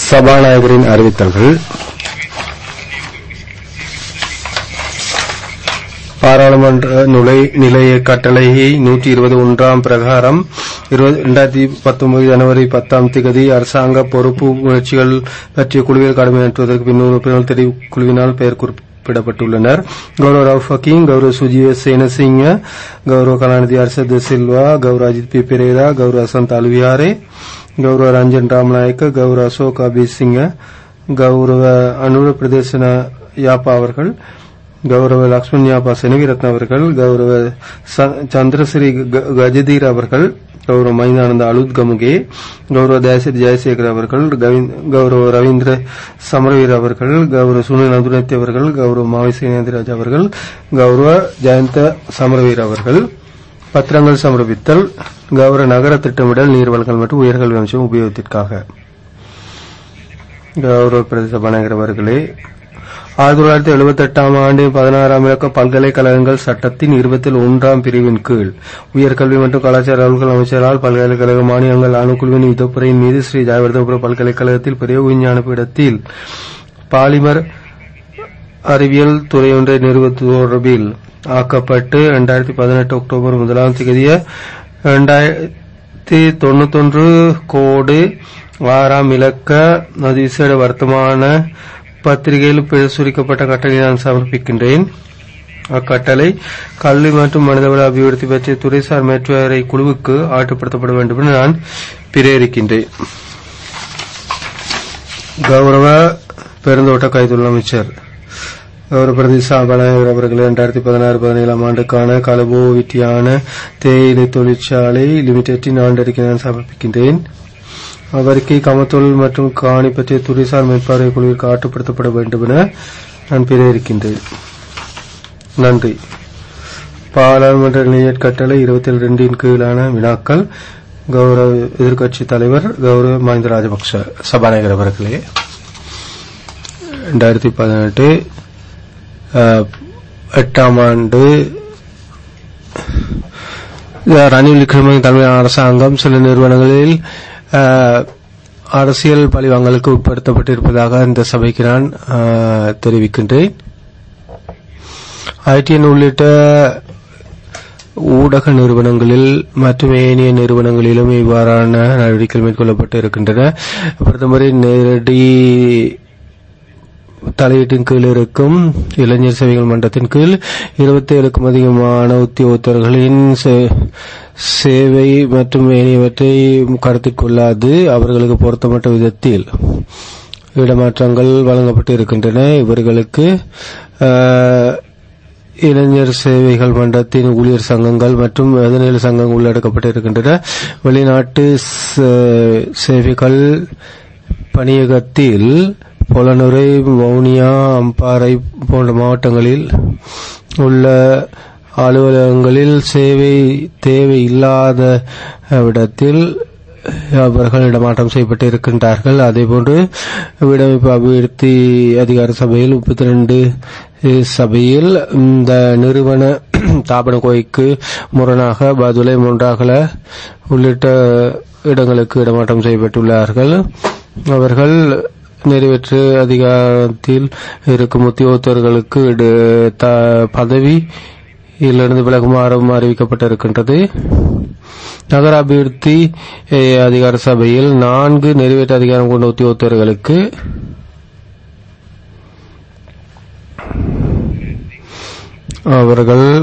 சபாநாயகரின் அறிவித்தல்கள் பாராளுமன்ற நுழை நிலைய கட்டளையை நூற்றி இருபது ஒன்றாம் பிரகாரம் இரண்டாயிரத்தி பத்தொன்பது ஜனவரி பத்தாம் திகதி அரசாங்க பொறுப்பு முயற்சிகள் பற்றிய குழுவில் கடமையாற்றுவதற்கு பின்னர் உறுப்பினர்கள் தெரிவு குழுவினால் பெயர் குறிப்பிடப்பட்டுள்ளனர் கௌரவ ரவுஃப் ஹக்கீம் கௌரவ சுஜீவ சேனசிங்க கௌரவ கலாநிதி அர்ஷத் சில்வா கௌரவ அஜித் பி பெரேரா கௌரவ அசந்த் அலுவியாரே ಗೌರವ ರಂಜನ್ ರಾಮನಾಯಕ ಗೌರವ ಅಶೋಕ್ ಅಭಿಸಿಂಗ ಗೌರವ ಅನುರ ಪ್ರದರ್ಶನ ಯಾಪ அவர்கள் கௌரவ லக்ஷ்மண் யாப்பா செனவிரத்ன அவர்கள் கௌரவ சந்திரஸ்ரீ கஜதீர் அவர்கள் கௌரவ மைனானந்த அலுத் கமுகே கௌரவ தயாசிரி ஜெயசேகர் அவர்கள் கௌரவ ரவீந்திர சமரவீர் அவர்கள் கௌரவ சுனில் நதுரத்தி அவர்கள் கௌரவ மாவி சேனேந்திராஜ் அவர்கள் கௌரவ ஜெயந்த சமரவீர் அவர்கள் பத்திரங்கள் சமர்ப்பித்தல் கௌரவ நகர திட்டமிடல் நீர்வளங்கள் மற்றும் உயர்கல்வி அமைச்சம் உபயோகத்திற்காக கௌரவ பிரதேச சபாநாயகர் அவர்களே ஆயிரத்தி தொள்ளாயிரத்தி எழுபத்தி எட்டாம் ஆண்டு பதினாறாம் இலக்க பல்கலைக்கழகங்கள் சட்டத்தின் இருபத்தி ஒன்றாம் பிரிவின் கீழ் உயர்கல்வி மற்றும் கலாச்சார அலுவல்கள் அமைச்சரால் பல்கலைக்கழக மானியங்கள் அணுக்குழுவின் யுத்தப்புறையின் மீது ஸ்ரீ ஜாயவர்தபுர பல்கலைக்கழகத்தில் பெரிய விஞ்ஞான பீடத்தில் பாலிமர் அறிவியல் துறையொன்றை நிறுவ தொடர்பில் ஆக்கப்பட்டு இரண்டாயிரத்தி பதினெட்டு அக்டோபர் முதலாம் தேதிய இரண்டாயிரத்தி தொண்ணூத்தொன்று கோடு ஆறாம் இலக்க அதிசேட வர்த்தமான பத்திரிகையில் பிரசுரிக்கப்பட்ட கட்டளை நான் சமர்ப்பிக்கின்றேன் அக்கட்டளை கல்வி மற்றும் மனிதவள அபிவிருத்தி பற்றிய துறைசார் மேற்பார்வை குழுவுக்கு ஆட்டுப்படுத்தப்பட வேண்டும் என நான் பிரேரிக்கின்றேன் கௌரவ பெருந்தோட்ட கைதுள்ள அமைச்சர் கௌரவ பிரதேச சபாநாயகர் அவர்கள் இரண்டாயிரத்தி பதினாறு பதினேழாம் ஆண்டுக்கான கலபோ விட்டியான தேயிலை தொழிற்சாலை லிமிடெட்டின் ஆண்டறிக்கை நான் சமர்ப்பிக்கின்றேன் அவருக்கு கமத்தொழில் மற்றும் காணி பற்றிய துறைசார் மேற்பார்வை குழுவிற்கு ஆட்டுப்படுத்தப்பட வேண்டும் என நான் பிரேரிக்கின்றேன் நன்றி பாராளுமன்ற நிலையற் கட்டளை இருபத்தி ரெண்டின் கீழான வினாக்கள் கௌரவ எதிர்க்கட்சி தலைவர் கௌரவ மஹிந்த ராஜபக்ஷ சபாநாயகர் அவர்களே இரண்டாயிரத்தி பதினெட்டு எட்டாம் ஆண்டு ரணில் விக்ரமசிங்க தலைமையிலான அரசாங்கம் சில நிறுவனங்களில் அரசியல் பழிவாங்கலுக்கு உட்படுத்தப்பட்டிருப்பதாக இந்த சபைக்கு நான் தெரிவிக்கின்றேன் ஐடிஎன் உள்ளிட்ட ஊடக நிறுவனங்களில் மற்றும் ஏனைய நிறுவனங்களிலும் இவ்வாறான நடவடிக்கைகள் மேற்கொள்ளப்பட்டு இருக்கின்றன பிரதமரின் நேரடி தலையீட்டின் கீழ் இருக்கும் இளைஞர் சேவைகள் மன்றத்தின் கீழ் இருபத்தி ஏழுக்கும் அதிகமான உத்தியோகத்தர்களின் சேவை மற்றும் ஏனையவற்றை கருத்தில் கொள்ளாது அவர்களுக்கு பொருத்தமற்ற விதத்தில் இடமாற்றங்கள் வழங்கப்பட்டு இருக்கின்றன இவர்களுக்கு இளைஞர் சேவைகள் மன்றத்தின் ஊழியர் சங்கங்கள் மற்றும் பதினேழு சங்கங்கள் உள்ளடக்கப்பட்டிருக்கின்றன வெளிநாட்டு சேவைகள் பணியகத்தில் பொலனுரை வவுனியா அம்பாறை போன்ற மாவட்டங்களில் உள்ள அலுவலகங்களில் சேவை தேவை இல்லாத இடத்தில் அவர்கள் இடமாற்றம் செய்யப்பட்டு இருக்கின்றார்கள் அதேபோன்று வீடமைப்பு அபிவிருத்தி அதிகார சபையில் முப்பத்தி ரெண்டு சபையில் இந்த நிறுவன தாபன கோய்க்கு முரணாக பதுளை மூன்றாகல உள்ளிட்ட இடங்களுக்கு இடமாற்றம் செய்யப்பட்டுள்ளார்கள் அவர்கள் நிறைவேற்று அதிகாரத்தில் இருக்கும் உத்தியோகத்தர்களுக்கு பதவி இதிலிருந்து விலகுமாறும் அறிவிக்கப்பட்டிருக்கின்றது நகர அபிவிருத்தி அதிகார சபையில் நான்கு நிறைவேற்று அதிகாரம் கொண்ட உத்தியோகத்தர்களுக்கு அவர்கள்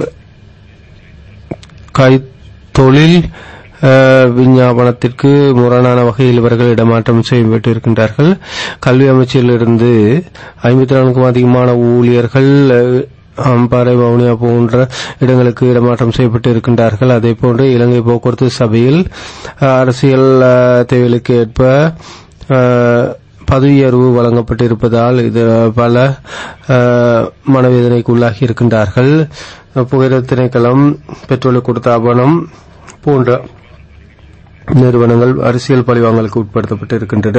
கைத்தொழில் விஞ்ஞாபனத்திற்கு முரணான வகையில் இவர்கள் இடமாற்றம் செய்யப்பட்டிருக்கின்றார்கள் கல்வி அமைச்சிலிருந்து ஐம்பத்தி நான்குக்கும் அதிகமான ஊழியர்கள் அம்பாறை வவுனியா போன்ற இடங்களுக்கு இடமாற்றம் செய்யப்பட்டு இருக்கின்றார்கள் அதே போன்று இலங்கை போக்குவரத்து சபையில் அரசியல் தேவைகளுக்கு ஏற்ப பதவியர்வு வழங்கப்பட்டிருப்பதால் இது பல மனவேதனைக்கு உள்ளாகி இருக்கின்றார்கள் புகையிர திணைக்களம் பெட்ரோலுக்கு கொடுத்த ஆவணம் போன்ற நிறுவனங்கள் அரசியல் பழிவாங்கலுக்கு உட்படுத்தப்பட்டு இருக்கின்றன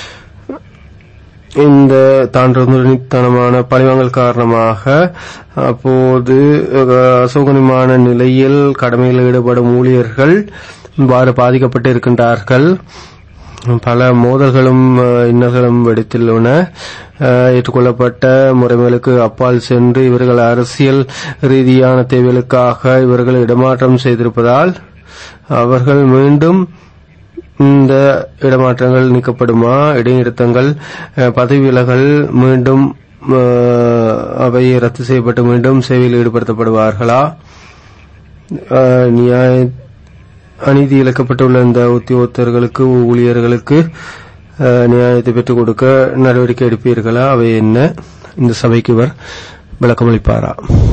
இந்த தாண்டதனமான பழிவாங்கல் காரணமாக அப்போது அசோகனிமான நிலையில் கடமையில் ஈடுபடும் ஊழியர்கள் இவ்வாறு பாதிக்கப்பட்டு இருக்கின்றார்கள் பல மோதல்களும் அஹ், இன்னல்களும் வெடித்துள்ளன அஹ், ஏற்றுக்கொள்ளப்பட்ட முறைமைகளுக்கு அப்பால் சென்று இவர்கள் அரசியல் ரீதியான தேவைகளுக்காக இவர்கள் இடமாற்றம் செய்திருப்பதால் அவர்கள் மீண்டும் இந்த இடமாற்றங்கள் நீக்கப்படுமா இடைநிறுத்தங்கள் அஹ், பதவி விலகல் மீண்டும் அஹ், அவை ரத்து செய்யப்பட்டு மீண்டும் சேவையில் ஈடுபடுத்தப்படுவார்களா அஹ், நியாய அநீதி இழைக்கப்பட்டுள்ள இந்த உத்தியோகத்தர்களுக்கு ஊழியர்களுக்கு அஹ், நியாயத்தை பெற்றுக் கொடுக்க நடவடிக்கை எடுப்பீர்களா அவை என்ன இந்த சபைக்கு இவர் விளக்கமளிப்பாரா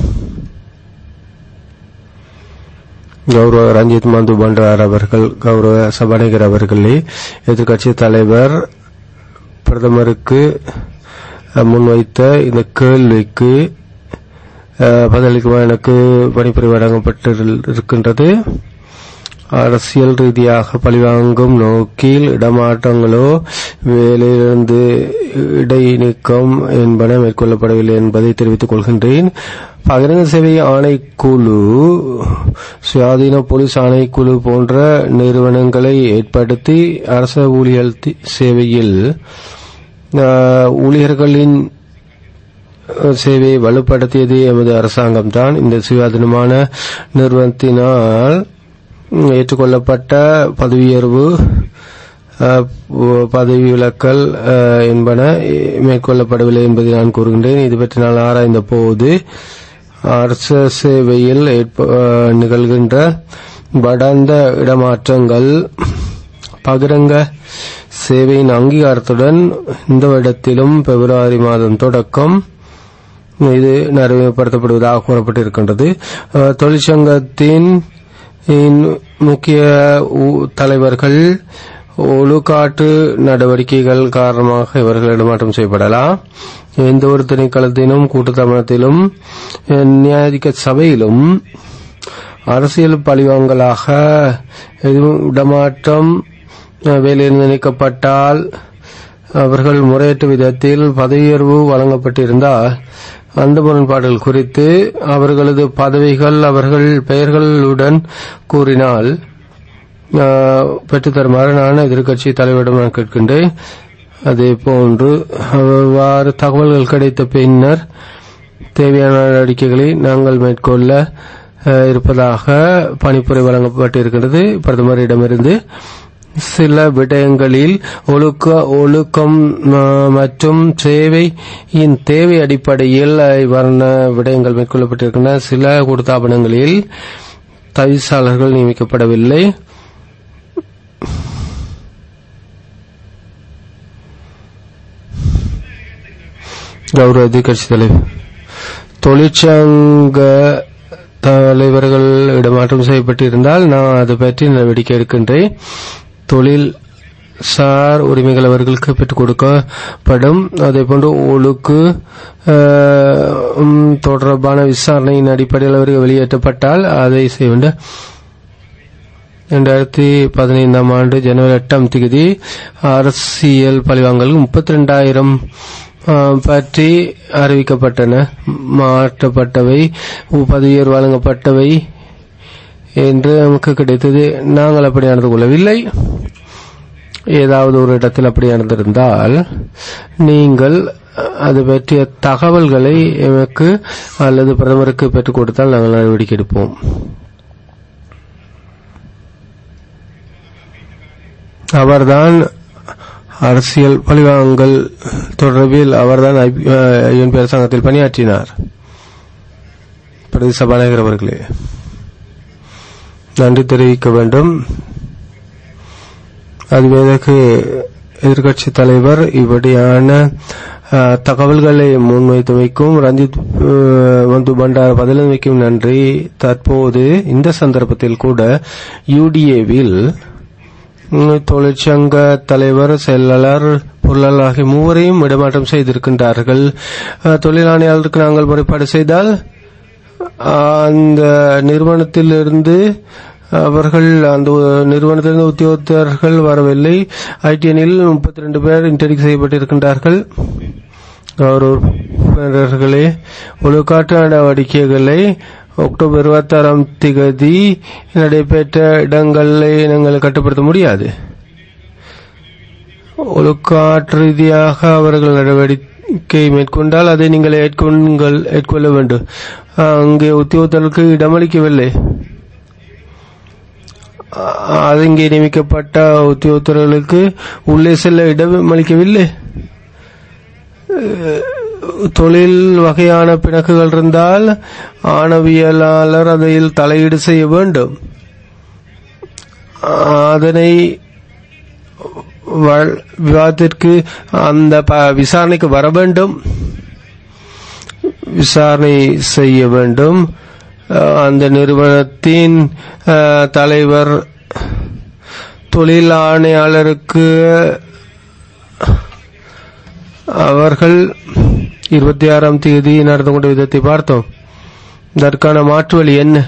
கௌரவ ரஞ்சித் மந்து பண்டார் அவர்கள் கௌரவ சபாநாயகர் அவர்களே எதிர்க்கட்சி தலைவர் பிரதமருக்கு அஹ், முன்வைத்த இந்த கேள்விக்கு அஹ், பதிலளிக்குமா எனக்கு பணிப்புரை வழங்கப்பட்டிருக்கின்றது அரசியல் ரீதியாக பழிவாங்கும் நோக்கில் இடமாற்றங்களோ வேலையிலிருந்து இடைநீக்கம் என்பன மேற்கொள்ளப்படவில்லை என்பதை தெரிவித்துக் கொள்கின்றேன் பகிரங்க சேவை ஆணைக்குழு சுயாதீன போலீஸ் ஆணைக்குழு போன்ற நிறுவனங்களை ஏற்படுத்தி அரச ஊழியர் தி- சேவையில் அஹ், ஊழியர்களின் சேவையை வலுப்படுத்தியது எமது அரசாங்கம்தான் இந்த சுயாதீனமான நிறுவனத்தினால் ம், ஏற்றுக்கொள்ளப்பட்ட பதவியுயர்வு அஹ், ப- பதவி விலக்கல் அஹ், என்பன மேற்கொள்ளப்படவில்லை என்பதை நான் கூறுகின்றேன் இது பற்றி நான் ஆராய்ந்த போது அரச சேவையில் ஏற்ப- அஹ், நிகழ்கின்ற வடந்த இடமாற்றங்கள் பகிரங்க சேவையின் அங்கீகாரத்துடன் இந்த வருடத்திலும் பிப்ரவரி மாதம் தொடக்கம் இது நடைமுறைப்படுத்தப்படுவதாக கூறப்பட்டிருக்கின்றது அஹ், தொழிற்சங்கத்தின் இன் முக்கிய ஊ- தலைவர்கள் ஒழுக்காட்டு நடவடிக்கைகள் காரணமாக இவர்கள் இடமாற்றம் செய்யப்படலாம் எந்த ஒரு திணைக்களத்திலும் கூட்டுத்தமனத்திலும் அஹ், நியாயாதிக்க சபையிலும் அரசியல் பழிவாங்கலாக எதுவும் இடமாற்றம் அஹ், வேலையிலிருந்து நீக்கப்பட்டால் அவர்கள் முறையற்ற விதத்தில் பதவியுயர்வு வழங்கப்பட்டிருந்தால் அந்த முரண்பாடுகள் குறித்து அவர்களது பதவிகள் அவர்கள் பெயர்களுடன் கூறினால் ஆஹ், பெற்றுத்தருமாறு நான் எதிர்க்கட்சி தலைவரிடம் நான் கேட்கின்றேன் அதே போன்று அவ்வாறு தகவல்கள் கிடைத்த பின்னர் தேவையான நடவடிக்கைகளை நாங்கள் மேற்கொள்ள அஹ், இருப்பதாக பணிப்புரை வழங்கப்பட்டிருக்கிறது பிரதமரிடமிருந்து சில விடயங்களில் ஒழுக்க ஒழுக்கம் அஹ், மற்றும் சேவையின் தேவை அடிப்படையில் இவ்வாறான விடயங்கள் மேற்கொள்ளப்பட்டிருக்கின்றன சில கூட்டுத்தாபனங்களில் தவிசாளர்கள் நியமிக்கப்படவில்லை கௌரவ எதிர்கட்சி தலைவர் தொழிற்சங்க தலைவர்கள் இடமாற்றம் செய்யப்பட்டிருந்தால் நான் அது பற்றி நடவடிக்கை எடுக்கின்றேன் தொழில் சார் உரிமைகள் அவர்களுக்கு பெற்றுக் கொடுக்கப்படும் அதே போன்று ஒழுக்கு அஹ், உம், தொடர்பான விசாரணையின் அடிப்படையில் அவர்கள் வெளியேற்றப்பட்டால் அதை செய்ய வேண்டும் இரண்டாயிரத்தி பதினைந்தாம் ஆண்டு ஜனவரி எட்டாம் தேதி அரசியல் பழிவாங்கல் முப்பத்தி ரெண்டாயிரம் பற்றி அறிவிக்கப்பட்டன மாற்றப்பட்டவை பதவியர் வழங்கப்பட்டவை என்று நமக்கு கிடைத்தது நாங்கள் அப்படி நடந்து கொள்ளவில்லை ஏதாவது ஒரு இடத்தில் அப்படி நடந்திருந்தால் நீங்கள் அது பற்றிய தகவல்களை எமக்கு அல்லது பிரதமருக்கு பெற்றுக் கொடுத்தால் நாங்கள் நடவடிக்கை எடுப்போம் அவர்தான் அரசியல் பழிவாங்கல் தொடர்பில் அவர்தான் ஐஎன்பி அரசாங்கத்தில் பணியாற்றினார் பிரதி சபாநாயகர் அவர்களே நன்றி தெரிவிக்க வேண்டும் அதுவேதற்கு எதிர்கட்சி தலைவர் இப்படியான அஹ், தகவல்களை முன்வைத்தமைக்கும் ரஞ்சித் அஹ், வந்து பண்டார் பதிலமைக்கும் நன்றி தற்போது இந்த சந்தர்ப்பத்தில் கூட யூடிஏவில் தொழிற்சங்க தலைவர் செயலாளர் பொருளாளர் ஆகிய மூவரையும் இடமாற்றம் செய்திருக்கின்றார்கள் அஹ், தொழில் ஆணையாளருக்கு நாங்கள் முறைப்பாடு செய்தால் அந்த நிறுவனத்திலிருந்து அவர்கள் அந்த நிறுவனத்திலிருந்து உத்தியோகத்தர்கள் வரவில்லை ஐடிஎனில் முப்பத்தி ரெண்டு பேர் இன்டர்வியூ செய்யப்பட்டிருக்கின்றார்கள் கௌரவர்களே ஒழுக்காட்டு நடவடிக்கைகளை அக்டோபர் இருபத்தாறாம் திகதி நடைபெற்ற இடங்களை நாங்கள் கட்டுப்படுத்த முடியாது ஒழுக்காற்று ரீதியாக அவர்கள் நடவடிக்கை மேற்கொண்டால் அதை நீங்கள் ஏற்கொள்ளுங்கள் ஏற்கொள்ள வேண்டும் அங்கே உத்தியோகத்தர்களுக்கு இடமளிக்கவில்லை அது இங்கே நியமிக்கப்பட்ட உத்தியோகத்தர்களுக்கு உள்ளே செல்ல இடமளிக்கவில்லை தொழில் வகையான பிணக்குகள் இருந்தால் ஆணவியலாளர் அதில் தலையீடு செய்ய வேண்டும் அதனை வ- விவாதத்திற்கு அந்த ப- விசாரணைக்கு வர வேண்டும் விசாரணை செய்ய வேண்டும் அஹ், அந்த நிறுவனத்தின் அஹ், தலைவர் தொழில் ஆணையாளருக்கு அவர்கள் இருபத்தி ஆறாம் தேதி நடந்து கொண்ட விதத்தை பார்த்தோம் இதற்கான மாற்று வழி என்ன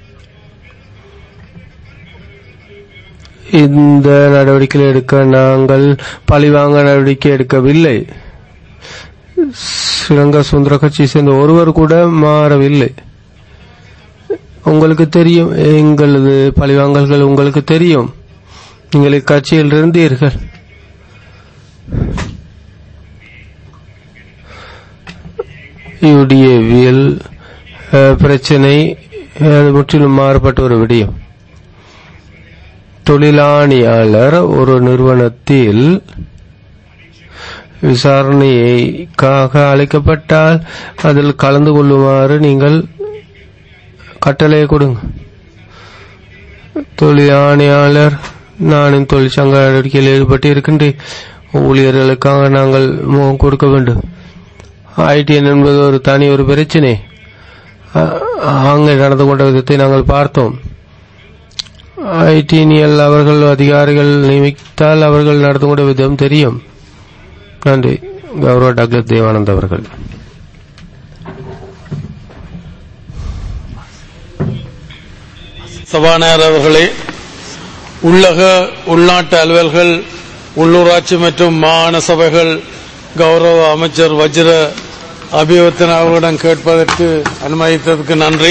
இந்த நடவடிக்கை எடுக்க நாங்கள் பழிவாங்க நடவடிக்கை எடுக்கவில்லை ஸ்ரீலங்கா சுந்தர கட்சியை சேர்ந்த ஒருவர் கூட மாறவில்லை உங்களுக்கு தெரியும் எங்களது பழிவாங்கல்கள் உங்களுக்கு தெரியும் நீங்கள் இக்கட்சியில் இருந்தீர்கள் யுடிஏவியல் பிரச்சனை அது முற்றிலும் மாறுபட்ட ஒரு விடயம் தொழிலாணியாளர் ஒரு நிறுவனத்தில் விசாரணைக்காக அழைக்கப்பட்டால் அதில் கலந்து கொள்ளுமாறு நீங்கள் கட்டளையை கொடுங்க தொழிலாணியாளர் நானும் தொழிற்சங்க நடவடிக்கையில் ஈடுபட்டு இருக்கின்றேன் ஊழியர்களுக்காக நாங்கள் முகம் கொடுக்க வேண்டும் ஐடிஎன் என்பது ஒரு தனி ஒரு பிரச்சனை அ- அங்கே நடந்து கொண்ட விதத்தை நாங்கள் பார்த்தோம் ஐடினியல் அவர்கள் அதிகாரிகள் நியமித்தால் அவர்கள் நடந்து கொண்ட விதம் தெரியும் நன்றி கௌரவ டாக்டர் தேவானந்த் அவர்கள் சபாநாயகர் அவர்களே உள்ளக உள்நாட்டு அலுவல்கள் உள்ளூராட்சி மற்றும் மாகாண சபைகள் கௌரவ அமைச்சர் வஜ்ர அபிவர்த்தன் அவர்களிடம் கேட்பதற்கு அனுமதித்ததற்கு நன்றி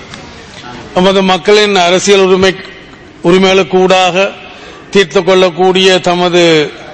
நமது மக்களின் அரசியல் உரிமை உரிமைகளுக்கு ஊடாக தீர்த்துக் கொள்ளக்கூடிய தமது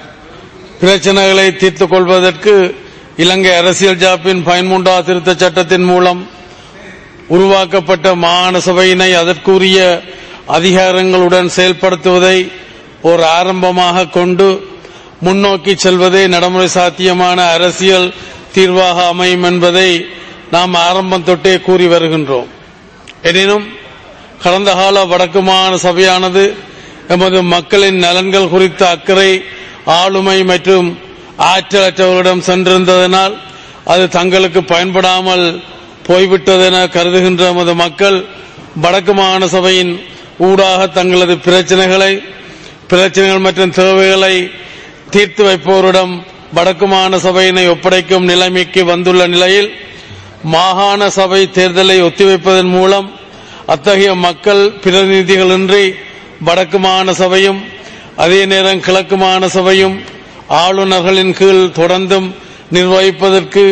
பிரச்சனைகளை தீர்த்துக் கொள்வதற்கு இலங்கை அரசியல் ஜாப்பின் பயன்முண்டா திருத்தச் சட்டத்தின் மூலம் உருவாக்கப்பட்ட மாகாண சபையினை அதற்குரிய அதிகாரங்களுடன் செயல்படுத்துவதை ஒரு ஆரம்பமாக கொண்டு முன்னோக்கி செல்வதே நடைமுறை சாத்தியமான அரசியல் தீர்வாக அமையும் என்பதை நாம் ஆரம்பம் தொட்டே கூறி வருகின்றோம் எனினும் கடந்த கால வடக்கு மாகாண சபையானது எமது மக்களின் நலன்கள் குறித்த அக்கறை ஆளுமை மற்றும் ஆற்றலற்றவர்களிடம் சென்றிருந்ததனால் அது தங்களுக்கு பயன்படாமல் போய்விட்டதென கருதுகின்ற எமது மக்கள் வடக்கு மாகாண சபையின் ஊடாக தங்களது பிரச்சனைகளை பிரச்சனைகள் மற்றும் தேவைகளை தீர்த்து வைப்போரிடம் வடக்கு மாகாண சபையினை ஒப்படைக்கும் நிலைமைக்கு வந்துள்ள நிலையில் மாகாண சபை தேர்தலை ஒத்திவைப்பதன் மூலம் அத்தகைய மக்கள் பிரதிநிதிகளின்றி வடக்கு மாகாண சபையும் அதே நேரம் கிழக்கு மாகாண சபையும் ஆளுநர்களின் கீழ் தொடர்ந்தும் நிர்வகிப்பதற்கு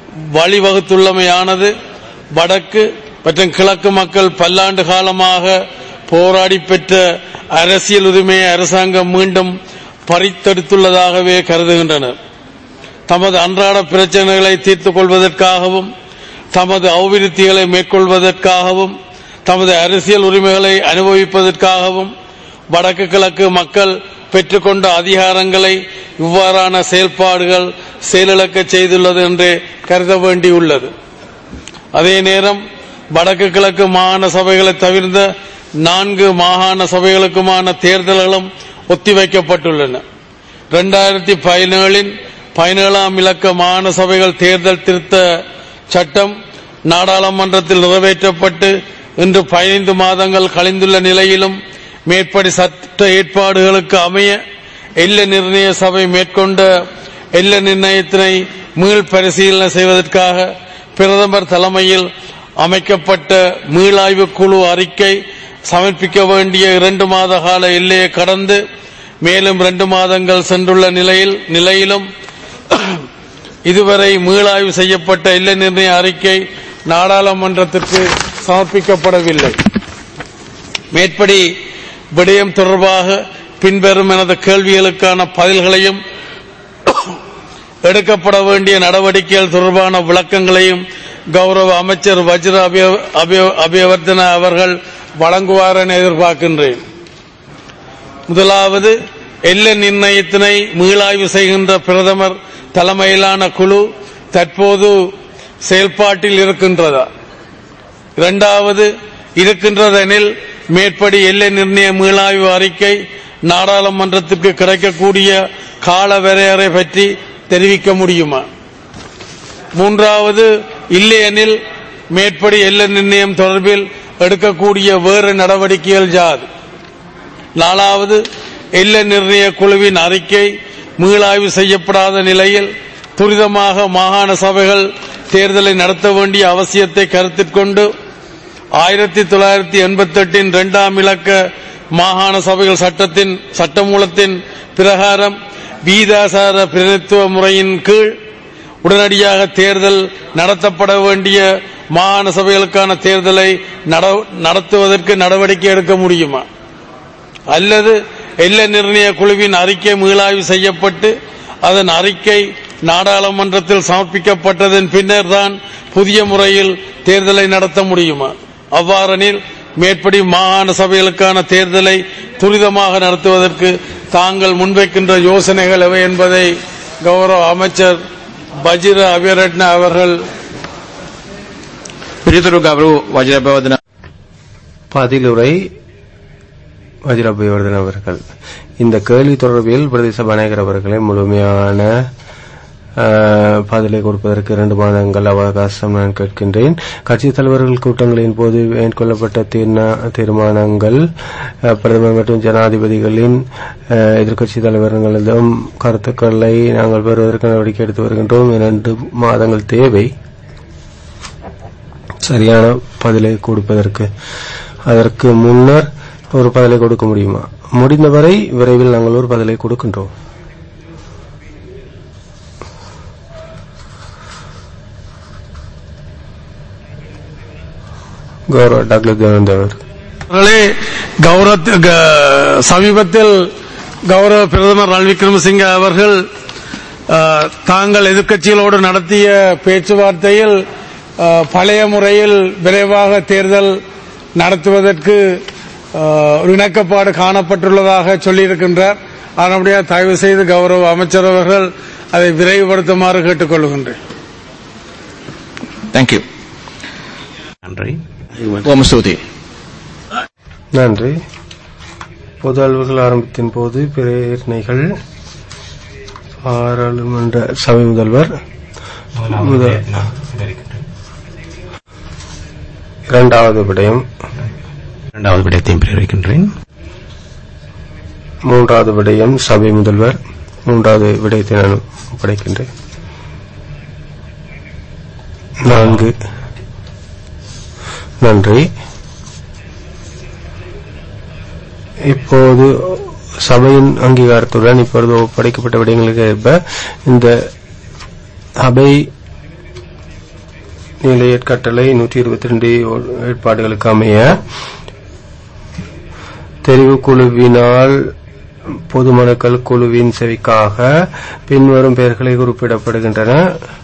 வழிவகுத்துள்ளமையானது வடக்கு மற்றும் கிழக்கு மக்கள் பல்லாண்டு காலமாக போராடி பெற்ற அரசியல் உரிமையை அரசாங்கம் மீண்டும் பறித்தெடுத்துள்ளதாகவே கருதுகின்றனர் தமது அன்றாட பிரச்சனைகளை தீர்த்துக் கொள்வதற்காகவும் தமது அபிவிருத்திகளை மேற்கொள்வதற்காகவும் தமது அரசியல் உரிமைகளை அனுபவிப்பதற்காகவும் வடக்கு கிழக்கு மக்கள் பெற்றுக்கொண்ட அதிகாரங்களை இவ்வாறான செயல்பாடுகள் செயலிழக்க செய்துள்ளது என்று கருத வேண்டியுள்ளது அதே நேரம் வடக்கு கிழக்கு மாகாண சபைகளை தவிர்ந்த நான்கு மாகாண சபைகளுக்குமான தேர்தல்களும் ஒத்திவைக்கப்பட்டுள்ளன இரண்டாயிரத்தி பதினேழின் பதினேழாம் இலக்க மாகாண சபைகள் தேர்தல் திருத்த சட்டம் நாடாளுமன்றத்தில் நிறைவேற்றப்பட்டு இன்று பதினைந்து மாதங்கள் கழிந்துள்ள நிலையிலும் மேற்படி சட்ட ஏற்பாடுகளுக்கு அமைய எல்லை நிர்ணய சபை மேற்கொண்ட எல்லை நிர்ணயத்தினை மீள் பரிசீலனை செய்வதற்காக பிரதமர் தலைமையில் அமைக்கப்பட்ட மீளாய்வு குழு அறிக்கை சமர்ப்பிக்க வேண்டிய இரண்டு மாத கால எல்லையை கடந்து மேலும் இரண்டு மாதங்கள் சென்றுள்ள நிலையில் நிலையிலும் இதுவரை மீளாய்வு செய்யப்பட்ட எல்லை நிர்ணய அறிக்கை நாடாளுமன்றத்திற்கு சமர்ப்பிக்கப்படவில்லை மேற்படி விடயம் தொடர்பாக பின்வரும் எனது கேள்விகளுக்கான பதில்களையும் எடுக்கப்பட வேண்டிய நடவடிக்கைகள் தொடர்பான விளக்கங்களையும் கௌரவ அமைச்சர் வஜ்ர அபய- அபய- அபயவர்தன அவர்கள் வழங்குவார் என எதிர்பார்க்கின்றேன் முதலாவது எல்லை நிர்ணயத்தினை மீளாய்வு செய்கின்ற பிரதமர் தலைமையிலான குழு தற்போது செயல்பாட்டில் இருக்கின்றதா இரண்டாவது இருக்கின்றதெனில் மேற்படி எல்லை நிர்ணய மீளாய்வு அறிக்கை நாடாளுமன்றத்திற்கு கிடைக்கக்கூடிய கால வரையறை பற்றி தெரிவிக்க முடியுமா மூன்றாவது இல்லையெனில் மேற்படி எல்லை நிர்ணயம் தொடர்பில் எடுக்கக்கூடிய வேறு நடவடிக்கைகள் யாது நாலாவது எல்லை நிர்ணய குழுவின் அறிக்கை மீளாய்வு செய்யப்படாத நிலையில் துரிதமாக மாகாண சபைகள் தேர்தலை நடத்த வேண்டிய அவசியத்தை கருத்தில் கொண்டு ஆயிரத்தி தொள்ளாயிரத்தி எண்பத்தி எட்டின் இரண்டாம் இலக்க மாகாண சபைகள் சட்டத்தின் சட்டமூலத்தின் பிரகாரம் வீதாசார பிரதித்துவ முறையின் கீழ் உடனடியாக தேர்தல் நடத்தப்பட வேண்டிய மாகாண சபைகளுக்கான தேர்தலை நட- நடத்துவதற்கு நடவடிக்கை எடுக்க முடியுமா அல்லது எல்லை நிர்ணய குழுவின் அறிக்கை மீளாய்வு செய்யப்பட்டு அதன் அறிக்கை நாடாளுமன்றத்தில் சமர்ப்பிக்கப்பட்டதன் பின்னர் தான் புதிய முறையில் தேர்தலை நடத்த முடியுமா அவ்வாறெனில் மேற்படி மாகாண சபைகளுக்கான தேர்தலை துரிதமாக நடத்துவதற்கு தாங்கள் முன்வைக்கின்ற யோசனைகள் எவை என்பதை கௌரவ அமைச்சர் பஜிர அபிரட்ன அவர்கள் පිළිතුරු ගෞරව වජරබවදන பதிலுரை வஜ்ரபயவர்தன் அவர்கள் இந்த கேள்வி தொடர்பில் பிரதேச சபாநாயகர் அவர்களை முழுமையான ஆஹ், பதிலை கொடுப்பதற்கு இரண்டு மாதங்கள் அவகாசம் நான் கேட்கின்றேன் கட்சித் தலைவர்கள் கூட்டங்களின் போது மேற்கொள்ளப்பட்ட தீர்ணா- தீர்மானங்கள் ஆஹ், பிரதமர் மற்றும் ஜனாதிபதிகளின் ஆஹ், எதிர்க்கட்சித் தலைவர்களிடம் கருத்துக்களை நாங்கள் பெறுவதற்கு நடவடிக்கை எடுத்து வருகின்றோம் இரண்டு மாதங்கள் தேவை சரியான பதிலை கொடுப்பதற்கு அதற்கு முன்னர் ஒரு பதிலை கொடுக்க முடியுமா முடிந்தவரை விரைவில் நாங்கள் ஒரு பதிலை கொடுக்கின்றோம் கௌரவ டாக்டர் தேவேந்திர அவர் அவர்களே கௌரவ க- சமீபத்தில் கௌரவ பிரதமர் ரணில் விக்ரமசிங்க அவர்கள் அஹ், தாங்கள் எதிர்க்கட்சிகளோடு நடத்திய பேச்சுவார்த்தையில் அஹ், பழைய முறையில் விரைவாக தேர்தல் நடத்துவதற்கு அஹ், ஒரு இணக்கப்பாடு காணப்பட்டுள்ளதாக சொல்லியிருக்கின்றார் அதனுடைய தயவு செய்து கௌரவ அமைச்சர் அவர்கள் அதை விரைவுபடுத்துமாறு கேட்டுக்கொள்கின்றேன் thank you நன்றி බොහොම ස්තුතියි நன்றி பொது அலுவல்கள் ஆரம்பத்தின் போது பிரேரணைகள் பாராளுமன்ற சபை முதல்வர் முதல் இரண்டாவது விடயம் இரண்டாவது விடயத்தையும் பிரிவிக்கின்றேன் மூன்றாவது விடயம் சபை முதல்வர் மூன்றாவது விடயத்தை நான் ஒப்படைக்கின்றேன் நான்கு நன்றி இப்போது சபையின் அங்கீகாரத்துடன் இப்பொழுது ஒப்படைக்கப்பட்ட விடயங்களுக்கு ஏற்ப இந்த சபை நிலைய கட்டளை நூற்றி இருபத்தி ரெண்டு ஏற்பாடுகளுக்கு அமைய தெரிவு குழுவினால் பொதுமனுக்கள் குழுவின் செவிக்காக பின்வரும் பெயர்களை குறிப்பிடப்படுகின்றன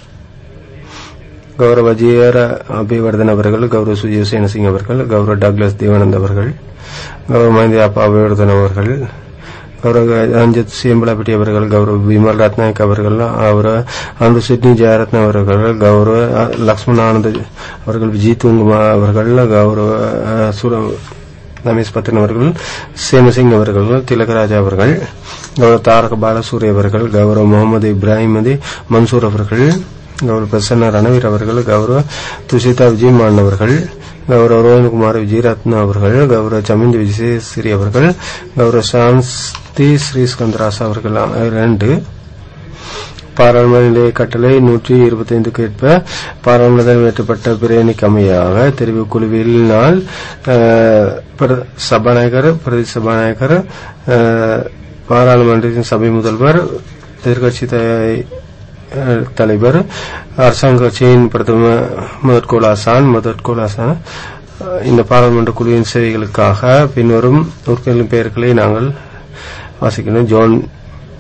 கௌரவ ஜியர அபிவர்தன் அவர்கள் கௌரவ சுஜிவ சேனசிங் அவர்கள் கௌரவ டாக்லஸ் தேவானந்த் அவர்கள் கௌரவ மஹிந்த அப்பா அபிவர்தன் அவர்கள் கௌரவ ரஞ்சித் சீம்பலாபட்டி அவர்கள் கௌரவ விமல் ரத்நாயக் அவர்கள் கௌரவ அன்று சிட்னி ஜெயரத்ன அவர்கள் கௌரவ லக்ஷ்மண் ஆனந்த் அவர்கள் விஜய் துங்குமா அவர்கள் கௌரவ அஹ், சுர ரமேஷ் பத்ரன் அவர்கள் சேமசிங் அவர்கள் திலகராஜா அவர்கள் கௌரவ தாரக பாலசூரி அவர்கள் கௌரவ முகமது இப்ராஹிம் அதி மன்சூர் அவர்கள் கௌரவ பிரசன்ன ரணவீர் அவர்கள் கௌரவ துஷிதா விஜயமான் அவர்கள் கௌரவ ரோஹன்குமார் விஜயரத்ன அவர்கள் கௌரவ சமிந்த் விஜயஸ்ரீ அவர்கள் கௌரவ சாந்தி ஸ்ரீஸ்கந்தராஸ் அவர்கள் இரண்டு பாராளுமன்ற நிலைய கட்டளை நூற்றி இருபத்தைந்துக்கு ஏற்ப பாராளுமன்றத்தில் ஏற்றப்பட்ட பிரேணிக்கு அமையாக தெரிவு குழுவினால் அஹ், பிர- சபாநாயகர் பிரதி சபாநாயகர் அஹ், பாராளுமன்றத்தின் சபை முதல்வர் எதிர்கட்சி அஹ், தலைவர் அரசாங்க கட்சியின் பிரதம முதற்கோள் ஆசான் முதற்கோள் ஆசான் அஹ், இந்த பாராளுமன்ற குழுவின் சேவைகளுக்காக பின்வரும் உறுப்பினர்களின் பெயர்களை நாங்கள் வாசிக்கிறோம் ஜான்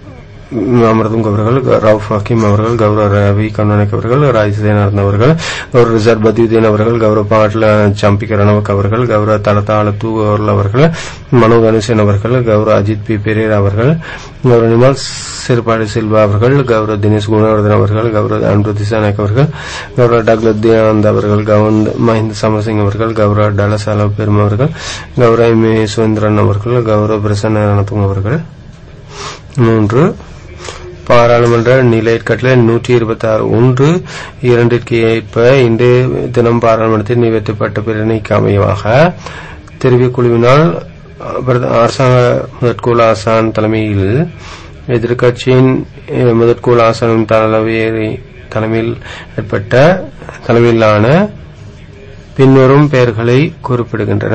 ம், அமர்துங் அவர்கள் ரவுஃப் ஹக்கீம் அவர்கள் கௌரவ ரவி கருணாநிக் அவர்கள் ராஜசேனாரன் அவர்கள் கௌரவ ரிசர்வ் பதியுதீன் அவர்கள் கௌரவ பாட்ல சம்பிக்க ரணவக் அவர்கள் கௌரவ தடத்தாள தூவர்கள் அவர்கள் மனோ கணேசன் அவர்கள் கௌரவ அஜித் பி பெரேர் அவர்கள் கௌரவ நிமல் சிறுபாடு சில்வா அவர்கள் கௌரவ தினேஷ் குணவர்தன் அவர்கள் கௌரவ அன்பு திசாநாயக் அவர்கள் கௌரவ டாக்டர் தயானந்த் அவர்கள் கவுந்த் மஹிந்த சமரசிங் அவர்கள் கௌரவ டலசால பெரும் அவர்கள் கௌரவ எம் ஏ சுரேந்திரன் அவர்கள் கௌரவ பிரசன்ன ரணத்துங் அவர்கள் மூன்று பாராளுமன்ற நிலையற்கட்டளை நூற்றி இருபத்தி ஆறு ஒன்று இரண்டிற்கு ஏற்ப இன்று தினம் பாராளுமன்றத்தில் நிறைவேற்றப்பட்ட பிரணிக்கு அமைவாக தெரிவிக் குழுவினால் பிரத- அரசாங்க முதற்குழு ஆசான் தலைமையில் எதிர்க்கட்சியின் அஹ், முதற்குழு ஆசான் தலைவர் தலைமையில் ஏற்பட்ட தலைமையிலான பின்வரும் பெயர்களை குறிப்பிடுகின்றன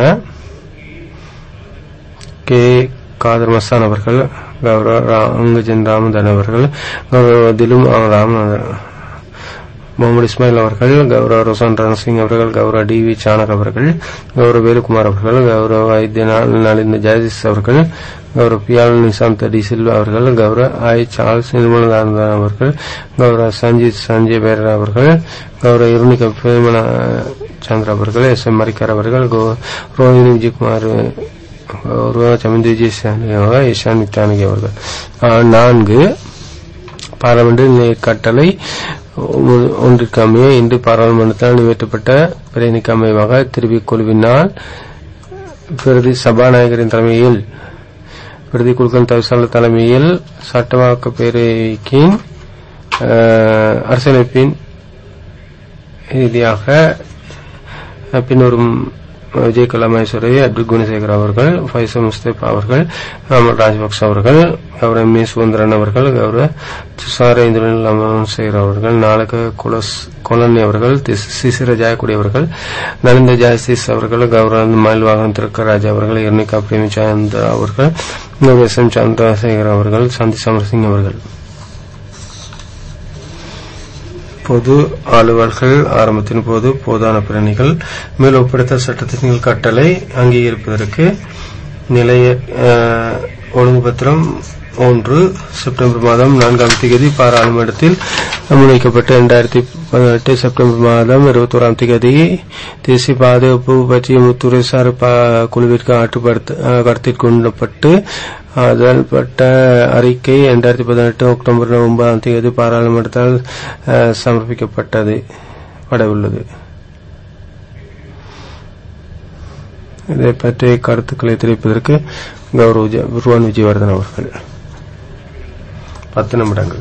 கே காதர் மஸ்தான் அவர்கள் கௌரவ ராமஜன் ராமதன் அவர்கள் கௌரவ திலும் ராம முகமது இஸ்மாயில் அவர்கள் கௌரவ ரோசான் ரன்சிங் அவர்கள் கௌரவ டி வி சாணக் அவர்கள் கௌரவ வேலுக்குமார் அவர்கள் கௌரவ வைத்திய நலிந்த ஜெயதிஸ் அவர்கள் கௌரவ பியால் நிசாந்த் டி சில்வா அவர்கள் கௌரவ ஐ சார்ல்ஸ் நிர்மலதானந்தன் அவர்கள் கௌரவ சஞ்சித் சஞ்சய் பேரர் அவர்கள் கௌரவ இருணிக பிரேமன சந்திர அவர்கள் எஸ் எம் மரிக்கர் அவர்கள் கௌ- ரோஹிணி விஜயகுமார் கௌரவ சமிந்தி விஜயசாமி அவர்கள் இஷான் நித்யானகி அவர்கள் ஆ, நான்கு பாராளுமன்ற கட்டளை ஒன்றிற்கு அமைய இன்று பாராளுமன்றத்தால் நிறைவேற்றப்பட்ட பிரேணிக்கு அமைவாக தெரிவிக் குழுவினால் பிரதி சபாநாயகரின் தலைமையில் பிரதி குழுக்கள் தவிசாளர் தலைமையில் சட்டவாக்க பேரவைக்கின் அஹ், அரசியலமைப்பின் ரீதியாக அஹ், பின்வரும் விஜய் கலாமேஸ்வரி அப்துல் குணசேகர் அவர்கள் ஃபைசல் முஸ்தபா அவர்கள் அமர் ராஜபக்ச அவர்கள் கௌரவ மீ சுதந்திரன் அவர்கள் கௌரவ துஷாரேந்திரன் லமன்சேகர் அவர்கள் நாளக குலஸ் கொலனி அவர்கள் திஸ்- சிசிர ஜாயக்குடி அவர்கள் நலிந்த ஜாயசிஸ் அவர்கள் கௌரவ மயில்வாகன் திருக்கராஜ் அவர்கள் இர்னிகா பிரேமிச்சந்த் அவர்கள் கௌரவ எஸ் எம் சந்திரசேகர் அவர்கள் சாந்தி சமரசிங் அவர்கள் பொது அலுவல்கள் ஆரம்பத்தின் போது போதான பிரணிகள் மேல் ஒப்படைத்த சட்டத்தின் கட்டளை அங்கீகரிப்பதற்கு நிலைய அஹ், ஒழுங்குபத்திரம் ஒன்று செப்டம்பர் மாதம் நான்காம் தேதி பாராளுமன்றத்தில் முன்வைக்கப்பட்ட இரண்டாயிரத்தி பதினெட்டு செப்டம்பர் மாதம் இருபத்தோராம் தேதி தேசிய பாதுகாப்பு பற்றிய முத்துறைசார் ப- குழுவிற்கு ஆற்றுப்படுத்த அஹ், கருத்தில் கொள்ளப்பட்டு அதன்பட்ட அறிக்கை இரண்டாயிரத்தி பதினெட்டு அக்டோபர் ஒன்பதாம் தேதி பாராளுமன்றத்தால் அஹ், சமர்ப்பிக்கப்பட்டது படவுள்ளது இதை பற்றிய கருத்துக்களை தெரிவிப்பதற்கு கௌரவ விஜய- ருவான் விஜயவர்தன் அவர்கள் பத்து நிமிடங்கள்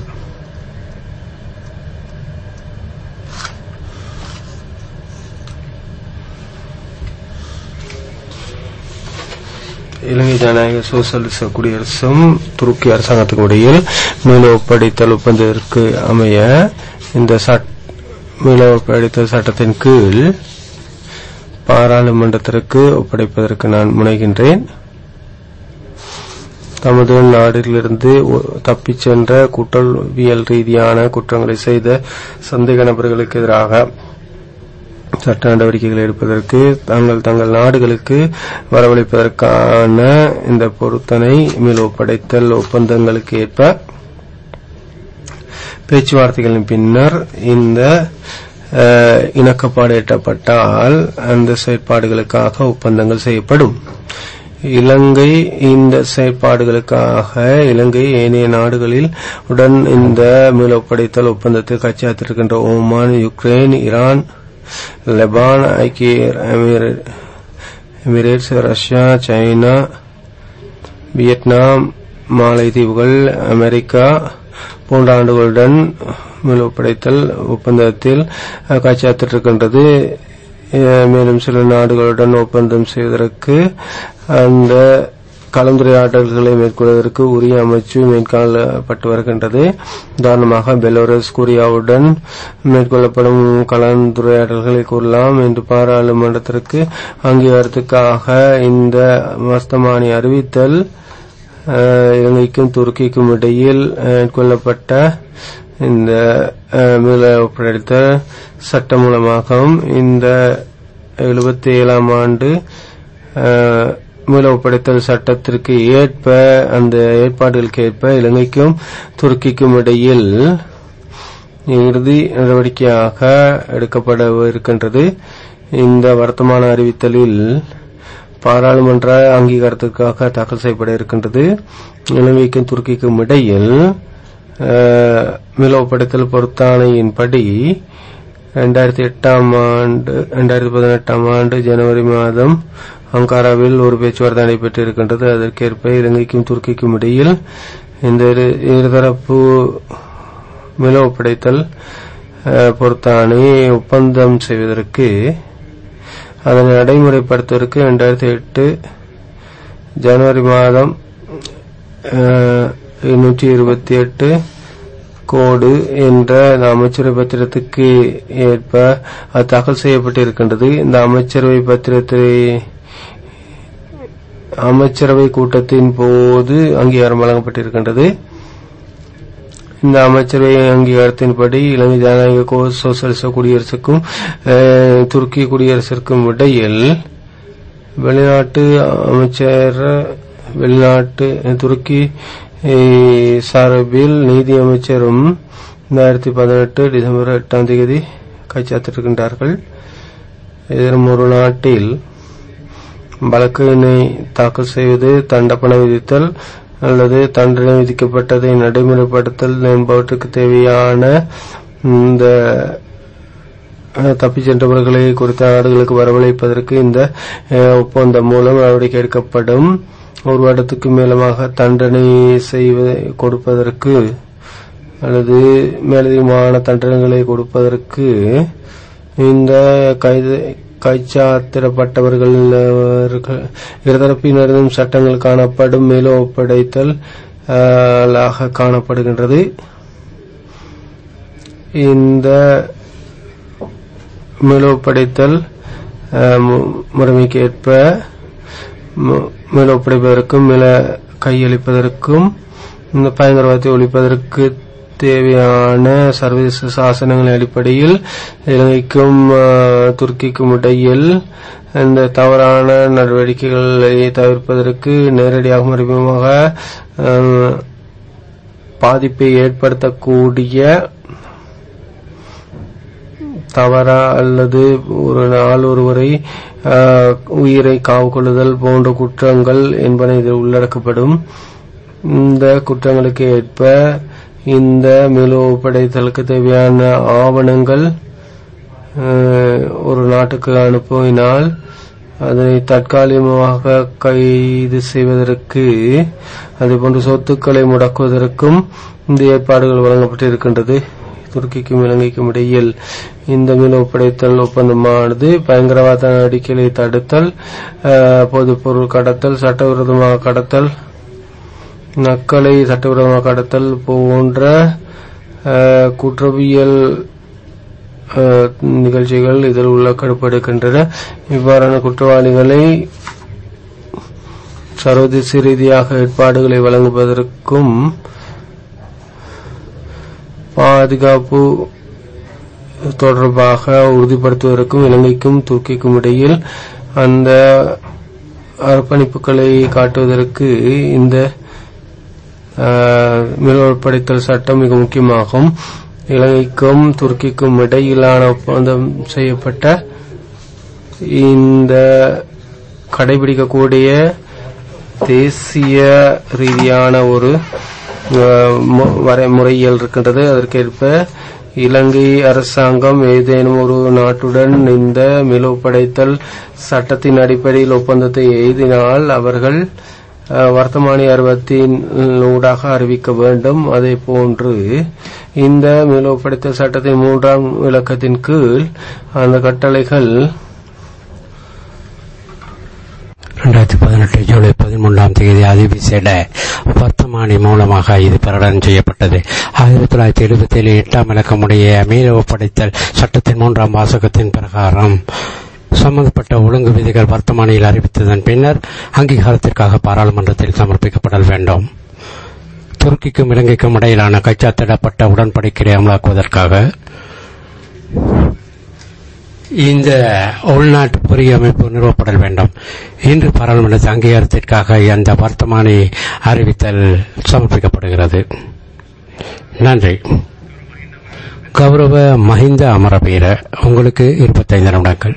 இலங்கை ஜனநாயக சோசலிச குடியரசும் துருக்கி அரசாங்கத்துக்கும் இடையில் மீள ஒப்படைத்தல் ஒப்பந்தத்திற்கு அமைய இந்த சட் மீள ஒப்படைத்தல் சட்டத்தின் கீழ் பாராளுமன்றத்திற்கு ஒப்படைப்பதற்கு நான் முனைகின்றேன் தமது நாட்டிலிருந்து ஒ- தப்பிச் சென்ற குற்றவியல் ரீதியான குற்றங்களை செய்த சந்தேக நபர்களுக்கு எதிராக சட்ட நடவடிக்கைகளை எடுப்பதற்கு தாங்கள் தங்கள் நாடுகளுக்கு வரவழைப்பதற்கான இந்த பொருத்தனை மீள் ஒப்படைத்தல் ஒப்பந்தங்களுக்கு ஏற்ப பேச்சுவார்த்தைகளின் பின்னர் இந்த அஹ், இணக்கப்பாடு எட்டப்பட்டால் அந்த செயற்பாடுகளுக்காக ஒப்பந்தங்கள் செய்யப்படும் இலங்கை இந்த செயற்பாடுகளுக்காக இலங்கை ஏனைய நாடுகளில் உடன் இந்த மீள் ஒப்படைத்தல் ஒப்பந்தத்தில் கட்சியாத்திருக்கின்ற ஓமான் யுக்ரைன் ஈரான் லெபான் ஐக்கிய எமிரே- எமிரேட்ஸ் ரஷ்யா சைனா வியட்நாம் மாலைதீவுகள் அமெரிக்கா போன்ற நாடுகளுடன் மீள் ஒப்படைத்தல் ஒப்பந்தத்தில் அஹ், காட்சியாத்திருக்கின்றது அஹ், மேலும் சில நாடுகளுடன் ஒப்பந்தம் செய்வதற்கு அந்த கலந்துரையாடல்களை மேற்கொள்வதற்கு உரிய அமைச்சு மேற்கொள்ளப்பட்டு வருகின்றது உதாரணமாக பெலோரஸ் கொரியாவுடன் மேற்கொள்ளப்படும் கலந்துரையாடல்களை கூறலாம் என்று பாராளுமன்றத்திற்கு அங்கீகாரத்துக்காக இந்த வர்த்தமானி அறிவித்தல் அஹ், இலங்கைக்கும் துருக்கிக்கும் இடையில் அஹ், மேற்கொள்ளப்பட்ட இந்த அஹ், மீள ஒப்படைத்த சட்டம் மூலமாகவும் இந்த எழுபத்தி ஏழாம் ஆண்டு அஹ், மீள ஒப்படைத்தல் சட்டத்திற்கு ஏற்ப அந்த ஏற்பாடுகளுக்கு ஏற்ப இலங்கைக்கும் துருக்கிக்கும் இடையில் இறுதி நடவடிக்கையாக எடுக்கப்பட இருக்கின்றது இந்த வர்த்தமான அறிவித்தலில் பாராளுமன்ற அங்கீகாரத்திற்காக தாக்கல் செய்யப்பட இருக்கின்றது இலங்கைக்கும் துருக்கிக்கும் இடையில் அஹ், மீள ஒப்படைத்தல் பொருத்தாணையின்படி இரண்டாயிரத்தி எட்டாம் ஆண்டு இரண்டாயிரத்தி பதினெட்டாம் ஆண்டு ஜனவரி மாதம் அங்காராவில் ஒரு பேச்சுவார்த்தை நடைபெற்றிருக்கின்றது அதற்கேற்ப இலங்கைக்கும் துருக்கிக்கும் இடையில் இந்த இரு- இருதரப்பு மீள ஒப்படைத்தல் அஹ், பொருத்தாணை ஒப்பந்தம் செய்வதற்கு அதனை நடைமுறைப்படுத்துவதற்கு இரண்டாயிரத்தி எட்டு ஜனவரி மாதம் நூற்றி இருபத்தி எட்டு கோடு என்ற இந்த அமைச்சரவை பத்திரத்துக்கு ஏற்ப அது தாக்கல் செய்யப்பட்டிருக்கின்றது இந்த அமைச்சரவை பத்திரத்தை அமைச்சரவை கூட்டத்தின் போது அங்கீகாரம் வழங்கப்பட்டிருக்கின்றது இந்த அமைச்சரவை அங்கீகாரத்தின்படி இலங்கை ஜனநாயக கோ சோசலிச குடியரசுக்கும் அஹ், துருக்கி குடியரசிற்கும் இடையில் வெளிநாட்டு அமைச்சர் வெளிநாட்டு துருக்கி அஹ், சார்பில் நீதி அமைச்சரும் இரண்டாயிரத்தி பதினெட்டு டிசம்பர் எட்டாம் தேதி கைச்சாத்திருக்கின்றார்கள் இதன் ஒரு நாட்டில் வழக்கினை தாக்கல் செய்வது தண்டப்பண விதித்தல் அல்லது தண்டனை விதிக்கப்பட்டதை நடைமுறைப்படுத்தல் என்பவற்றுக்கு தேவையான இந்த அஹ், தப்பிச் சென்றவர்களை குறித்த நாடுகளுக்கு வரவழைப்பதற்கு இந்த அஹ், ஒப்பந்தம் மூலம் நடவடிக்கை எடுக்கப்படும் ஒரு வருடத்துக்கு மேலமாக தண்டனை செய்வ கொடுப்பதற்கு அல்லது மேலதிகமான தண்டனைகளை கொடுப்பதற்கு இந்த கைது கைச்சாத்திரப்பட்டவர்கள் அவர்கள் இருதரப்பினரின் சட்டங்கள் காணப்படும் மேலும் ஒப்படைத்தல் ஆஹ், ஆக காணப்படுகின்றது இந்த மேலும் ஒப்படைத்தல் ஆஹ், மு- முறைமைக்கு ஏற்ப மு- மேல ஒப்படைப்பதற்கும் மேல கையளிப்பதற்கும் இந்த பயங்கரவாதத்தை ஒழிப்பதற்கு தேவையான சர்வதேச சாசனங்களின் அடிப்படையில் இலங்கைக்கும் ஆஹ், துருக்கிக்கும் இடையில் இந்த தவறான நடவடிக்கைகளை தவிர்ப்பதற்கு நேரடியாக மறைமுகமாக ஆஹ், பாதிப்பை ஏற்படுத்தக்கூடிய தவறா அல்லது ஒரு நாள் ஒருவரை ஆஹ், உயிரை காவு கொள்ளுதல் போன்ற குற்றங்கள் என்பன இதில் உள்ளடக்கப்படும் இந்த குற்றங்களுக்கு ஏற்ப இந்த மேலு ஒப்படைத்தலுக்கு தேவையான ஆவணங்கள் ஆஹ், ஒரு நாட்டுக்கு அனுப்பினால் அதனை தற்காலிகமாக கைது செய்வதற்கு அதேபோன்று சொத்துக்களை முடக்குவதற்கும் இந்த ஏற்பாடுகள் வழங்கப்பட்டிருக்கின்றது துருக்கிக்கும் இலங்கைக்கும் இடையில் இந்த மீள் ஒப்படைத்தல் ஒப்பந்தமானது பயங்கரவாத நடவடிக்கைகளை தடுத்தல் ஆஹ், பொதுப் பொருள் கடத்தல் சட்டவிரோதமாக கடத்தல் நக்களை சட்டவிரோதமாக கடத்தல் போன்ற ஆஹ், குற்றவியல் ஆஹ், நிகழ்ச்சிகள் இதில் உள்ளக்கப்படுகின்றன இவ்வாறான குற்றவாளிகளை சர்வதேச ரீதியாக ஏற்பாடுகளை வழங்குவதற்கும் பாதுகாப்பு தொடர்பாக உறுதிப்படுத்துவதற்கும் இலங்கைக்கும் துருக்கிக்கும் இடையில் அந்த அர்ப்பணிப்புகளை காட்டுவதற்கு இந்த மீள்படுத்தல் சட்டம் மிக முக்கியமாகும் இலங்கைக்கும் துருக்கிக்கும் இடையிலான ஒப்பந்தம் செய்யப்பட்ட இந்த கடைபிடிக்கக்கூடிய தேசிய ரீதியான ஒரு அஹ், மு- வரைமுறையில் இருக்கின்றது அதற்கேற்ப இலங்கை அரசாங்கம் ஏதேனும் ஒரு நாட்டுடன் இந்த மிலவுப்படைத்தல் சட்டத்தின் அடிப்படையில் ஒப்பந்தத்தை எழுதினால் அவர்கள் அஹ், வர்த்தமானி அறுபத்தின் ஊடாக அறிவிக்க வேண்டும் அதே போன்று இந்த மிலவுப்படைத்தல் சட்டத்தின் மூன்றாம் இலக்கத்தின் கீழ் அந்த கட்டளைகள் ரெண்டாயிரத்தி பதினெட்டு ஜூலை பதிமூன்றாம் தேதி அதிவிசேட வர்த்தமானி மூலமாக இது பிரகடனம் செய்யப்பட்டது ஆயிரத்தி தொள்ளாயிரத்தி எழுபத்தி ஏழு எட்டாம் இலக்கமுடைய மீள ஒப்படைத்தல் சட்டத்தின் மூன்றாம் வாசகத்தின் பிரகாரம் சம்பந்தப்பட்ட ஒழுங்கு விதிகள் வர்த்தமானியில் அறிவித்ததன் பின்னர் அங்கீகாரத்திற்காக பாராளுமன்றத்தில் சமர்ப்பிக்கப்படல் வேண்டும் துருக்கிக்கும் இலங்கைக்கும் இடையிலான கைச்சாத்திடப்பட்ட உடன்படிக்கையை அமலாக்குவதற்காக இந்த உள்நாட்டு பொறிய அமைப்பு நிறுவப்படல் வேண்டும் இன்று பாராளுமன்ற அங்கீகாரத்திற்காக அந்த வர்த்தமானி அறிவித்தல் சமர்ப்பிக்கப்படுகிறது நன்றி கௌரவ மஹிந்த அமரபீர உங்களுக்கு இருபத்தைந்து நிமிடங்கள்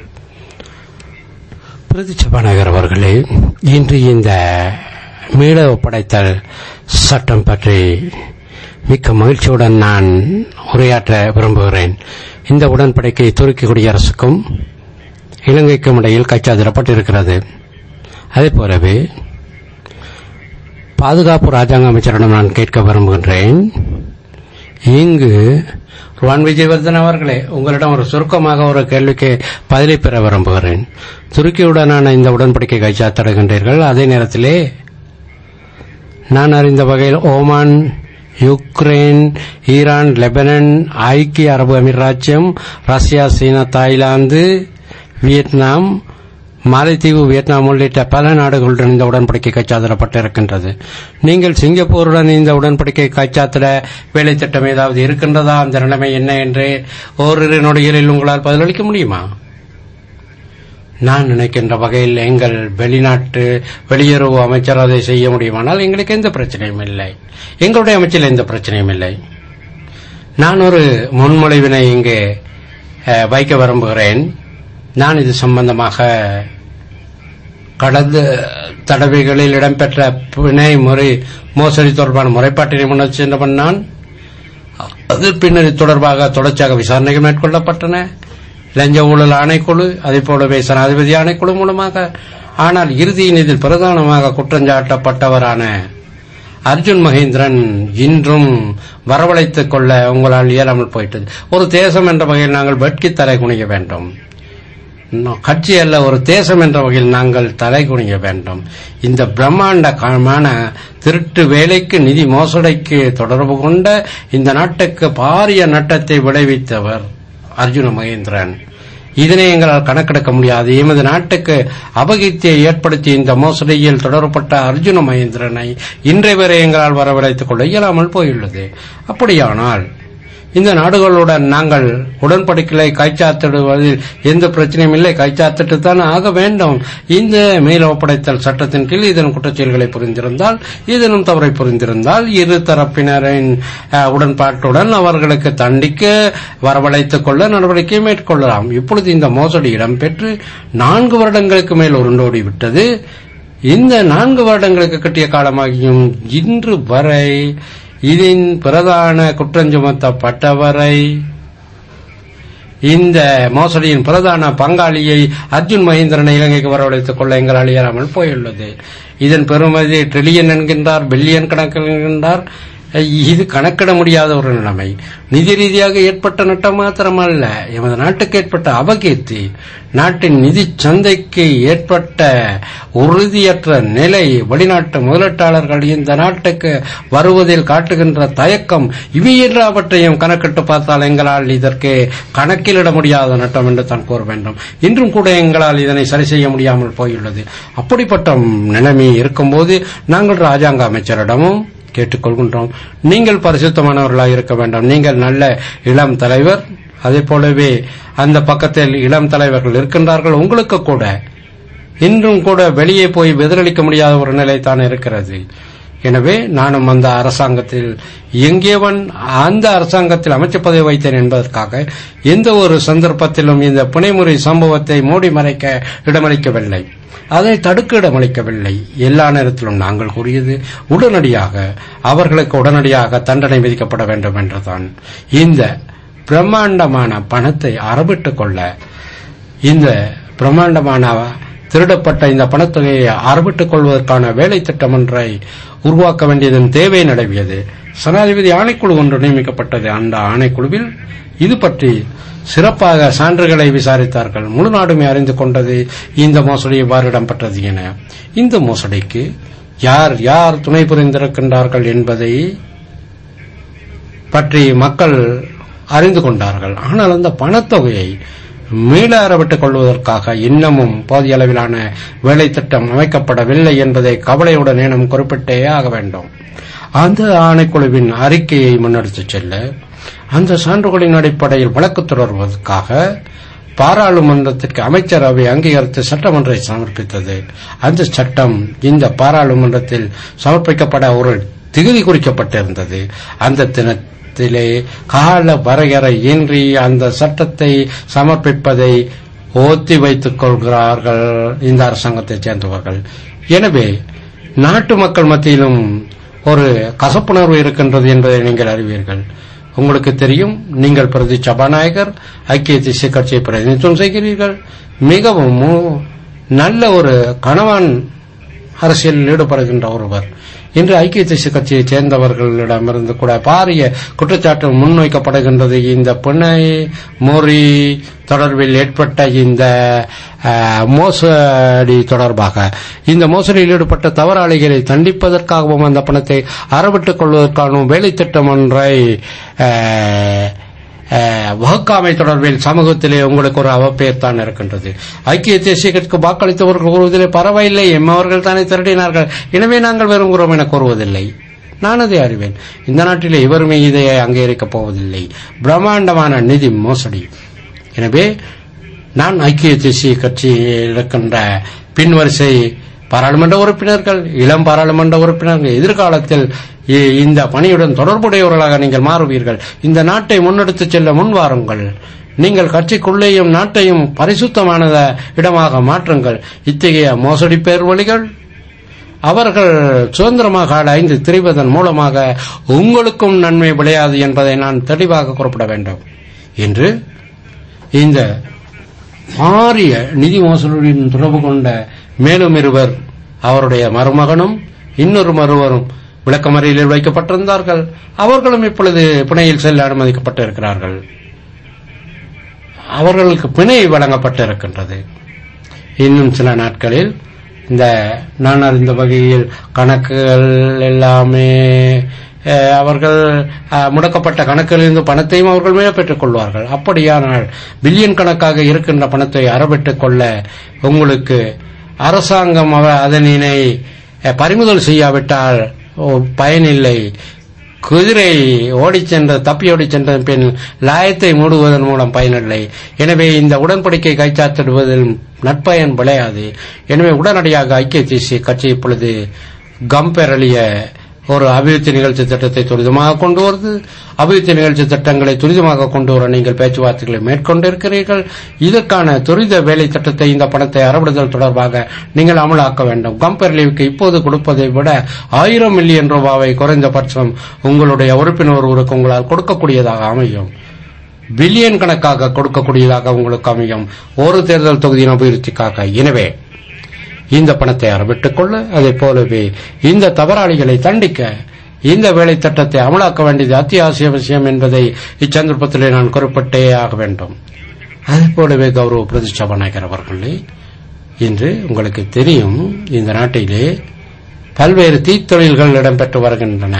பிரதி சபாநாயகர் அவர்களே இன்று இந்த மீள ஒப்படைத்தல் சட்டம் பற்றி மிக்க மகிழ்ச்சியுடன் நான் உரையாற்ற விரும்புகிறேன் இந்த உடன்படிக்கை துருக்கி குடியரசுக்கும் இலங்கைக்கும் இடையில் கைச்சாதிடப்பட்டிருக்கிறது அதே போலவே பாதுகாப்பு ராஜாங்க அமைச்சரிடம் நான் கேட்க விரும்புகின்றேன் இங்கு ருவான் விஜயவர்தன் அவர்களே உங்களிடம் ஒரு சுருக்கமாக ஒரு கேள்விக்கு பதிலை பெற விரும்புகிறேன் துருக்கியுடனான இந்த உடன்படிக்கை கைச்சாத்திடுகின்றீர்கள் அதே நேரத்திலே நான் அறிந்த வகையில் ஓமான் யுக்ரைன் ஈரான் லெபனன் ஐக்கிய அரபு அமீராட்சியம் ரஷ்யா சீனா தாய்லாந்து வியட்நாம் மாலைத்தீவு வியட்நாம் உள்ளிட்ட பல நாடுகளுடன் இந்த உடன்படிக்கை கைச்சாத்திடப்பட்டிருக்கின்றது நீங்கள் சிங்கப்பூருடன் இந்த உடன்படிக்கை கைச்சாத்திட வேலை திட்டம் ஏதாவது இருக்கின்றதா அந்த நிலைமை என்ன என்று ஓரிரு நொடிகளில் உங்களால் பதிலளிக்க முடியுமா நான் நினைக்கின்ற வகையில் எங்கள் வெளிநாட்டு வெளியுறவு அமைச்சர் அதை செய்ய முடியுமானால் எங்களுக்கு எந்த பிரச்சனையும் இல்லை எங்களுடைய அமைச்சில் எந்த பிரச்சனையும் இல்லை நான் ஒரு முன்மொழிவினை இங்கே அஹ், வைக்க விரும்புகிறேன் நான் இது சம்பந்தமாக கடந்த தடவைகளில் இடம்பெற்ற பிணை முறை மோசடி தொடர்பான முறைப்பாட்டினை முன்னர் சென்றவன் நான் அது பின்னர் இது தொடர்பாக தொடர்ச்சியாக விசாரணைகள் மேற்கொள்ளப்பட்டன லஞ்ச ஊழல் ஆணைக்குழு அதே போலவே சனாதிபதி ஆணைக்குழு மூலமாக ஆனால் இறுதியில் இதில் பிரதானமாக குற்றஞ்சாட்டப்பட்டவரான அர்ஜுன் மகேந்திரன் இன்றும் வரவழைத்துக் கொள்ள உங்களால் இயலாமல் போயிட்டது ஒரு தேசம் என்ற வகையில் நாங்கள் வெட்கி தலை குனிய வேண்டும் இன்னும் கட்சி அல்ல ஒரு தேசம் என்ற வகையில் நாங்கள் தலை குனிய வேண்டும் இந்த பிரம்மாண்டமான திருட்டு வேலைக்கு நிதி மோசடிக்கு தொடர்பு கொண்ட இந்த நாட்டுக்கு பாரிய நட்டத்தை விளைவித்தவர் அர்ஜுன மகேந்திரன் இதனை எங்களால் கணக்கெடுக்க முடியாது எமது நாட்டுக்கு அபகீர்த்தியை ஏற்படுத்திய இந்த மோசடியில் தொடரப்பட்ட அர்ஜுன மகேந்திரனை இன்றைய வரை எங்களால் வரவழைத்துக் கொள்ள இயலாமல் போயுள்ளது அப்படியானால் இந்த நாடுகளுடன் நாங்கள் உடன்படிக்கைகளை கைச்சாத்திடுவதில் எந்த பிரச்சனையும் இல்லை கைச்சாத்திட்டு தான் ஆக வேண்டும் இந்த மேல் ஒப்படைத்தல் சட்டத்தின் கீழ் இதன் குற்றச்செயல்களை புரிந்திருந்தால் இதனும் தவறை புரிந்திருந்தால் இரு தரப்பினரின் அஹ், உடன்பாட்டுடன் அவர்களுக்கு தண்டிக்க வரவழைத்துக் கொள்ள நடவடிக்கை மேற்கொள்ளலாம் இப்பொழுது இந்த மோசடி இடம்பெற்று நான்கு வருடங்களுக்கு மேல் உருண்டோடி விட்டது இந்த நான்கு வருடங்களுக்கு கட்டிய காலமாகியும் இன்று வரை இதன் பிரதான குற்றஞ்சுமத்தப்பட்டவரை இந்த மோசடியின் பிரதான பங்காளியை அர்ஜுன் மகேந்திரனை இலங்கைக்கு வரவழைத்துக் கொள்ள எங்களால் இயலாமல் போயுள்ளது இதன் பெறுமதி ட்ரில்லியன் என்கின்றார் பில்லியன் கணக்கில் என்கின்றார் இது கணக்கிட முடியாத ஒரு நிலைமை நிதி ரீதியாக ஏற்பட்ட நட்டம் மாத்திரமல்ல எமது நாட்டுக்கு ஏற்பட்ட அபகீர்த்தி நாட்டின் நிதி சந்தைக்கு ஏற்பட்ட உறுதியற்ற நிலை வெளிநாட்டு முதலீட்டாளர்கள் இந்த நாட்டுக்கு வருவதில் காட்டுகின்ற தயக்கம் இவை எல்லாவற்றையும் கணக்கிட்டு பார்த்தால் எங்களால் இதற்கு கணக்கிலிட முடியாத நட்டம் என்று தான் கூற வேண்டும் இன்றும் கூட எங்களால் இதனை சரி செய்ய முடியாமல் போயுள்ளது அப்படிப்பட்ட நிலைமை இருக்கும்போது நாங்கள் ராஜாங்க அமைச்சரிடமும் கேட்டுக்கொள்கின்றோம் நீங்கள் பரிசுத்தமானவர்களாக இருக்க வேண்டாம் நீங்கள் நல்ல இளம் தலைவர் அதே போலவே அந்த பக்கத்தில் இளம் தலைவர்கள் இருக்கின்றார்கள் உங்களுக்கு கூட இன்றும் கூட வெளியே போய் எதிரொலிக்க முடியாத ஒரு நிலை தான் இருக்கிறது எனவே நானும் அந்த அரசாங்கத்தில் எங்கேவன் அந்த அரசாங்கத்தில் அமைச்சர் பதவி வைத்தேன் என்பதற்காக எந்த ஒரு சந்தர்ப்பத்திலும் இந்த புனைமுறை சம்பவத்தை மூடி மறைக்க இடமளிக்கவில்லை அதை தடுக்க இடமளிக்கவில்லை எல்லா நேரத்திலும் நாங்கள் கூறியது உடனடியாக அவர்களுக்கு உடனடியாக தண்டனை விதிக்கப்பட வேண்டும் என்றுதான் இந்த பிரம்மாண்டமான பணத்தை அறவிட்டுக் கொள்ள இந்த பிரம்மாண்டமான திருடப்பட்ட இந்த பணத்தொகையை அறவிட்டுக் கொள்வதற்கான வேலை திட்டம் ஒன்றை உருவாக்க வேண்டியதன் தேவை நிலவியது சனாதிபதி ஆணைக்குழு ஒன்று நியமிக்கப்பட்டது அந்த ஆணைக்குழுவில் இது பற்றி சிறப்பாக சான்றுகளை விசாரித்தார்கள் முழு நாடுமே அறிந்து கொண்டது இந்த மோசடி எவ்வாறு இடம்பெற்றது என இந்த மோசடிக்கு யார் யார் துணை புரிந்திருக்கின்றார்கள் என்பதை பற்றி மக்கள் அறிந்து கொண்டார்கள் ஆனால் அந்த பணத்தொகையை மீள அறவிட்டுக் கொள்வதற்காக இன்னமும் போதிய அளவிலான வேலை திட்டம் அமைக்கப்படவில்லை என்பதை கவலையுடன் நாம் குறிப்பிட்டே ஆக வேண்டும் அந்த ஆணைக்குழுவின் அறிக்கையை முன்னெடுத்துச் செல்ல அந்த சான்றுகளின் அடிப்படையில் வழக்கு தொடர்வதற்காக பாராளுமன்றத்திற்கு அமைச்சரவை அங்கீகரித்து சட்டமன்றை சமர்ப்பித்தது அந்த சட்டம் இந்த பாராளுமன்றத்தில் சமர்ப்பிக்கப்பட ஒரு திகதி குறிக்கப்பட்டிருந்தது அந்த தினத்திலே கால வரையறை இன்றி அந்த சட்டத்தை சமர்ப்பிப்பதை ஒத்தி வைத்துக் கொள்கிறார்கள் இந்த அரசாங்கத்தைச் சேர்ந்தவர்கள் எனவே நாட்டு மக்கள் மத்தியிலும் ஒரு கசப்புணர்வு இருக்கின்றது என்பதை நீங்கள் அறிவீர்கள் உங்களுக்கு தெரியும் நீங்கள் பிரதி சபாநாயகர் ஐக்கிய தேசிய கட்சியை பிரதிநிதித்துவம் செய்கிறீர்கள் மிகவும் மு- நல்ல ஒரு கணவன் அரசியலில் ஈடுபடுகின்ற ஒருவர் இன்று ஐக்கிய தேசிய கட்சியைச் சேர்ந்தவர்களிடமிருந்து கூட பாரிய குற்றச்சாட்டு முன்வைக்கப்படுகின்றது இந்த பிணை மோரி தொடர்பில் ஏற்பட்ட இந்த அஹ், மோசடி தொடர்பாக இந்த மோசடியில் ஈடுபட்ட தவறாளிகளை தண்டிப்பதற்காகவும் அந்த பணத்தை அறவிட்டுக் கொள்வதற்கான வேலை திட்டம் ஒன்றை அஹ், அஹ், வகுக்காமை தொடர்பில் சமூகத்திலே உங்களுக்கு ஒரு அவப்பெயர் தான் இருக்கின்றது ஐக்கிய தேசிய கட்சிக்கு வாக்களித்தவர்கள் கூறுவதிலே பரவாயில்லை எம்மவர்கள் தானே திரட்டினார்கள் எனவே நாங்கள் விரும்புகிறோம் என கூறுவதில்லை நான் அதை அறிவேன் இந்த நாட்டிலே இவருமே இதை அங்கீகரிக்கப் போவதில்லை பிரம்மாண்டமான நிதி மோசடி எனவே நான் ஐக்கிய தேசிய கட்சியில் இருக்கின்ற பின்வரிசை பாராளுமன்ற உறுப்பினர்கள் இளம் பாராளுமன்ற உறுப்பினர்கள் எதிர்காலத்தில் இ- இந்த பணியுடன் தொடர்புடையவர்களாக நீங்கள் மாறுவீர்கள் இந்த நாட்டை முன்னெடுத்துச் செல்ல முன்வாருங்கள் நீங்கள் கட்சிக்குள்ளேயும் நாட்டையும் பரிசுத்தமான இடமாக மாற்றுங்கள் இத்தகைய மோசடி பேர் வழிகள் அவர்கள் சுதந்திரமாக அலைந்து திரிவதன் மூலமாக உங்களுக்கும் நன்மை விளையாது என்பதை நான் தெளிவாக குறிப்பிட வேண்டும் என்று இந்த பாரிய நிதி மோசடியுடன் தொடர்பு கொண்ட மேலும் இருவர் அவருடைய மருமகனும் இன்னொரு மருவரும் விளக்கமறையில் வைக்கப்பட்டிருந்தார்கள் அவர்களும் இப்பொழுது பிணையில் செல்ல அனுமதிக்கப்பட்டிருக்கிறார்கள் அவர்களுக்கு பிணை வழங்கப்பட்டிருக்கின்றது இன்னும் சில நாட்களில் இந்த நான் அறிந்த வகையில் கணக்குகள் எல்லாமே அஹ், அவர்கள் அஹ், முடக்கப்பட்ட கணக்கிலிருந்து பணத்தையும் அவர்கள் மீள பெற்றுக் கொள்வார்கள் அப்படியானால் பில்லியன் கணக்காக இருக்கின்ற பணத்தை அறவிட்டுக் கொள்ள உங்களுக்கு அரசாங்கம் அவ- அதனினை அஹ், பறிமுதல் செய்யாவிட்டால் ஓ, பயனில்லை குதிரை ஓடிச் சென்ற தப்பி ஓடிச் சென்ற பின் லாயத்தை மூடுவதன் மூலம் பயனில்லை எனவே இந்த உடன்படிக்கை கைச்சாத்திடுவதில் நற்பயன் விளையாது எனவே உடனடியாக ஐக்கிய தேசிய கட்சி இப்பொழுது கம்பெரலிய ஒரு அபிவிருத்தி நிகழ்ச்சி திட்டத்தை துரிதமாக கொண்டு வருது அபிவிருத்தி நிகழ்ச்சி திட்டங்களை துரிதமாக கொண்டு வர நீங்கள் பேச்சுவார்த்தைகளை மேற்கொண்டிருக்கிறீர்கள் இதற்கான துரித வேலை திட்டத்தை இந்த பணத்தை அறவிடுதல் தொடர்பாக நீங்கள் அமலாக்க வேண்டும் கம்பெரலிவுக்கு இப்போது கொடுப்பதை விட ஆயிரம் மில்லியன் ரூபாவை குறைந்தபட்சம் உங்களுடைய உறுப்பினர் ஒருவருக்கு உங்களால் கொடுக்கக்கூடியதாக அமையும் பில்லியன் கணக்காக கொடுக்கக்கூடியதாக உங்களுக்கு அமையும் ஒரு தேர்தல் தொகுதியின் அபிவிருத்திக்காக எனவே இந்த பணத்தை அறவிட்டுக் கொள்ள அதை போலவே இந்த தவறாளிகளை தண்டிக்க இந்த வேலை திட்டத்தை அமலாக்க வேண்டியது அத்தியாவசிய விஷயம் என்பதை இச்சந்தர்ப்பத்திலே நான் குறிப்பிட்டே ஆக வேண்டும் அதே போலவே கௌரவ பிரதி சபாநாயகர் அவர்களே இன்று உங்களுக்கு தெரியும் இந்த நாட்டிலே பல்வேறு தீத்தொழில்கள் இடம்பெற்று வருகின்றன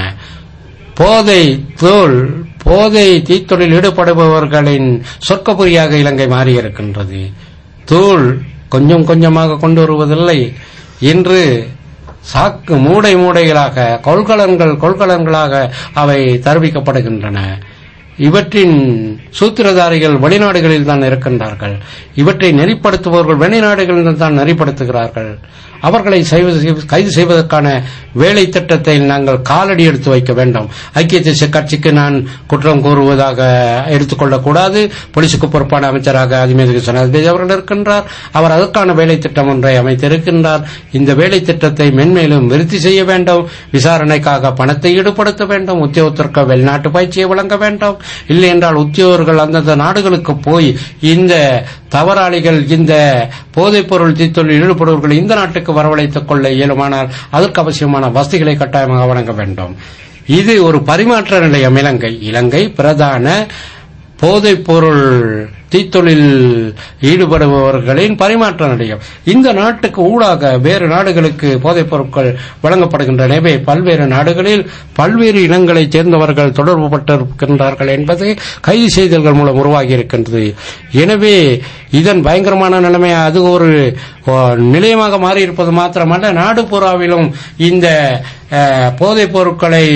போதை தோல் போதை தீத்தொழில் ஈடுபடுபவர்களின் சொர்க்கபுரியாக இலங்கை மாறியிருக்கின்றது தூள் கொஞ்சம் கொஞ்சமாக கொண்டு வருவதில்லை இன்று சாக்கு மூடை மூடைகளாக கொள்கலன்கள் கொள்கலன்களாக அவை தருவிக்கப்படுகின்றன இவற்றின் சூத்திரதாரிகள் வெளிநாடுகளில் தான் இருக்கின்றார்கள் இவற்றை நெறிப்படுத்துபவர்கள் வெளிநாடுகளில் தான் நெறிப்படுத்துகிறார்கள் அவர்களை செய்வது- கைது செய்வதற்கான வேலை திட்டத்தை நாங்கள் காலடி எடுத்து வைக்க வேண்டும் ஐக்கிய தேசிய கட்சிக்கு நான் குற்றம் கூறுவதாக எடுத்துக்கொள்ளக்கூடாது போலீசுக்கு பொறுப்பான அமைச்சராக அதிமேதகு ஜனாதிபதி அவர்கள் இருக்கின்றார் அவர் அதற்கான வேலை திட்டம் ஒன்றை அமைத்திருக்கின்றார் இந்த வேலை திட்டத்தை மென்மேலும் விருத்தி செய்ய வேண்டும் விசாரணைக்காக பணத்தை ஈடுபடுத்த வேண்டும் உத்தியோகத்திற்கு வெளிநாட்டு பயிற்சியை வழங்க வேண்டும் இல்லை என்றால் உத்தியோகர்கள் அந்தந்த நாடுகளுக்கு போய் இந்த தவறாளிகள் இந்த போதைப்பொருள் தீத்தொழில் ஈடுபடுவர்கள் இந்த நாட்டுக்கு வரவழைத்துக் கொள்ள இயலுமானால் அதற்கு அவசியமான வசதிகளை கட்டாயமாக வழங்க வேண்டும் இது ஒரு பரிமாற்ற நிலையம் இலங்கை இலங்கை பிரதான போதைப்பொருள் தீத்தொழில் ஈடுபடுபவர்களின் பரிமாற்ற நிலையம் இந்த நாட்டுக்கு ஊடாக வேறு நாடுகளுக்கு போதைப் பொருட்கள் வழங்கப்படுகின்றன எனவே பல்வேறு நாடுகளில் பல்வேறு இனங்களைச் சேர்ந்தவர்கள் தொடர்பு பட்டிருக்கின்றார்கள் என்பது கைது செய்தல்கள் மூலம் உருவாகி இருக்கின்றது எனவே இதன் பயங்கரமான நிலைமை அது ஒரு ஓ, நிலையமாக மாறியிருப்பது மாத்திரமல்ல நாடு பூராவிலும் இந்த அஹ், போதைப் பொருட்களை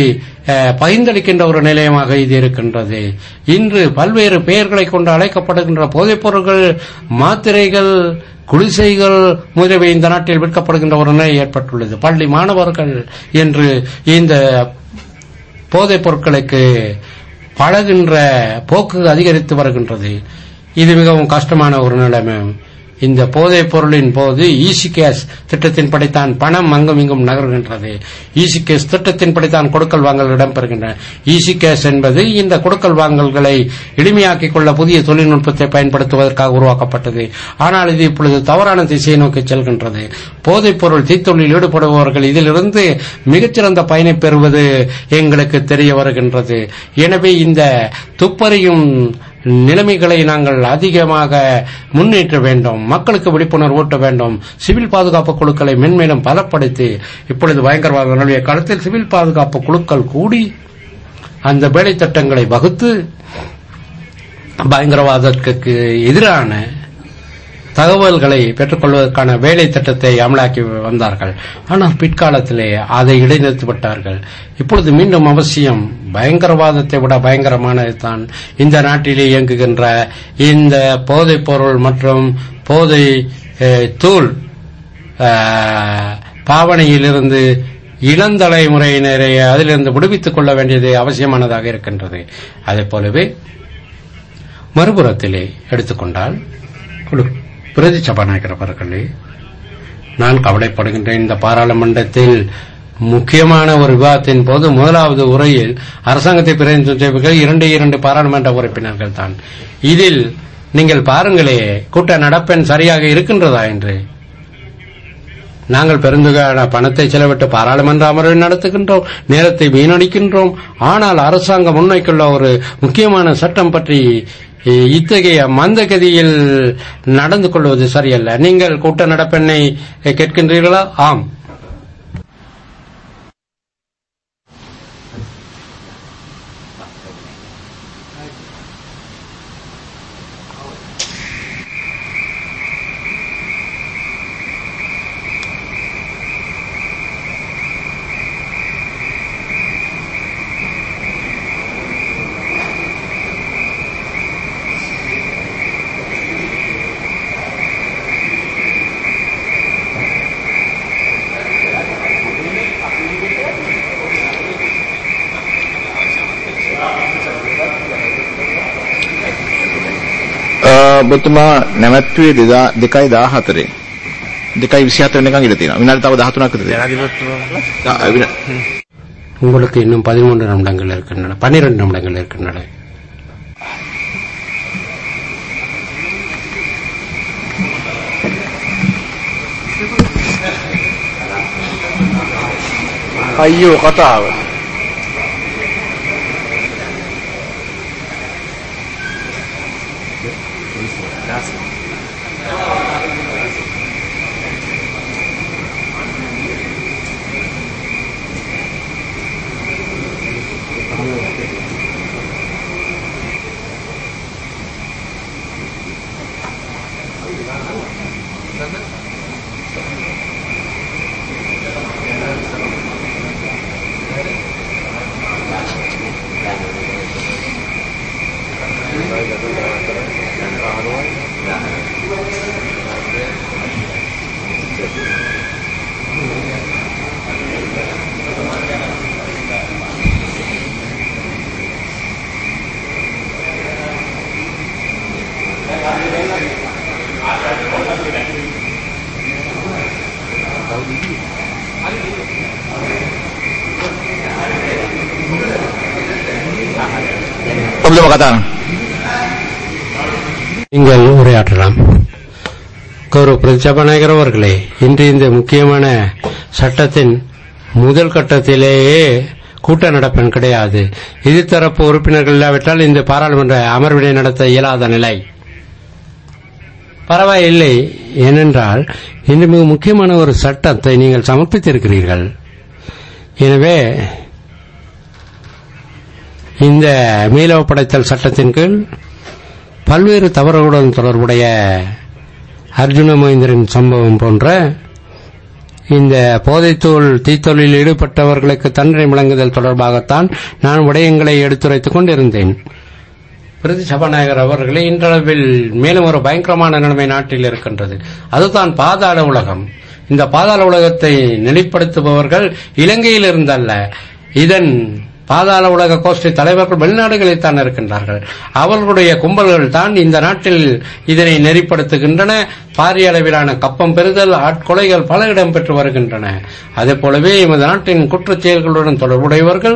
அஹ், பகிர்ந்தளிக்கின்ற ஒரு நிலையமாக இது இருக்கின்றது இன்று பல்வேறு பெயர்களை கொண்டு அழைக்கப்படுகின்ற போதைப் பொருட்கள் மாத்திரைகள் குடிசைகள் முதலியவை இந்த நாட்டில் விற்கப்படுகின்ற ஒரு நிலை ஏற்பட்டுள்ளது பள்ளி மாணவர்கள் என்று இந்த போதைப் பொருட்களுக்கு பழகின்ற போக்கு அதிகரித்து வருகின்றது இது மிகவும் கஷ்டமான ஒரு நிலைமை இந்த போதைப் பொருளின் போது ஈசி கேஸ் திட்டத்தின்படித்தான் பணம் அங்கும் இங்கும் நகர்கின்றது ஈசி கேஸ் திட்டத்தின்படித்தான் கொடுக்கல் வாங்கல் இடம்பெறுகின்றன ஈசி கேஸ் என்பது இந்த கொடுக்கல் வாங்கல்களை எளிமையாக்கிக் கொள்ள புதிய தொழில்நுட்பத்தை பயன்படுத்துவதற்காக உருவாக்கப்பட்டது ஆனால் இது இப்பொழுது தவறான திசையை நோக்கி செல்கின்றது போதைப் பொருள் தீத்தொழில் ஈடுபடுபவர்கள் இதிலிருந்து மிகச்சிறந்த பயனை பெறுவது எங்களுக்கு தெரிய வருகின்றது எனவே இந்த துப்பறியும் நிலைமைகளை நாங்கள் அதிகமாக முன்னேற்ற வேண்டும் மக்களுக்கு விழிப்புணர்வு ஊட்ட வேண்டும் சிவில் பாதுகாப்பு குழுக்களை மென்மேலும் பலப்படுத்தி இப்பொழுது பயங்கரவாதிகளுடைய களத்தில் சிவில் பாதுகாப்பு குழுக்கள் கூடி அந்த வேலை திட்டங்களை வகுத்து பயங்கரவாதத்துக்கு எதிரான தகவல்களை பெற்றுக்கொள்வதற்கான வேலை திட்டத்தை அமலாக்கி வந்தார்கள் ஆனால் பிற்காலத்திலே அதை இடைநிறுத்தி விட்டார்கள் இப்பொழுது மீண்டும் அவசியம் பயங்கரவாதத்தை விட பயங்கரமானதுதான் இந்த நாட்டிலே இயங்குகின்ற இந்த போதைப் பொருள் மற்றும் போதை அஹ், தூள் அஹ், பாவனையிலிருந்து இளந்தலைமுறையினரை அதிலிருந்து விடுவித்துக் கொள்ள வேண்டியது அவசியமானதாக இருக்கின்றது அதே போலவே மறுபுறத்திலே எடுத்துக்கொண்டால் குழு பிரதி சபாநாயகர் அவர்களே நான் கவலைப்படுகின்றேன் இந்த பாராளுமன்றத்தில் முக்கியமான ஒரு விவாதத்தின் போது முதலாவது உரையில் அரசாங்கத்தை பிரதிநிதித்துவர்கள் இரண்டு இரண்டு பாராளுமன்ற உறுப்பினர்கள் தான் இதில் நீங்கள் பாருங்களே கூட்ட நடப்பெண் சரியாக இருக்கின்றதா என்று நாங்கள் பெருந்தொகையான பணத்தை செலவிட்டு பாராளுமன்ற அமர்வை நடத்துகின்றோம் நேரத்தை வீணடிக்கின்றோம் ஆனால் அரசாங்கம் முன்வைக்குள்ள ஒரு முக்கியமான சட்டம் பற்றி இ- இத்தகைய மந்தகதியில் நடந்து கொள்வது சரியல்ல நீங்கள் கூட்ட நடப்பெண்ணை கேட்கின்றீர்களா ஆம் ඔබතුමා නැවැත්තුවේ දෙදා දෙකයි දා හතරේ දෙකයි විසිහත වෙනකං ඉඩ තියෙනවා විනාඩි තව 13ක් විතර உங்களுக்கு இன்னும் பதிமூன்று நிமிடங்கள் இருக்கின்றன பன்னிரண்டு நிமிடங்கள் இருக்கின்றன අයියෝ කතාව ඔබතුමා කතා කරන්න. நீங்கள் உரையாற்றலாம் கௌரவ பிரதிசபாநாயகர் அவர்களே இன்று இந்த முக்கியமான சட்டத்தின் முதல் கட்டத்திலேயே கூட்ட நடப்பெண் கிடையாது எதிர்த்தரப்பு உறுப்பினர்கள் இல்லாவிட்டால் இந்த பாராளுமன்ற அமர்வினை நடத்த இயலாத நிலை பரவாயில்லை ஏனென்றால் இன்று மிக முக்கியமான ஒரு சட்டத்தை நீங்கள் சமர்ப்பித்திருக்கிறீர்கள் எனவே இந்த மீளவு படைத்தல் சட்டத்தின் கீழ் பல்வேறு தவறுகளுடன் தொடர்புடைய அர்ஜுன மகேந்திரன் சம்பவம் போன்ற இந்த போதைத்தூள் தீத்தொழில் ஈடுபட்டவர்களுக்கு தண்டனை வழங்குதல் தொடர்பாகத்தான் நான் விடயங்களை எடுத்துரைத்துக் கொண்டிருந்தேன் பிரதி சபாநாயகர் அவர்களே இன்றளவில் மேலும் ஒரு பயங்கரமான நிலைமை நாட்டில் இருக்கின்றது அதுதான் பாதாள உலகம் இந்த பாதாள உலகத்தை நிலைப்படுத்துபவர்கள் இலங்கையில் இருந்தல்ல இதன் பாதாள உலக கோஷ்டி தலைவர்கள் வெளிநாடுகளில் தான் இருக்கின்றார்கள் அவர்களுடைய கும்பல்கள் தான் இந்த நாட்டில் இதனை நெறிப்படுத்துகின்றன பாரிய அளவிலான கப்பம் பெறுதல் ஆட்கொலைகள் பல இடம் பெற்று வருகின்றன அதே போலவே எமது நாட்டின் குற்றச் செயல்களுடன் தொடர்புடையவர்கள்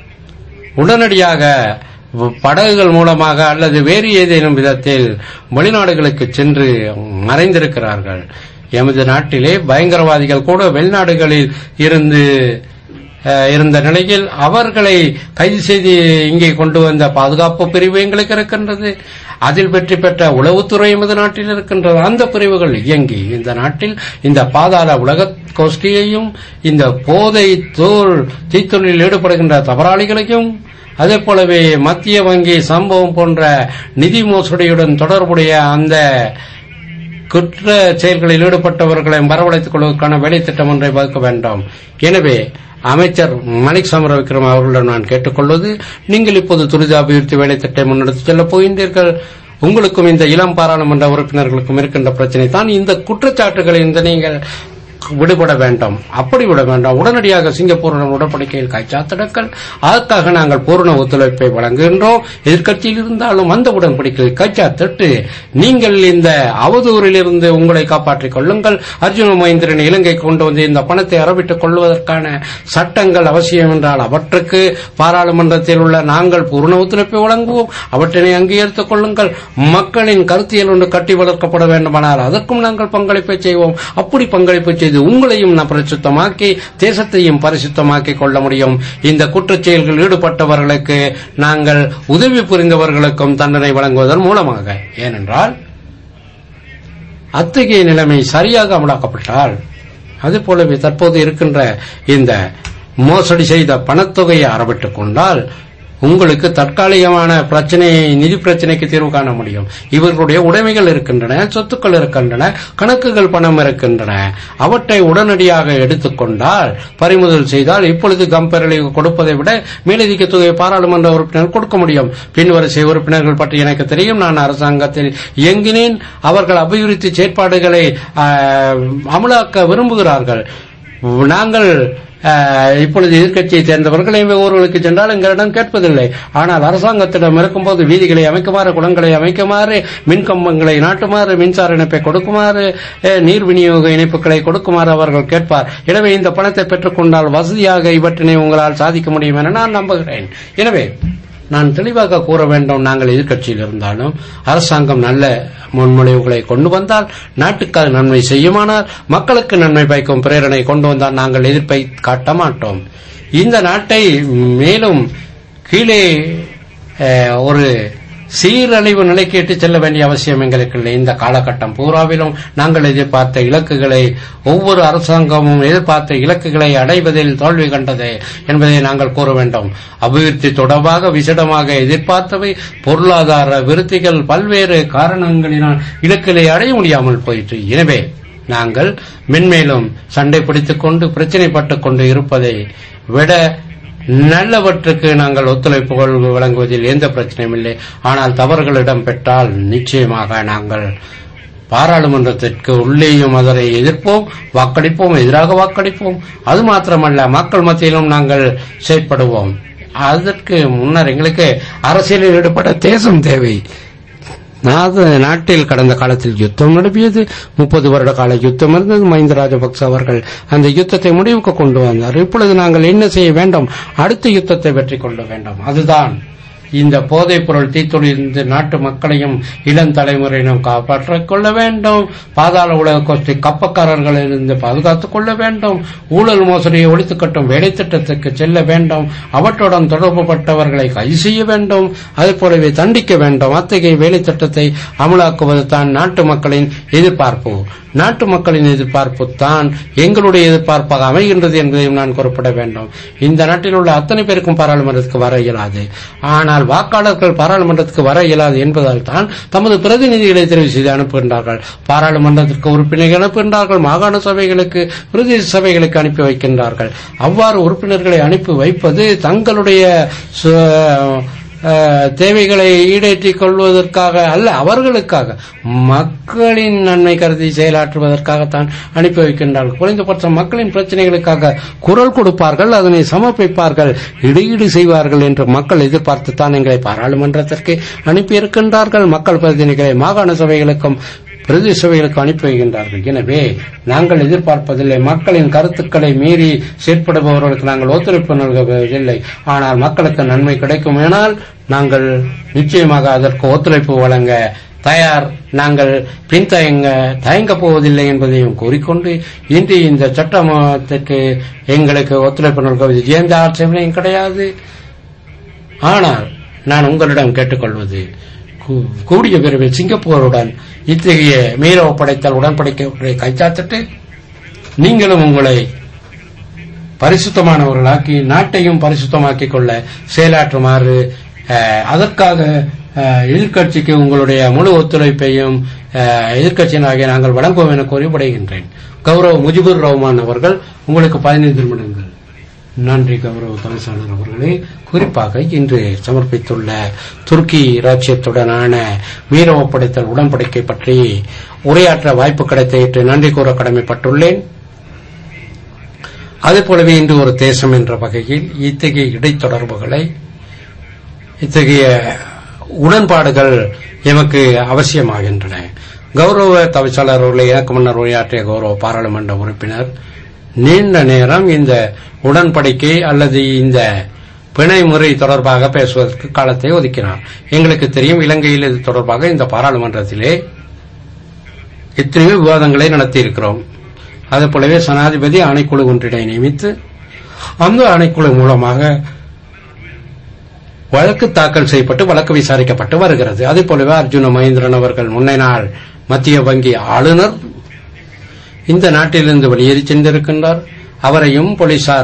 உடனடியாக படகுகள் மூலமாக அல்லது வேறு ஏதேனும் விதத்தில் வெளிநாடுகளுக்கு சென்று மறைந்திருக்கிறார்கள் எமது நாட்டிலே பயங்கரவாதிகள் கூட வெளிநாடுகளில் இருந்து அஹ், இருந்த நிலையில் அவர்களை கைது செய்து இங்கே கொண்டு வந்த பாதுகாப்பு பிரிவு எங்களுக்கு இருக்கின்றது அதில் வெற்றி பெற்ற உளவுத்துறை எமது நாட்டில் இருக்கின்றது அந்த பிரிவுகள் இயங்கி இந்த நாட்டில் இந்த பாதாள உலக கோஷ்டியையும் இந்த போதை தோல் தீத்தொழிலில் ஈடுபடுகின்ற தவறாளிகளையும் அதே போலவே மத்திய வங்கி சம்பவம் போன்ற நிதி மோசடியுடன் தொடர்புடைய அந்த குற்ற செயல்களில் ஈடுபட்டவர்களை வரவழைத்துக் கொள்வதற்கான வேலை திட்டம் ஒன்றை வகுக்க வேண்டும் எனவே அமைச்சர் மணிக் சமர விக்ரம் அவர்களிடம் நான் கேட்டுக்கொள்வது நீங்கள் இப்போது துரித அபிவிருத்தி வேலை திட்டம் முன்னெடுத்து செல்லப் போகின்றீர்கள் உங்களுக்கும் இந்த இளம் பாராளுமன்ற உறுப்பினர்களுக்கும் இருக்கின்ற பிரச்சனை தான் இந்த குற்றச்சாட்டுகளை இந்த நீங்கள் விடுபட வேண்டாம் அப்படி விட வேண்டாம் உடனடியாக சிங்கப்பூருடன் உடன்படிக்கையில் கைச்சாத்திடங்கள் அதற்காக நாங்கள் பூரண ஒத்துழைப்பை வழங்குகின்றோம் எதிர்க்கட்சியில் இருந்தாலும் அந்த உடன்படிக்கையில் கைச்சாத்திட்டு நீங்கள் இந்த அவதூறிலிருந்து உங்களை காப்பாற்றிக் கொள்ளுங்கள் அர்ஜுன மகேந்திரன் இலங்கை கொண்டு வந்து இந்த பணத்தை அறவிட்டுக் கொள்வதற்கான சட்டங்கள் அவசியம் என்றால் அவற்றுக்கு பாராளுமன்றத்தில் உள்ள நாங்கள் பூரண ஒத்துழைப்பை வழங்குவோம் அவற்றினை அங்கீகரித்துக் கொள்ளுங்கள் மக்களின் கருத்தியல் ஒன்று கட்டி வளர்க்கப்பட வேண்டுமானால் அதற்கும் நாங்கள் பங்களிப்பை செய்வோம் அப்படி பங்களிப்பு செய்து உங்களையும் நான் பரிசுத்தமாக்கி தேசத்தையும் பரிசுத்தமாக்கி கொள்ள முடியும் இந்த குற்றச் செயல்களில் ஈடுபட்டவர்களுக்கு நாங்கள் உதவி புரிந்தவர்களுக்கும் தண்டனை வழங்குவதன் மூலமாக ஏனென்றால் அத்தகைய நிலைமை சரியாக அமலாக்கப்பட்டால் அதுபோலவே தற்போது இருக்கின்ற இந்த மோசடி செய்த பணத்தொகையை அறவிட்டுக் கொண்டால் உங்களுக்கு தற்காலிகமான பிரச்சனையை நிதி பிரச்சனைக்கு தீர்வு காண முடியும் இவர்களுடைய உடைமைகள் இருக்கின்றன சொத்துக்கள் இருக்கின்றன கணக்குகள் பணம் இருக்கின்றன அவற்றை உடனடியாக எடுத்துக்கொண்டால் பறிமுதல் செய்தால் இப்பொழுது கம்பெரலை கொடுப்பதை விட மேலதிக தொகையை பாராளுமன்ற உறுப்பினர் கொடுக்க முடியும் பின்வரிசை உறுப்பினர்கள் பற்றி எனக்கு தெரியும் நான் அரசாங்கத்தில் இயங்கினேன் அவர்கள் அபிவிருத்தி செயற்பாடுகளை ஆ, அமலாக்க விரும்புகிறார்கள் நாங்கள் அஹ், இப்பொழுது எதிர்க்கட்சியை சேர்ந்தவர்கள் எங்கள் ஊர்களுக்கு சென்றால் எங்களிடம் கேட்பதில்லை ஆனால் அரசாங்கத்திடம் இருக்கும்போது வீதிகளை அமைக்குமாறு குளங்களை அமைக்குமாறு மின்கம்பங்களை நாட்டுமாறு மின்சார இணைப்பை கொடுக்குமாறு அஹ், நீர் விநியோக இணைப்புகளை கொடுக்குமாறு அவர்கள் கேட்பார் எனவே இந்த பணத்தை பெற்றுக்கொண்டால் வசதியாக இவற்றினை உங்களால் சாதிக்க முடியும் என நான் நம்புகிறேன் எனவே நான் தெளிவாக கூற வேண்டும் நாங்கள் எதிர்க்கட்சியில் இருந்தாலும் அரசாங்கம் நல்ல முன்மொழிவுகளை கொண்டு வந்தால் நாட்டுக்கு அது நன்மை செய்யுமானால் மக்களுக்கு நன்மை பயக்கும் பிரேரணை கொண்டு வந்தால் நாங்கள் எதிர்ப்பை காட்ட மாட்டோம் இந்த நாட்டை மேலும் கீழே அஹ், ஒரு சீரழிவு நிலைக்கு இட்டுச் செல்ல வேண்டிய அவசியம் எங்களுக்கு இல்லை இந்த காலகட்டம் பூராவிலும் நாங்கள் எதிர்பார்த்த இலக்குகளை ஒவ்வொரு அரசாங்கமும் எதிர்பார்த்த இலக்குகளை அடைவதில் தோல்வி கண்டது என்பதை நாங்கள் கூற வேண்டும் அபிவிருத்தி தொடர்பாக விசடமாக எதிர்பார்த்தவை பொருளாதார விருத்திகள் பல்வேறு காரணங்களினால் இலக்குகளை அடைய முடியாமல் போயிற்று எனவே நாங்கள் மென்மேலும் சண்டை பிடித்துக் கொண்டு பிரச்சினைப்பட்டுக் கொண்டு இருப்பதை விட நல்லவற்றுக்கு நாங்கள் ஒத்துழைப்பு கொள்- வழங்குவதில் எந்த பிரச்சனையும் இல்லை ஆனால் தவறுகள் இடம்பெற்றால் நிச்சயமாக நாங்கள் பாராளுமன்றத்திற்கு உள்ளேயும் அதனை எதிர்ப்போம் வாக்களிப்போம் எதிராக வாக்களிப்போம் அது மாத்திரமல்ல மக்கள் மத்தியிலும் நாங்கள் செயற்படுவோம் அதற்கு முன்னர் எங்களுக்கு அரசியலில் ஈடுபட தேசம் தேவை நாது நாட்டில் கடந்த காலத்தில் யுத்தம் நடப்பியது முப்பது வருட கால யுத்தம் இருந்தது மஹிந்த ராஜபக்ச அவர்கள் அந்த யுத்தத்தை முடிவுக்கு கொண்டு வந்தார் இப்பொழுது நாங்கள் என்ன செய்ய வேண்டும் அடுத்த யுத்தத்தை வெற்றி கொள்ள வேண்டும் அதுதான் இந்த போதைப் பொருள் தீத்தொழிலிருந்து நாட்டு மக்களையும் இளம் தலைமுறையினம் காப்பாற்றிக் கொள்ள வேண்டும் பாதாள உலக கோஷ்டி கப்பக்காரர்களிலிருந்து பாதுகாத்துக் கொள்ள வேண்டும் ஊழல் மோசடியை ஒழித்துக் கட்டும் வேலை திட்டத்துக்கு செல்ல வேண்டும் அவற்றுடன் தொடர்புபட்டவர்களை கைது செய்ய வேண்டும் அதே போலவே தண்டிக்க வேண்டும் அத்தகைய வேலை திட்டத்தை அமலாக்குவது தான் நாட்டு மக்களின் எதிர்பார்ப்பு நாட்டு மக்களின் எதிர்பார்ப்பு தான் எங்களுடைய எதிர்பார்ப்பாக அமைகின்றது என்பதையும் நான் குறிப்பிட வேண்டும் இந்த நாட்டில் உள்ள அத்தனை பேருக்கும் பாராளுமன்றத்துக்கு வர இயலாது ஆனால் வாக்காளர்கள் பாராளுமன்றத்துக்கு வர இயலாது என்பதால் தான் தமது பிரதிநிதிகளை தெரிவு செய்து அனுப்புகின்றார்கள் பாராளுமன்றத்திற்கு உறுப்பினர்கள் அனுப்புகின்றார்கள் மாகாண சபைகளுக்கு பிரதேச சபைகளுக்கு அனுப்பி வைக்கின்றார்கள் அவ்வாறு உறுப்பினர்களை அனுப்பி வைப்பது தங்களுடைய சு- அஹ், தேவைகளை ஈடேற்றிக் கொள்வதற்காக அல்ல அவர்களுக்காக மக்களின் நன்மை கருதி செயலாற்றுவதற்காகத்தான் அனுப்பி வைக்கின்றார்கள் குறைந்தபட்சம் மக்களின் பிரச்சனைகளுக்காக குரல் கொடுப்பார்கள் அதனை சமர்ப்பிப்பார்கள் இடையீடு செய்வார்கள் என்று மக்கள் எதிர்பார்த்துத்தான் எங்களை பாராளுமன்றத்திற்கு அனுப்பியிருக்கின்றார்கள் மக்கள் பிரதிநிதிகளை மாகாண சபைகளுக்கும் பிரதேச சபைகளுக்கு அனுப்பி வைக்கின்றார்கள் எனவே நாங்கள் எதிர்பார்ப்பதில்லை மக்களின் கருத்துக்களை மீறி செயற்படுபவர்களுக்கு நாங்கள் ஒத்துழைப்பு நல்குவதில்லை ஆனால் மக்களுக்கு நன்மை கிடைக்கும் ஆனால் நாங்கள் நிச்சயமாக அதற்கு ஒத்துழைப்பு வழங்க தயார் நாங்கள் பின்தயங்க தயங்கப் போவதில்லை என்பதையும் கூறிக்கொண்டு இன்று இந்த சட்டமன்றத்திற்கு எங்களுக்கு ஒத்துழைப்பு நல்குவது எந்த ஆட்சேபனையும் கிடையாது ஆனால் நான் உங்களிடம் கேட்டுக்கொள்வது கூ- கூடிய விரைவில் சிங்கப்பூருடன் இத்தகைய மீற ஒப்படைத்தல் உடன்படிக்கை கைச்சாத்திட்டு நீங்களும் உங்களை பரிசுத்தமானவர்களாக்கி நாட்டையும் பரிசுத்தமாக்கிக் கொள்ள செயலாற்றுமாறு அஹ், அதற்காக அஹ், எதிர்க்கட்சிக்கு உங்களுடைய முழு ஒத்துழைப்பையும் அஹ், எதிர்க்கட்சியினாகிய நாங்கள் வழங்குவோம் என கூறிவிடுகின்றேன் கௌரவ் முஜிபுர் ரஹ்மான் அவர்கள் உங்களுக்கு பதினைந்து நிமிடங்கள் நன்றி கௌரவ தவிசாளர் அவர்களே குறிப்பாக இன்று சமர்ப்பித்துள்ள துருக்கி ராஜ்யத்துடனான வீர ஒப்படைத்தல் உடன்படிக்கை பற்றி உரையாற்ற வாய்ப்பு கிடைத்த நன்றி கூற கடமைப்பட்டுள்ளேன் அதே போலவே இன்று ஒரு தேசம் என்ற வகையில் இத்தகைய இடைத்தொடர்புகளை இத்தகைய உடன்பாடுகள் எமக்கு அவசியமாகின்றன கௌரவ தவிசாளர் அவர்களை எனக்கு முன்னர் உரையாற்றிய கௌரவ பாராளுமன்ற உறுப்பினர் நீண்ட நேரம் இந்த உடன்படிக்கை அல்லது இந்த பிணை முறை தொடர்பாக பேசுவதற்கு காலத்தை ஒதுக்கினார் எங்களுக்கு தெரியும் இலங்கையில் இது தொடர்பாக இந்த பாராளுமன்றத்திலே எத்தனையோ விவாதங்களை நடத்தியிருக்கிறோம் அதே போலவே சனாதிபதி ஆணைக்குழு ஒன்றினை நியமித்து அந்த ஆணைக்குழு மூலமாக வழக்கு தாக்கல் செய்யப்பட்டு வழக்கு விசாரிக்கப்பட்டு வருகிறது அதே போலவே அர்ஜுன மகேந்திரன் அவர்கள் முன்னை நாள் மத்திய வங்கி ஆளுநர் இந்த நாட்டிலிருந்து வெளியேறி சென்றிருக்கின்றார் அவரையும் போலீசார்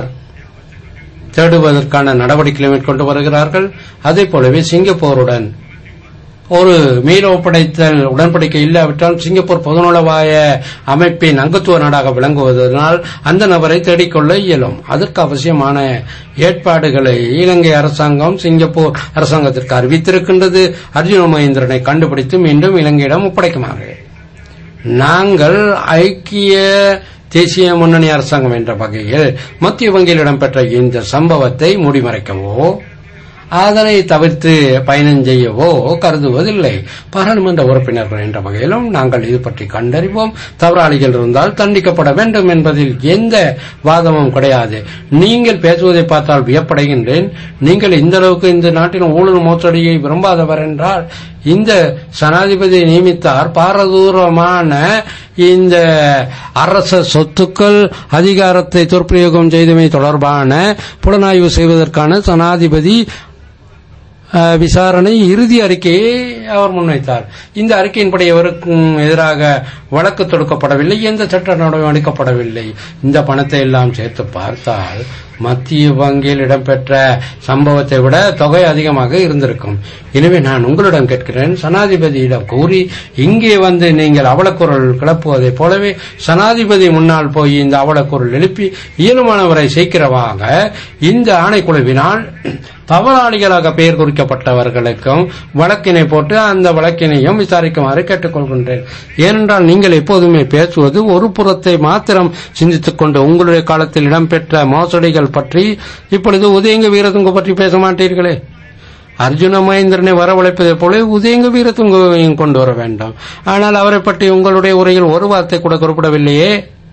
தேடுவதற்கான நடவடிக்கைகளை மேற்கொண்டு வருகிறார்கள் அதே போலவே சிங்கப்பூருடன் ஒரு மீள ஒப்படைத்தல் உடன்படிக்கை இல்லாவிட்டால் சிங்கப்பூர் பொதுநலவாய அமைப்பின் அங்கத்துவ நாடாக விளங்குவதனால் அந்த நபரை தேடிக்கொள்ள இயலும் அதற்கு அவசியமான ஏற்பாடுகளை இலங்கை அரசாங்கம் சிங்கப்பூர் அரசாங்கத்திற்கு அறிவித்திருக்கின்றது அர்ஜுன மகேந்திரனை கண்டுபிடித்து மீண்டும் இலங்கையிடம் ஒப்படைக்குமாறு நாங்கள் ஐக்கிய தேசிய முன்னணி அரசாங்கம் என்ற வகையில் மத்திய வங்கியில் இடம்பெற்ற இந்த சம்பவத்தை மூடிமறைக்கவோ அதனை தவிர்த்து பயணம் செய்யவோ கருதுவதில்லை பாராளுமன்ற உறுப்பினர்கள் என்ற வகையிலும் நாங்கள் இது பற்றி கண்டறிவோம் தவறாளிகள் இருந்தால் தண்டிக்கப்பட வேண்டும் என்பதில் எந்த வாதமும் கிடையாது நீங்கள் பேசுவதை பார்த்தால் வியப்படைகின்றேன் நீங்கள் இந்த அளவுக்கு இந்த நாட்டின் ஊழல் மோசடியை விரும்பாதவர் என்றால் இந்த சனாதிபதி நியமித்தார் பாரதூரமான இந்த அரச சொத்துக்கள் அதிகாரத்தை துர்பிரயோகம் செய்தமை தொடர்பான புலனாய்வு செய்வதற்கான சனாதிபதி அஹ், விசாரணை இறுதி அறிக்கையை அவர் முன்வைத்தார் இந்த அறிக்கையின்படி எவருக்கும் எதிராக வழக்கு தொடுக்கப்படவில்லை எந்த சட்ட நடவடிக்கை எடுக்கப்படவில்லை இந்த பணத்தை எல்லாம் சேர்த்து பார்த்தால் மத்திய வங்கியில் இடம்பெற்ற சம்பவத்தை விட தொகை அதிகமாக இருந்திருக்கும் எனவே நான் உங்களிடம் கேட்கிறேன் சனாதிபதியிடம் கூறி இங்கே வந்து நீங்கள் அவலக்குரல் கிளப்புவதைப் போலவே சனாதிபதி முன்னால் போய் இந்த அவலக்குரல் எழுப்பி இயலுமானவரை சீக்கிரமாக இந்த ஆணைக்குழுவினால் தவறாளிகளாக பெயர் குறிக்கப்பட்டவர்களுக்கும் வழக்கினை போட்டு அந்த வழக்கினையும் விசாரிக்குமாறு கேட்டுக்கொள்கின்றேன் ஏனென்றால் நீங்கள் எப்போதுமே பேசுவது ஒரு புறத்தை மாத்திரம் சிந்தித்துக் கொண்டு உங்களுடைய காலத்தில் இடம்பெற்ற மோசடிகள் பற்றி இப்பொழுது உதயங்க வீரதுங்க பற்றி பேச மாட்டீர்களே அர்ஜுன மகேந்திரனை வரவழைப்பதைப் போல உதயங்க வீரத்துங்கவையும் கொண்டு வர வேண்டாம் ஆனால் அவரை பற்றி உங்களுடைய உரையில் ஒரு வார்த்தை கூட குறிப்பிடவில்லையே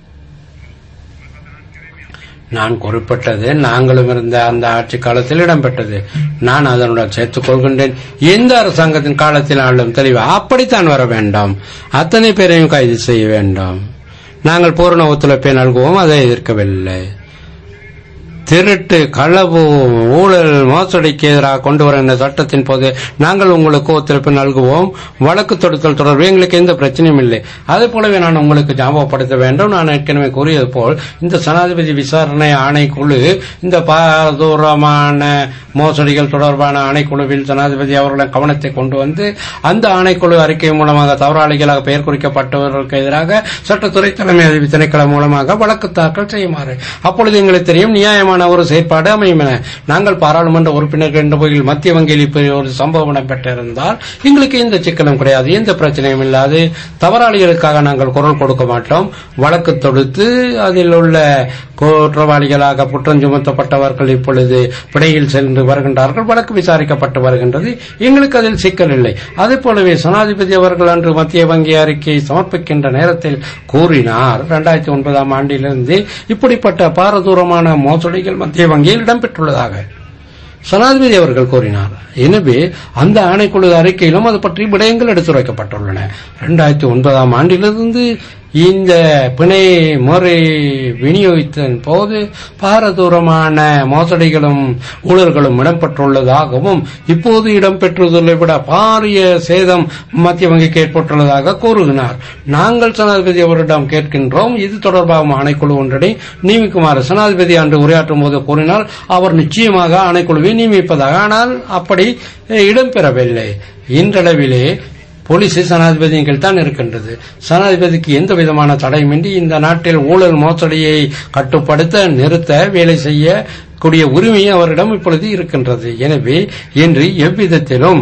நான் குறிப்பிட்டது நாங்களும் இருந்த அந்த ஆட்சி காலத்தில் இடம்பெற்றது நான் அதனுடன் சேர்த்துக் கொள்கின்றேன் எந்த அரசாங்கத்தின் காலத்தில் ஆளும் தெளிவு அப்படித்தான் வர வேண்டாம் அத்தனை பேரையும் கைது செய்ய வேண்டாம் நாங்கள் பூரண ஒத்துழைப்பை நல்குவோம் அதை எதிர்க்கவில்லை திருட்டு களவு ஊழல் மோசடிக்கு எதிராக கொண்டு வர இந்த சட்டத்தின் போது நாங்கள் உங்களுக்கு ஒத்துழைப்பு நல்குவோம் வழக்கு தொடுத்தல் தொடர்பு எங்களுக்கு எந்த பிரச்சனையும் இல்லை அதே போலவே நான் உங்களுக்கு ஞாபகப்படுத்த வேண்டும் நான் ஏற்கனவே கூறியது போல் இந்த ஜனாதிபதி விசாரணை ஆணைக்குழு இந்த பாரதூரமான மோசடிகள் தொடர்பான ஆணைக்குழுவில் ஜனாதிபதி அவர்களின் கவனத்தை கொண்டு வந்து அந்த ஆணைக்குழு அறிக்கை மூலமாக தவறாளிகளாக பெயர் குறிக்கப்பட்டவர்களுக்கு எதிராக சட்டத்துறை தலைமை அதிபர் திணைக்களம் மூலமாக வழக்கு தாக்கல் செய்யுமாறு அப்பொழுது எங்களுக்கு தெரியும் நியாயமான ஒரு செயற்பாடு அமையும் என நாங்கள் பாராளுமன்ற உறுப்பினர்கள் என்ற வகையில் மத்திய வங்கியில் இப்படி ஒரு சம்பவம் நடைபெற்றிருந்தால் எங்களுக்கு எந்த சிக்கலும் கிடையாது எந்த பிரச்சனையும் இல்லாது தவறாளிகளுக்காக நாங்கள் குரல் கொடுக்க மாட்டோம் வழக்கு தொடுத்து அதில் உள்ள குற்றவாளிகளாக குற்றம் சுமத்தப்பட்டவர்கள் இப்பொழுது பிணையில் சென்று வருகின்றார்கள் வழக்கு விசாரிக்கப்பட்டு வருகின்றது எங்களுக்கு அதில் சிக்கல் இல்லை அதே போலவே ஜனாதிபதி அவர்கள் அன்று மத்திய வங்கி அறிக்கையை சமர்ப்பிக்கின்ற நேரத்தில் கூறினார் இரண்டாயிரத்தி ஒன்பதாம் ஆண்டிலிருந்து இப்படிப்பட்ட பாரதூரமான மோசடிகள் மத்திய வங்கியில் இடம்பெற்றுள்ளதாக ஜனாதிபதி அவர்கள் கூறினார் எனவே அந்த ஆணைக்குழு அறிக்கையிலும் அது பற்றி விடயங்கள் எடுத்துரைக்கப்பட்டுள்ளன இரண்டாயிரத்தி ஒன்பதாம் ஆண்டிலிருந்து இந்த பிணை முறை விநியோகித்ததன் போது பாரதூரமான மோசடிகளும் ஊழல்களும் இடம்பெற்றுள்ளதாகவும் இப்போது இடம்பெற்றுள்ளதை விட பாரிய சேதம் மத்திய வங்கிக்கு ஏற்பட்டுள்ளதாக கூறுகிறார் நாங்கள் ஜனாதிபதி அவரிடம் கேட்கின்றோம் இது தொடர்பாக ஆணைக்குழு ஒன்றை நியமிக்குமாறு ஜனாதிபதி அன்று உரையாற்றும் போது கூறினால் அவர் நிச்சயமாக ஆணைக்குழுவை நியமிப்பதாக ஆனால் அப்படி இடம்பெறவில்லை இன்றளவிலே போலீஸ் ஜனாதிபதியின் கீழ் தான் இருக்கின்றது ஜனாதிபதிக்கு எந்த விதமான தடையுமின்றி இந்த நாட்டில் ஊழல் மோசடியை கட்டுப்படுத்த நிறுத்த வேலை செய்ய கூடிய உரிமை அவரிடம் இப்பொழுது இருக்கின்றது எனவே இன்று எவ்விதத்திலும்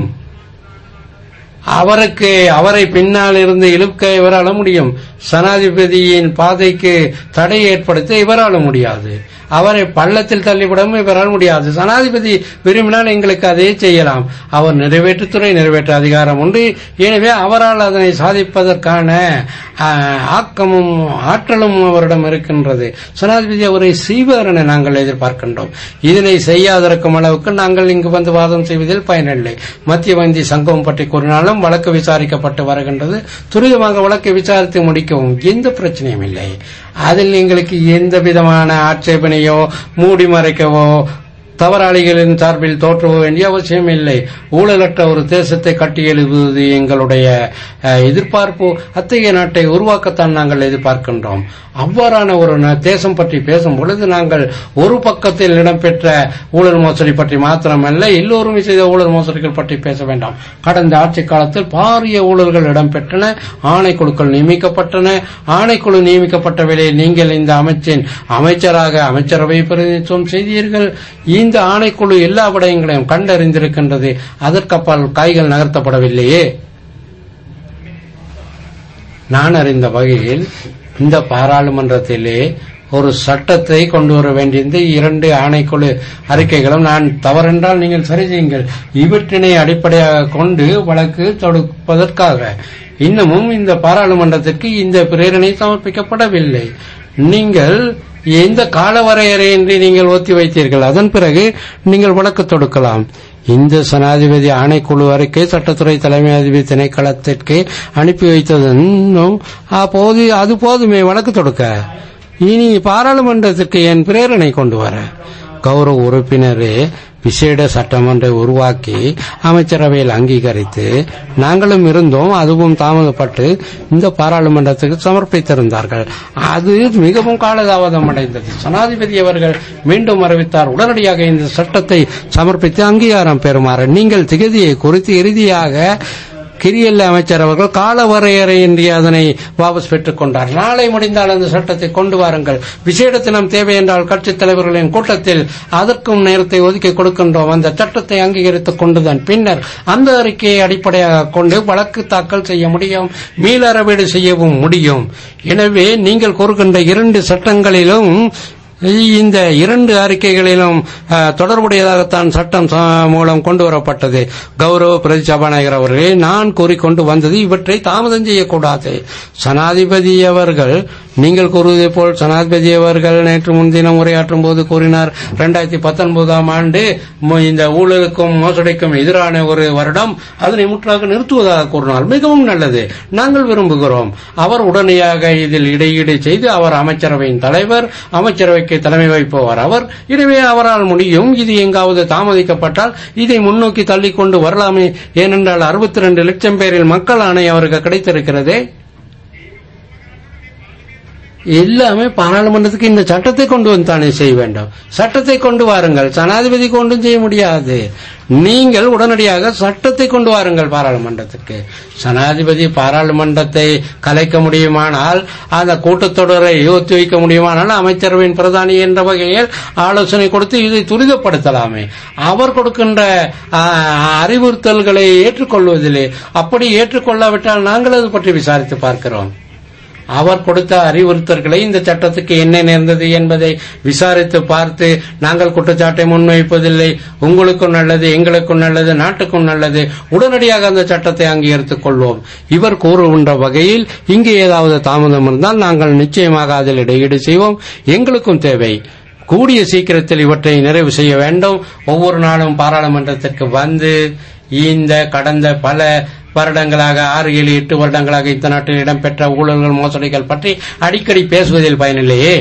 அவருக்கு அவரை பின்னால் இருந்து இழுக்க இவரால முடியும் சனாதிபதியின் பாதைக்கு தடை ஏற்படுத்த இவரால முடியாது அவரை பள்ளத்தில் தள்ளிவிடவும் இவரால் முடியாது சனாதிபதி விரும்பினால் எங்களுக்கு அதே செய்யலாம் அவர் நிறைவேற்றுத்துறை நிறைவேற்ற அதிகாரம் உண்டு எனவே அவரால் அதனை சாதிப்பதற்கான ஆக்கமும் ஆற்றலும் அவரிடம் இருக்கின்றது சனாதிபதி அவரை செய்வார் என நாங்கள் எதிர்பார்க்கின்றோம் இதனை செய்யாதிருக்கும் அளவுக்கு நாங்கள் இங்கு வந்து வாதம் செய்வதில் பயனில்லை மத்திய வங்கி சங்கம் பற்றி கூறினாலும் வழக்கு விசாரிக்கப்பட்டு வருகின்றது துரிதமாக வழக்கை விசாரித்து முடிக்கவும் எந்த பிரச்சனையும் இல்லை அதில் எங்களுக்கு எந்த விதமான ஆட்சேபனையோ மூடி மறைக்கவோ தவறாளிகளின் சார்பில் தோற்றுவ வேண்டிய அவசியம் இல்லை ஊழலற்ற ஒரு தேசத்தை கட்டி எழுதுவது எங்களுடைய எதிர்பார்ப்பு அத்தகைய நாட்டை உருவாக்கத்தான் நாங்கள் எதிர்பார்க்கின்றோம் அவ்வாறான ஒரு தேசம் பற்றி பேசும் பொழுது நாங்கள் ஒரு பக்கத்தில் இடம்பெற்ற ஊழல் மோசடி பற்றி மாத்திரமல்ல எல்லோரும் செய்த ஊழல் மோசடிகள் பற்றி பேச வேண்டாம் கடந்த ஆட்சி காலத்தில் பாரிய ஊழல்கள் இடம்பெற்றன ஆணைக்குழுக்கள் நியமிக்கப்பட்டன ஆணைக்குழு நியமிக்கப்பட்ட வேளையில் நீங்கள் இந்த அமைச்சின் அமைச்சராக அமைச்சரவை பிரதிநிதித்துவம் செய்தீர்கள் இந்த ஆணைக்குழு எல்லா விடயங்களையும் கண்டறிந்திருக்கின்றது அதற்கப்பால் காய்கள் நகர்த்தப்படவில்லையே நான் அறிந்த வகையில் இந்த பாராளுமன்றத்திலே ஒரு சட்டத்தை கொண்டு வர வேண்டியிருந்த இரண்டு ஆணைக்குழு அறிக்கைகளும் நான் தவறென்றால் நீங்கள் சரி செய்யுங்கள் இவற்றினை அடிப்படையாக கொண்டு வழக்கு தொடுப்பதற்காக இன்னமும் இந்த பாராளுமன்றத்திற்கு இந்த பிரேரணை சமர்ப்பிக்கப்படவில்லை நீங்கள் எந்த கால வரையறையின்றி நீங்கள் ஒத்தி வைத்தீர்கள் அதன் பிறகு நீங்கள் வழக்கு தொடுக்கலாம் இந்த சனாதிபதி ஆணைக்குழு அறிக்கை சட்டத்துறை தலைமை அதிபதி திணைக்களத்திற்கு அனுப்பி வைத்ததும் அப்போது அது போதுமே வழக்கு தொடுக்க இனி பாராளுமன்றத்திற்கு என் பிரேரணை கொண்டு வர கௌரவ உறுப்பினரே விசேட சட்டமன்றை உருவாக்கி அமைச்சரவையில் அங்கீகரித்து நாங்களும் இருந்தோம் அதுவும் தாமதப்பட்டு இந்த பாராளுமன்றத்துக்கு சமர்ப்பித்திருந்தார்கள் அது மிகவும் காலதாமதம் அடைந்தது ஜனாதிபதி அவர்கள் மீண்டும் அறிவித்தார் உடனடியாக இந்த சட்டத்தை சமர்ப்பித்து அங்கீகாரம் பெறுமாறு நீங்கள் திகதியை குறித்து இறுதியாக கிரியல்ல அமைச்சர் அவர்கள் கால வரையறையின்றி அதனை வாபஸ் பெற்றுக் கொண்டார் நாளை முடிந்தால் அந்த சட்டத்தை கொண்டு வாருங்கள் விசேட தினம் தேவை என்றால் கட்சித் தலைவர்களின் கூட்டத்தில் அதற்கும் நேரத்தை ஒதுக்கி கொடுக்கின்றோம் அந்த சட்டத்தை அங்கீகரித்துக் கொண்டுதான் பின்னர் அந்த அறிக்கையை அடிப்படையாக கொண்டு வழக்கு தாக்கல் செய்ய முடியும் மீளறவீடு செய்யவும் முடியும் எனவே நீங்கள் கூறுகின்ற இரண்டு சட்டங்களிலும் இந்த இரண்டு அறிக்கைகளிலும் தொடர்புடையதாகத்தான் சட்டம் மூலம் கொண்டு வரப்பட்டது கௌரவ பிரதி சபாநாயகர் அவர்களே நான் கூறிக்கொண்டு வந்தது இவற்றை தாமதம் செய்யக்கூடாது சனாதிபதி அவர்கள் நீங்கள் கூறுவதை போல் ஜனாதிபதி அவர்கள் நேற்று முன்தினம் உரையாற்றும் போது கூறினார் இரண்டாயிரத்தி பத்தொன்பதாம் ஆண்டு மு- இந்த ஊழலுக்கும் மோசடிக்கும் எதிரான ஒரு வருடம் அதனை முற்றாக நிறுத்துவதாக கூறினார் மிகவும் நல்லது நாங்கள் விரும்புகிறோம் அவர் உடனடியாக இதில் இடையீடு செய்து அவர் அமைச்சரவையின் தலைவர் அமைச்சரவைக்கு தலைமை வைப்பவர் அவர் எனவே அவரால் முடியும் இது எங்காவது தாமதிக்கப்பட்டால் இதை முன்னோக்கி தள்ளிக்கொண்டு வரலாமே ஏனென்றால் அறுபத்தி ரெண்டு லட்சம் பேரில் மக்கள் ஆணை அவருக்கு கிடைத்திருக்கிறதே எல்லாமே பாராளுமன்றத்துக்கு இந்த சட்டத்தை கொண்டு வந்து தானே செய்ய வேண்டும் சட்டத்தை கொண்டு வாருங்கள் ஜனாதிபதி கொண்டும் செய்ய முடியாது நீங்கள் உடனடியாக சட்டத்தை கொண்டு வாருங்கள் பாராளுமன்றத்துக்கு ஜனாதிபதி பாராளுமன்றத்தை கலைக்க முடியுமானால் அந்த கூட்டத்தொடரை ஒத்தி வைக்க முடியுமானால் அமைச்சரவையின் பிரதானி என்ற வகையில் ஆலோசனை கொடுத்து இதை துரிதப்படுத்தலாமே அவர் கொடுக்கின்ற ஆ, அறிவுறுத்தல்களை ஏற்றுக்கொள்வதில்லை அப்படி ஏற்றுக்கொள்ளாவிட்டால் நாங்கள் அது பற்றி விசாரித்து பார்க்கிறோம் அவர் கொடுத்த அறிவுறுத்தல்களை இந்த சட்டத்துக்கு என்ன நேர்ந்தது என்பதை விசாரித்து பார்த்து நாங்கள் குற்றச்சாட்டை முன்வைப்பதில்லை உங்களுக்கும் நல்லது எங்களுக்கும் நல்லது நாட்டுக்கும் நல்லது உடனடியாக அந்த சட்டத்தை அங்கீகரித்துக் கொள்வோம் இவர் கூறுகின்ற வகையில் இங்கே ஏதாவது தாமதம் இருந்தால் நாங்கள் நிச்சயமாக அதில் இடையீடு செய்வோம் எங்களுக்கும் தேவை கூடிய சீக்கிரத்தில் இவற்றை நிறைவு செய்ய வேண்டும் ஒவ்வொரு நாளும் பாராளுமன்றத்திற்கு வந்து இந்த கடந்த பல வருடங்களாக ஆறு ஏழு எட்டு வருடங்களாக இந்த நாட்டில் இடம்பெற்ற ஊழல்கள் மோசடிகள் பற்றி அடிக்கடி பேசுவதில் பயனில்லையே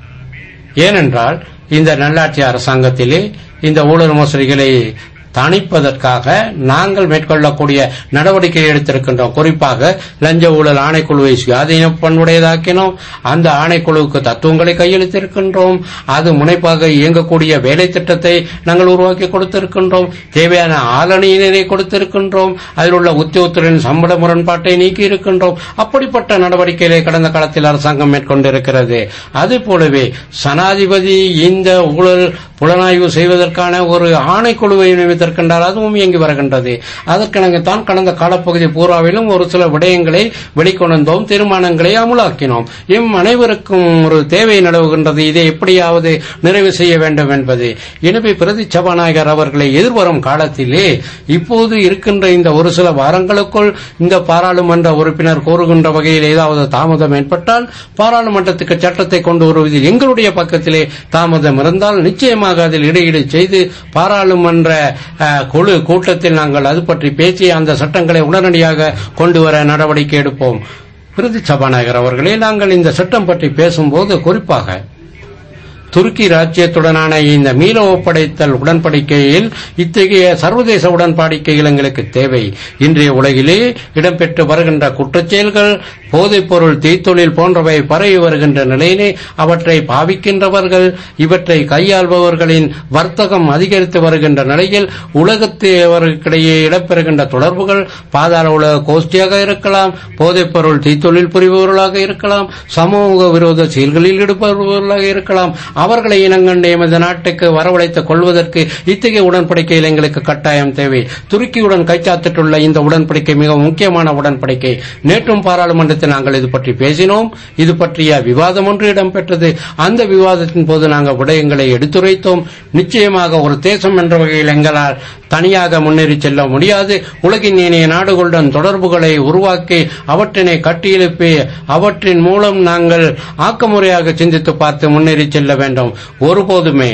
ஏனென்றால் இந்த நல்லாட்சி அரசாங்கத்திலே இந்த ஊழல் மோசடிகளை தணிப்பதற்காக நாங்கள் மேற்கொள்ளக்கூடிய நடவடிக்கை எடுத்திருக்கின்றோம் குறிப்பாக லஞ்ச ஊழல் ஆணைக்குழுவை சுயாதீன பண்புடையதாக்கினோம் அந்த ஆணைக்குழுவுக்கு தத்துவங்களை கையெழுத்திருக்கின்றோம் அது முனைப்பாக இயங்கக்கூடிய வேலை திட்டத்தை நாங்கள் உருவாக்கி கொடுத்திருக்கின்றோம் தேவையான ஆளணியினரை கொடுத்திருக்கின்றோம் அதில் உள்ள உத்தியோகத்தரின் சம்பள முரண்பாட்டை நீக்கி இருக்கின்றோம் அப்படிப்பட்ட நடவடிக்கைகளை கடந்த காலத்தில் அரசாங்கம் மேற்கொண்டிருக்கிறது அதே போலவே சனாதிபதி இந்த ஊழல் புலனாய்வு செய்வதற்கான ஒரு ஆணைக்குழுவை நியமித்திருக்கின்றார் அதுவும் இயங்கி வருகின்றது அதற்கெனத்தான் கடந்த காலப்பகுதி பூராவிலும் ஒரு சில விடயங்களை வெளிக்கொணர்ந்தோம் தீர்மானங்களை அமுலாக்கினோம் எம் அனைவருக்கும் ஒரு தேவை நிலவுகின்றது இதை எப்படியாவது நிறைவு செய்ய வேண்டும் என்பது எனவே பிரதி சபாநாயகர் அவர்களை எதிர்வரும் காலத்திலே இப்போது இருக்கின்ற இந்த ஒரு சில வாரங்களுக்குள் இந்த பாராளுமன்ற உறுப்பினர் கூறுகின்ற வகையில் ஏதாவது தாமதம் ஏற்பட்டால் பாராளுமன்றத்துக்கு சட்டத்தை கொண்டு வருவதில் எங்களுடைய பக்கத்திலே தாமதம் இருந்தால் நிச்சயமாக அதில் இடையீடு செய்து பாராளுமன்ற அஹ், குழு கூட்டத்தில் நாங்கள் அது பற்றி பேசி அந்த சட்டங்களை உடனடியாக கொண்டு வர நடவடிக்கை எடுப்போம் பிரதி சபாநாயகர் அவர்களே நாங்கள் இந்த சட்டம் பற்றி பேசும்போது குறிப்பாக துருக்கி ராஜ்யத்துடனான இந்த மீள ஒப்படைத்தல் உடன்படிக்கையில் இத்தகைய சர்வதேச உடன்படிக்கைகள் எங்களுக்கு தேவை இன்றைய உலகிலே இடம்பெற்று வருகின்ற குற்றச்செயல்கள் போதைப்பொருள் தீத்தொழில் போன்றவை பரவி வருகின்ற நிலையிலே அவற்றை பாவிக்கின்றவர்கள் இவற்றை கையாள்பவர்களின் வர்த்தகம் அதிகரித்து வருகின்ற நிலையில் உலகத்தவர்களுக்கிடையே இடம்பெறுகின்ற தொடர்புகள் பாதாள உலக கோஷ்டியாக இருக்கலாம் போதைப்பொருள் தீத்தொழில் புரிபவர்களாக இருக்கலாம் சமூக விரோத செயல்களில் ஈடுபடுபவர்களாக இருக்கலாம் அவர்களை இனங்கண்டு எமது நாட்டுக்கு வரவழைத்துக் கொள்வதற்கு இத்தகைய உடன்படிக்கையில் எங்களுக்கு கட்டாயம் தேவை துருக்கியுடன் கைச்சாத்திட்டுள்ள இந்த உடன்படிக்கை மிக முக்கியமான உடன்படிக்கை நேற்றும் பாராளுமன்றத்தில் நாங்கள் இது பற்றி பேசினோம் இது பற்றிய விவாதம் ஒன்று இடம்பெற்றது அந்த விவாதத்தின் போது நாங்கள் விடயங்களை எடுத்துரைத்தோம் நிச்சயமாக ஒரு தேசம் என்ற வகையில் எங்களால் தனியாக முன்னேறி செல்ல முடியாது உலகின் ஏனைய நாடுகளுடன் தொடர்புகளை உருவாக்கி அவற்றினை கட்டியெழுப்பி அவற்றின் மூலம் நாங்கள் ஆக்கமுறையாக சிந்தித்து பார்த்து முன்னேறி செல்ல வேண்டும் ஒருபோதுமே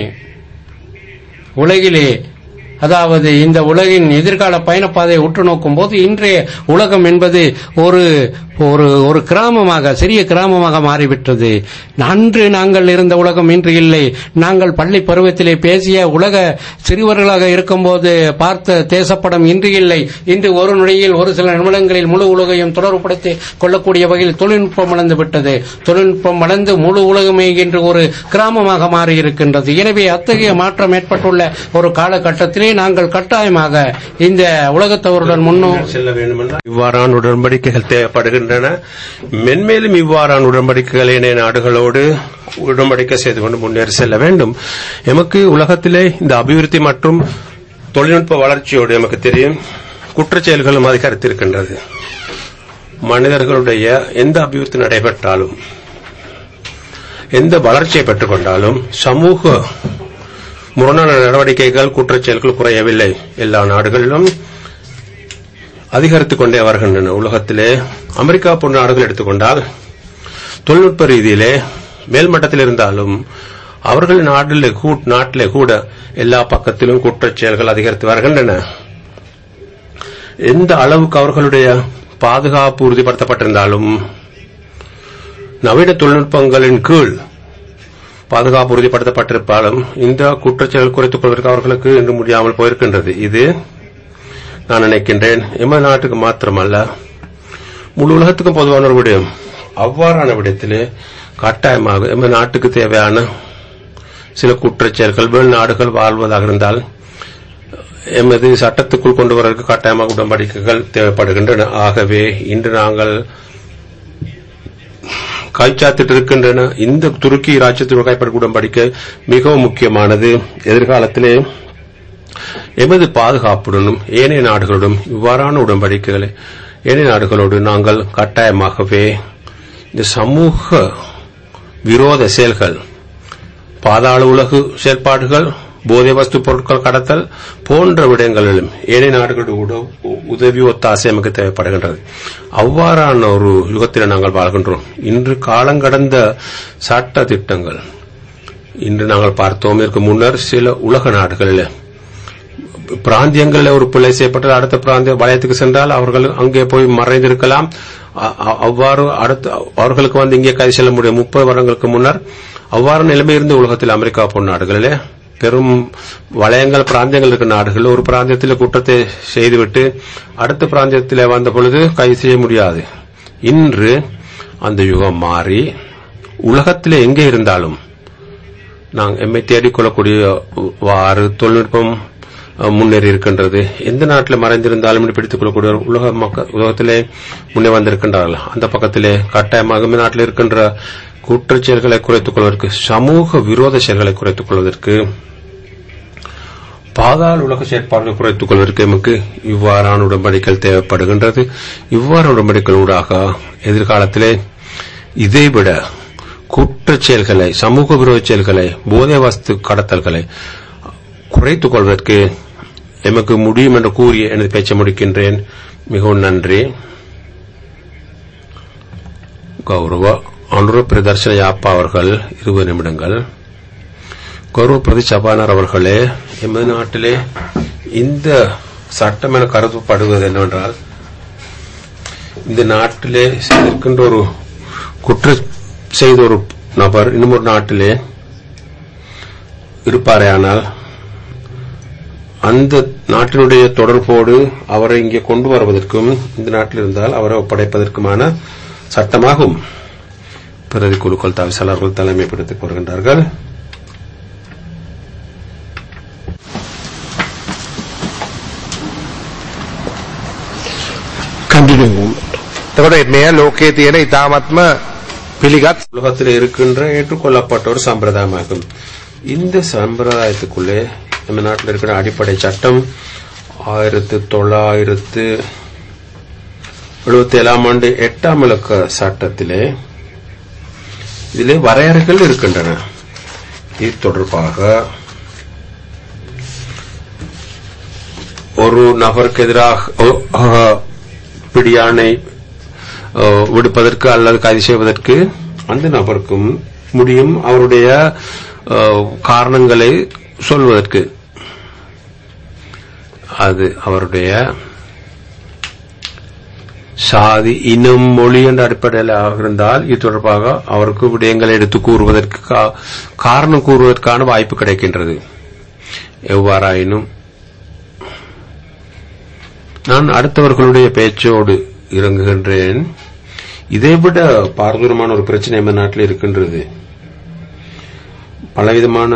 உலகிலே அதாவது இந்த உலகின் எதிர்கால பயணப்பாதையை உற்று நோக்கும் போது இன்றைய உலகம் என்பது ஒரு ஒரு ஒரு கிராமமாக சிறிய கிராமமாக மாறிவிட்டது அன்று நாங்கள் இருந்த உலகம் இன்று இல்லை நாங்கள் பள்ளி பருவத்திலே பேசிய உலக சிறுவர்களாக இருக்கும்போது பார்த்த தேசப்படம் இன்று இல்லை இன்று ஒரு நொடியில் ஒரு சில நிமிடங்களில் முழு உலகையும் தொடர்புபடுத்தி கொள்ளக்கூடிய வகையில் தொழில்நுட்பம் வளர்ந்து விட்டது தொழில்நுட்பம் வளர்ந்து முழு உலகமே இன்று ஒரு கிராமமாக மாறி இருக்கின்றது எனவே அத்தகைய மாற்றம் ஏற்பட்டுள்ள ஒரு காலகட்டத்திலே நாங்கள் கட்டாயமாக இந்த உலகத்தவருடன் முன்னோ செல்ல வேண்டும் என்றால் இவ்வாறான உடன்படிக்கைகள் தேவைப்படுகின்றன மென்மேலும் இவ்வாறான உடன்படிக்கைகளை இணைய நாடுகளோடு உடன்படிக்கை செய்து கொண்டு முன்னேறி செல்ல வேண்டும் எமக்கு உலகத்திலே இந்த அபிவிருத்தி மற்றும் தொழில்நுட்ப வளர்ச்சியோடு எமக்கு தெரியும் குற்றச்செயல்களும் அதிகரித்திருக்கின்றது மனிதர்களுடைய எந்த அபிவிருத்தி நடைபெற்றாலும் எந்த வளர்ச்சியை பெற்றுக்கொண்டாலும் சமூக முரணான நடவடிக்கைகள் குற்றச்செயல்கள் குறையவில்லை எல்லா நாடுகளிலும் அதிகரித்துக் கொண்டே வருகின்றன உலகத்திலே அமெரிக்கா போன்ற நாடுகள் எடுத்துக்கொண்டால் தொழில்நுட்ப ரீதியிலே மேல்மட்டத்தில் இருந்தாலும் அவர்கள் நாட்டிலே கூ- நாட்டிலே கூட எல்லா பக்கத்திலும் குற்றச் செயல்கள் அதிகரித்து வருகின்றன எந்த அளவுக்கு அவர்களுடைய பாதுகாப்பு உறுதிப்படுத்தப்பட்டிருந்தாலும் நவீன தொழில்நுட்பங்களின் கீழ் பாதுகாப்பு உறுதிப்படுத்தப்பட்டிருப்பாலும் இந்த குற்றச்செயல் குறைத்துக் கொள்வதற்கு அவர்களுக்கு இன்று முடியாமல் போயிருக்கின்றது இது நான் நினைக்கின்றேன் எமது நாட்டுக்கு மாத்திரமல்ல முழு உலகத்துக்கும் பொதுவான ஒரு விடயம் அவ்வாறான விடயத்திலே கட்டாயமாக எமது நாட்டுக்கு தேவையான சில குற்றச்செயல்கள் வெளிநாடுகள் வாழ்வதாக இருந்தால் எமது சட்டத்துக்குள் கொண்டு வருவதற்கு கட்டாயமாக உடன்படிக்கைகள் தேவைப்படுகின்றன ஆகவே இன்று நாங்கள் கைச்சாத்திட்டு இருக்கின்றன இந்த துருக்கி ராஜ்யத்தின் கைப்பற்ற உடன்படிக்கை மிகவும் முக்கியமானது எதிர்காலத்திலே எமது பாதுகாப்புடனும் ஏனைய நாடுகளுடன் இவ்வாறான உடன்படிக்கைகளை ஏனைய நாடுகளோடு நாங்கள் கட்டாயமாகவே இந்த சமூக விரோத செயல்கள் பாதாள உலகு செயல்பாடுகள் போதை வஸ்து பொருட்கள் கடத்தல் போன்ற விடயங்களிலும் ஏனைய நாடுகளோட உதவி ஒத்தாசை நமக்கு தேவைப்படுகின்றது அவ்வாறான ஒரு யுகத்தில் நாங்கள் வாழ்கின்றோம் இன்று காலங்கடந்த சட்ட திட்டங்கள் இன்று நாங்கள் பார்த்தோம் இதற்கு முன்னர் சில உலக நாடுகளில் பிராந்தியங்களில் ஒரு பிழை செய்யப்பட்டது அடுத்த பிராந்திய வலயத்துக்கு சென்றால் அவர்கள் அங்கே போய் மறைந்திருக்கலாம் அ- அ- அவ்வாறு அடுத்த அவர்களுக்கு வந்து இங்கே கைது செல்ல முடியும் முப்பது வருடங்களுக்கு முன்னர் அவ்வாறு நிலைமை இருந்த உலகத்தில் அமெரிக்கா போன்ற நாடுகளிலே பெரும் வலயங்கள் பிராந்தியங்கள் இருக்கிற நாடுகளில் ஒரு பிராந்தியத்தில் குற்றத்தை செய்துவிட்டு அடுத்த பிராந்தியத்தில் வந்த பொழுது கைது செய்ய முடியாது இன்று அந்த யுகம் மாறி உலகத்திலே எங்கே இருந்தாலும் நாங்கள் எம்மை தேடிக்கொள்ளக்கூடிய வாறு தொழில்நுட்பம் அஹ், முன்னேறி இருக்கின்றது எந்த நாட்டில் மறைந்திருந்தாலும் இப்படி பிடித்துக் கொள்ளக்கூடிய ஒரு உலக மக்கள் உலகத்திலே முன்னே வந்திருக்கின்றார்கள் அந்த பக்கத்திலே கட்டாயமாக இந்த நாட்டில் இருக்கின்ற குற்றச் செயல்களை குறைத்துக் கொள்வதற்கு சமூக விரோத செயல்களை குறைத்துக் கொள்வதற்கு பாதாள உலக செயற்பாடுகளை குறைத்துக் கொள்வதற்கு நமக்கு இவ்வாறான உடன்படிக்கைகள் தேவைப்படுகின்றது இவ்வாறு உடன்படிக்கைகள் ஊடாக எதிர்காலத்திலே இதைவிட குற்றச் செயல்களை சமூக விரோத செயல்களை போதை வஸ்து கடத்தல்களை குறைத்துக் கொள்வதற்கு எமக்கு முடியும் என்று கூறி எனது பேச்சை முடிக்கின்றேன் மிகவும் நன்றி கௌரவ அனுர பிரதர்ஷன யாப்பா அவர்கள் இருபது நிமிடங்கள் கௌரவ பிரதி சபானார் அவர்களே எமது நாட்டிலே இந்த சட்டம் என கருதப்படுவது என்னவென்றால் இந்த நாட்டிலே இருக்கின்ற ஒரு குற்ற செய்த ஒரு நபர் இன்னும் ஒரு நாட்டிலே இருப்பாரேயானால் அந்த நாட்டினுடைய தொடர்போடு அவரை இங்கே கொண்டு வருவதற்கும் இந்த நாட்டில் இருந்தால் அவரை ஒப்படைப்பதற்குமான சட்டமாகும் பிரதி குழுக்கள் தவிசாளர்கள் தலைமைப்படுத்திக் வருகின்றார்கள் continuing. එතකොට මෙය ලෝකයේ තියෙන ඊ타මත්ම පිළිගත් உலகத்தில் இருக்கின்ற ஏற்றுக்கொள்ளப்பட்ட ஒரு சம்பிரதாயமாகும் இந்த சம்பிரதாயத்துக்குள்ளே நம்ம நாட்டில் இருக்கிற அடிப்படை சட்டம் ஆயிரத்து தொள்ளாயிரத்து எழுபத்தி ஏழாம் ஆண்டு எட்டாம் இலக்க சட்டத்திலே இதிலே வரையறைகள் இருக்கின்றன இது தொடர்பாக ஒரு நபருக்கு எதிராக ஒ- அஹ், பிடியாணை அஹ், விடுப்பதற்கு அல்லது கைது செய்வதற்கு அந்த நபருக்கும் முடியும் அவருடைய அஹ், காரணங்களை சொல்வதற்கு அது அவருடைய சாதி இனம் மொழி என்ற அடிப்படையில் இருந்தால் இது தொடர்பாக அவருக்கு விடயங்களை எடுத்து கூறுவதற்கு கா- காரணம் கூறுவதற்கான வாய்ப்பு கிடைக்கின்றது எவ்வாறாயினும் நான் அடுத்தவர்களுடைய பேச்சோடு இறங்குகின்றேன் இதைவிட பாரதூரமான ஒரு பிரச்சனை நம்ம நாட்டில் இருக்கின்றது பலவிதமான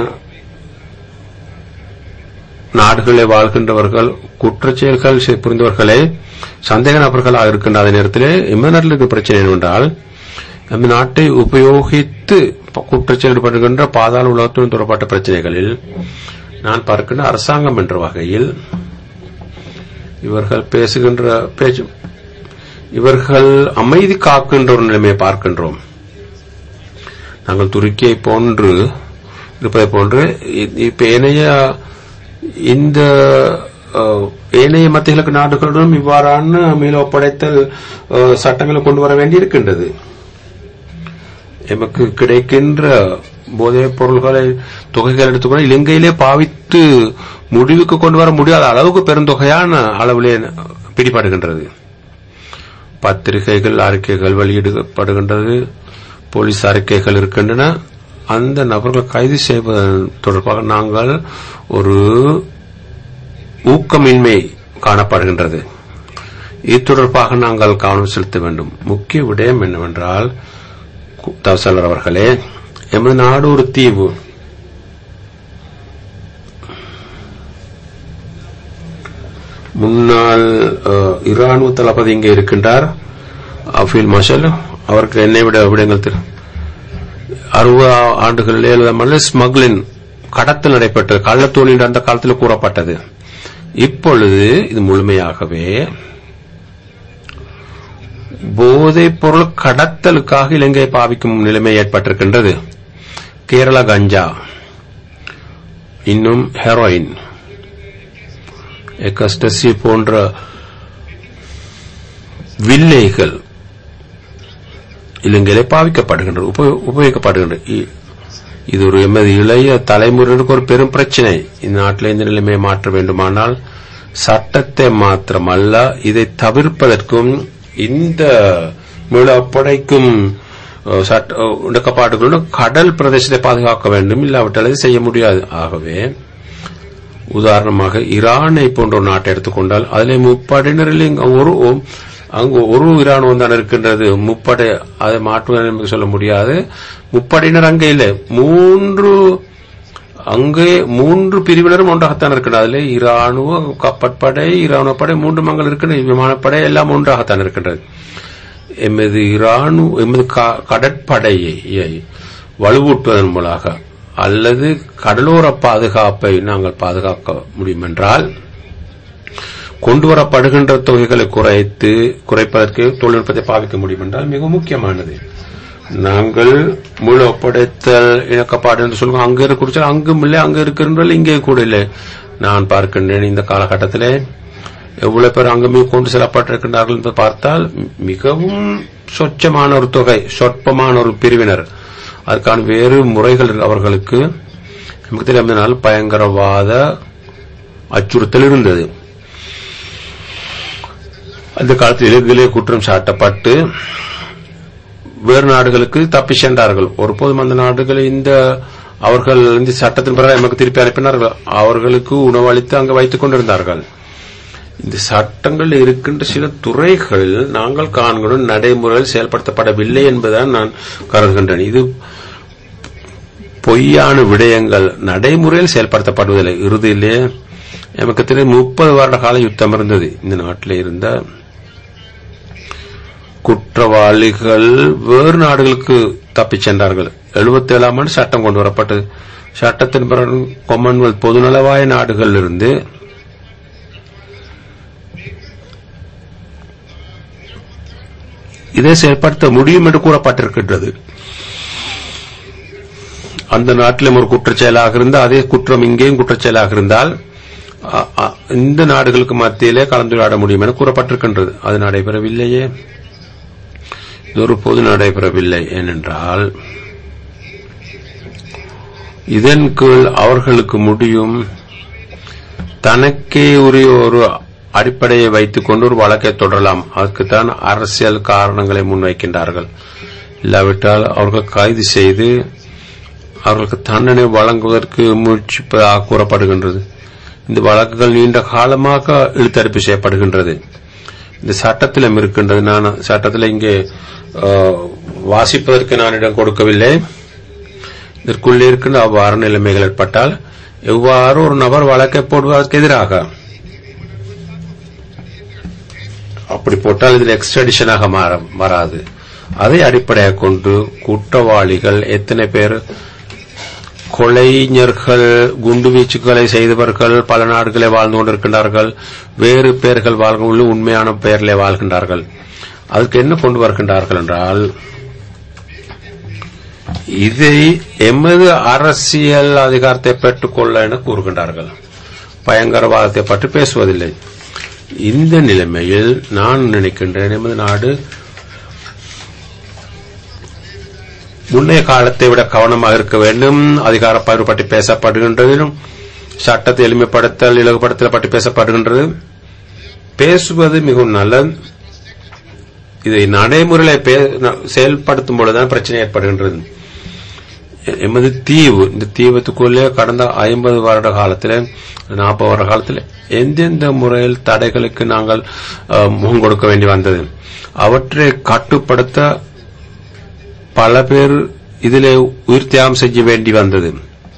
நாடுகளில் வாழ்கின்றவர்கள் குற்றச் செயல்கள் செய்- புரிந்தவர்களே சந்தேக நபர்களாக இருக்கின்ற அதே நேரத்திலே எம்ம நாட்டில் இருக்கிற பிரச்சனை என்னவென்றால் நம்ம நாட்டை உபயோகித்து ப- குற்றச் ஈடுபடுகின்ற பாதாள உலகத்துடன் தொடர்பட்ட பிரச்சனைகளில் நான் பார்க்கின்ற அரசாங்கம் என்ற வகையில் இவர்கள் பேசுகின்ற பேச்சு இவர்கள் அமைதி காக்கின்ற ஒரு நிலைமையை பார்க்கின்றோம் நாங்கள் துருக்கியை போன்று இருப்பதை போன்று இ- இப்ப ஏனைய இந்த அஹ், ஏனைய மத்திய கிழக்கு நாடுகளுடன் இவ்வாறான மீள ஒப்படைத்தல் அஹ், சட்டங்களை கொண்டு வர வேண்டியிருக்கின்றது எமக்கு கிடைக்கின்ற போதைப் பொருள்களை தொகைகள் எடுத்துக்கொள்ள இலங்கையிலே பாவித்து முடிவுக்கு கொண்டு வர முடியாத அளவுக்கு பெருந்தொகையான அளவிலே பிடிபடுகின்றது பத்திரிகைகள் அறிக்கைகள் வெளியிடப்படுகின்றது போலீஸ் அறிக்கைகள் இருக்கின்றன அந்த நபர்கள் கைது செய்வதன் தொடர்பாக நாங்கள் ஒரு ஊக்கமின்மை காணப்படுகின்றது இது தொடர்பாக நாங்கள் கவனம் செலுத்த வேண்டும் முக்கிய விடயம் என்னவென்றால் கு- தவசலர் அவர்களே எமது நாடு ஒரு தீவு முன்னாள் அஹ், இராணுவ தளபதி இங்கே இருக்கின்றார் அஃபீல் மாஷல் அவருக்கு என்னை விட விடங்கள் தெரியும் அறுபது ஆண்டுகளில் எழுதாமல் ஸ்மக்லின் கடத்தல் நடைபெற்றது கள்ளத்தோணில் அந்த காலத்தில் கூறப்பட்டது இப்பொழுது இது முழுமையாகவே போதைப் பொருள் கடத்தலுக்காக இலங்கை பாவிக்கும் நிலைமை ஏற்பட்டிருக்கின்றது கேரள கஞ்சா இன்னும் ஹெரோயின் எக்கஸ்டசி போன்ற வில்லைகள் இலங்கையிலே பாவிக்கப்படுகின்றது உபயோ- உபயோகிக்கப்படுகின்றது இ- இது ஒரு எமது இளைய தலைமுறையினருக்கு ஒரு பெரும் பிரச்சனை இந்த நாட்டில் இந்த நிலைமையை மாற்ற வேண்டுமானால் சட்டத்தை மாத்திரமல்ல இதை தவிர்ப்பதற்கும் இந்த மீளப்படைக்கும் அஹ், சட்ட அஹ், இடக்கப்பாடுகளுடன் கடல் பிரதேசத்தை பாதுகாக்க வேண்டும் இல்லாவிட்டால் அதை செய்ய முடியாது ஆகவே உதாரணமாக ஈரானை போன்ற ஒரு நாட்டை எடுத்துக்கொண்டால் அதிலே முப்படையினரில் இங்க ஒரு அங்கு ஒரு இராணுவம் தான் இருக்கின்றது முப்படை அதை மாற்றுவது என்று சொல்ல முடியாது முப்படையினர் அங்கே இல்லை மூன்று அங்கே மூன்று பிரிவினரும் ஒன்றாகத்தான் இருக்கின்றன அதிலே இராணுவ கப்பற்படை இராணுவ படை மூன்று மங்கள் இருக்கின்றன விமானப்படை எல்லாம் ஒன்றாகத்தான் இருக்கின்றது எமது இராணுவ எமது க- கடற்படையை வலுவூட்டுவதன் மூலமாக அல்லது கடலோர பாதுகாப்பை நாங்கள் பாதுகாக்க முடியும் என்றால் கொண்டு வரப்படுகின்ற தொகைகளை குறைத்து குறைப்பதற்கு தொழில்நுட்பத்தை பாவிக்க முடியும் என்றால் மிக முக்கியமானது நாங்கள் முழு ஒப்படைத்தல் இணக்கப்பாடு என்று சொல்லுவோம் அங்க இருக்கிற அங்கும் இல்லை அங்க இருக்கின்ற இங்கே கூட இல்லை நான் பார்க்கின்றேன் இந்த காலகட்டத்திலே எவ்வளவு பேர் அங்குமே கொண்டு செல்லப்பட்டிருக்கின்றார்கள் என்று பார்த்தால் மிகவும் சொச்சமான ஒரு தொகை சொற்பமான ஒரு பிரிவினர் அதுக்கான வேறு முறைகள் அவர்களுக்கு நமக்கு தெரியாமல் பயங்கரவாத அச்சுறுத்தல் இருந்தது அந்த காலத்தில் இலங்கையிலே குற்றம் சாட்டப்பட்டு வேறு நாடுகளுக்கு தப்பி சென்றார்கள் ஒருபோதும் அந்த நாடுகளை இந்த அவர்கள் இந்த சட்டத்தின் பிறகு நமக்கு திருப்பி அனுப்பினார்கள் அவர்களுக்கு உணவளித்து அங்கு வைத்துக் கொண்டிருந்தார்கள் இந்த சட்டங்கள் இருக்கின்ற சில துறைகள் நாங்கள் காண்கிறோம் நடைமுறையில் செயல்படுத்தப்படவில்லை என்பதுதான் நான் கருதுகின்றேன் இது பொய்யான விடயங்கள் நடைமுறையில் செயல்படுத்தப்படுவதில்லை இறுதியிலே நமக்கு தெரியும் முப்பது வருட கால யுத்தம் இருந்தது இந்த நாட்டில் இருந்த குற்றவாளிகள் வேறு நாடுகளுக்கு தப்பிச் சென்றார்கள் எழுபத்தி ஏழாம் ஆண்டு சட்டம் கொண்டு வரப்பட்டது சட்டத்தின் பிறகு காமன்வெல்த் பொதுநலவாய நாடுகளில் இருந்து இதை செயல்படுத்த முடியும் என்று கூறப்பட்டிருக்கின்றது அந்த நாட்டிலும் ஒரு குற்றச்செயலாக இருந்தால் அதே குற்றம் இங்கேயும் குற்றச்செயலாக இருந்தால் அ- அ- இந்த நாடுகளுக்கு மத்தியிலே கலந்துரையாட முடியும் என கூறப்பட்டிருக்கின்றது அது நடைபெறவில்லையே இது ஒரு பொது நடைபெறவில்லை ஏனென்றால் இதன் கீழ் அவர்களுக்கு முடியும் தனக்கே உரிய ஒரு அடிப்படையை வைத்துக் கொண்டு ஒரு வழக்கை தொடரலாம் அதுக்குத்தான் அரசியல் காரணங்களை முன்வைக்கின்றார்கள் இல்லாவிட்டால் அவர்கள் கைது செய்து அவர்களுக்கு தண்டனை வழங்குவதற்கு முயற்சிப்பதாக கூறப்படுகின்றது இந்த வழக்குகள் நீண்ட காலமாக இழுத்தடிப்பு செய்யப்படுகின்றது இந்த சட்டத்திலும் இருக்கின்றது நான் சட்டத்தில் இங்கே அஹ், வாசிப்பதற்கு நான் இடம் கொடுக்கவில்லை இதற்குள்ளே இருக்கின்ற அவ்வாறு நிலைமைகள் ஏற்பட்டால் எவ்வாறு ஒரு நபர் வழக்கை போடுவதற்கு எதிராக அப்படி போட்டால் இதில் எக்ஸ்ட்ரடிஷனாக மாற வராது அதை அடிப்படையாக கொண்டு குற்றவாளிகள் எத்தனை பேர் கொலைஞர்கள் குண்டுவீச்சுகளை செய்தவர்கள் பல நாடுகளே வாழ்ந்து கொண்டிருக்கின்றார்கள் வேறு பெயர்கள் வாழ்கின்ற உண்மையான பெயரிலே வாழ்கின்றார்கள் அதுக்கு என்ன கொண்டு வருகின்றார்கள் என்றால் இதை எமது அரசியல் அதிகாரத்தை பெற்றுக்கொள்ள என கூறுகின்றார்கள் பயங்கரவாதத்தை பற்றி பேசுவதில்லை இந்த நிலைமையில் நான் நினைக்கின்றேன் எமது நாடு முன்னைய காலத்தை விட கவனமாக இருக்க வேண்டும் அதிகார பகிர்வு பற்றி பேசப்படுகின்றது சட்டத்தை எளிமைப்படுத்தல் இலகுபடுத்தல் பற்றி பேசப்படுகின்றது பேசுவது மிகவும் நல்லது இதை நடைமுறையில பே- ந- செயல்படுத்தும் பொழுதுதான் பிரச்சனை ஏற்படுகின்றது எ- எமது தீவு இந்த தீவத்துக்குள்ளே கடந்த ஐம்பது வருட காலத்தில் நாற்பது வருட காலத்தில் எந்தெந்த முறையில் தடைகளுக்கு நாங்கள் அஹ், முகம் கொடுக்க வேண்டி வந்தது அவற்றை கட்டுப்படுத்த பல பேர் இதிலே உயிர் தியாகம் செய்ய வேண்டி வந்தது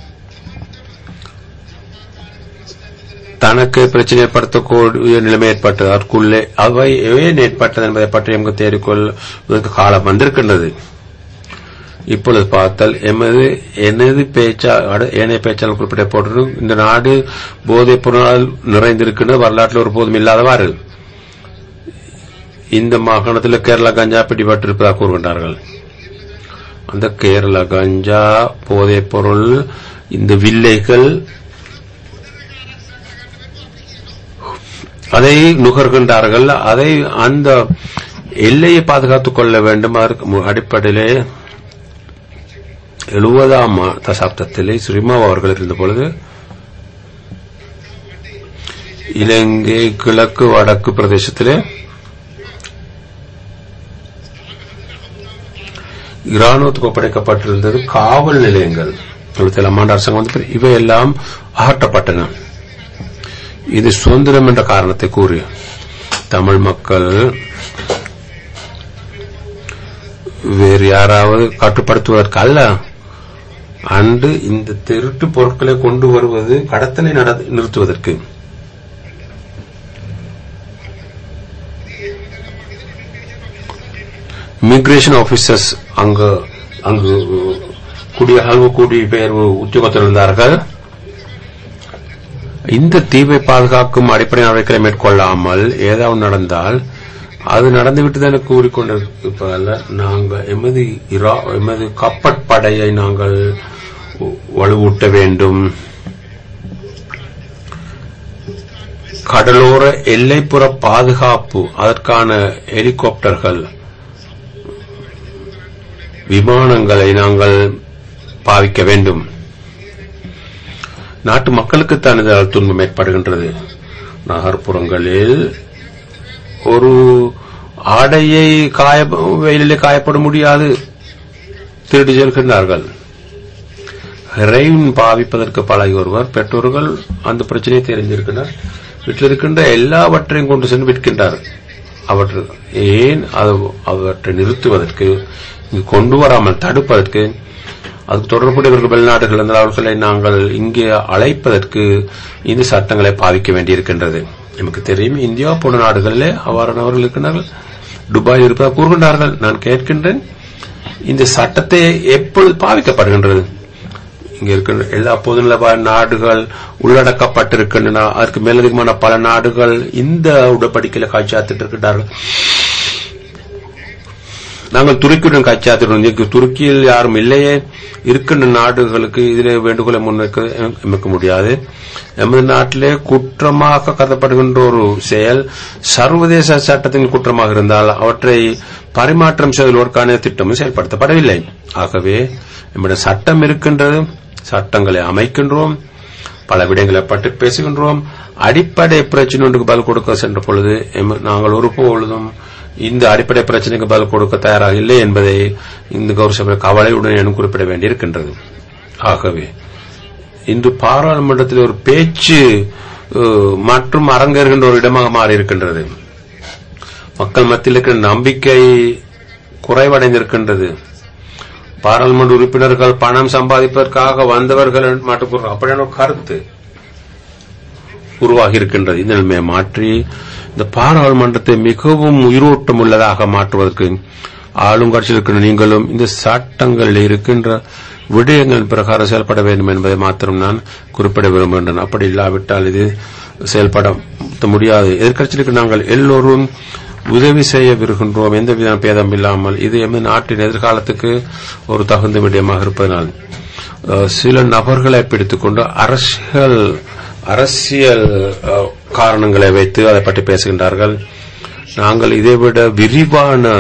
தனக்கு பிரச்சனை ஏற்படுத்தக்கூடிய நிலைமை ஏற்பட்டது அதற்குள்ளே அவை ஏன் ஏற்பட்டது என்பதை பற்றி எமக்கு தேடிக்கொள்வதற்கு காலம் வந்திருக்கின்றது இப்பொழுது பார்த்தால் எமது எனது பேச்சா அட- ஏனைய பேச்சாளர் குறிப்பிட்ட போட்டு இந்த நாடு போதைப் பொருளால் நிறைந்திருக்கின்ற வரலாற்றில் ஒரு போதும் இல்லாதவாறு இந்த மாகாணத்தில் கேரளா கஞ்சா பிடிபட்டிருப்பதாக கூறுகின்றார்கள் அந்த கேரளா கஞ்சா போதைப் பொருள் இந்த வில்லைகள் அதை நுகர்கின்றார்கள் அதை அந்த எல்லையை பாதுகாத்துக் கொள்ள வேண்டும் அதற்கு மு- அடிப்படையிலே எழுபதாம் தசாப்தத்திலே ஸ்ரீமாவ் அவர்கள் இருந்த பொழுது இலங்கை கிழக்கு வடக்கு பிரதேசத்திலே இராணுவத்துக்கு ஒப்படைக்கப்பட்டிருந்தது காவல் நிலையங்கள் எழுபத்தி ஆண்டு அரசாங்கம் வந்து பிறகு இவையெல்லாம் அகற்றப்பட்டன இது சுதந்திரம் என்ற காரணத்தை கூறி தமிழ் மக்கள் வேறு யாராவது கட்டுப்படுத்துவதற்கு அல்ல அன்று இந்த திருட்டு பொருட்களை கொண்டு வருவது கடத்தலை நட- நிறுத்துவதற்கு இமிகிரேஷன் ஆபீசர்ஸ் அங்கு அங்கு குடியகழ்வு குடிபெயர்வு உத்தியோகத்தில் இருந்தார்கள் இந்த தீவை பாதுகாக்கும் அடிப்படை நடவடிக்கைகளை மேற்கொள்ளாமல் ஏதாவது நடந்தால் அது நடந்துவிட்டு என கூறிக்கொண்டிருப்பதல்ல நாங்கள் எமது இரா- எமது கப்பற்படையை நாங்கள் வ- வலுவூட்ட வேண்டும் கடலோர எல்லைப்புற பாதுகாப்பு அதற்கான ஹெலிகாப்டர்கள் விமானங்களை நாங்கள் பாவிக்க வேண்டும் நாட்டு மக்களுக்குத்தான் இதனால் துன்பம் ஏற்படுகின்றது நகர்ப்புறங்களில் ஒரு ஆடையை காய வெயிலிலே காயப்பட முடியாது திருடி செல்கின்றார்கள் ஹெரோயின் பாவிப்பதற்கு பழகி ஒருவர் பெற்றோர்கள் அந்த பிரச்சனையை தெரிஞ்சிருக்கின்றனர் வீட்டில் இருக்கின்ற எல்லாவற்றையும் கொண்டு சென்று விற்கின்றார் அவற்றை ஏன் அது அவற்றை நிறுத்துவதற்கு இங்கு கொண்டு வராமல் தடுப்பதற்கு அதுக்கு தொடர்புடையவர்கள் வெளிநாடுகள் இருந்தால் அவர்களை நாங்கள் இங்கே அழைப்பதற்கு இந்த சட்டங்களை பாவிக்க வேண்டியிருக்கின்றது நமக்கு தெரியும் இந்தியா போன்ற நாடுகளிலே அவ்வாறானவர்கள் இருக்கின்றார்கள் துபாய் இருப்பதாக கூறுகின்றார்கள் நான் கேட்கின்றேன் இந்த சட்டத்தை எப்பொழுது பாவிக்கப்படுகின்றது இங்க இருக்கின்ற எல்லா பொதுநல நாடுகள் உள்ளடக்கப்பட்டிருக்கின்றன அதற்கு மேலதிகமான பல நாடுகள் இந்த உடன்படிக்கையில காட்சியாத்திட்டு இருக்கின்றார்கள் நாங்கள் துருக்கியுடன் காட்சியாத்திருந்தோம் இங்கு துருக்கியில் யாரும் இல்லையே இருக்கின்ற நாடுகளுக்கு இதிலே வேண்டுகோளை முன்வைக்க எமக்கு முடியாது எமது நாட்டிலே குற்றமாக கருதப்படுகின்ற ஒரு செயல் சர்வதேச சட்டத்தின் குற்றமாக இருந்தால் அவற்றை பரிமாற்றம் செய்வதற்கான திட்டமும் செயல்படுத்தப்படவில்லை ஆகவே நம்முடைய சட்டம் இருக்கின்றது சட்டங்களை அமைக்கின்றோம் பல விடயங்களை பற்றி பேசுகின்றோம் அடிப்படை பிரச்சனை ஒன்றுக்கு பதில் கொடுக்க சென்ற பொழுது எம- நாங்கள் ஒருபொழுதும் இந்த அடிப்படை பிரச்சனைக்கு பதில் கொடுக்க தயாராக இல்லை என்பதை இந்த கௌரவ கவலையுடன் என குறிப்பிட வேண்டியிருக்கின்றது ஆகவே இன்று பாராளுமன்றத்தில் ஒரு பேச்சு அஹ், மற்றும் அரங்கேறுகின்ற ஒரு இடமாக மாறி இருக்கின்றது மக்கள் மத்தியில் இருக்கிற நம்பிக்கை குறைவடைந்திருக்கின்றது பாராளுமன்ற உறுப்பினர்கள் பணம் சம்பாதிப்பதற்காக வந்தவர்கள் மட்டும் அப்படியான ஒரு கருத்து உருவாகி இருக்கின்றது இந்த நிலைமையை மாற்றி இந்த பாராளுமன்றத்தை மிகவும் உயிரோட்டம் உள்ளதாக மாற்றுவதற்கு ஆளுங்கட்சியில் இருக்கின்ற நீங்களும் இந்த சட்டங்களில் இருக்கின்ற விடயங்கள் பிரகாரம் செயல்பட வேண்டும் என்பதை மாத்திரம் நான் குறிப்பிட விரும்புகின்றேன் அப்படி இல்லாவிட்டால் இது செயல்பட முடியாது எதிர்க்கட்சிகளுக்கு நாங்கள் எல்லோரும் உதவி செய்ய விருகின்றோம் எந்த வித பேதம் இல்லாமல் இது எமது நாட்டின் எதிர்காலத்துக்கு ஒரு தகுந்த விடயமாக இருப்பதனால் அஹ், சில நபர்களை பிடித்துக்கொண்டு அரசியல் அரசியல் அஹ், காரணங்களை வைத்து அதை பற்றி பேசுகின்றார்கள் நாங்கள் இதைவிட விரிவான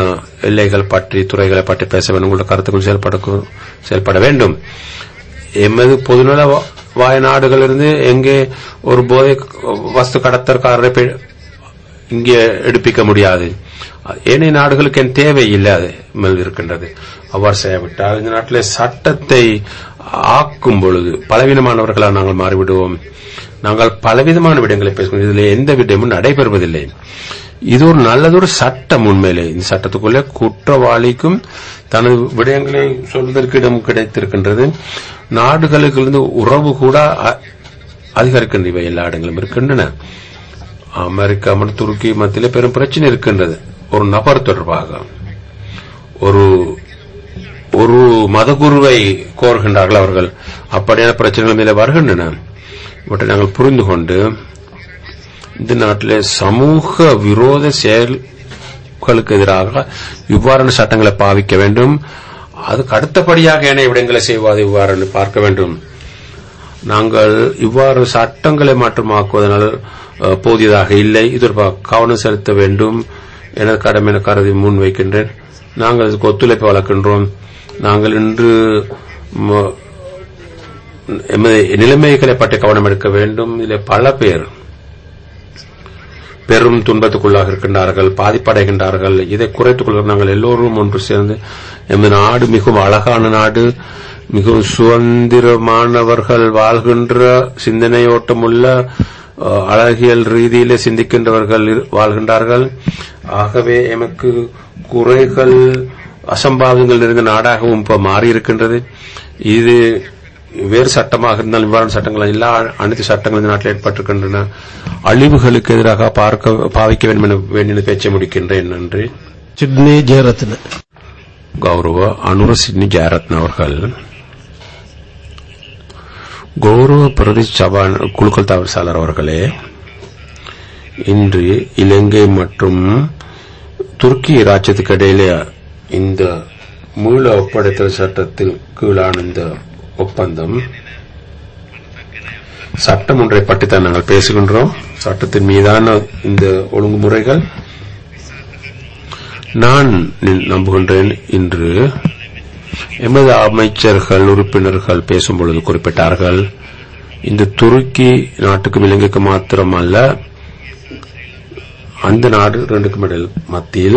எல்லைகள் பற்றி துறைகளை பற்றி பேச வேண்டும் உங்களுடைய கருத்துக்கள் செயல்பட செயல்பட வேண்டும் எமது பொதுநல வா- வாய நாடுகளிலிருந்து எங்கே ஒரு போதை வஸ்து கடத்தற்காரரை பெ- இங்கே எடுப்பிக்க முடியாது ஏனைய நாடுகளுக்கு என் தேவை இல்லை அது மேல் இருக்கின்றது அவ்வாறு செய்யவிட்டால் இந்த நாட்டிலே சட்டத்தை ஆக்கும் பொழுது பலவீனமானவர்களாக நாங்கள் மாறிவிடுவோம் நாங்கள் பலவிதமான விடயங்களை பேசுகிறோம் இதில் எந்த விடயமும் நடைபெறுவதில்லை இது ஒரு நல்லதொரு சட்டம் உண்மையிலே இந்த சட்டத்துக்குள்ளே குற்றவாளிக்கும் தனது விடயங்களை சொல்வதற்கு இடம் கிடைத்திருக்கின்றது நாடுகளுக்கு உறவு கூட அ- அதிகரிக்கின்ற இவை எல்லா இடங்களும் இருக்கின்றன அமெரிக்கா மற்றும் துருக்கி மத்தியிலே பெரும் பிரச்சனை இருக்கின்றது ஒரு நபர் தொடர்பாக ஒரு ஒரு மதகுருவை கோருகின்றார்கள் அவர்கள் அப்படியான பிரச்சனைகள் மேலே வருகின்றன இவற்றை நாங்கள் புரிந்து கொண்டு இந்த நாட்டிலே சமூக விரோத செயல்களுக்கு எதிராக இவ்வாறான சட்டங்களை பாவிக்க வேண்டும் அதுக்கு அடுத்தபடியாக ஏனைய விடயங்களை செய்வது இவ்வாறு பார்க்க வேண்டும் நாங்கள் இவ்வாறு சட்டங்களை மாற்றமாக்குவதனால் அஹ், போதியதாக இல்லை இது ஒரு ப- கவனம் செலுத்த வேண்டும் எனது கடமை என கருதி முன்வைக்கின்றேன் நாங்கள் இதுக்கு ஒத்துழைப்பு வளர்க்கின்றோம் நாங்கள் இன்று ம- எமது நிலைமைகளை பற்றி கவனம் எடுக்க வேண்டும் இதில் பல பேர் பெரும் துன்பத்துக்குள்ளாக இருக்கின்றார்கள் பாதிப்படைகின்றார்கள் இதை குறைத்துக் கொள்ள நாங்கள் எல்லோரும் ஒன்று சேர்ந்து எமது நாடு மிகவும் அழகான நாடு மிகவும் சுதந்திரமானவர்கள் வாழ்கின்ற சிந்தனையோட்டமுள்ள அஹ், அழகியல் ரீதியிலே சிந்திக்கின்றவர்கள் இரு- வாழ்கின்றார்கள் ஆகவே எமக்கு குறைகள் அசம்பாவிதங்கள் நிறைந்த நாடாகவும் இப்ப மாறியிருக்கின்றது இது வேறு சட்டமாக இருந்தாலும் இவ்வாறான சட்டங்கள் எல்லா அனைத்து சட்டங்களும் இந்த நாட்டில் ஏற்பட்டிருக்கின்றன அழிவுகளுக்கு எதிராக பார்க்க பாவிக்க வேண்டும் என வேண்டிய பேச்சை முடிக்கின்றேன் நன்றி சிட்னி ஜெயரத்ன கௌரவ அனுர சிட்னி ஜெயரத்ன அவர்கள் கௌரவ பிரதி சபா குழுக்கள் தவிர்சாளர் அவர்களே இன்று இலங்கை மற்றும் துருக்கி ராஜ்யத்துக்கு இடையிலே இந்த மூல ஒப்படைத்தல் சட்டத்தில் கீழான இந்த ஒப்பந்தம் சட்டம் ஒன்றை பற்றித்தான் நாங்கள் பேசுகின்றோம் சட்டத்தின் மீதான இந்த ஒழுங்குமுறைகள் நான் நி- நம்புகின்றேன் இன்று எமது அமைச்சர்கள் உறுப்பினர்கள் பேசும் பொழுது குறிப்பிட்டார்கள் இந்த துருக்கி நாட்டுக்கும் இலங்கைக்கு மாத்திரமல்ல அந்த நாடு ரெண்டுக்கும் இடையில் மத்தியில்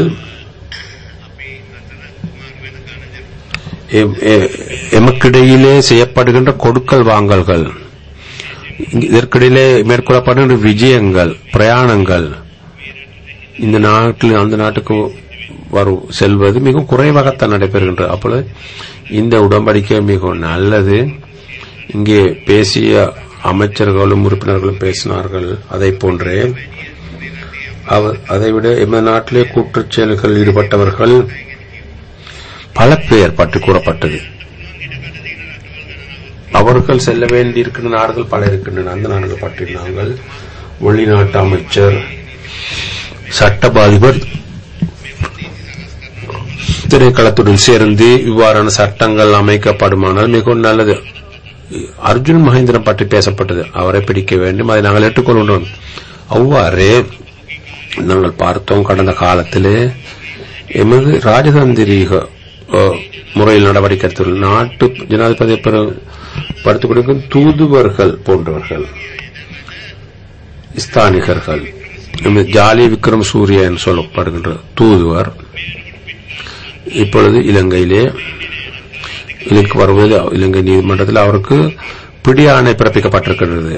எ- எ- எமக்கிடையிலே செய்யப்படுகின்ற கொடுக்கல் வாங்கல்கள் இங்க- இதற்கிடையிலே மேற்கொள்ளப்படுகின்ற விஜயங்கள் பிரயாணங்கள் இந்த நாட்டில் அந்த நாட்டுக்கு வரும் செல்வது மிகவும் குறைவாகத்தான் நடைபெறுகின்றது அப்பொழுது இந்த உடன்படிக்கை மிகவும் நல்லது இங்கே பேசிய அமைச்சர்களும் உறுப்பினர்களும் பேசினார்கள் அதை போன்றே அவ- அதைவிட எமது நாட்டிலே குற்றச் செயல்களில் ஈடுபட்டவர்கள் பல பேர் பற்றி கூறப்பட்டது அவர்கள் செல்ல வேண்டியிருக்கிற நாடுகள் பல இருக்கின்றன அந்த நாடுகள் பற்றி நாங்கள் வெளிநாட்டு அமைச்சர் சட்டபாதிபர் திணைக்களத்துடன் சேர்ந்து இவ்வாறான சட்டங்கள் அமைக்கப்படுமானால் மிகவும் நல்லது அர்ஜுன் மகேந்திரன் பற்றி பேசப்பட்டது அவரை பிடிக்க வேண்டும் அதை நாங்கள் ஏற்றுக்கொள்கின்றோம் அவ்வாறு நாங்கள் பார்த்தோம் கடந்த காலத்திலே எமது ராஜதந்திரீக அஹ், முறையில் நடவடிக்கை எடுத்துள்ள நாட்டு ஜனாதிபதி படுத்துக் கொடுக்கும் தூதுவர்கள் போன்றவர்கள் ஸ்தானிகர்கள் எமது ஜாலி விக்ரம் சூர்யா என்று சொல்லப்படுகின்ற தூதுவர் இப்பொழுது இலங்கையிலே இலங்கை வருவது இலங்கை நீதிமன்றத்தில் அவருக்கு பிடியாணை பிறப்பிக்கப்பட்டிருக்கிறது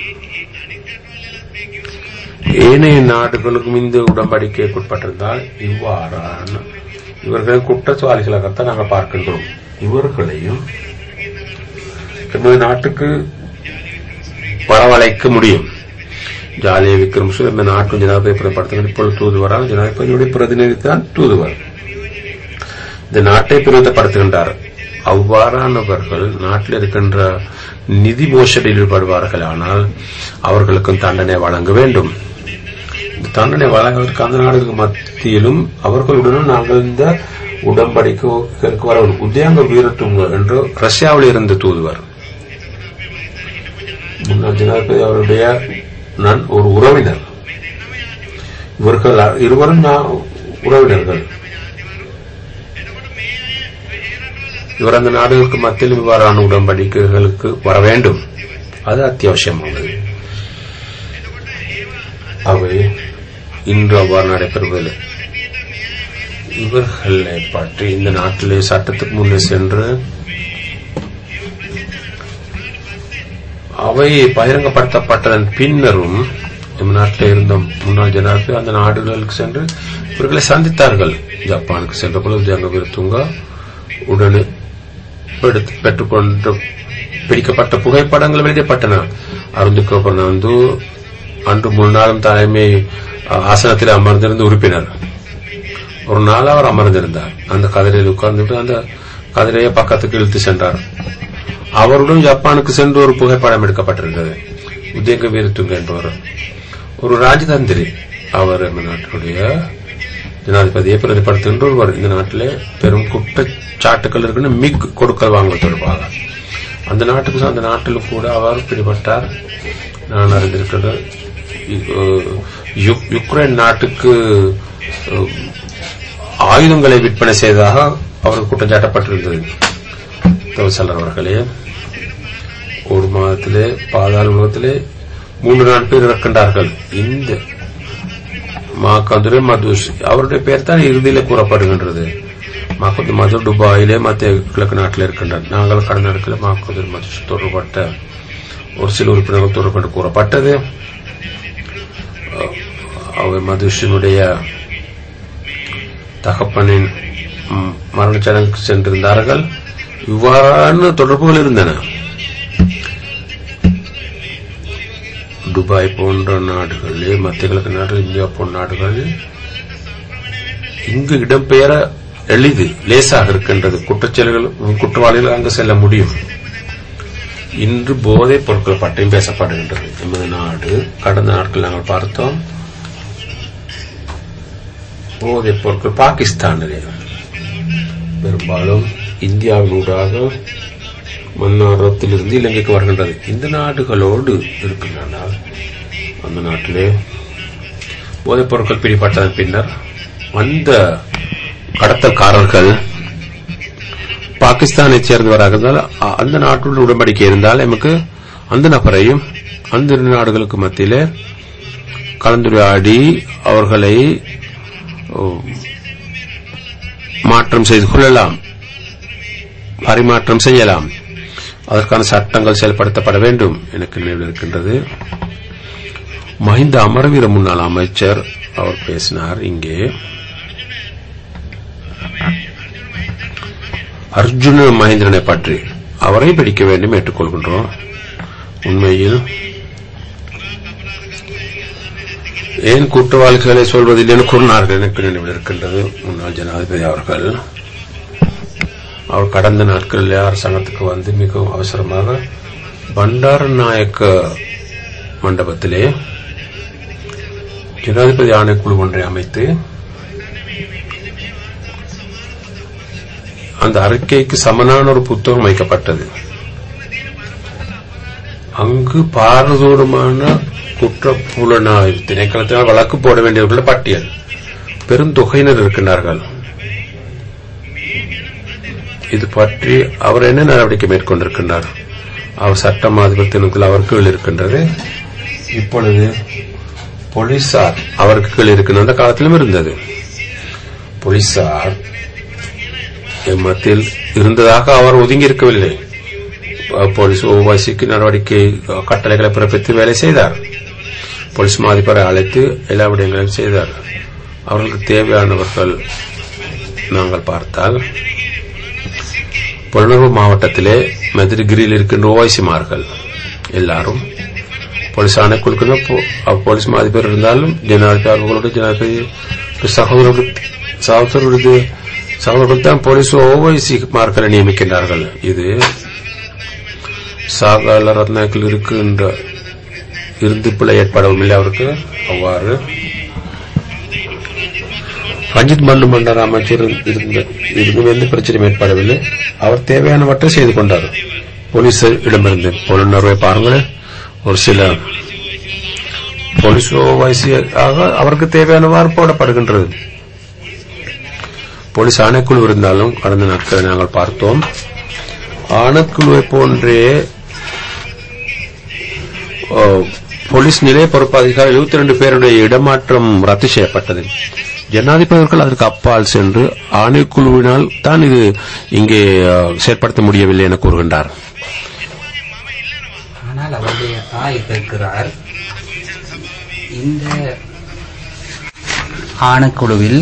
ஏனைய நாடுகளுக்கும் இந்த உடன்படிக்கைக்கு உட்பட்டிருந்தால் இவ்வாறான இவர்கள் குற்றச்சாலிகளாகத்தான் நாங்கள் பார்க்கின்றோம் இவர்களையும் எமது நாட்டுக்கு வரவழைக்க முடியும் ஜாலிய விக்ரம் சு இந்த நாட்டு ஜனாதிபதி பிரதிபடுத்துங்கள் இப்பொழுது தூதுவரால் ஜனாதிபதியுடைய பிரதிநிதி தான் தூதுவர் இந்த நாட்டை பிரதிபடுத்துகின்றார் அவ்வாறானவர்கள் நாட்டில் இருக்கின்ற நிதி மோசடியில் ஈடுபடுவார்கள் ஆனால் அவர்களுக்கும் தண்டனை வழங்க வேண்டும் இந்த தண்டனை வழங்குவதற்கு அந்த நாடுகளுக்கு மத்தியிலும் அவர்களுடனும் நாங்கள் இந்த உடன்படிக்கைகளுக்கு வர வேண்டும். உத்தியாங்க வீரத்துங்க என்று ரஷ்யாவில் இருந்த தூதுவர் முன்னாள் ஜனாதிபதி அவருடைய நான் ஒரு உறவினர் இவர்கள் இருவரும் நான் உறவினர்கள் இவர் அந்த நாடுகளுக்கு மத்தியில் இவ்வாறான உடன்படிக்கைகளுக்கு வர வேண்டும் அது அத்தியாவசியமானது அவை இன்று அவ்வாறு நடைபெறுவதில்லை இவர்களை பற்றி இந்த நாட்டிலே சட்டத்துக்கு முன்னே சென்று அவை பகிரங்கப்படுத்தப்பட்டதன் பின்னரும் நம் நாட்டில் இருந்த முன்னாள் ஜனாதிபதி அந்த நாடுகளுக்கு சென்று இவர்களை சந்தித்தார்கள் ஜப்பானுக்கு சென்ற பொழுது ஜங்கவீர துங்கா உடனே எடுத்து பெற்றுக்கொண்டு பிடிக்கப்பட்ட புகைப்படங்கள் வெளியிடப்பட்டன அருந்து கோபர்ணந்து அன்று முன்னாளும் தலைமை ஆசனத்தில் அமர்ந்திருந்த உறுப்பினர் ஒரு நாள் அவர் அமர்ந்திருந்தார் அந்த கதிரையில் உட்கார்ந்துட்டு அந்த கதிரையை பக்கத்துக்கு இழுத்து சென்றார் அவருடன் ஜப்பானுக்கு சென்று ஒரு புகைப்படம் எடுக்கப்பட்டிருந்தது உதயங்க வீரத்துங்க என்பவர் ஒரு ராஜதந்திரி அவர் நம்ம நாட்டுடைய ஜனாதிபதியை பிரதிபடுத்துகின்ற ஒருவர் இந்த நாட்டிலே பெரும் குற்றச்சாட்டுகள் இருக்குன்னு மிக் கொடுக்கல் வாங்கல் தொடர்பாக அந்த நாட்டுக்கு அந்த நாட்டிலும் கூட அவர் பிடிபட்டார் நான் அறிந்திருக்கிறது யு- யுக்ரைன் நாட்டுக்கு அஹ், ஆயுதங்களை விற்பனை செய்ததாக அவர் குற்றஞ்சாட்டப்பட்டிருந்தது தவசலர் அவர்களே ஒரு மாதத்திலே பாதாள உலகத்திலே மூன்று நாலு பேர் இறக்கின்றார்கள் இந்த மாக்கந்துரை மதுஷ் அவருடைய பெயர் தான் இறுதியில கூறப்படுகின்றது மாக்கந்து மது துபாயிலே மத்திய கிழக்கு நாட்டில் இருக்கின்றார் நாங்கள் கடந்த நாட்களில் மாக்கந்துரை மதுஷ் தொடர்பட்ட ஒரு சில உறுப்பினர்கள் தொடர்பட்டு கூறப்பட்டது அஹ், அவர் மதுஷினுடைய தகப்பனின் ம், மரணச் சடங்குக்கு சென்றிருந்தார்கள் இவ்வாறான தொடர்புகள் இருந்தன துபாய் போன்ற நாடுகளில் மத்திய கிழக்கு நாடுகள் இந்தியா போன்ற நாடுகளில் இங்கு இடம்பெயர எளிது லேசாக இருக்கின்றது குற்றச்செயல்கள் குற்றவாளிகள் அங்கு செல்ல முடியும் இன்று போதைப் பொருட்கள் பற்றியும் பேசப்படுகின்றது எமது நாடு கடந்த நாட்கள் நாங்கள் பார்த்தோம் போதைப் பொருட்கள் பாகிஸ்தானிலே பெரும்பாலும் இந்தியாவினூடாக மன்னாரத்திலிருந்து இலங்கைக்கு வருகின்றது இந்த நாடுகளோடு இருக்கின்றன அந்த நாட்டிலே போதைப் பொருட்கள் பிடிபட்டதன் பின்னர் அந்த கடத்தல்காரர்கள் பாகிஸ்தானைச் சேர்ந்தவராக இருந்தால் அ- அந்த நாட்டுடன் உடன்படிக்கை இருந்தால் நமக்கு அந்த நபரையும் அந்த இரு நாடுகளுக்கு மத்தியிலே கலந்துரையாடி அவர்களை ஓ, மாற்றம் செய்து கொள்ளலாம் பரிமாற்றம் செய்யலாம் அதற்கான சட்டங்கள் செயல்படுத்தப்பட வேண்டும் எனக்கு நினைவில் இருக்கின்றது மஹிந்த அமரவீர முன்னாள் அமைச்சர் அவர் பேசினார் இங்கே அர்ஜுன மகேந்திரனை பற்றி அவரை பிடிக்க வேண்டும் ஏற்றுக்கொள்கின்றோம் உண்மையில் ஏன் குற்றவாளிகளை சொல்வதில்லை என்று கூறினார்கள் எனக்கு நினைவில் இருக்கின்றது முன்னாள் ஜனாதிபதி அவர்கள் அவர் கடந்த நாட்களில் அரசாங்கத்துக்கு வந்து மிகவும் அவசரமாக பண்டார நாயக்க மண்டபத்திலே ஜனாதிபதி ஆணைக்குழு ஒன்றை அமைத்து அந்த அறிக்கைக்கு சமனான ஒரு புத்தகம் வைக்கப்பட்டது அங்கு பாரதூரமான குற்றப்புலனாய்வு திணைக்களத்தினால் வழக்கு போட வேண்டியவர்கள் பட்டியல் பெருந்தொகையினர் இருக்கின்றார்கள் இது பற்றி அவர் என்ன நடவடிக்கை மேற்கொண்டிருக்கின்றார் அவர் சட்டம் ஆதிபத்தியனுக்குள் அவர் கீழ் இருக்கின்றது இப்பொழுது போலீசார் அவருக்கு கீழ் இருக்கின்ற அந்த காலத்திலும் இருந்தது போலீசார் எம் மத்தியில் இருந்ததாக அவர் ஒதுங்கி இருக்கவில்லை அஹ் போலீஸ் ஓவாசிக்கு நடவடிக்கை அஹ், கட்டளைகளை பிறப்பித்து வேலை செய்தார் போலீஸ் மாதிபரை அழைத்து எல்லா விடயங்களையும் செய்தார் அவர்களுக்கு தேவையானவர்கள் நாங்கள் பார்த்தால் புலனர்வு மாவட்டத்திலே மெதிரிகிரியில் இருக்கின்ற ஓவைசிமார்கள் எல்லாரும் போலீஸ் ஆணைக்குழுக்கு போலீஸ் மாதிபர் இருந்தாலும் ஜனாதிபதி அவர்களோட ஜனாதிபதி சகோதரர்கள் சகோதரர்களுடைய சகோதரர்கள் தான் போலீஸ் ஓவைசி மார்க்களை நியமிக்கின்றார்கள் இது சாகால ரத்னாக்கில் இருக்கின்ற இருந்து பிழை ஏற்படவும் இல்லை அவருக்கு அவ்வாறு ரஞ்சித் மண்டு மண்டல அமைச்சர் இருந்த இருந்தும் எந்த பிரச்சனையும் ஏற்படவில்லை அவர் தேவையானவற்றை செய்து கொண்டார் போலீஸ் இடமிருந்து புலனர்வை பாருங்களேன் ஒரு சில போலீஸ் வயசியாக அவருக்கு தேவையானவாறு போடப்படுகின்றது போலீஸ் ஆணைக்குழு இருந்தாலும் கடந்த நாட்களை நாங்கள் பார்த்தோம் ஆணைக்குழுவை போன்றே ஓ, போலீஸ் நிலைய பொறுப்பு அதிகாரி இருபத்தி ரெண்டு பேருடைய இடமாற்றம் ரத்து செய்யப்பட்டது ஜனாதிபதி அவர்கள் அதற்கு அப்பால் சென்று ஆணைக்குழுவினால் தான் இது இங்கே அஹ், செயற்படுத்த முடியவில்லை என கூறுகின்றார் ஆனால் அவருடைய தாய் கேட்கிறார் இந்த ஆணைக்குழுவில்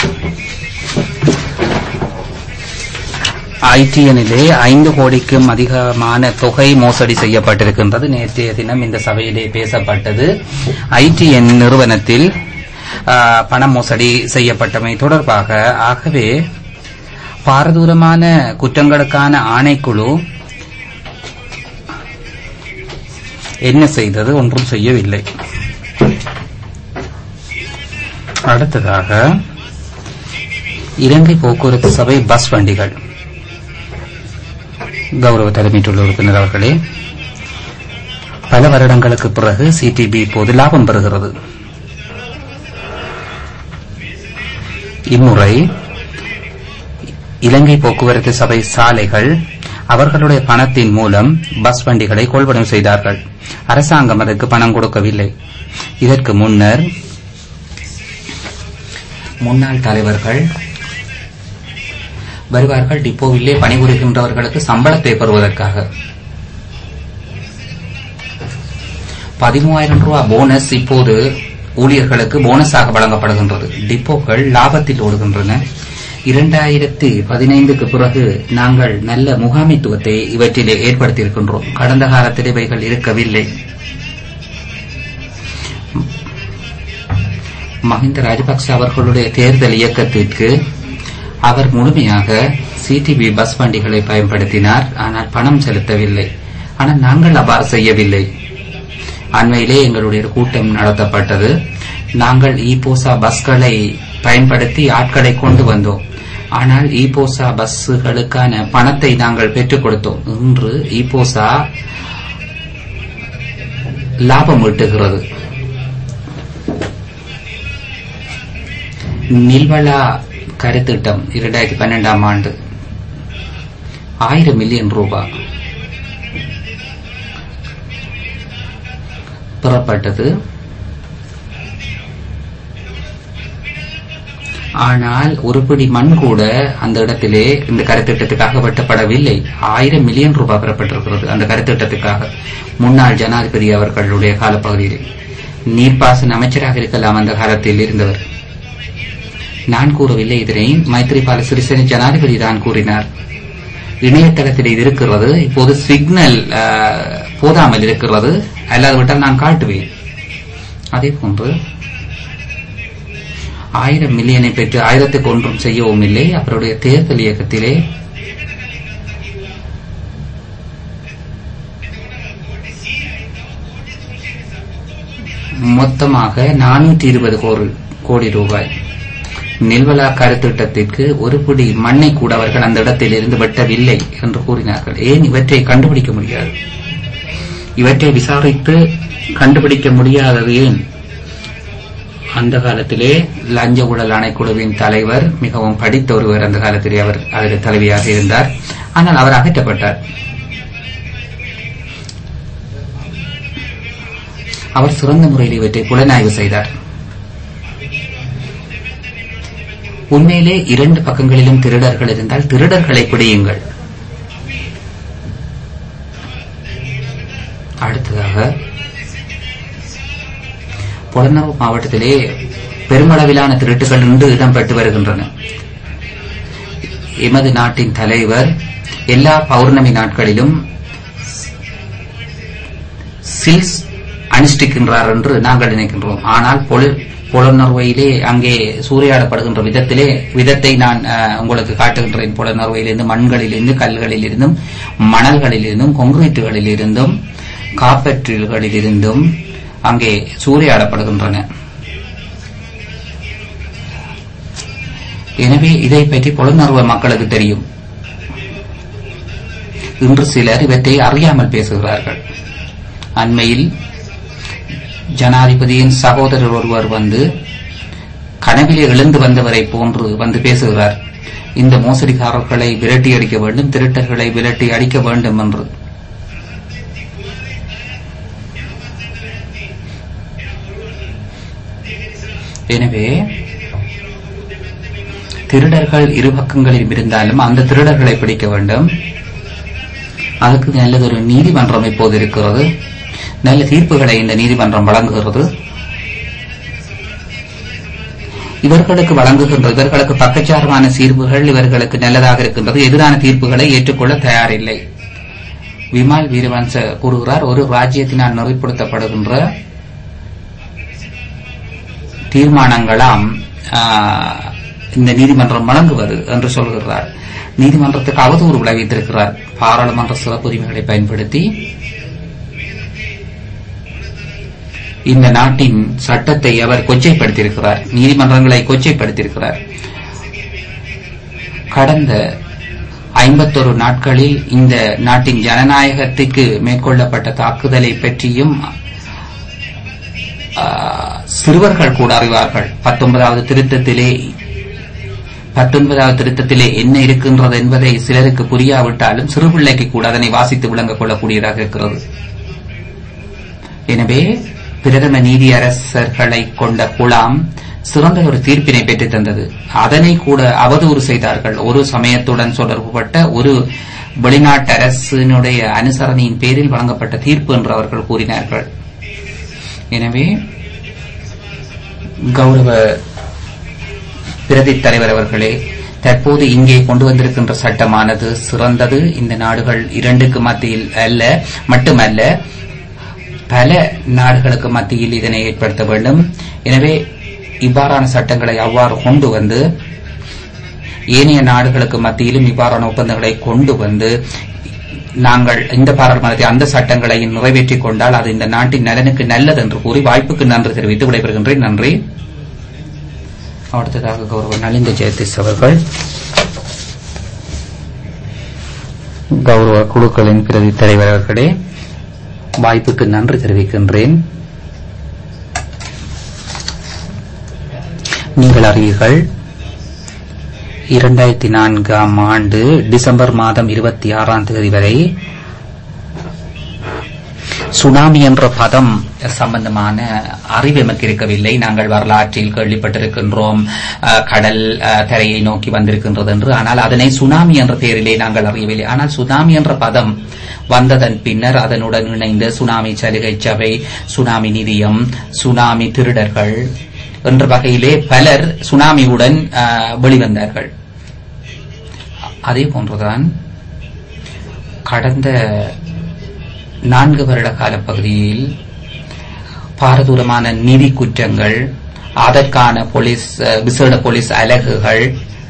ஐடிஎனிலே ஐந்து கோடிக்கும் அதிகமான தொகை மோசடி செய்யப்பட்டிருக்கின்றது நேற்றைய தினம் இந்த சபையிலே பேசப்பட்டது ஐடிஎன் நிறுவனத்தில் ஆ, பண மோசடி செய்யப்பட்டமை தொடர்பாக ஆகவே பாரதூரமான குற்றங்களுக்கான ஆணைக்குழு என்ன செய்தது ஒன்றும் செய்யவில்லை அடுத்ததாக இலங்கை போக்குவரத்து சபை பஸ் வண்டிகள் கௌரவ தலைமையுள்ள உறுப்பினர் அவர்களே பல வருடங்களுக்கு பிறகு சிடிபி இப்போது லாபம் பெறுகிறது இம்முறை இலங்கை போக்குவரத்து சபை சாலைகள் அவர்களுடைய பணத்தின் மூலம் பஸ் வண்டிகளை கொள்வனம் செய்தார்கள் அரசாங்கம் அதற்கு பணம் கொடுக்கவில்லை இதற்கு முன்னர் முன்னாள் தலைவர்கள் வருவார்கள் டிப்போவிலே பணிபுரிகின்றவர்களுக்கு சம்பளத்தை பெறுவதற்காக பதிமூவாயிரம் ரூபாய் போனஸ் இப்போது ஊழியர்களுக்கு போனஸாக வழங்கப்படுகின்றது டிப்போக்கள் லாபத்தில் ஓடுகின்றன இரண்டாயிரத்தி பதினைந்துக்கு பிறகு நாங்கள் நல்ல முகாமைத்துவத்தை இவற்றிலே ஏற்படுத்தியிருக்கின்றோம் கடந்த காலத்தில் இவைகள் இருக்கவில்லை மஹிந்த ராஜபக்ச அவர்களுடைய தேர்தல் இயக்கத்திற்கு அவர் முழுமையாக சிடிபி பஸ் வண்டிகளை பயன்படுத்தினார் ஆனால் பணம் செலுத்தவில்லை ஆனால் நாங்கள் அவ்வாறு செய்யவில்லை அண்மையிலே எங்களுடைய ஒரு கூட்டம் நடத்தப்பட்டது நாங்கள் ஈபோசா பஸ்களை பயன்படுத்தி ஆட்களை கொண்டு வந்தோம் ஆனால் ஈபோசா பஸ்ஸுகளுக்கான பணத்தை நாங்கள் பெற்றுக் கொடுத்தோம் இன்று ஈபோசா லாபம் ஈட்டுகிறது நில்வலா கருத்திட்டம் இரண்டாயிரத்தி பன்னெண்டாம் ஆண்டு ஆயிரம் மில்லியன் ரூபாய் பெறப்பட்டது ஆனால் ஒரு பிடி மண் கூட அந்த இடத்திலே இந்த கருத்திட்டத்துக்காக வெட்டப்படவில்லை ஆயிரம் மில்லியன் ரூபாய் பெறப்பட்டிருக்கிறது அந்த கருத்திட்டத்துக்காக முன்னாள் ஜனாதிபதி அவர்களுடைய காலப்பகுதியிலே நீர்ப்பாசன அமைச்சராக இருக்கலாம் அந்த காலத்தில் இருந்தவர் நான் கூறவில்லை இதனை மைத்ரிபால சிறிசேன ஜனாதிபதி தான் கூறினார் இணையதளத்தில் இது இருக்கிறது இப்போது சிக்னல் அஹ், போதாமல் இருக்கிறது அல்லாதுவிட்டால் நான் காட்டுவேன் அதே போன்று ஆயிரம் மில்லியனை பெற்று ஆயிரத்துக்கு ஒன்றும் செய்யவும் இல்லை அவருடைய தேர்தல் இயக்கத்திலே மொத்தமாக நானூற்றி இருபது கோடி ரூபாய் நெல்வலா கருத்திட்டத்திற்கு ஒரு பிடி மண்ணை கூட அவர்கள் அந்த இடத்தில் இருந்து வெட்டவில்லை என்று கூறினார்கள் ஏன் இவற்றை கண்டுபிடிக்க முடியாது இவற்றை விசாரித்து கண்டுபிடிக்க முடியாதது ஏன் அந்த காலத்திலே லஞ்ச ஊழல் ஆணைக்குழுவின் தலைவர் மிகவும் படித்த ஒருவர் அந்த காலத்திலே அவர் அதற்கு தலைவியாக இருந்தார் ஆனால் அவர் அகற்றப்பட்டார் அவர் சிறந்த முறையில் இவற்றை புலனாய்வு செய்தார் உண்மையிலே இரண்டு பக்கங்களிலும் திருடர்கள் இருந்தால் திருடர்களை பிடியுங்கள் அடுத்ததாக புலனர்வு மாவட்டத்திலே பெருமளவிலான திருட்டுகள் இன்று இடம்பெற்று வருகின்றன எமது நாட்டின் தலைவர் எல்லா பௌர்ணமி நாட்களிலும் சில்ஸ் அனுஷ்டிக்கின்றார் என்று நாங்கள் நினைக்கின்றோம் ஆனால் பொல்- புலனர்வையிலே அங்கே சூறையாடப்படுகின்ற விதத்திலே விதத்தை நான் அஹ், உங்களுக்கு காட்டுகின்றேன் புலனர்வையிலிருந்து மண்களிலிருந்து கல்களிலிருந்தும் மணல்களிலிருந்தும் கொங்கிரீட்டுகளிலிருந்தும் காப்பற்றில்களிலிருந்தும் அங்கே சூறையாடப்படுகின்றன எனவே இதை பற்றி புலனர்வ மக்களுக்கு தெரியும் இன்று சிலர் இவற்றை அறியாமல் பேசுகிறார்கள் அண்மையில் ஜனாதிபதியின் சகோதரர் ஒருவர் வந்து கனவிலே எழுந்து வந்தவரை போன்று வந்து பேசுகிறார் இந்த மோசடிக்காரர்களை விரட்டி அடிக்க வேண்டும் திருட்டர்களை விரட்டி அடிக்க வேண்டும் என்று எனவே திருடர்கள் இரு பக்கங்களிலும் இருந்தாலும் அந்த திருடர்களை பிடிக்க வேண்டும் அதுக்கு நல்லதொரு நீதிமன்றம் இப்போது இருக்கிறது நல்ல தீர்ப்புகளை இந்த நீதிமன்றம் வழங்குகிறது இவர்களுக்கு வழங்குகின்ற இவர்களுக்கு பக்கச்சார்பான தீர்ப்புகள் இவர்களுக்கு நல்லதாக இருக்கின்றது எதிரான தீர்ப்புகளை ஏற்றுக்கொள்ள தயாரில்லை விமால் வீரவன்ச கூறுகிறார் ஒரு ராஜ்யத்தினால் நெறிப்படுத்தப்படுகின்ற தீர்மானங்களாம் ஆஹ், இந்த நீதிமன்றம் வழங்குவது என்று சொல்கிறார் நீதிமன்றத்துக்கு அவதூறு விளைவித்திருக்கிறார் பாராளுமன்ற சிறப்புரிமைகளை பயன்படுத்தி இந்த நாட்டின் சட்டத்தை அவர் கொச்சைப்படுத்தியிருக்கிறார் நீதிமன்றங்களை கொச்சைப்படுத்தியிருக்கிறார் கடந்த ஐம்பத்தொரு நாட்களில் இந்த நாட்டின் ஜனநாயகத்துக்கு மேற்கொள்ளப்பட்ட தாக்குதலை பற்றியும் ஆ, சிறுவர்கள் கூட அறிவார்கள் பத்தொன்பதாவது திருத்தத்திலே பத்தொன்பதாவது திருத்தத்திலே என்ன இருக்கின்றது என்பதை சிலருக்கு புரியாவிட்டாலும் சிறு பிள்ளைக்கு கூட அதனை வாசித்து விளங்கிக் கொள்ளக்கூடியதாக இருக்கிறது எனவே பிரதம நீதியரசர்களை கொண்ட குழாம் சிறந்த ஒரு தீர்ப்பினை பெற்றுத் தந்தது அதனை கூட அவதூறு செய்தார்கள் ஒரு சமயத்துடன் தொடர்புபட்ட ஒரு வெளிநாட்டு அரசினுடைய அனுசரணையின் பேரில் வழங்கப்பட்ட தீர்ப்பு என்று அவர்கள் கூறினார்கள் எனவே கௌரவ பிரதி தலைவர் அவர்களே தற்போது இங்கே கொண்டு வந்திருக்கின்ற சட்டமானது சிறந்தது இந்த நாடுகள் இரண்டுக்கு மத்தியில் அல்ல மட்டுமல்ல பல நாடுகளுக்கு மத்தியில் இதனை ஏற்படுத்த வேண்டும் எனவே இவ்வாறான சட்டங்களை அவ்வாறு கொண்டு வந்து ஏனைய நாடுகளுக்கு மத்தியிலும் இவ்வாறான ஒப்பந்தங்களை கொண்டு வந்து நாங்கள் இந்த பாராளுமன்றத்தை அந்த சட்டங்களை நிறைவேற்றிக் கொண்டால் அது இந்த நாட்டின் நலனுக்கு நல்லது என்று கூறி வாய்ப்புக்கு நன்றி தெரிவித்து விடைபெறுகின்றேன் நன்றி அடுத்ததாக கௌரவ நலிந்த ஜெயதீஷ் அவர்கள் கௌரவ குழுக்களின் பிரதி தலைவர் அவர்களே வாய்ப்புக்கு நன்றி தெரிவிக்கின்றேன் நீங்கள் அறிவீர்கள் இரண்டாயிரத்தி நான்காம் ஆண்டு டிசம்பர் மாதம் இருபத்தி ஆறாம் தேதி வரை சுனாமி என்ற பதம் சம்பந்தமான அறிவு எமக்கு இருக்கவில்லை நாங்கள் வரலாற்றில் கேள்விப்பட்டிருக்கின்றோம் அஹ், கடல் அஹ், தரையை நோக்கி வந்திருக்கின்றது என்று ஆனால் அதனை சுனாமி என்ற பெயரிலே நாங்கள் அறியவில்லை ஆனால் சுனாமி என்ற பதம் வந்ததன் பின்னர் அதனுடன் இணைந்த சுனாமி சலுகை சபை சுனாமி நிதியம் சுனாமி திருடர்கள் என்ற வகையிலே பலர் சுனாமியுடன் அஹ், வெளிவந்தார்கள் அதே போன்றுதான் கடந்த நான்கு வருட கால பகுதியில் பாரதூரமான நிதி குற்றங்கள் அதற்கான போலீஸ் அஹ், விசேட போலீஸ் அலகுகள்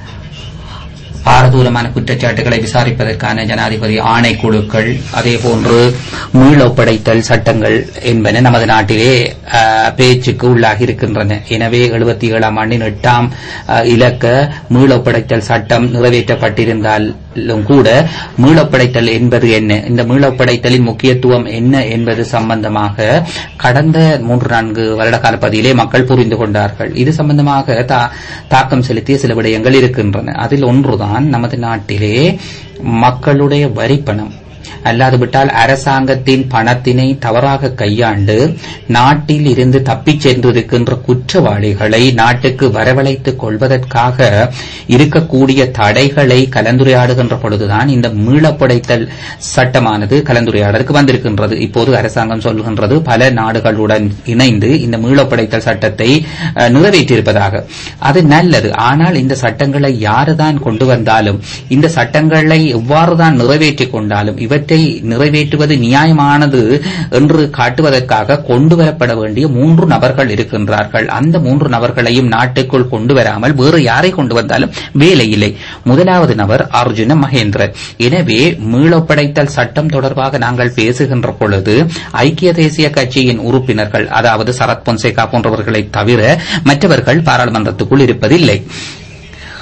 பாரதூரமான குற்றச்சாட்டுகளை விசாரிப்பதற்கான ஜனாதிபதி ஆணைக்குழுக்கள் அதேபோன்று மீளொப்படைத்தல் சட்டங்கள் என்பன நமது நாட்டிலே அஹ், பேச்சுக்கு உள்ளாகி இருக்கின்றன எனவே எழுபத்தி ஏழாம் ஆண்டின் எட்டாம் அஹ், இலக்க மீளொப்படைத்தல் சட்டம் நிறைவேற்றப்பட்டிருந்தாலும் கூட மீளொப்படைத்தல் என்பது என்ன இந்த மீளொப்படைத்தலின் முக்கியத்துவம் என்ன என்பது சம்பந்தமாக கடந்த மூன்று நான்கு வருட கால பதியிலே மக்கள் புரிந்து கொண்டார்கள் இது சம்பந்தமாக தா- தாக்கம் செலுத்திய சில விடயங்கள் இருக்கின்றன அதில் ஒன்றுதான் நமது நாட்டிலே மக்களுடைய வரிப்பணம் அல்லாது விட்டால் அரசாங்கத்தின் பணத்தினை தவறாக கையாண்டு நாட்டில் இருந்து தப்பிச் சென்றிருக்கின்ற குற்றவாளிகளை நாட்டுக்கு வரவழைத்துக் கொள்வதற்காக இருக்கக்கூடிய தடைகளை கலந்துரையாடுகின்ற பொழுதுதான் இந்த மீளப்படைத்தல் சட்டமானது கலந்துரையாடலுக்கு வந்திருக்கின்றது இப்போது அரசாங்கம் சொல்கின்றது பல நாடுகளுடன் இணைந்து இந்த மீளப்படைத்தல் சட்டத்தை அஹ், நிறைவேற்றியிருப்பதாக அது நல்லது ஆனால் இந்த சட்டங்களை யாருதான் கொண்டு வந்தாலும் இந்த சட்டங்களை எவ்வாறுதான் நிறைவேற்றிக் கொண்டாலும் இவற்றை நிறைவேற்றுவது நியாயமானது என்று காட்டுவதற்காக கொண்டு வரப்பட வேண்டிய மூன்று நபர்கள் இருக்கின்றார்கள் அந்த மூன்று நபர்களையும் நாட்டுக்குள் கொண்டு வராமல் வேறு யாரை கொண்டு வந்தாலும் வேலை இல்லை முதலாவது நபர் அர்ஜுன மகேந்திரன் எனவே மீளப்படைத்தல் சட்டம் தொடர்பாக நாங்கள் பேசுகின்ற பொழுது ஐக்கிய தேசிய கட்சியின் உறுப்பினர்கள் அதாவது சரத் பொன்சேகா போன்றவர்களை தவிர மற்றவர்கள் பாராளுமன்றத்துக்குள் இருப்பதில்லை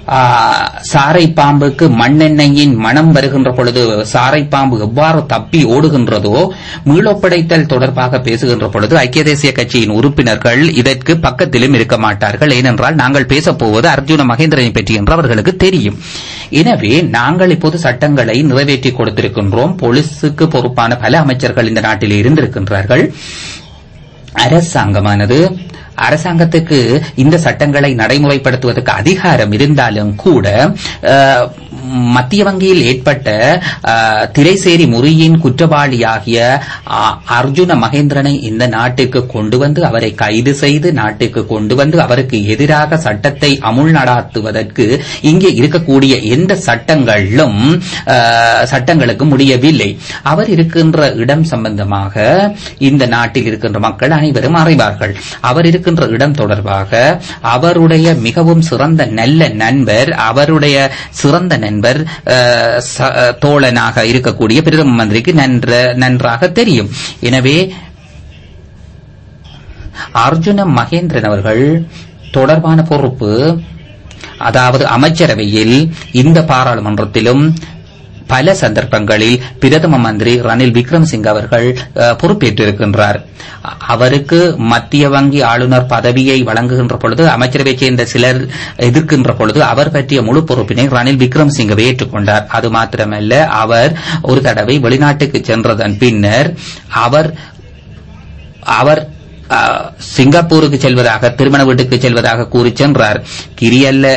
ஆ, சாரை பாம்புக்கு மண்ணெண்ணெயின் மனம் வருகின்ற பொழுது சாரை பாம்பு எவ்வாறு தப்பி ஓடுகின்றதோ மீளொப்படைத்தல் தொடர்பாக பேசுகின்ற பொழுது ஐக்கிய தேசிய கட்சியின் உறுப்பினர்கள் இதற்கு பக்கத்திலும் இருக்க மாட்டார்கள் ஏனென்றால் நாங்கள் பேசப் போவது அர்ஜுன மகேந்திரனை பற்றி என்று அவர்களுக்கு தெரியும் எனவே நாங்கள் இப்போது சட்டங்களை நிறைவேற்றி கொடுத்திருக்கின்றோம் போலீசுக்கு பொறுப்பான பல அமைச்சர்கள் இந்த நாட்டில் இருந்திருக்கின்றார்கள் அரசாங்கமானது அரசாங்கத்துக்கு இந்த சட்டங்களை நடைமுறைப்படுத்துவதற்கு அதிகாரம் இருந்தாலும் கூட அஹ், மத்திய வங்கியில் ஏற்பட்ட அஹ், திரைசேரி முறியின் குற்றவாளியாகிய அ- அர்ஜுன மகேந்திரனை இந்த நாட்டுக்கு கொண்டு வந்து அவரை கைது செய்து நாட்டுக்கு கொண்டு வந்து அவருக்கு எதிராக சட்டத்தை அமுல் நடாத்துவதற்கு இங்கே இருக்கக்கூடிய எந்த சட்டங்களும் அஹ், சட்டங்களுக்கு முடியவில்லை அவர் இருக்கின்ற இடம் சம்பந்தமாக இந்த நாட்டில் இருக்கின்ற மக்கள் அனைவரும் அறிவார்கள் அவர் இருக்கின்ற இடம் தொடர்பாக அவருடைய மிகவும் சிறந்த நல்ல நண்பர் அவருடைய சிறந்த நண்பர் அஹ், ச- அஹ், தோழனாக இருக்கக்கூடிய பிரதம மந்திரிக்கு நன்ற நன்றாக தெரியும் எனவே அர்ஜுன மகேந்திரன் அவர்கள் தொடர்பான பொறுப்பு அதாவது அமைச்சரவையில் இந்த பாராளுமன்றத்திலும் பல சந்தர்ப்பங்களில் பிரதம மந்திரி ரணில் விக்ரமசிங்க அவர்கள் அஹ், பொறுப்பேற்றிருக்கின்றார் அ- அவருக்கு மத்திய வங்கி ஆளுநர் பதவியை வழங்குகின்ற பொழுது அமைச்சரவையைச் சேர்ந்த சிலர் எதிர்க்கின்ற பொழுது அவர் பற்றிய முழு பொறுப்பினை ரணில் விக்ரமசிங்கவை ஏற்றுக்கொண்டார் அது மாத்திரமல்ல அவர் ஒரு தடவை வெளிநாட்டுக்கு சென்றதன் பின்னர் அவர் அவர் அஹ், சிங்கப்பூருக்கு செல்வதாக திருமண வீட்டுக்கு செல்வதாக கூறி சென்றார் கிரியல்ல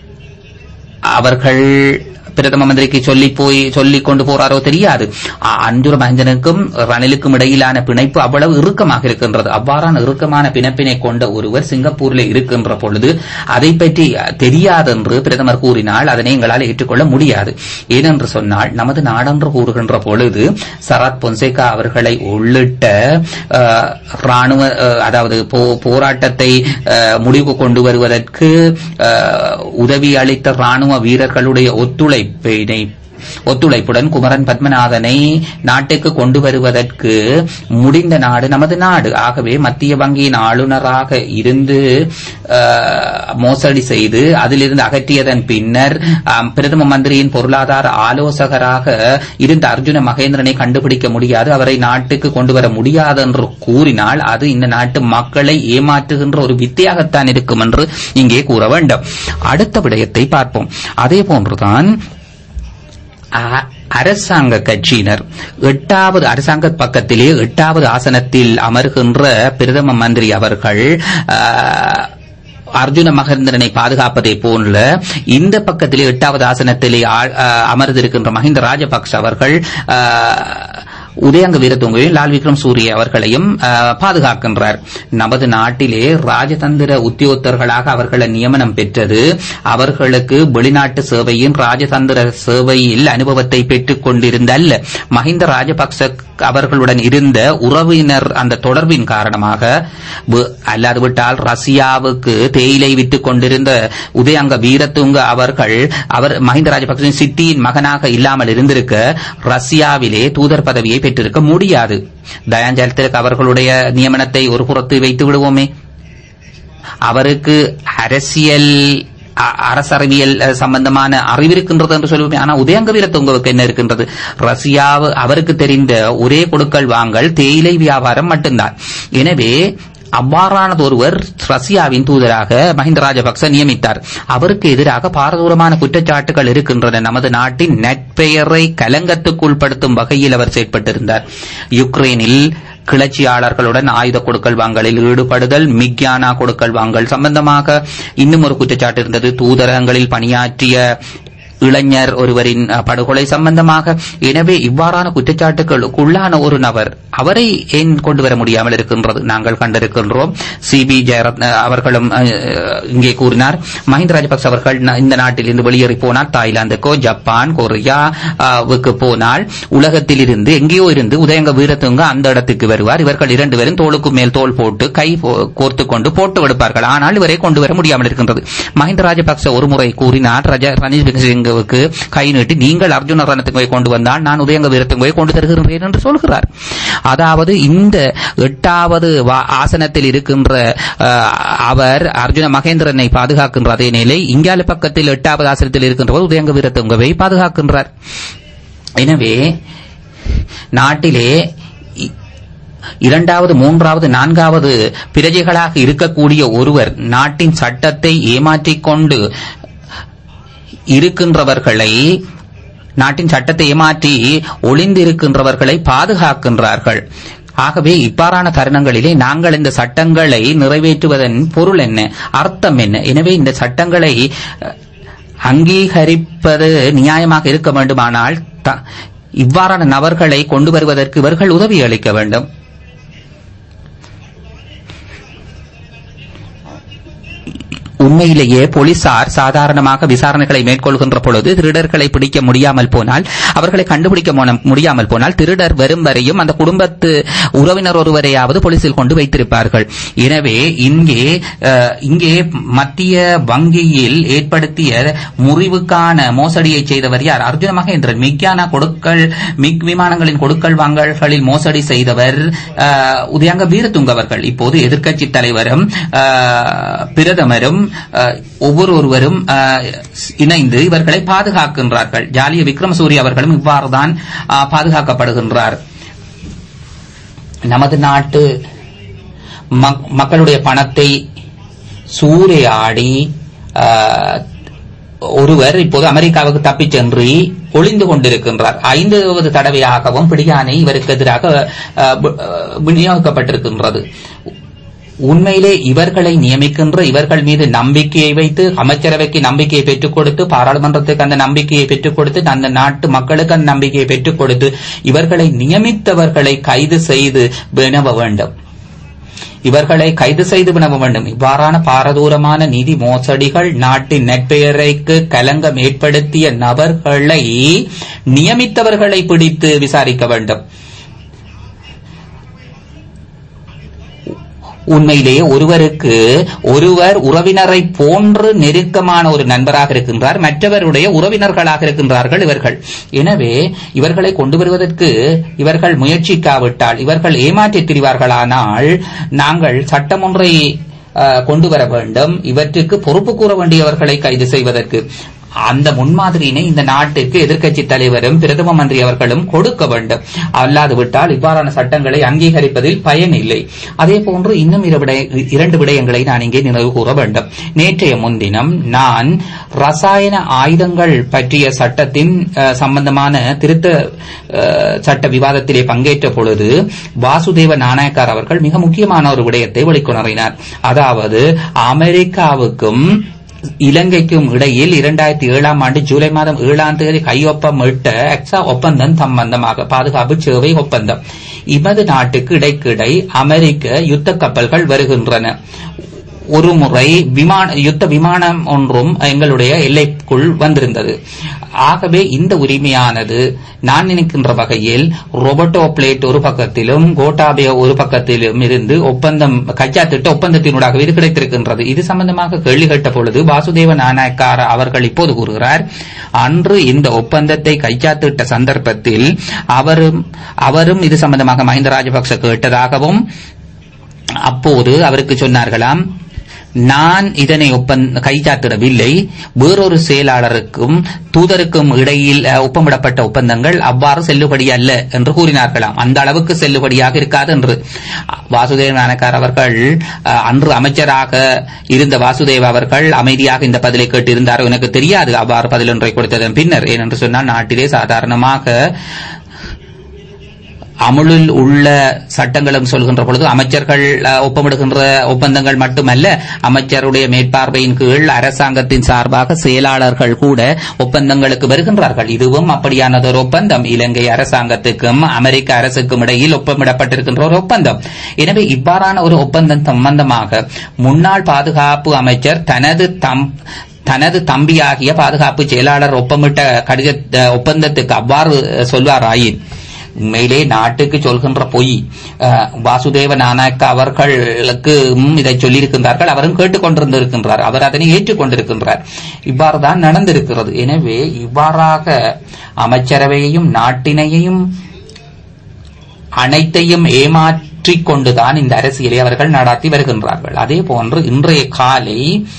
அவர்கள் பிரதம மந்திரிக்கு சொல்லி போய் சொல்லிக் கொண்டு போறாரோ தெரியாது அ- அன்றுர மகஞ்சனுக்கும் ரணிலுக்கும் இடையிலான பிணைப்பு அவ்வளவு இறுக்கமாக இருக்கின்றது அவ்வாறான இறுக்கமான பிணைப்பினை கொண்ட ஒருவர் சிங்கப்பூரில் இருக்கின்ற பொழுது அதை பற்றி தெரியாதென்று பிரதமர் கூறினால் அதனை எங்களால் ஏற்றுக்கொள்ள முடியாது ஏனென்று சொன்னால் நமது நாடென்று கூறுகின்ற பொழுது சரத் பொன்சேகா அவர்களை உள்ளிட்ட அஹ், ராணுவ அஹ், அதாவது போ- போராட்டத்தை அஹ், முடிவு கொண்டு வருவதற்கு அஹ், உதவி அளித்த ராணுவ வீரர்களுடைய ஒத்துழைப்பினை ஒத்துழைப்புடன் குமரன் பத்மநாதனை நாட்டுக்கு கொண்டு வருவதற்கு முடிந்த நாடு நமது நாடு ஆகவே மத்திய வங்கியின் ஆளுநராக இருந்து அஹ், மோசடி செய்து அதிலிருந்து அகற்றியதன் பின்னர் அம், பிரதம மந்திரியின் பொருளாதார ஆலோசகராக இருந்த அர்ஜுன மகேந்திரனை கண்டுபிடிக்க முடியாது அவரை நாட்டுக்கு கொண்டு வர முடியாது என்று கூறினால் அது இந்த நாட்டு மக்களை ஏமாற்றுகின்ற ஒரு வித்தையாகத்தான் இருக்கும் என்று இங்கே கூற வேண்டும் அடுத்த விடயத்தை பார்ப்போம் அதே போன்றுதான் அ- அரசாங்க கட்சியினர் எட்டாவது அரசாங்க பக்கத்திலே எட்டாவது ஆசனத்தில் அமர்கின்ற பிரதம மந்திரி அவர்கள் ஆ, அர்ஜுன மகேந்திரனை பாதுகாப்பதை போன்ற இந்த பக்கத்திலே எட்டாவது ஆசனத்திலே ஆ- ஆ, அமர்ந்திருக்கின்ற மஹிந்த ராஜபக்ஷ அவர்கள் ஆ, உதயங்க வீரத்துங்கையும் லால் விக்ரம் சூரிய அவர்களையும் ஆ, பாதுகாக்கின்றார் நமது நாட்டிலே ராஜதந்திர உத்தியோகத்தர்களாக அவர்களை நியமனம் பெற்றது அவர்களுக்கு வெளிநாட்டு சேவையின் ராஜதந்திர சேவையில் அனுபவத்தை பெற்றுக் கொண்டிருந்த அல்ல மஹிந்த ராஜபக்ச அவர்களுடன் இருந்த உறவினர் அந்த தொடர்பின் காரணமாக வு- அல்லாதுவிட்டால் ரஷ்யாவுக்கு தேயிலை விட்டுக் கொண்டிருந்த உதயங்க வீரத்துங்க அவர்கள் அவர் மஹிந்த ராஜபக்சவின் சித்தியின் மகனாக இல்லாமல் இருந்திருக்க ரஷ்யாவிலே தூதர் பதவியை பெற்றிருக்க முடியாது தயாஞ்சல் திலக் அவர்களுடைய நியமனத்தை ஒரு புறத்து வைத்து விடுவோமே அவருக்கு அரசியல் அ- அரசறிவியல் அஹ், சம்பந்தமான அறிவு இருக்கின்றது என்று சொல்லுவோமே ஆனா உதயங்க வீரத்துங்கவுக்கு என்ன இருக்கின்றது ரஷ்யாவு அவருக்கு தெரிந்த ஒரே கொடுக்கல் வாங்கல் தேயிலை வியாபாரம் மட்டும்தான் எனவே அவ்வாறானது ஒருவர் ரஷ்யாவின் தூதராக மஹிந்த ராஜபக்ச நியமித்தார் அவருக்கு எதிராக பாரதூரமான குற்றச்சாட்டுகள் இருக்கின்றன நமது நாட்டின் நட்பெயரை கலங்கத்துக்குள்படுத்தும் வகையில் அவர் செயற்பட்டிருந்தார் யுக்ரைனில் கிளர்ச்சியாளர்களுடன் ஆயுத கொடுக்கல் வாங்கலில் ஈடுபடுதல் மிக்யானா கொடுக்கல் வாங்கல் சம்பந்தமாக இன்னும் ஒரு குற்றச்சாட்டு இருந்தது தூதரகங்களில் பணியாற்றிய இளைஞர் ஒருவரின் அஹ், படுகொலை சம்பந்தமாக எனவே இவ்வாறான குற்றச்சாட்டுகளுக்குள்ளான ஒரு நபர் அவரை ஏன் கொண்டு வர முடியாமல் இருக்கின்றது நாங்கள் கண்டிருக்கின்றோம் சிபி ஜெயரத்ன அவர்களும் அஹ், இங்கே கூறினார் மஹிந்த ராஜபக்ச அவர்கள் ந- இந்த நாட்டில் இருந்து வெளியேறி போனால் தாய்லாந்துக்கோ ஜப்பான் கொரியாவுக்கு போனால் உலகத்தில் இருந்து எங்கேயோ இருந்து உதயங்க வீரத்துங்க அந்த இடத்துக்கு வருவார் இவர்கள் இரண்டு பேரும் தோளுக்கு மேல் தோள் போட்டு கை போ- கோர்த்து கொண்டு போட்டு எடுப்பார்கள் ஆனால் இவரை கொண்டு வர முடியாமல் இருக்கின்றது மஹிந்த ராஜபக்ச ஒருமுறை கூறினார் ரஜ- ரணில் விக்ரமசிங்க வீரத்துங்கவுக்கு கை நீட்டி நீங்கள் அர்ஜுன ரணத்துங்கவை கொண்டு வந்தால் நான் உதயங்க வீரத்துங்கவை கொண்டு தருகிறேன் என்று சொல்கிறார் அதாவது இந்த எட்டாவது வா- ஆசனத்தில் இருக்கின்ற அஹ், அவர் அர்ஜுன மகேந்திரனை பாதுகாக்கின்ற அதே நிலை இங்கால பக்கத்தில் எட்டாவது ஆசனத்தில் இருக்கின்றவர் உதயங்க வீரத்துங்கவை பாதுகாக்கின்றார் எனவே நாட்டிலே இ- இரண்டாவது மூன்றாவது நான்காவது பிரஜைகளாக இருக்கக்கூடிய ஒருவர் நாட்டின் சட்டத்தை ஏமாற்றிக் கொண்டு இருக்கின்றவர்களை நாட்டின் சட்டத்தை ஏமாற்றி ஒளிந்திருக்கின்றவர்களை பாதுகாக்கின்றார்கள் ஆகவே இவ்வாறான தருணங்களிலே நாங்கள் இந்த சட்டங்களை நிறைவேற்றுவதன் பொருள் என்ன அர்த்தம் என்ன எனவே இந்த சட்டங்களை அஹ், அங்கீகரிப்பது நியாயமாக இருக்க வேண்டுமானால் த- இவ்வாறான நபர்களை கொண்டு வருவதற்கு இவர்கள் உதவி அளிக்க வேண்டும் உண்மையிலேயே போலீசார் சாதாரணமாக விசாரணைகளை மேற்கொள்கின்ற பொழுது திருடர்களை பிடிக்க முடியாமல் போனால் அவர்களை கண்டுபிடிக்க மோன- முடியாமல் போனால் திருடர் வரும் வரையும் அந்த குடும்பத்து உறவினர் ஒருவரையாவது போலீசில் கொண்டு வைத்திருப்பார்கள் எனவே இங்கே அஹ், இங்கே மத்திய வங்கியில் ஏற்படுத்திய முறிவுக்கான மோசடியை செய்தவர் யார் அர்ஜுன மகேந்திரன் மிக்யான கொடுக்கல் மிக் விமானங்களின் கொடுக்கல் வாங்கல்களில் மோசடி செய்தவர் அஹ், உதயங்க வீரதுங்கவர்கள் இப்போது எதிர்க்கட்சி தலைவரும் அஹ், பிரதமரும் அஹ், ஒவ்வொருவரும் அஹ், இணைந்து இவர்களை பாதுகாக்கின்றார்கள் ஜாலிய விக்ரமசூரி அவர்களும் இவ்வாறுதான் அஹ், பாதுகாக்கப்படுகின்றார் நமது நாட்டு மக்- மக்களுடைய பணத்தை சூறையாடி அஹ், ஒருவர் இப்போது அமெரிக்காவுக்கு தப்பிச் சென்று ஒளிந்து கொண்டிருக்கின்றார் ஐந்தாவது தடவையாகவும் பிடியானை இவருக்கு எதிராக அஹ், பு- அஹ், விநியோகிக்கப்பட்டிருக்கின்றது உண்மையிலே இவர்களை நியமிக்கின்ற இவர்கள் மீது நம்பிக்கையை வைத்து அமைச்சரவைக்கு நம்பிக்கையை பெற்றுக் கொடுத்து பாராளுமன்றத்துக்கு அந்த நம்பிக்கையை பெற்றுக் கொடுத்து அந்த நாட்டு மக்களுக்கு அந்த நம்பிக்கையை பெற்றுக் கொடுத்து இவர்களை நியமித்தவர்களை கைது செய்து வினவ வேண்டும் இவர்களை கைது செய்து வினவ வேண்டும் இவ்வாறான பாரதூரமான நிதி மோசடிகள் நாட்டின் நெற்பெயரைக்கு கலங்கம் ஏற்படுத்திய நபர்களை நியமித்தவர்களை பிடித்து விசாரிக்க வேண்டும் உண்மையிலேயே ஒருவருக்கு ஒருவர் உறவினரை போன்று நெருக்கமான ஒரு நண்பராக இருக்கின்றார் மற்றவருடைய உறவினர்களாக இருக்கின்றார்கள் இவர்கள் எனவே இவர்களை கொண்டு வருவதற்கு இவர்கள் முயற்சிக்காவிட்டால் இவர்கள் ஏமாற்றித் திரிவார்களானால் நாங்கள் சட்டம் ஒன்றை அஹ், கொண்டு வர வேண்டும் இவற்றுக்கு பொறுப்பு கூற வேண்டியவர்களை கைது செய்வதற்கு அந்த முன்மாதிரியினை இந்த நாட்டுக்கு எதிர்க்கட்சி தலைவரும் பிரதம மந்திரி அவர்களும் கொடுக்க வேண்டும் அல்லாது விட்டால் இவ்வாறான சட்டங்களை அங்கீகரிப்பதில் பயன் இல்லை அதே போன்று இன்னும் இரு விடய- இரண்டு விடயங்களை நான் இங்கே நினைவு கூற வேண்டும் நேற்றைய முன்தினம் நான் ரசாயன ஆயுதங்கள் பற்றிய சட்டத்தின் அஹ், சம்பந்தமான திருத்த அஹ், சட்ட விவாதத்திலே பங்கேற்ற பொழுது வாசுதேவ நாணயக்கார் அவர்கள் மிக முக்கியமான ஒரு விடயத்தை வெளிக்கொணரினார் அதாவது அமெரிக்காவுக்கும் இலங்கைக்கும் இடையில் இரண்டாயிரத்தி ஏழாம் ஆண்டு ஜூலை மாதம் ஏழாம் தேதி கையொப்பமிட்ட எக்ஸா ஒப்பந்தம் சம்பந்தமாக பாதுகாப்பு சேவை ஒப்பந்தம் இமது நாட்டுக்கு இடைக்கிடை அமெரிக்க யுத்த கப்பல்கள் வருகின்றன ஒரு முறை விமான யுத்த விமானம் ஒன்றும் எங்களுடைய எல்லைக்குள் வந்திருந்தது ஆகவே இந்த உரிமையானது நான் நினைக்கின்ற வகையில் ரொபோட்டோ பிளேட் ஒரு பக்கத்திலும் கோட்டாபே ஒரு பக்கத்திலும் இருந்து ஒப்பந்தம் கச்சா திட்ட ஒப்பந்தத்தினூடாக இது கிடைத்திருக்கின்றது இது சம்பந்தமாக கேள்வி கேட்ட பொழுது வாசுதேவ நாணயக்கார அவர்கள் இப்போது கூறுகிறார் அன்று இந்த ஒப்பந்தத்தை கைச்சாத்திட்ட சந்தர்ப்பத்தில் அவரும் அவரும் இது சம்பந்தமாக மஹிந்த ராஜபக்ச கேட்டதாகவும் அப்போது அவருக்கு சொன்னார்களாம் நான் இதனை ஒப்பந்த கைச்சாத்திடவில்லை வேறொரு செயலாளருக்கும் தூதருக்கும் இடையில் அஹ், ஒப்பமிடப்பட்ட ஒப்பந்தங்கள் அவ்வாறு செல்லுபடி அல்ல என்று கூறினார்களாம் அந்த அளவுக்கு செல்லுபடியாக இருக்காது என்று வாசுதேவ நாணக்கார் அவர்கள் அஹ், அன்று அமைச்சராக இருந்த வாசுதேவ அவர்கள் அமைதியாக இந்த பதிலை கேட்டிருந்தாரோ எனக்கு தெரியாது அவ்வாறு பதில் ஒன்றை கொடுத்ததன் பின்னர் ஏனென்று சொன்னால் நாட்டிலே சாதாரணமாக அமுலில் உள்ள சட்டங்களும் சொல்கின்ற பொழுது அமைச்சர்கள் அஹ், ஒப்பமிடுகின்ற ஒப்பந்தங்கள் மட்டுமல்ல அமைச்சருடைய மேற்பார்வையின் கீழ் அரசாங்கத்தின் சார்பாக செயலாளர்கள் கூட ஒப்பந்தங்களுக்கு வருகின்றார்கள் இதுவும் அப்படியானதொரு ஒப்பந்தம் இலங்கை அரசாங்கத்துக்கும் அமெரிக்க அரசுக்கும் இடையில் ஒப்பமிடப்பட்டிருக்கின்ற ஒரு ஒப்பந்தம் எனவே இவ்வாறான ஒரு ஒப்பந்தம் சம்பந்தமாக முன்னாள் பாதுகாப்பு அமைச்சர் தனது தம் தனது தம்பியாகிய பாதுகாப்பு செயலாளர் ஒப்பமிட்ட கடித அஹ், ஒப்பந்தத்துக்கு அவ்வாறு சொல்வாராயின் உண்மையிலே நாட்டுக்கு சொல்கின்ற பொய் அஹ், வாசுதேவ நானாக்க அவர்களுக்கு ம், இதை சொல்லியிருக்கின்றார்கள் அவரும் கேட்டுக்கொண்டிருந்திருக்கின்றார் அவர் அதனை ஏற்றுக்கொண்டிருக்கின்றார் இவ்வாறு தான் நடந்திருக்கிறது எனவே இவ்வாறாக அமைச்சரவையையும் நாட்டினையும் அனைத்தையும் ஏமாற்றிக் கொண்டுதான் இந்த அரசியலை அவர்கள் நடாத்தி வருகின்றார்கள் அதே போன்று இன்றைய காலை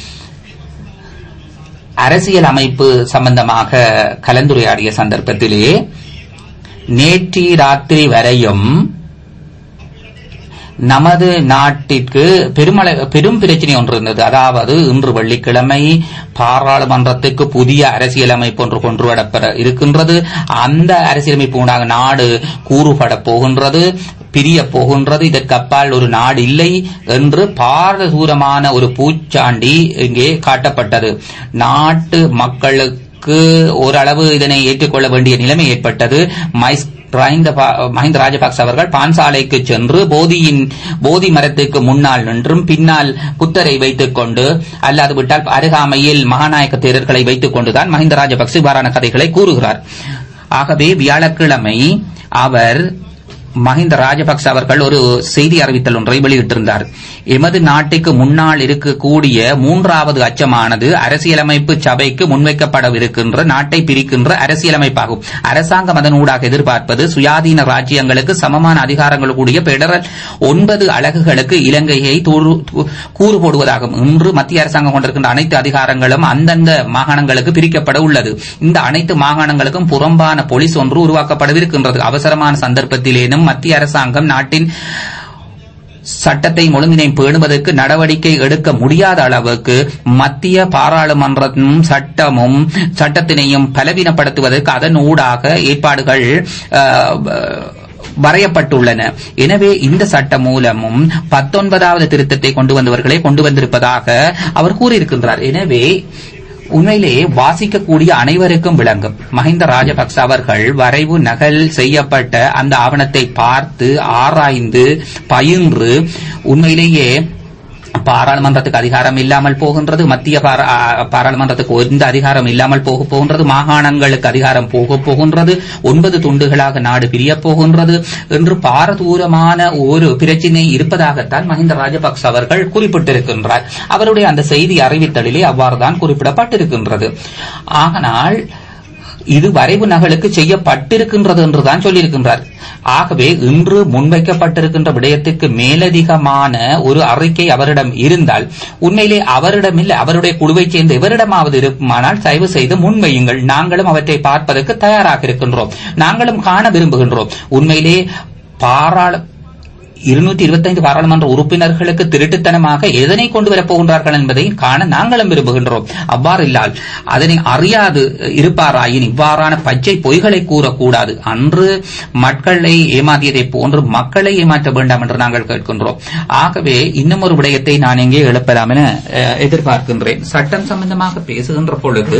அரசியல் அமைப்பு சம்பந்தமாக கலந்துரையாடிய சந்தர்ப்பத்திலே நேற்று ராத்திரி வரையும் நமது நாட்டிற்கு பெருமள பெரும் பிரச்சனை ஒன்று இருந்தது அதாவது இன்று வெள்ளிக்கிழமை பாராளுமன்றத்துக்கு புதிய அரசியலமைப்பு ஒன்று கொண்டு வரப்பட இருக்கின்றது அந்த அரசியலமைப்பு உண்டாக நாடு கூறுபட போகின்றது பிரிய போகின்றது இதற்கு அப்பால் ஒரு நாடு இல்லை என்று பாரதூரமான ஒரு பூச்சாண்டி இங்கே காட்டப்பட்டது நாட்டு மக்களுக்கு ஓரளவு இதனை ஏற்றுக்கொள்ள வேண்டிய நிலைமை ஏற்பட்டது மைஸ் மஹிந்த பா- மஹிந்த ராஜபக்ச அவர்கள் பான்சாலைக்கு சென்று போதியின் போதி மரத்துக்கு முன்னால் நின்றும் பின்னால் புத்தரை வைத்துக் கொண்டு அல்லாது விட்டால் அருகாமையில் மகாநாயக்க தேரர்களை வைத்துக் கொண்டுதான் மஹிந்த ராஜபக்ச இவ்வாறான கதைகளை கூறுகிறார் ஆகவே வியாழக்கிழமை அவர் மஹிந்த ராஜபக்ச அவர்கள் ஒரு செய்தி அறிவித்தல் ஒன்றை வெளியிட்டிருந்தார் எமது நாட்டுக்கு முன்னால் இருக்கக்கூடிய மூன்றாவது அச்சமானது அரசியலமைப்பு சபைக்கு முன்வைக்கப்படவிருக்கின்ற நாட்டை பிரிக்கின்ற அரசியலமைப்பாகும் அரசாங்கம் அதன் ஊடாக எதிர்பார்ப்பது சுயாதீன ராஜ்யங்களுக்கு சமமான அதிகாரங்கள் கூடிய பெடரல் ஒன்பது அலகுகளுக்கு இலங்கையை தூறு- தூ- கூறு போடுவதாகும் இன்று மத்திய அரசாங்கம் கொண்டிருக்கின்ற அனைத்து அதிகாரங்களும் அந்தந்த மாகாணங்களுக்கு பிரிக்கப்பட உள்ளது இந்த அனைத்து மாகாணங்களுக்கும் புறம்பான போலீஸ் ஒன்று உருவாக்கப்படவிருக்கின்றது அவசரமான சந்தர்ப்பத்திலேனும் மத்திய அரசாங்கம் நாட்டின் சட்டத்தை ஒழுங்கினை பேணுவதற்கு நடவடிக்கை எடுக்க முடியாத அளவுக்கு மத்திய பாராளுமன்றமும் சட்டமும் சட்டத்தினையும் பலவீனப்படுத்துவதற்கு அதன் ஊடாக ஏற்பாடுகள் அஹ், வரையப்பட்டுள்ளன எனவே இந்த சட்ட மூலமும் பத்தொன்பதாவது திருத்தத்தை கொண்டு வந்தவர்களே கொண்டு வந்திருப்பதாக அவர் கூறியிருக்கின்றார் எனவே உண்மையிலே வாசிக்கக்கூடிய அனைவருக்கும் விளங்கும் மஹிந்த ராஜபக்ச அவர்கள் வரைவு நகல் செய்யப்பட்ட அந்த ஆவணத்தை பார்த்து ஆராய்ந்து பயின்று உண்மையிலேயே பாராளுமன்றத்துக்கு அதிகாரம் இல்லாமல் போகின்றது மத்திய பாரா- ஆ, பாராளுமன்றத்துக்கு எந்த அதிகாரம் இல்லாமல் போக போகின்றது மாகாணங்களுக்கு அதிகாரம் போக போகின்றது ஒன்பது துண்டுகளாக நாடு பிரியப் போகின்றது என்று பாரதூரமான ஒரு பிரச்சினை இருப்பதாகத்தான் மஹிந்த ராஜபக்ச அவர்கள் குறிப்பிட்டிருக்கின்றார் அவருடைய அந்த செய்தி அறிவித்தலிலே அவ்வாறுதான் குறிப்பிடப்பட்டிருக்கின்றது ஆனால் இது வரைவு நகலுக்கு செய்யப்பட்டிருக்கின்றது என்றுதான் சொல்லியிருக்கின்றார் ஆகவே இன்று முன்வைக்கப்பட்டிருக்கின்ற விடயத்துக்கு மேலதிகமான ஒரு அறிக்கை அவரிடம் இருந்தால் உண்மையிலே அவரிடம் இல்லை அவருடைய குழுவைச் சேர்ந்த எவரிடமாவது இருக்குமானால் தயவு செய்து முன்வையுங்கள் நாங்களும் அவற்றை பார்ப்பதற்கு தயாராக இருக்கின்றோம் நாங்களும் காண விரும்புகின்றோம் உண்மையிலே பாராள இருநூற்றி இருபத்தைந்து பாராளுமன்ற உறுப்பினர்களுக்கு திருட்டுத்தனமாக எதனை கொண்டு வரப் போகின்றார்கள் என்பதை காண நாங்களும் விரும்புகின்றோம் அவ்வாறு இல்லால் அதனை அறியாது இருப்பாராயின் இவ்வாறான பச்சை பொய்களை கூறக்கூடாது அன்று மக்களை ஏமாற்றியதை போன்று மக்களை ஏமாற்ற வேண்டாம் என்று நாங்கள் கேட்கின்றோம் ஆகவே இன்னும் ஒரு விடயத்தை நான் இங்கே எழுப்பலாம் என அஹ், எதிர்பார்க்கின்றேன் சட்டம் சம்பந்தமாக பேசுகின்ற பொழுது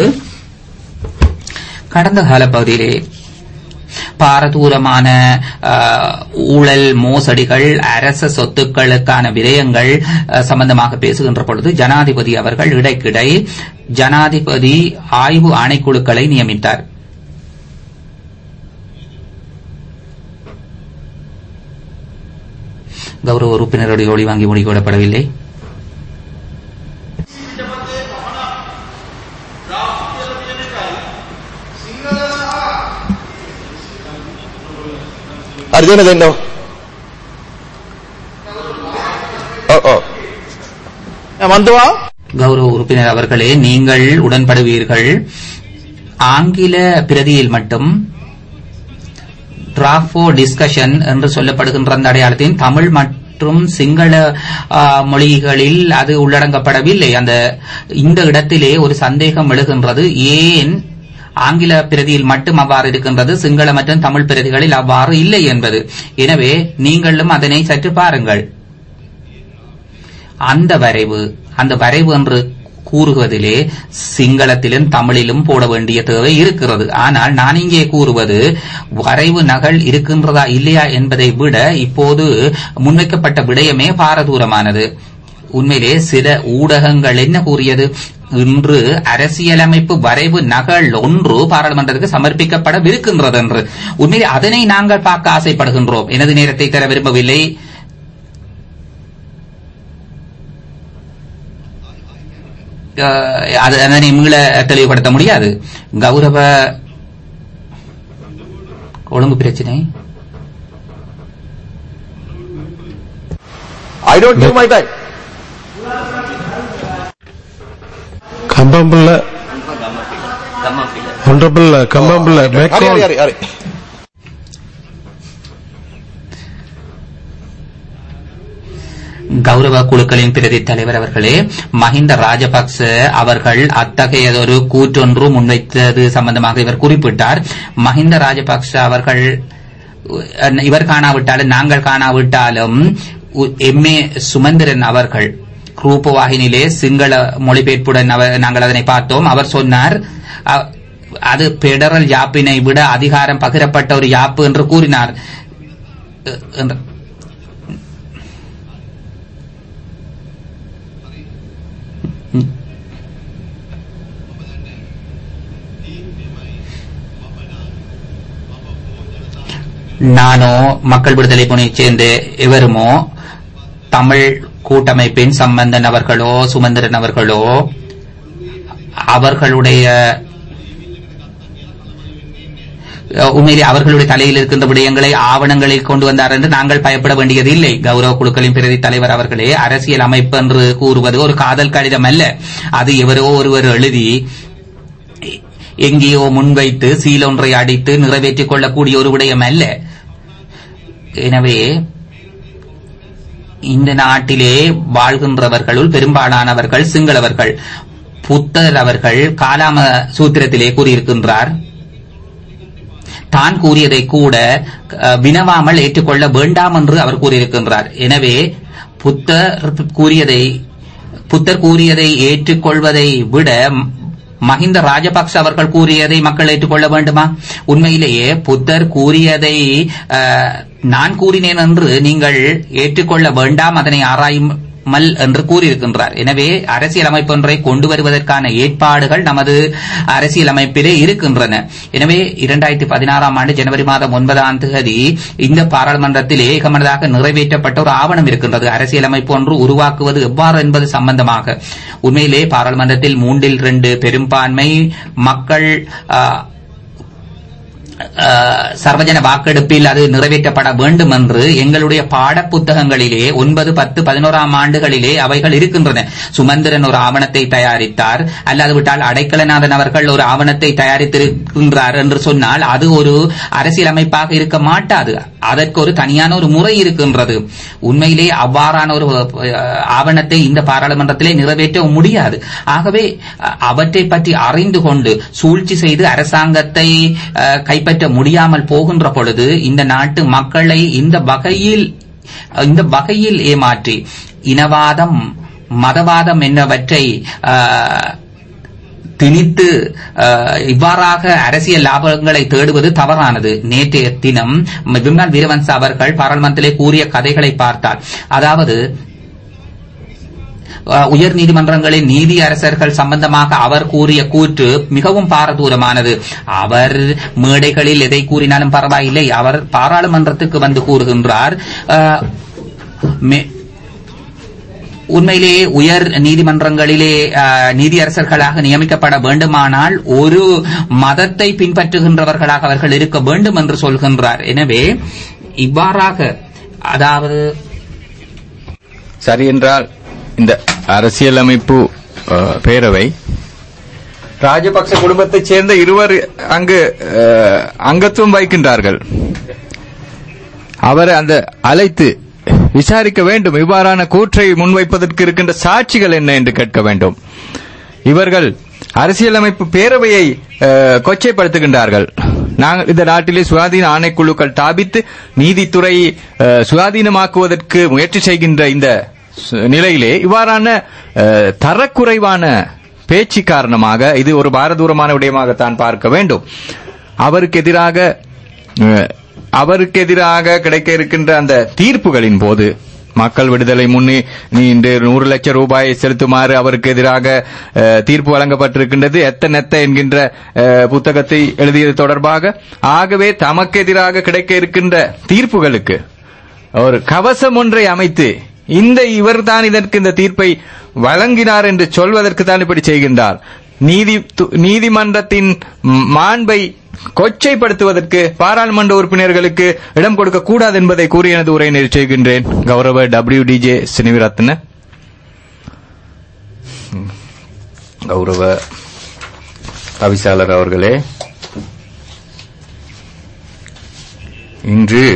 கடந்த கால பகுதியிலே பாரதூரமான அஹ், ஊழல் மோசடிகள் அரச சொத்துக்களுக்கான விரயங்கள் அஹ், சம்பந்தமாக பேசுகின்ற பொழுது ஜனாதிபதி அவர்கள் இடைக்கிடை ஜனாதிபதி ஆய்வு ஆணைக்குழுக்களை நியமித்தார் கௌரவ உறுப்பினருடைய ஒளி வாங்கி முடிக்கப்படவில்லை අර්ජුන දෙන්න ඔව් ඔව් මන්තුවා கௌரவ உறுப்பினர் அவர்களே நீங்கள் உடன்படுவீர்கள் ஆங்கில பிரதியில் மட்டும் டிராஃபோ டிஸ்கஷன் என்று சொல்லப்படுகின்ற அந்த அடையாளத்தின் தமிழ் மற்றும் சிங்கள ஆ, மொழிகளில் அது உள்ளடங்கப்படவில்லை அந்த இந்த இடத்திலே ஒரு சந்தேகம் எழுகின்றது ஏன் ஆங்கில பிரதியில் மட்டும் அவ்வாறு இருக்கின்றது சிங்கள மற்றும் தமிழ் பிரதிகளில் அவ்வாறு இல்லை என்பது எனவே நீங்களும் அதனை சற்று பாருங்கள் அந்த வரைவு அந்த வரைவு என்று கூறுவதிலே சிங்களத்திலும் தமிழிலும் போட வேண்டிய தேவை இருக்கிறது ஆனால் நான் இங்கே கூறுவது வரைவு நகல் இருக்கின்றதா இல்லையா என்பதை விட இப்போது முன்வைக்கப்பட்ட விடயமே பாரதூரமானது உண்மையிலே சில ஊடகங்கள் என்ன கூறியது இன்று அரசியலமைப்பு வரைவு நகல் ஒன்று பாராளுமன்றத்துக்கு சமர்ப்பிக்கப்படவிருக்கின்றது என்று உண்மையிலே அதனை நாங்கள் பார்க்க ஆசைப்படுகின்றோம் எனது நேரத்தை தர விரும்பவில்லை அஹ், அது அதனை மீள தெளிவுபடுத்த முடியாது கௌரவ ஒழுங்கு பிரச்சனை I don't give my time. கம்பம்பிள்ள ஒன்றபிள்ள கம்பம்பிள்ள Hari, மேற்கோள் hari, hari, hari. கௌரவ குழுக்களின் பிரதி தலைவர் அவர்களே மஹிந்த ராஜபக்ச அவர்கள் அத்தகையதொரு கூற்றொன்று முன்வைத்தது சம்பந்தமாக இவர் குறிப்பிட்டார் மஹிந்த ராஜபக்ச அவர்கள் அஹ், இவர் காணாவிட்டாலும் நாங்கள் காணாவிட்டாலும் எம் ஏ சுமந்திரன் அவர்கள் ரூபவாகினிலே சிங்கள மொழிபெயர்ப்புடன் அவர் நாங்கள் அதனை பார்த்தோம் அவர் சொன்னார் அ- அது பெடரல் யாப்பினை விட அதிகாரம் பகிரப்பட்ட ஒரு யாப்பு என்று கூறினார் அஹ், என்று- நானோ மக்கள் விடுதலை புனியைச் சேர்ந்த எவருமோ தமிழ் கூட்டமைப்பின் சம்பந்தன் அவர்களோ சுமந்திரன் அவர்களோ அவர்களுடைய அஹ், உண்மையிலே அவர்களுடைய தலையில் இருக்கின்ற விடயங்களை ஆவணங்களில் கொண்டு வந்தார் என்று நாங்கள் பயப்பட வேண்டியது இல்லை கௌரவ குழுக்களின் பிரதி தலைவர் அவர்களே அரசியல் அமைப்பு என்று கூறுவது ஒரு காதல் கடிதம் அல்ல அது எவரோ ஒருவர் எழுதி எங்கேயோ முன்வைத்து சீலொன்றை அடித்து நிறைவேற்றிக் கொள்ளக்கூடிய ஒரு விடயம் அல்ல எனவே இந்த நாட்டிலே வாழ்கின்றவர்களுள் பெரும்பாலானவர்கள் சிங்களவர்கள் புத்தர் அவர்கள் காலாம சூத்திரத்திலே கூறியிருக்கின்றார் தான் கூறியதை கூட அஹ், வினவாமல் ஏற்றுக்கொள்ள வேண்டாம் என்று அவர் கூறியிருக்கின்றார் எனவே புத்தர் கூறியதை புத்தர் கூறியதை ஏற்றுக்கொள்வதை விட ம், மஹிந்த ராஜபக்ச அவர்கள் கூறியதை மக்கள் ஏற்றுக்கொள்ள வேண்டுமா உண்மையிலேயே புத்தர் கூறியதை அஹ், நான் கூறினேன் என்று நீங்கள் ஏற்றுக்கொள்ள வேண்டாம் அதனை ஆராயுமல் என்று கூறியிருக்கின்றார் எனவே அரசியலமைப்பு ஒன்றை கொண்டு வருவதற்கான ஏற்பாடுகள் நமது அரசியலமைப்பிலே இருக்கின்றன எனவே இரண்டாயிரத்தி பதினாறாம் ஆண்டு ஜனவரி மாதம் ஒன்பதாம் தேதி இந்த பாராளுமன்றத்தில் ஏகமனதாக நிறைவேற்றப்பட்ட ஒரு ஆவணம் இருக்கின்றது அரசியலமைப்பு ஒன்று உருவாக்குவது எவ்வாறு என்பது சம்பந்தமாக உண்மையிலே பாராளுமன்றத்தில் மூன்றில் இரண்டு பெரும்பான்மை மக்கள் ஆ, அஹ், சர்வஜன வாக்கெடுப்பில் அது நிறைவேற்றப்பட வேண்டும் என்று எங்களுடைய பாடப்புத்தகங்களிலே ஒன்பது பத்து பதினோராம் ஆண்டுகளிலே அவைகள் இருக்கின்றன சுமந்திரன் ஒரு ஆவணத்தை தயாரித்தார் அல்லாது விட்டால் அடைக்கலநாதன் அவர்கள் ஒரு ஆவணத்தை தயாரித்திருக்கின்றார் என்று சொன்னால் அது ஒரு அரசியலமைப்பாக இருக்க மாட்டாது அதற்கு ஒரு தனியான ஒரு முறை இருக்கின்றது உண்மையிலே அவ்வாறான ஒரு அஹ், ஆவணத்தை இந்த பாராளுமன்றத்திலே நிறைவேற்ற முடியாது ஆகவே அஹ், அவற்றை பற்றி அறிந்து கொண்டு சூழ்ச்சி செய்து அரசாங்கத்தை அஹ், கைப்பற்ற முடியாமல் போகின்ற பொழுது இந்த நாட்டு மக்களை இந்த வகையில் இந்த வகையில் ஏமாற்றி இனவாதம் மதவாதம் என்னவற்றை அஹ், திணித்து அஹ், இவ்வாறாக அரசியல் லாபங்களை தேடுவது தவறானது நேற்றைய தினம் விமல் வீரவன்ச அவர்கள் பாராளுமன்றத்திலே கூறிய கதைகளை பார்த்தார் அதாவது அஹ், உயர் நீதிமன்றங்களின் நீதி அரசர்கள் சம்பந்தமாக அவர் கூறிய கூற்று மிகவும் பாரதூரமானது அவர் மேடைகளில் எதை கூறினாலும் பரவாயில்லை அவர் பாராளுமன்றத்துக்கு வந்து கூறுகின்றார் அஹ், மே- உண்மையிலேயே உயர் நீதிமன்றங்களிலே அஹ், நீதியரசர்களாக நியமிக்கப்பட வேண்டுமானால் ஒரு மதத்தை பின்பற்றுகின்றவர்களாக அவர்கள் இருக்க வேண்டும் என்று சொல்கின்றார் எனவே இவ்வாறாக அதாவது சரி என்றால் இந்த அரசியலமைப்பு அஹ், பேரவை ராஜபக்ச குடும்பத்தைச் சேர்ந்த இருவர் அங்கு அஹ், அங்கத்துவம் வைக்கின்றார்கள் அவரை அந்த அழைத்து விசாரிக்க வேண்டும் இவ்வாறான கூற்றை முன்வைப்பதற்கு இருக்கின்ற சாட்சிகள் என்ன என்று கேட்க வேண்டும் இவர்கள் அரசியலமைப்பு பேரவையை அஹ், கொச்சைப்படுத்துகின்றார்கள் நாங்கள் இந்த நாட்டிலே சுயாதீன ஆணைக்குழுக்கள் தாபித்து நீதித்துறை அஹ், சுயாதீனமாக்குவதற்கு முயற்சி செய்கின்ற இந்த சு- நிலையிலே இவ்வாறான அஹ், தரக்குறைவான பேச்சு காரணமாக இது ஒரு பாரதூரமான விடயமாகத்தான் பார்க்க வேண்டும் அவருக்கு எதிராக அஹ், அவருக்கு எதிராக கிடைக்க இருக்கின்ற அந்த தீர்ப்புகளின் போது மக்கள் விடுதலை முன்னே நீ இன்று நூறு லட்சம் ரூபாயை செலுத்துமாறு அவருக்கு எதிராக அஹ், தீர்ப்பு வழங்கப்பட்டிருக்கின்றது எத்த நெத்த என்கின்ற அஹ், புத்தகத்தை எழுதியது தொடர்பாக ஆகவே தமக்கு எதிராக கிடைக்க இருக்கின்ற தீர்ப்புகளுக்கு ஒரு கவசம் ஒன்றை அமைத்து இந்த இவர்தான் இதற்கு இந்த தீர்ப்பை வழங்கினார் என்று சொல்வதற்கு தான் இப்படி செய்கின்றார் நீதி து- நீதிமன்றத்தின் ம், மாண்பை கொச்சைப்படுத்துவதற்கு பாராளுமன்ற உறுப்பினர்களுக்கு இடம் கொடுக்க கூடாது என்பதை கூறி எனது உரை நிறைவு செய்கின்றேன் கௌரவ டபிள்யூ டிஜே சினிவிரத்ன கௌரவ தவிசாளர் அவர்களே இன்று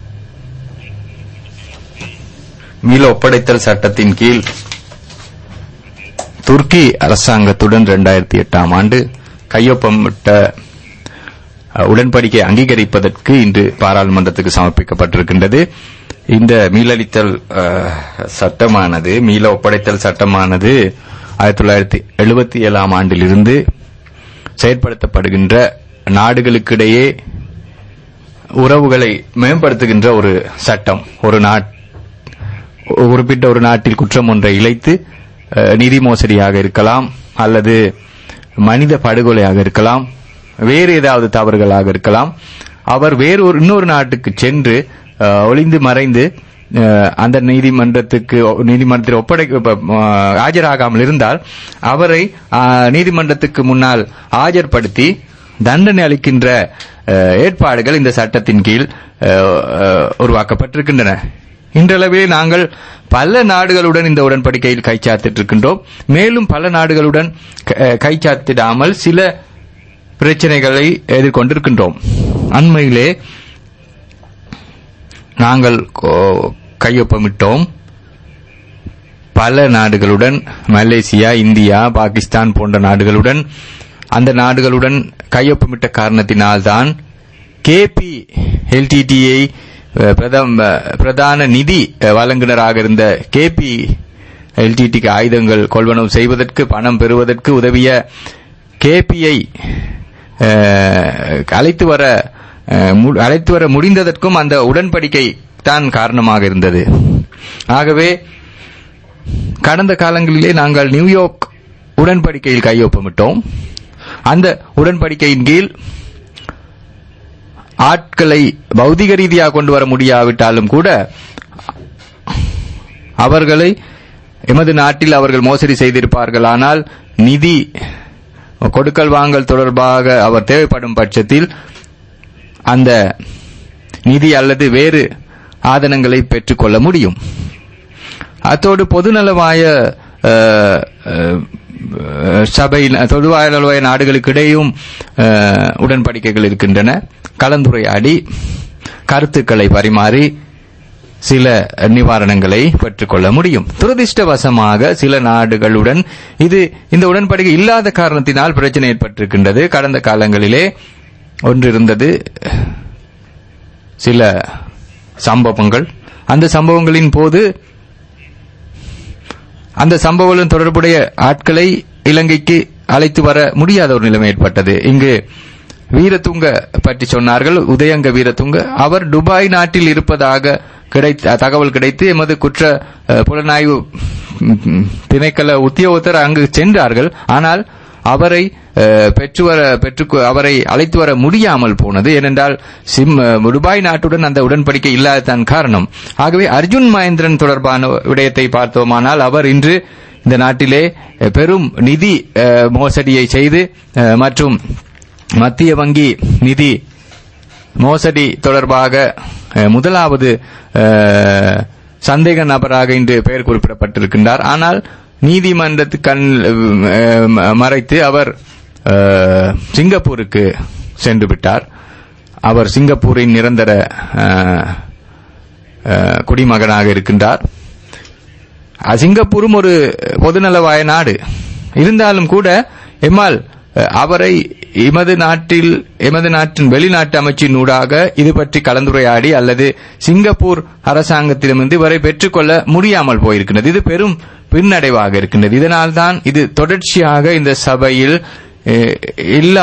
மீள ஒப்படைத்தல் சட்டத்தின் கீழ் துருக்கி அரசாங்கத்துடன் 2008 எட்டாம் ஆண்டு கையொப்பமிட்ட அஹ், உடன்படிக்கை அங்கீகரிப்பதற்கு இன்று பாராளுமன்றத்துக்கு சமர்ப்பிக்கப்பட்டிருக்கின்றது இந்த மீளளித்தல் அஹ், சட்டமானது மீள ஒப்படைத்தல் சட்டமானது ஆயிரத்தி தொள்ளாயிரத்தி எழுபத்தி ஏழாம் ஆண்டிலிருந்து செயற்படுத்தப்படுகின்ற நாடுகளுக்கிடையே உறவுகளை மேம்படுத்துகின்ற ஒரு சட்டம் ஒரு நாட் குறிப்பிட்ட ஒரு நாட்டில் குற்றம் ஒன்றை இழைத்து அஹ், நிதி மோசடியாக இருக்கலாம் அல்லது மனித படுகொலையாக இருக்கலாம் வேறு ஏதாவது தவறுகளாக இருக்கலாம் அவர் வேறு ஒரு இன்னொரு நாட்டுக்கு சென்று அஹ், ஒளிந்து மறைந்து அஹ், அந்த நீதிமன்றத்துக்கு நீதிமன்றத்தில் ஒப்படைக்க ப- அஹ், ஆஜராகாமல் இருந்தால் அவரை அஹ், நீதிமன்றத்துக்கு முன்னால் ஆஜர்படுத்தி தண்டனை அளிக்கின்ற அஹ், ஏற்பாடுகள் இந்த சட்டத்தின் கீழ் அஹ், அஹ், உருவாக்கப்பட்டிருக்கின்றன இன்றளவில் நாங்கள் பல நாடுகளுடன் இந்த உடன்படிக்கையில் கைச்சாத்திட்டிருக்கின்றோம் மேலும் பல நாடுகளுடன் க- அஹ், கைச்சாத்திடாமல் சில பிரச்சனைகளை எதிர்கொண்டிருக்கின்றோம் அண்மையிலே நாங்கள் கோ- கையொப்பமிட்டோம் பல நாடுகளுடன் மலேசியா இந்தியா பாகிஸ்தான் போன்ற நாடுகளுடன் அந்த நாடுகளுடன் கையொப்பமிட்ட காரணத்தினால்தான் கேபி எல்டிடியை பிரதான நிதி அஹ், வழங்குனராக இருந்த கேபி எல்டிடிக்கு ஆயுதங்கள் கொள்வனவு செய்வதற்கு பணம் பெறுவதற்கு உதவிய கேபிஐ அழைத்து வர அஹ், மு- அழைத்து வர முடிந்ததற்கும் அந்த உடன்படிக்கை தான் காரணமாக இருந்தது ஆகவே கடந்த காலங்களிலே நாங்கள் நியூயார்க் உடன்படிக்கையில் கையொப்பமிட்டோம் அந்த உடன்படிக்கையின் கீழ் ஆட்களை பௌதிக ரீதியாக கொண்டு வர முடியாவிட்டாலும் கூட அவர்களை எமது நாட்டில் அவர்கள் மோசடி செய்திருப்பார்கள் ஆனால் நிதி கொடுக்கல் வாங்கல் தொடர்பாக அவர் தேவைப்படும் பட்சத்தில் அந்த நிதி அல்லது வேறு ஆதனங்களை பெற்றுக்கொள்ள முடியும் அத்தோடு பொதுநலவாய அஹ், அஹ், சபை பொதுவாய நாடுகளுக்கிடையும் அஹ், உடன்படிக்கைகள் இருக்கின்றன கலந்துரையாடி கருத்துக்களை பரிமாறி சில நிவாரணங்களை பெற்றுக்கொள்ள முடியும் துரதிர்ஷ்டவசமாக சில நாடுகளுடன் இது இந்த உடன்படிக்கை இல்லாத காரணத்தினால் பிரச்சனை ஏற்பட்டிருக்கின்றது கடந்த காலங்களிலே ஒன்று இருந்தது சில சம்பவங்கள் அந்த சம்பவங்களின் போது அந்த சம்பவங்களுடன் தொடர்புடைய ஆட்களை இலங்கைக்கு அழைத்து வர முடியாத ஒரு நிலைமை ஏற்பட்டது இங்கு வீரதுங்க பற்றி சொன்னார்கள் உதயங்க வீரதுங்க அவர் துபாய் நாட்டில் இருப்பதாக கிடைத்த தகவல் கிடைத்து எமது குற்ற அஹ், புலனாய்வு ம், திணைக்கள உத்தியோகத்தர் அங்கு சென்றார்கள் ஆனால் அவரை அஹ், பெற்று வர பெற்று அவரை அழைத்து வர முடியாமல் போனது ஏனென்றால் சிம் அஹ், துபாய் நாட்டுடன் அந்த உடன்படிக்கை இல்லாததான் காரணம் ஆகவே அர்ஜுன் மகேந்திரன் தொடர்பான விடயத்தை பார்த்தோமானால் அவர் இன்று இந்த நாட்டிலே அஹ், பெரும் நிதி அஹ், மோசடியை செய்து அஹ், மற்றும் மத்திய வங்கி நிதி மோசடி தொடர்பாக அஹ், முதலாவது அஹ், சந்தேக நபராக இன்று பெயர் குறிப்பிடப்பட்டிருக்கின்றார் ஆனால் நீதிமன்றத்துக்கு கண் அஹ், ம- மறைத்து அவர் அஹ், சிங்கப்பூருக்கு சென்று விட்டார் அவர் சிங்கப்பூரின் நிரந்தர அஹ், அஹ், குடிமகனாக இருக்கின்றார் அஹ், சிங்கப்பூரும் ஒரு பொதுநலவாய நாடு இருந்தாலும் கூட எம்மால் அஹ், அவரை எமது நாட்டில் எமது நாட்டின் வெளிநாட்டு அமைச்சின் ஊடாக இது பற்றி கலந்துரையாடி அல்லது சிங்கப்பூர் அரசாங்கத்திடமிருந்து இவரை பெற்றுக்கொள்ள முடியாமல் போயிருக்கின்றது இது பெரும் பின்னடைவாக இருக்கின்றது இதனால்தான் இது தொடர்ச்சியாக இந்த சபையில் அஹ், எல்லா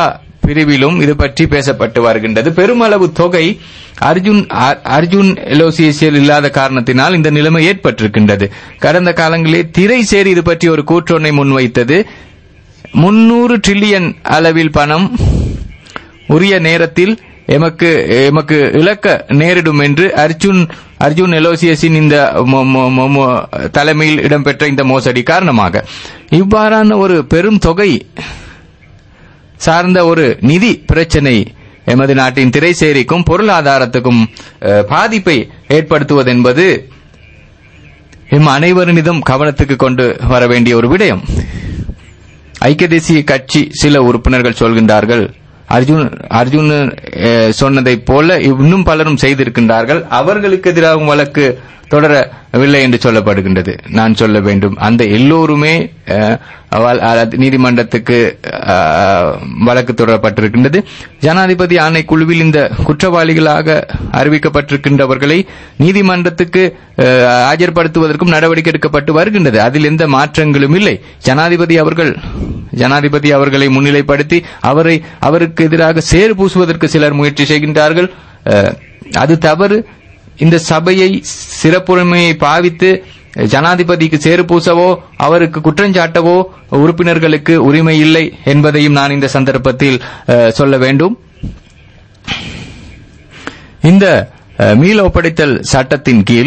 பிரிவிலும் இது பற்றி பேசப்பட்டு வருகின்றது பெருமளவு தொகை அர்ஜுன் அ- அர்ஜுன் எலோசியசியல் இல்லாத காரணத்தினால் இந்த நிலைமை ஏற்பட்டிருக்கின்றது கடந்த காலங்களில் திரை சேரி இது பற்றி ஒரு கூற்றொன்னை முன்வைத்தது முன்னூறு ட்ரில்லியன் அளவில் பணம் உரிய நேரத்தில் எமக்கு எமக்கு இழக்க நேரிடும் என்று அர்ஜுன் அர்ஜுன் எலோசியஸின் இந்த மொ- மொ- மொ- மொ- தலைமையில் இடம்பெற்ற இந்த மோசடி காரணமாக இவ்வாறான ஒரு பெரும் தொகை சார்ந்த ஒரு நிதி பிரச்சனை எமது நாட்டின் திரைசேரிக்கும் பொருளாதாரத்துக்கும் அஹ், பாதிப்பை ஏற்படுத்துவது என்பது எம் அனைவரினதும் கவனத்துக்கு கொண்டு வர வேண்டிய ஒரு விடயம் ஐக்கிய தேசிய கட்சி சில உறுப்பினர்கள் சொல்கின்றார்கள் அர்ஜுன் அர்ஜுன் அஹ், சொன்னதைப் போல இன்னும் பலரும் செய்திருக்கின்றார்கள் அவர்களுக்கு எதிராகவும் வழக்கு தொடரவில்லை என்று சொல்லப்படுகின்றது நான் சொல்ல வேண்டும் அந்த எல்லோருமே அஹ், அவள்- அஹ், நீதிமன்றத்துக்கு அஹ், வழக்கு தொடரப்பட்டிருக்கின்றது ஜனாதிபதி ஆணைக்குழுவில் இந்த குற்றவாளிகளாக அறிவிக்கப்பட்டிருக்கின்றவர்களை நீதிமன்றத்துக்கு அஹ், ஆஜர்படுத்துவதற்கும் நடவடிக்கை எடுக்கப்பட்டு வருகின்றது அதில் எந்த மாற்றங்களும் இல்லை ஜனாதிபதி அவர்கள் ஜனாதிபதி அவர்களை முன்னிலைப்படுத்தி அவரை அவருக்கு எதிராக சேறு பூசுவதற்கு சிலர் முயற்சி செய்கின்றார்கள் அஹ், அது தவறு இந்த சபையை சிறப்புரிமையை பாவித்து ஜனாதிபதிக்கு சேறு பூசவோ அவருக்கு குற்றஞ்சாட்டவோ உறுப்பினர்களுக்கு உரிமை இல்லை என்பதையும் நான் இந்த சந்தர்ப்பத்தில் அஹ், சொல்ல வேண்டும் இந்த அஹ், மீள ஒப்படைத்தல் சட்டத்தின் கீழ்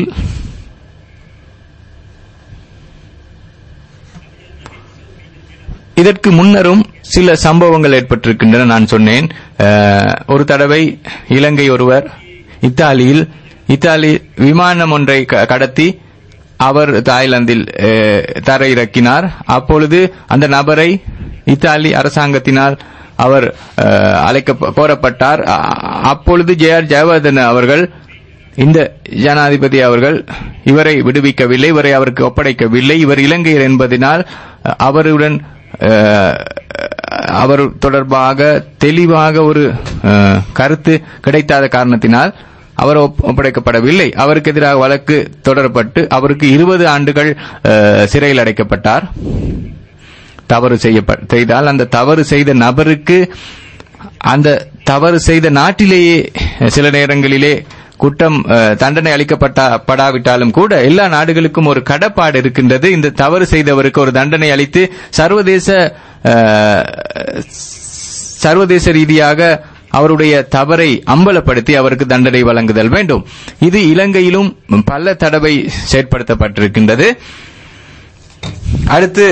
இதற்கு முன்னரும் சில சம்பவங்கள் ஏற்பட்டிருக்கின்றன நான் சொன்னேன் அஹ், ஒரு தடவை இலங்கை ஒருவர் இத்தாலியில் இத்தாலி விமானம் ஒன்றை க- கடத்தி அவர் தாய்லாந்தில் அஹ், தரையிறக்கினார் அப்பொழுது அந்த நபரை இத்தாலி அரசாங்கத்தினால் அவர் அஹ், அழைக்க கோரப்பட்டார் அ- அப்பொழுது ஜே ஆர் ஜெயவர்தன் அவர்கள் இந்த ஜனாதிபதி அவர்கள் இவரை விடுவிக்கவில்லை இவரை அவருக்கு ஒப்படைக்கவில்லை இவர் இலங்கையர் என்பதனால் அஹ், அவருடன் அஹ், அவர் தொடர்பாக தெளிவாக ஒரு அஹ், கருத்து கிடைக்காத காரணத்தினால் அவர் ஒப்- ஒப்படைக்கப்படவில்லை அவருக்கு எதிராக வழக்கு தொடரப்பட்டு அவருக்கு இருபது ஆண்டுகள் அஹ், சிறையில் அடைக்கப்பட்டார் தவறு செய்யப்ப- செய்தால் அந்த தவறு செய்த நபருக்கு அந்த தவறு செய்த நாட்டிலேயே சில நேரங்களிலே குற்றம் அஹ், தண்டனை அளிக்கப்பட்ட படாவிட்டாலும் கூட எல்லா நாடுகளுக்கும் ஒரு கடப்பாடு இருக்கின்றது இந்த தவறு செய்தவருக்கு ஒரு தண்டனை அளித்து சர்வதேச அஹ், சர்வதேச ரீதியாக அவருடைய தவறை அம்பலப்படுத்தி அவருக்கு தண்டனை வழங்குதல் வேண்டும் இது இலங்கையிலும் பல தடவை செயற்படுத்தப்பட்டிருக்கின்றது அடுத்து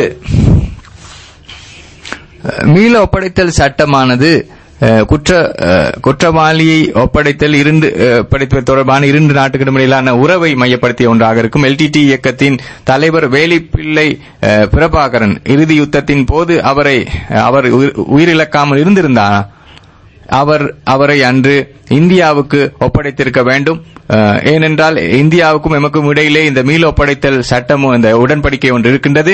அஹ், மீள ஒப்படைத்தல் சட்டமானது அஹ், குற்ற அஹ், குற்றவாளியை ஒப்படைத்தல் இரண்டு அஹ், ஒப்படைத்தல் தொடர்பான இரண்டு நாட்டுகளும் இடையிலான உறவை மையப்படுத்திய ஒன்றாக இருக்கும் எல்டிடி இயக்கத்தின் தலைவர் வேலிப்பிள்ளை அஹ், பிரபாகரன் இறுதி யுத்தத்தின் போது அவரை அவர் உயிர்- உயிரிழக்காமல் இருந்திருந்தார் அவர் அவரை அன்று இந்தியாவுக்கு ஒப்படைத்திருக்க வேண்டும் அஹ், ஏனென்றால் இந்தியாவுக்கும் எமக்கும் இடையிலே இந்த மீள ஒப்படைத்தல் சட்டமும் இந்த உடன்படிக்கை ஒன்று இருக்கின்றது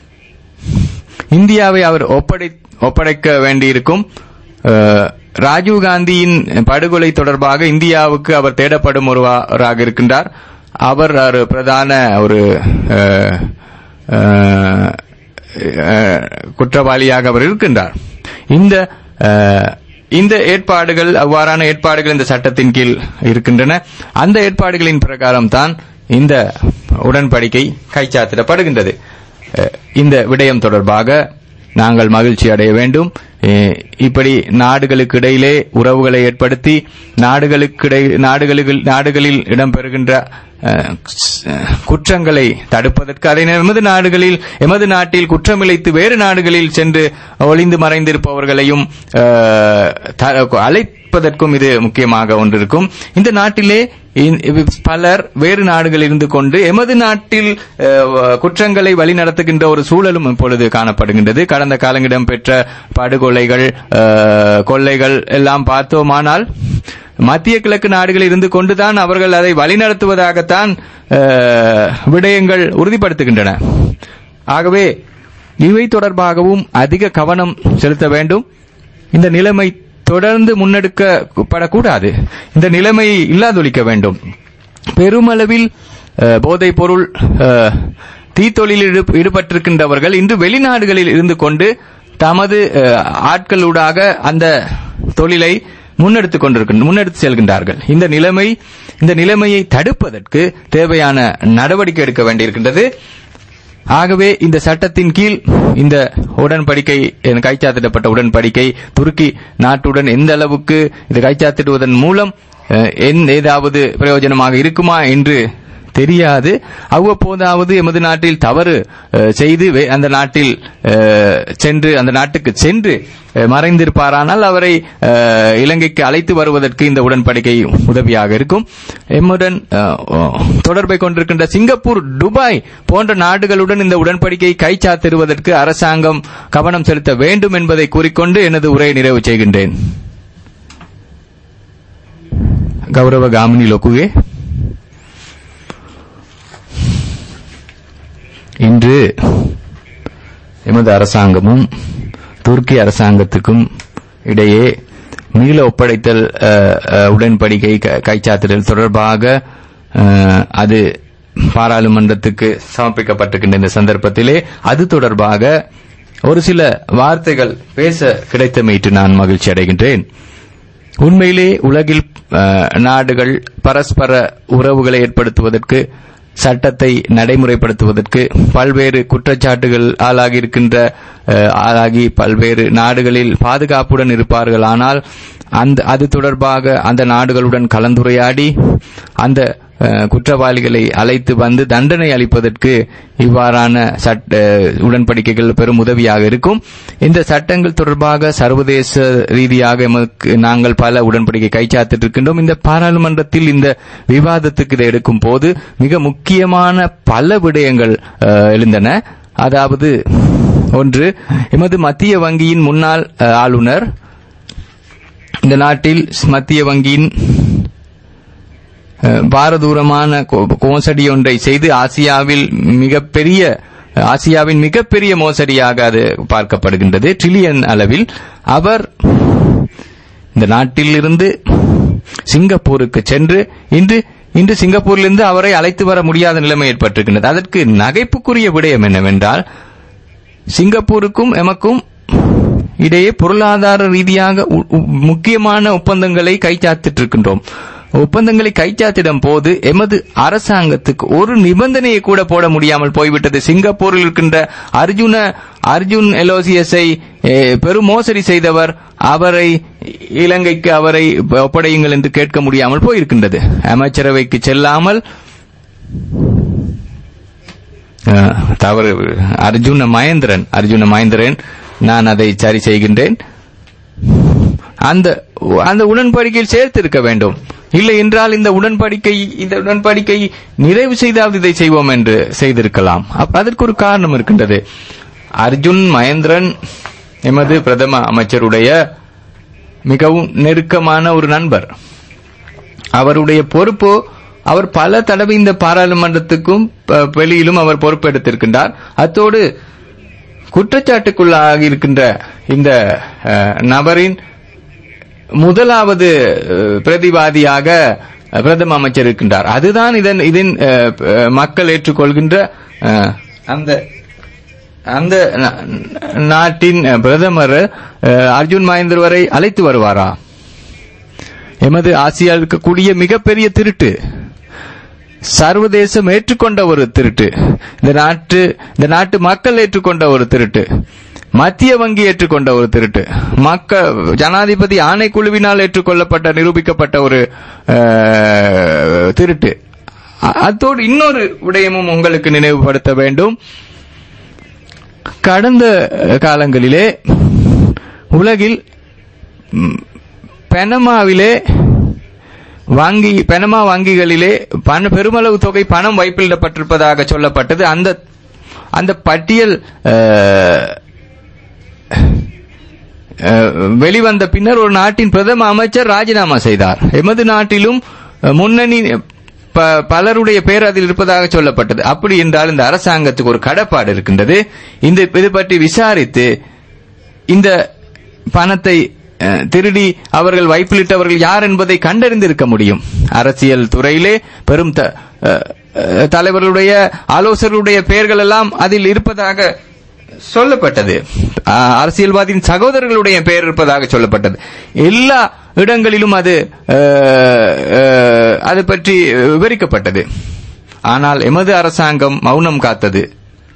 இந்தியாவை அவர் ஒப்படை ஒப்படைக்க வேண்டியிருக்கும் அஹ், ராஜீவ்காந்தியின் படுகொலை தொடர்பாக இந்தியாவுக்கு அவர் தேடப்படும் ஒருவராக இருக்கின்றார் அவர் ஒரு பிரதான ஒரு அஹ், அஹ், அஹ், குற்றவாளியாக அவர் இருக்கின்றார் இந்த அஹ், இந்த ஏற்பாடுகள் அவ்வாறான ஏற்பாடுகள் இந்த சட்டத்தின் கீழ் இருக்கின்றன அந்த ஏற்பாடுகளின் பிரகாரம் தான் இந்த உடன்படிக்கை கைச்சாத்திடப்படுகின்றது அஹ், இந்த விடயம் தொடர்பாக நாங்கள் மகிழ்ச்சி அடைய வேண்டும் அஹ், இப்படி நாடுகளுக்கு இடையிலே உறவுகளை ஏற்படுத்தி நாடுகளுக்கு இடை- நாடுகளில் நாடுகளில் இடம்பெறுகின்ற அஹ், குற்றங்களை தடுப்பதற்கு அதே நேரம் எமது நாடுகளில் எமது நாட்டில் குற்றமிழைத்து வேறு நாடுகளில் சென்று ஒளிந்து மறைந்திருப்பவர்களையும் அஹ், த- அழைப்பதற்கும் இது முக்கியமாக ஒன்றிருக்கும் இந்த நாட்டிலே இ- பலர் வேறு நாடுகளில் இருந்து கொண்டு எமது நாட்டில் அஹ், குற்றங்களை வழிநடத்துகின்ற ஒரு சூழலும் இப்பொழுது காணப்படுகின்றது கடந்த காலங்களிடம் பெற்ற படுகொலைகள் அஹ், கொள்ளைகள் எல்லாம் பார்த்தோமானால் மத்திய கிழக்கு நாடுகளில் இருந்து கொண்டுதான் அவர்கள் அதை வழிநடத்துவதாகத்தான் அஹ், விடயங்கள் உறுதிப்படுத்துகின்றன ஆகவே இவை தொடர்பாகவும் அதிக கவனம் செலுத்த வேண்டும் இந்த நிலைமை தொடர்ந்து முன்னெடுக்கப்படக்கூடாது இந்த நிலைமையை இல்லாதொழிக்க வேண்டும் பெருமளவில் அஹ், போதைப் பொருள் அஹ், தீத்தொழிலில் ஈடு- ஈடுபட்டிருக்கின்றவர்கள் இன்று வெளிநாடுகளில் இருந்து கொண்டு தமது அஹ், ஆட்களூடாக அந்த தொழிலை முன்னெடுத்துக் கொண்டிருக்கின்ற முன்னெடுத்து செல்கின்றார்கள் இந்த நிலைமை இந்த நிலைமையை தடுப்பதற்கு தேவையான நடவடிக்கை எடுக்க வேண்டியிருக்கின்றது ஆகவே இந்த சட்டத்தின் கீழ் இந்த உடன்படிக்கை அஹ், கைச்சாத்திடப்பட்ட உடன்படிக்கை துருக்கி நாட்டுடன் எந்த அளவுக்கு இது கைச்சாத்திடுவதன் மூலம் அஹ், என் ஏதாவது பிரயோஜனமாக இருக்குமா என்று தெரியாது அவ்வப்போதாவது எமது நாட்டில் தவறு அஹ், செய்து வே- அந்த நாட்டில் அஹ், சென்று அந்த நாட்டுக்கு சென்று அஹ், மறைந்திருப்பாரானால் அவரை அஹ், இலங்கைக்கு அழைத்து வருவதற்கு இந்த உடன்படிக்கை உதவியாக இருக்கும் எம்முடன் அஹ், தொடர்பை கொண்டிருக்கின்ற சிங்கப்பூர் துபாய் போன்ற நாடுகளுடன் இந்த உடன்படிக்கையை கைச்சாத்திடுவதற்கு அரசாங்கம் கவனம் செலுத்த வேண்டும் என்பதை கூறிக்கொண்டு எனது உரையை நிறைவு செய்கின்றேன் கௌரவ காமினி லோக்குவே இன்று எமது அரசாங்கமும் துருக்கி அரசாங்கத்துக்கும் இடையே மீள ஒப்படைத்தல் அஹ், அஹ், உடன்படிக்கை க- கைச்சாத்திடல் தொடர்பாக அஹ், அது பாராளுமன்றத்துக்கு சமர்ப்பிக்கப்பட்டிருக்கின்ற இந்த சந்தர்ப்பத்திலே அது தொடர்பாக ஒரு சில வார்த்தைகள் பேச கிடைத்தமையிட்டு நான் மகிழ்ச்சி அடைகின்றேன் உண்மையிலே உலகில் அஹ், நாடுகள் பரஸ்பர உறவுகளை ஏற்படுத்துவதற்கு சட்டத்தை நடைமுறைப்படுத்துவதற்கு பல்வேறு குற்றச்சாட்டுகள் ஆளாகி இருக்கின்ற அஹ், ஆளாகி பல்வேறு நாடுகளில் பாதுகாப்புடன் இருப்பார்கள் ஆனால் அந்த அது தொடர்பாக அந்த நாடுகளுடன் கலந்துரையாடி அந்த அஹ், குற்றவாளிகளை அழைத்து வந்து தண்டனை அளிப்பதற்கு இவ்வாறான சட்ட உடன்படிக்கைகள் பெரும் உதவியாக இருக்கும் இந்த சட்டங்கள் தொடர்பாக சர்வதேச ரீதியாக எமக்கு நாங்கள் பல உடன்படிக்கை கைச்சாத்திட்டு இருக்கின்றோம் இந்த பாராளுமன்றத்தில் இந்த விவாதத்துக்கு இதை எடுக்கும் போது மிக முக்கியமான பல விடயங்கள் அஹ், எழுந்தன அதாவது ஒன்று எமது மத்திய வங்கியின் முன்னாள் அஹ், ஆளுநர் இந்த நாட்டில் மத்திய வங்கியின் அஹ், பாரதூரமான கோ- மோசடி ஒன்றை செய்து ஆசியாவில் மிகப்பெரிய ஆசியாவின் மிகப்பெரிய மோசடியாக அது பார்க்கப்படுகின்றது ட்ரில்லியன் அளவில் அவர் இந்த நாட்டில் இருந்து சிங்கப்பூருக்கு சென்று இன்று இன்று சிங்கப்பூரிலிருந்து அவரை அழைத்து வர முடியாத நிலைமை ஏற்பட்டிருக்கின்றது அதற்கு நகைப்புக்குரிய விடயம் என்னவென்றால் சிங்கப்பூருக்கும் எமக்கும் இடையே பொருளாதார ரீதியாக உ- உ- முக்கியமான ஒப்பந்தங்களை கைச்சாத்திட்டு இருக்கின்றோம் ஒப்பந்தங்களை கைச்சாத்திடும் போது எமது அரசாங்கத்துக்கு ஒரு நிபந்தனையை கூட போட முடியாமல் போய்விட்டது சிங்கப்பூரில் இருக்கின்ற அர்ஜுன அர்ஜுன் எலோசியஸை eh, பெரும் மோசடி செய்தவர் அவரை இலங்கைக்கு அவரை ஒப்படையுங்கள் என்று கேட்க முடியாமல் போயிருக்கின்றது அமைச்சரவைக்கு செல்லாமல் அஹ், தவறு அர்ஜுன மகேந்திரன் அர்ஜுன மகேந்திரன் நான் அதை சரி செய்கின்றேன் அந்த அந்த உடன்படிக்கையில் சேர்த்திருக்க வேண்டும் இல்லை என்றால் இந்த உடன்படிக்கை இந்த உடன்படிக்கை நிறைவு செய்தாவது இதை செய்வோம் என்று செய்திருக்கலாம் அப்ப அதற்கு ஒரு காரணம் இருக்கின்றது அர்ஜுன் மகேந்திரன் எமது பிரதம அமைச்சருடைய மிகவும் நெருக்கமான ஒரு நண்பர் அவருடைய பொறுப்பு அவர் பல தடவை இந்த பாராளுமன்றத்துக்கும் ப- வெளியிலும் அவர் பொறுப்பெடுத்திருக்கின்றார் அத்தோடு குற்றச்சாட்டுக்குள்ளாகி இருக்கின்ற இந்த அஹ், நபரின் முதலாவது அஹ், பிரதிவாதியாக அஹ், பிரதம அமைச்சர் இருக்கின்றார் அதுதான் இதன் இதன் அஹ், அஹ், மக்கள் ஏற்றுக்கொள்கின்ற அஹ், அந்த அந்த நா- நாட்டின் அஹ், பிரதமர் அஹ், அர்ஜுன் மகேந்தர் வரை அழைத்து வருவாரா எமது ஆசியாவில் இருக்கக்கூடிய மிகப்பெரிய திருட்டு சர்வதேசம் ஏற்றுக்கொண்ட ஒரு திருட்டு இந்த நாட்டு இந்த நாட்டு மக்கள் ஏற்றுக்கொண்ட ஒரு திருட்டு மத்திய வங்கி ஏற்றுக்கொண்ட ஒரு திருட்டு மக்கள் ஜனாதிபதி ஆணைக்குழுவினால் ஏற்றுக்கொள்ளப்பட்ட நிரூபிக்கப்பட்ட ஒரு அஹ், திருட்டு அ- அத்தோடு இன்னொரு விடயமும் உங்களுக்கு நினைவுபடுத்த வேண்டும் கடந்த காலங்களிலே உலகில் ம், பனமாவிலே வங்கி பனமா வங்கிகளிலே பண பெருமளவு தொகை பணம் வைப்பிலிடப்பட்டிருப்பதாக சொல்லப்பட்டது அந்த அந்த பட்டியல் அஹ், அஹ், வெளிவந்த பின்னர் ஒரு நாட்டின் பிரதம அமைச்சர் ராஜினாமா செய்தார் எமது நாட்டிலும் அஹ், முன்னணி ப- பலருடைய பேர் அதில் இருப்பதாக சொல்லப்பட்டது அப்படி என்றால் இந்த அரசாங்கத்துக்கு ஒரு கடப்பாடு இருக்கின்றது இந்த இது பற்றி விசாரித்து இந்த பணத்தை அஹ், திருடி அவர்கள் வைப்பிலிட்டவர்கள் யார் என்பதை கண்டறிந்திருக்க முடியும் அரசியல் துறையிலே பெரும் த- அஹ், அஹ், தலைவர்களுடைய ஆலோசகருடைய பெயர்கள் எல்லாம் அதில் இருப்பதாக சொல்லப்பட்டது ஆ, அரசியல்வாதியின் சகோதரர்களுடைய பெயர் இருப்பதாக சொல்லப்பட்டது எல்லா இடங்களிலும் அது ஆ, ஆ, அது பற்றி விவரிக்கப்பட்டது ஆனால் எமது அரசாங்கம் மௌனம் காத்தது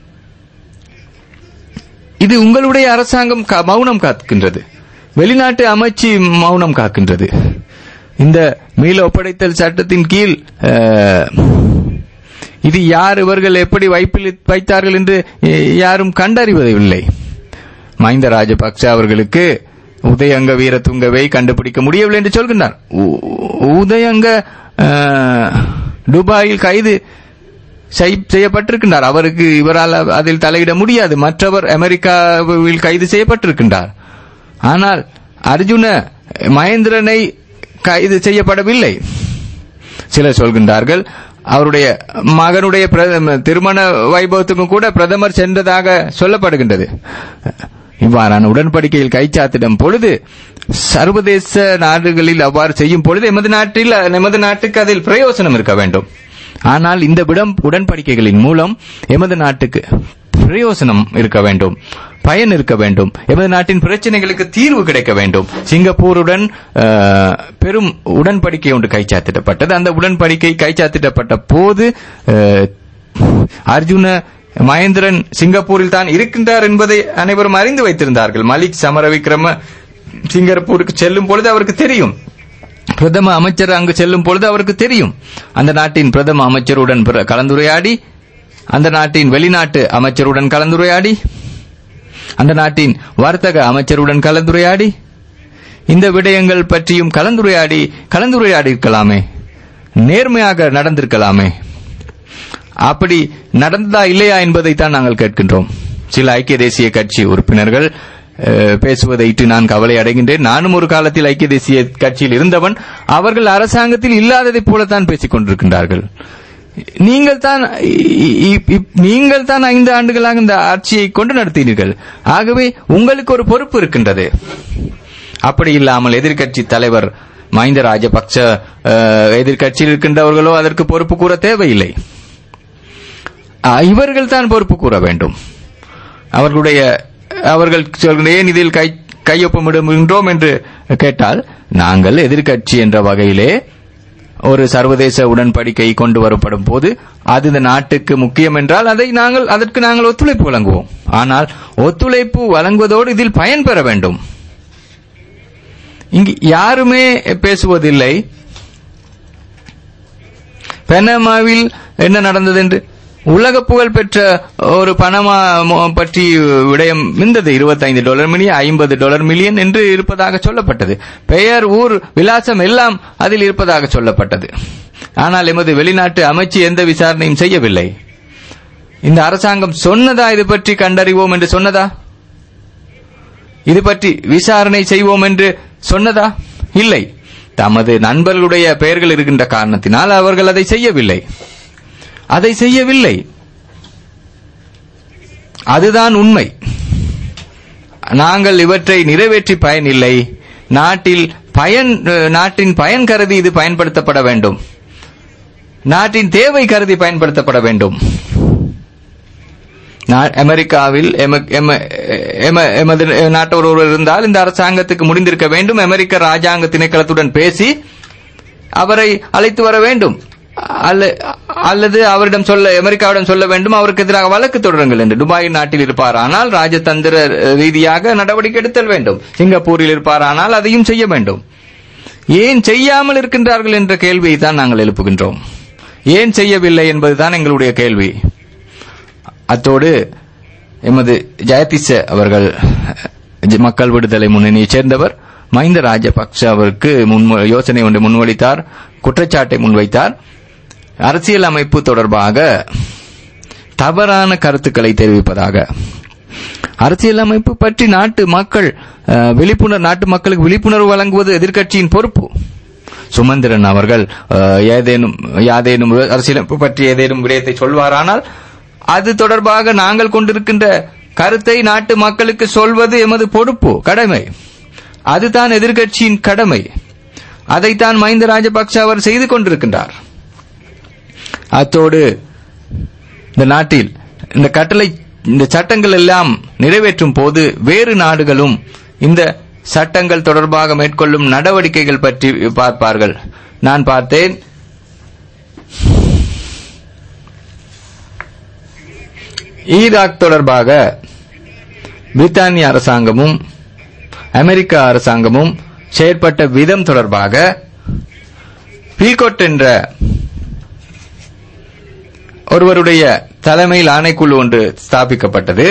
இது உங்களுடைய அரசாங்கம் கா- மௌனம் காக்கின்றது வெளிநாட்டு அமைச்சு மௌனம் காக்கின்றது இந்த மீள ஒப்படைத்தல் சட்டத்தின் கீழ் அஹ், இது யார் இவர்கள் எப்படி வைப்பில் வைத்தார்கள் என்று அஹ், யாரும் கண்டறிவதில்லை மஹிந்த ராஜபக்ச அவர்களுக்கு உதயங்க வீரதுங்கவை கண்டுபிடிக்க முடியவில்லை என்று சொல்கின்றார் உ- உதயங்க அஹ், துபாயில் கைது செய்- செய்யப்பட்டிருக்கின்றார் அவருக்கு இவரால் அதில் தலையிட முடியாது மற்றவர் அமெரிக்காவில் கைது செய்யப்பட்டிருக்கின்றார் ஆனால் அர்ஜுன மகேந்திரனை கைது செய்யப்படவில்லை சிலர் சொல்கின்றார்கள் அவருடைய மகனுடைய பிரதம- திருமண வைபவத்துக்கும் கூட பிரதமர் சென்றதாக சொல்லப்படுகின்றது இவ்வாறான உடன்படிக்கையில் கைச்சாத்திடும் பொழுது சர்வதேச நாடுகளில் அவ்வாறு செய்யும் பொழுது எமது நாட்டில் எமது நாட்டுக்கு அதில் பிரயோசனம் இருக்க வேண்டும் ஆனால் இந்த விடம் உடன்படிக்கைகளின் மூலம் எமது நாட்டுக்கு பிரயோசனம் இருக்க வேண்டும் பயன் இருக்க வேண்டும் எமது நாட்டின் பிரச்சனைகளுக்கு தீர்வு கிடைக்க வேண்டும் சிங்கப்பூருடன் அஹ், பெரும் உடன்படிக்கை ஒன்று கைச்சாத்திடப்பட்டது அந்த உடன்படிக்கை கைச்சாத்திடப்பட்ட போது அஹ், அர்ஜுன மகேந்திரன் சிங்கப்பூரில் தான் இருக்கின்றார் என்பதை அனைவரும் அறிந்து வைத்திருந்தார்கள் மலிக் சமரவிக்ரம சிங்கப்பூருக்கு செல்லும் பொழுது அவருக்கு தெரியும் பிரதம அமைச்சர் அங்கு செல்லும் பொழுது அவருக்கு தெரியும் அந்த நாட்டின் பிரதம அமைச்சருடன் பிற- கலந்துரையாடி அந்த நாட்டின் வெளிநாட்டு அமைச்சருடன் கலந்துரையாடி அந்த நாட்டின் வர்த்தக அமைச்சருடன் கலந்துரையாடி இந்த விடயங்கள் பற்றியும் கலந்துரையாடி கலந்துரையாடி இருக்கலாமே நேர்மையாக நடந்திருக்கலாமே அப்படி நடந்ததா இல்லையா என்பதைத்தான் நாங்கள் கேட்கின்றோம் சில ஐக்கிய தேசிய கட்சி உறுப்பினர்கள் அஹ், பேசுவதை இட்டு நான் கவலை அடைகின்றேன் நானும் ஒரு காலத்தில் ஐக்கிய தேசிய கட்சியில் இருந்தவன் அவர்கள் அரசாங்கத்தில் இல்லாததைப் போலத்தான் பேசிக் கொண்டிருக்கின்றார்கள் நீங்கள் தான் இ- இ- இ- நீங்கள் தான் ஐந்து ஆண்டுகளாக இந்த ஆட்சியை கொண்டு நடத்தினீர்கள் ஆகவே உங்களுக்கு ஒரு பொறுப்பு இருக்கின்றது அப்படி இல்லாமல் எதிர்க்கட்சி தலைவர் மஹிந்த ராஜபக்ச அஹ், எதிர்க்கட்சியில் இருக்கின்றவர்களோ அதற்கு பொறுப்பு கூற தேவையில்லை இவர்கள் தான் பொறுப்பு கூற வேண்டும் அவர்களுடைய அவர்கள் சொல்கிற ஏன் இதில் கை கையொப்பமிடுகின்றோம் என்று கேட்டால் நாங்கள் எதிர்க்கட்சி என்ற வகையிலே ஒரு சர்வதேச உடன்படிக்கை கொண்டு வரப்படும் போது அது இந்த நாட்டுக்கு முக்கியம் என்றால் அதை நாங்கள் அதற்கு நாங்கள் ஒத்துழைப்பு வழங்குவோம் ஆனால் ஒத்துழைப்பு வழங்குவதோடு இதில் பயன் பெற வேண்டும் இங்கு யாருமே பேசுவதில்லை பனமாவில் என்ன நடந்தது என்று உலக புகழ் பெற்ற ஒரு பணமா மோ- பற்றி விடயம் இருந்தது 25 டாலர் மில்லியன் ஐம்பது டாலர் மில்லியன் என்று இருப்பதாக சொல்லப்பட்டது பெயர் ஊர் விலாசம் எல்லாம் அதில் இருப்பதாக சொல்லப்பட்டது ஆனால் எமது வெளிநாட்டு அமைச்சு எந்த விசாரணையும் செய்யவில்லை இந்த அரசாங்கம் சொன்னதா இது பற்றி கண்டறிவோம் என்று சொன்னதா இது பற்றி விசாரணை செய்வோம் என்று சொன்னதா இல்லை தமது நண்பர்களுடைய பெயர்கள் இருக்கின்ற காரணத்தினால் அவர்கள் அதை செய்யவில்லை அதை செய்யவில்லை அதுதான் உண்மை நாங்கள் இவற்றை நிறைவேற்றி பயன் இல்லை நாட்டில் பயன் அஹ், நாட்டின் பயன் கருதி இது பயன்படுத்தப்பட வேண்டும் நாட்டின் தேவை கருதி பயன்படுத்தப்பட வேண்டும் நா- அமெரிக்காவில் எம- எம- எம- எமது நாட்டவர் ஒருவர் இருந்தால் இந்த அரசாங்கத்துக்கு முடிந்திருக்க வேண்டும் அமெரிக்க ராஜாங்க திணைக்களத்துடன் பேசி அவரை அழைத்து வர வேண்டும் அல்ல- அல்லது அவரிடம் சொல்ல அமெரிக்காவிடம் சொல்ல வேண்டும் அவருக்கு எதிராக வழக்கு தொடருங்கள் என்று துபாய் நாட்டில் இருப்பார் ஆனால் ராஜதந்திர ரீதியாக நடவடிக்கை எடுத்தல் வேண்டும் சிங்கப்பூரில் இருப்பாரானால் அதையும் செய்ய வேண்டும் ஏன் செய்யாமல் இருக்கின்றார்கள் என்ற கேள்வியை தான் நாங்கள் எழுப்புகின்றோம் ஏன் செய்யவில்லை என்பதுதான் எங்களுடைய கேள்வி அத்தோடு எமது ஜெயதிச அவர்கள் ஜ- மக்கள் விடுதலை முன்னணியைச் சேர்ந்தவர் மஹிந்த ராஜபக்ஷ அவருக்கு முன்மொ- யோசனை ஒன்றை முன்வைத்தார் குற்றச்சாட்டை முன்வைத்தார் அரசியல் அமைப்பு தொடர்பாக தவறான கருத்துக்களை தெரிவிப்பதாக அரசியல் அமைப்பு பற்றி நாட்டு மக்கள் அஹ், விழிப்புணர்வு நாட்டு மக்களுக்கு விழிப்புணர்வு வழங்குவது எதிர்க்கட்சியின் பொறுப்பு சுமந்திரன் அவர்கள் அஹ், ஏதேனும் யாதேனும் அரசியலமைப்பு பற்றி ஏதேனும் விடயத்தை சொல்வாரானால் அது தொடர்பாக நாங்கள் கொண்டிருக்கின்ற கருத்தை நாட்டு மக்களுக்கு சொல்வது எமது பொறுப்பு கடமை அதுதான் எதிர்க்கட்சியின் கடமை அதைத்தான் மஹிந்த ராஜபக்ஷ அவர் செய்து கொண்டிருக்கின்றார் அத்தோடு இந்த நாட்டில் இந்த கட்டளை இந்த சட்டங்கள் எல்லாம் நிறைவேற்றும் போது வேறு நாடுகளும் இந்த சட்டங்கள் தொடர்பாக மேற்கொள்ளும் நடவடிக்கைகள் பற்றி பார்ப்பார்கள் நான் பார்த்தேன் ஈராக் தொடர்பாக பிரித்தானிய அரசாங்கமும் அமெரிக்க அரசாங்கமும் செயற்பட்ட விதம் தொடர்பாக பீல்கோட் என்ற ஒருவருடைய தலைமையில் ஆணைக்குழு ஒன்று ஸ்தாபிக்கப்பட்டது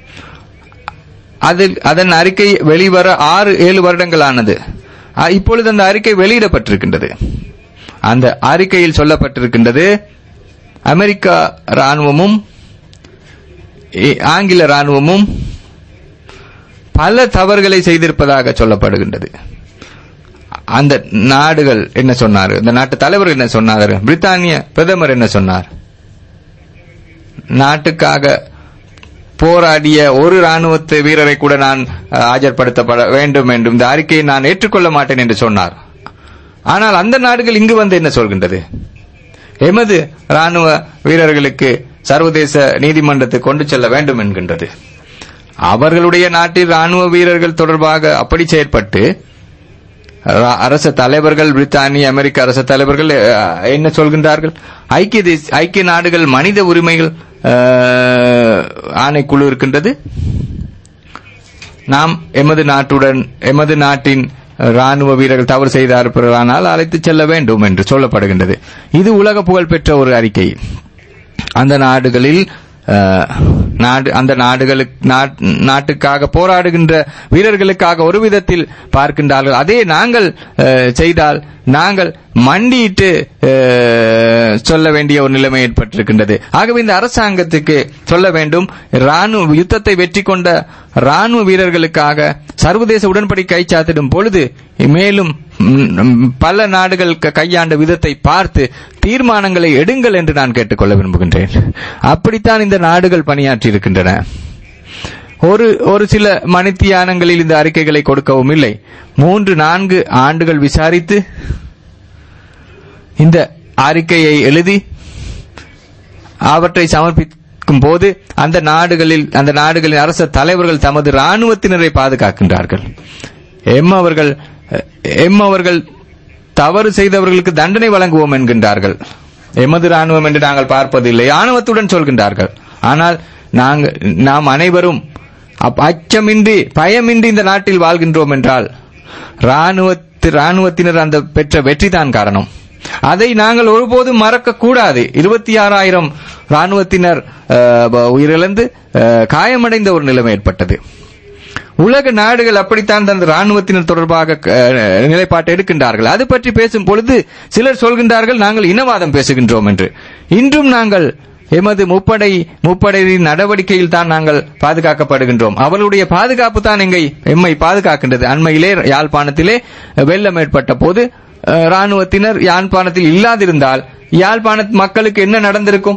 அதில் அதன் அறிக்கை வெளிவர ஆறு ஏழு வருடங்களானது அ, இப்பொழுது அந்த அறிக்கை வெளியிடப்பட்டிருக்கின்றது அந்த அறிக்கையில் சொல்லப்பட்டிருக்கின்றது அமெரிக்கா ராணுவமும் இ- ஆங்கில ராணுவமும் பல தவறுகளை செய்திருப்பதாக சொல்லப்படுகின்றது அந்த நாடுகள் என்ன சொன்னார் இந்த நாட்டு தலைவர் என்ன சொன்னார் பிரித்தானிய பிரதமர் என்ன சொன்னார் நாட்டுக்காக போராடிய ஒரு ராணுவத்து வீரரை கூட நான் அஹ், ஆஜர்படுத்தப்பட வேண்டும் என்றும் இந்த அறிக்கையை நான் ஏற்றுக்கொள்ள மாட்டேன் என்று சொன்னார் ஆனால் அந்த நாடுகள் இங்கு வந்து என்ன சொல்கின்றது எமது ராணுவ வீரர்களுக்கு சர்வதேச நீதிமன்றத்துக்கு கொண்டு செல்ல வேண்டும் என்கின்றது அவர்களுடைய நாட்டில் ராணுவ வீரர்கள் தொடர்பாக அப்படி செயற்பட்டு அ- அரச தலைவர்கள் பிரித்தானிய அமெரிக்க அரச தலைவர்கள் அஹ், என்ன சொல்கின்றார்கள் ஐக்கிய தேச- ஐக்கிய நாடுகள் மனித உரிமைகள் அஹ், ஆணைக்குழு இருக்கின்றது நாம் எமது நாட்டுடன் எமது நாட்டின் ராணுவ வீரர்கள் தவறு செய்தார்கள் அழைத்து செல்ல வேண்டும் என்று சொல்லப்படுகின்றது இது உலக புகழ்பெற்ற ஒரு அறிக்கை அந்த நாடுகளில் அஹ், நாடு அந்த நாடுகளுக்கு நாட்- நாட்டுக்காக போராடுகின்ற வீரர்களுக்காக ஒரு விதத்தில் பார்க்கின்றார்கள் அதே நாங்கள் அஹ், செய்தால் நாங்கள் மண்டியிட்டு அஹ், சொல்ல வேண்டிய ஒரு நிலைமை ஏற்பட்டிருக்கின்றது ஆகவே இந்த அரசாங்கத்துக்கு சொல்ல வேண்டும் ராணுவ யுத்தத்தை வெற்றி கொண்ட ராணுவ வீரர்களுக்காக சர்வதேச உடன்படிக்கை கைச்சாத்திடும் பொழுது மேலும் ம், பல நாடுகள் க- கையாண்ட விதத்தை பார்த்து தீர்மானங்களை எடுங்கள் என்று நான் கேட்டுக்கொள்ள விரும்புகின்றேன் அப்படித்தான் இந்த நாடுகள் பணியாற்றி இருக்கின்றன ஒரு ஒரு சில மணித்தியானங்களில் இந்த அறிக்கைகளை கொடுக்கவும் இல்லை மூன்று நான்கு ஆண்டுகள் விசாரித்து இந்த அறிக்கையை எழுதி அவற்றை சமர்ப்பிக்கும் போது அந்த நாடுகளில் அந்த நாடுகளின் அரச தலைவர்கள் தமது ராணுவத்தினரை பாதுகாக்கின்றார்கள் எம் அவர்கள் எம் அவர்கள் தவறு செய்தவர்களுக்கு தண்டனை வழங்குவோம் என்கின்றார்கள் எமது ராணுவம் என்று நாங்கள் பார்ப்பதில்லை ஆணவத்துடன் சொல்கின்றார்கள் ஆனால் நாங்கள் நாம் அனைவரும் அப்- அச்சமின்றி பயமின்றி இந்த நாட்டில் வாழ்கின்றோம் என்றால் ராணுவத்து ராணுவத்தினர் அந்த பெற்ற வெற்றிதான் காரணம் அதை நாங்கள் ஒருபோதும் மறக்க கூடாது இருபத்தி ஆறாயிரம் ராணுவத்தினர் அஹ், ப- உயிரிழந்து அஹ், காயமடைந்த ஒரு நிலைமை ஏற்பட்டது உலக நாடுகள் அப்படித்தான் தனது ராணுவத்தினர் தொடர்பாக அஹ், நிலைப்பாட்டை எடுக்கின்றார்கள் அது பற்றி பேசும் பொழுது சிலர் சொல்கின்றார்கள் நாங்கள் இனவாதம் பேசுகின்றோம் என்று இன்றும் நாங்கள் எமது முப்படை முப்படை நடவடிக்கையில் தான் நாங்கள் பாதுகாக்கப்படுகின்றோம் அவர்களுடைய பாதுகாப்பு தான் எங்கை எம்மை பாதுகாக்கின்றது அண்மையிலே யாழ்ப்பாணத்திலே வெள்ளம் ஏற்பட்ட போது அஹ், ராணுவத்தினர் யாழ்ப்பாணத்தில் இல்லாதிருந்தால் யாழ்ப்பாண மக்களுக்கு என்ன நடந்திருக்கும்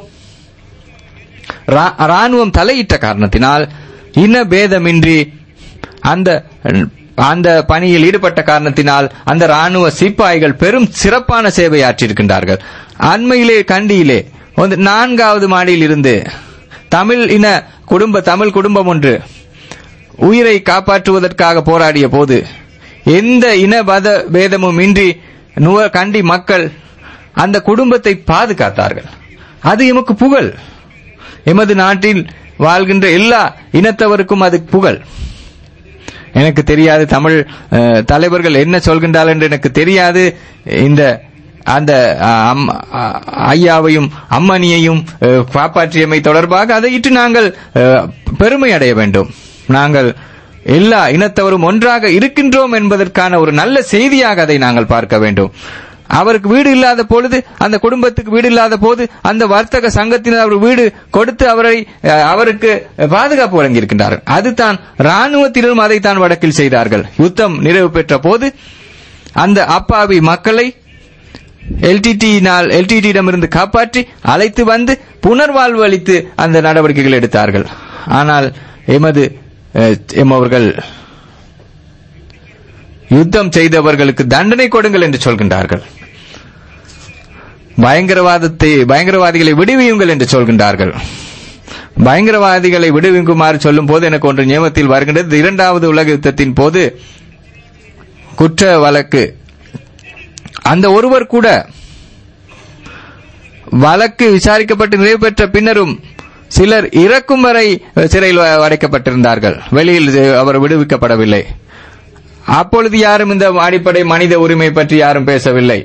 ரா- ராணுவம் தலையிட்ட காரணத்தினால் இன பேதமின்றி அந்த அந்த பணியில் ஈடுபட்ட காரணத்தினால் அந்த ராணுவ சிப்பாய்கள் பெரும் சிறப்பான சேவை ஆற்றியிருக்கின்றார்கள் அண்மையிலே கண்டியிலே வந்து நான்காவது மாடியில் இருந்து தமிழ் இன குடும்ப தமிழ் குடும்பம் ஒன்று உயிரை காப்பாற்றுவதற்காக போராடிய போது எந்த இன பத பேதமும் இன்றி நுவ கண்டி மக்கள் அந்த குடும்பத்தை பாதுகாத்தார்கள் அது எமக்கு புகழ் எமது நாட்டில் வாழ்கின்ற எல்லா இனத்தவருக்கும் அது புகழ் எனக்கு தெரியாது தமிழ் அஹ், தலைவர்கள் என்ன சொல்கின்றார்கள் என்று எனக்கு தெரியாது இந்த அந்த அஹ், அம்- அஹ், ஐயாவையும் அம்மணியையும் அஹ், காப்பாற்றியமை தொடர்பாக அதை இட்டு நாங்கள் அஹ், பெருமை அடைய வேண்டும் நாங்கள் எல்லா இனத்தவரும் ஒன்றாக இருக்கின்றோம் என்பதற்கான ஒரு நல்ல செய்தியாக அதை நாங்கள் பார்க்க வேண்டும் அவருக்கு வீடு இல்லாத பொழுது அந்த குடும்பத்துக்கு வீடு இல்லாத போது அந்த வர்த்தக சங்கத்தினர் அவர் வீடு கொடுத்து அவரை அஹ், அவருக்கு பாதுகாப்பு வழங்கியிருக்கின்றார்கள் அதுதான் ராணுவத்தினரும் அதைத்தான் வடக்கில் செய்தார்கள் யுத்தம் நிறைவு பெற்ற போது அந்த அப்பாவி மக்களை எல்டிடியினால் எல்டிடியிடமிருந்து காப்பாற்றி அழைத்து வந்து புனர்வாழ்வு அளித்து அந்த நடவடிக்கைகள் எடுத்தார்கள் ஆனால் எமது அஹ், எம்மவர்கள் யுத்தம் செய்தவர்களுக்கு தண்டனை கொடுங்கள் என்று சொல்கின்றார்கள் பயங்கரவாதத்தை பயங்கரவாதிகளை விடுவியுங்கள் என்று சொல்கின்றார்கள் பயங்கரவாதிகளை விடுவிக்குமாறு சொல்லும் போது எனக்கு ஒன்று நியமத்தில் வருகின்றது இரண்டாவது உலக யுத்தத்தின் போது குற்ற வழக்கு அந்த ஒருவர் கூட வழக்கு விசாரிக்கப்பட்டு நிறைவு பெற்ற பின்னரும் சிலர் இறக்கும் வரை சிறையில் வ- அடைக்கப்பட்டிருந்தார்கள் வெளியில் அவர் விடுவிக்கப்படவில்லை அப்பொழுது யாரும் இந்த அடிப்படை மனித உரிமை பற்றி யாரும் பேசவில்லை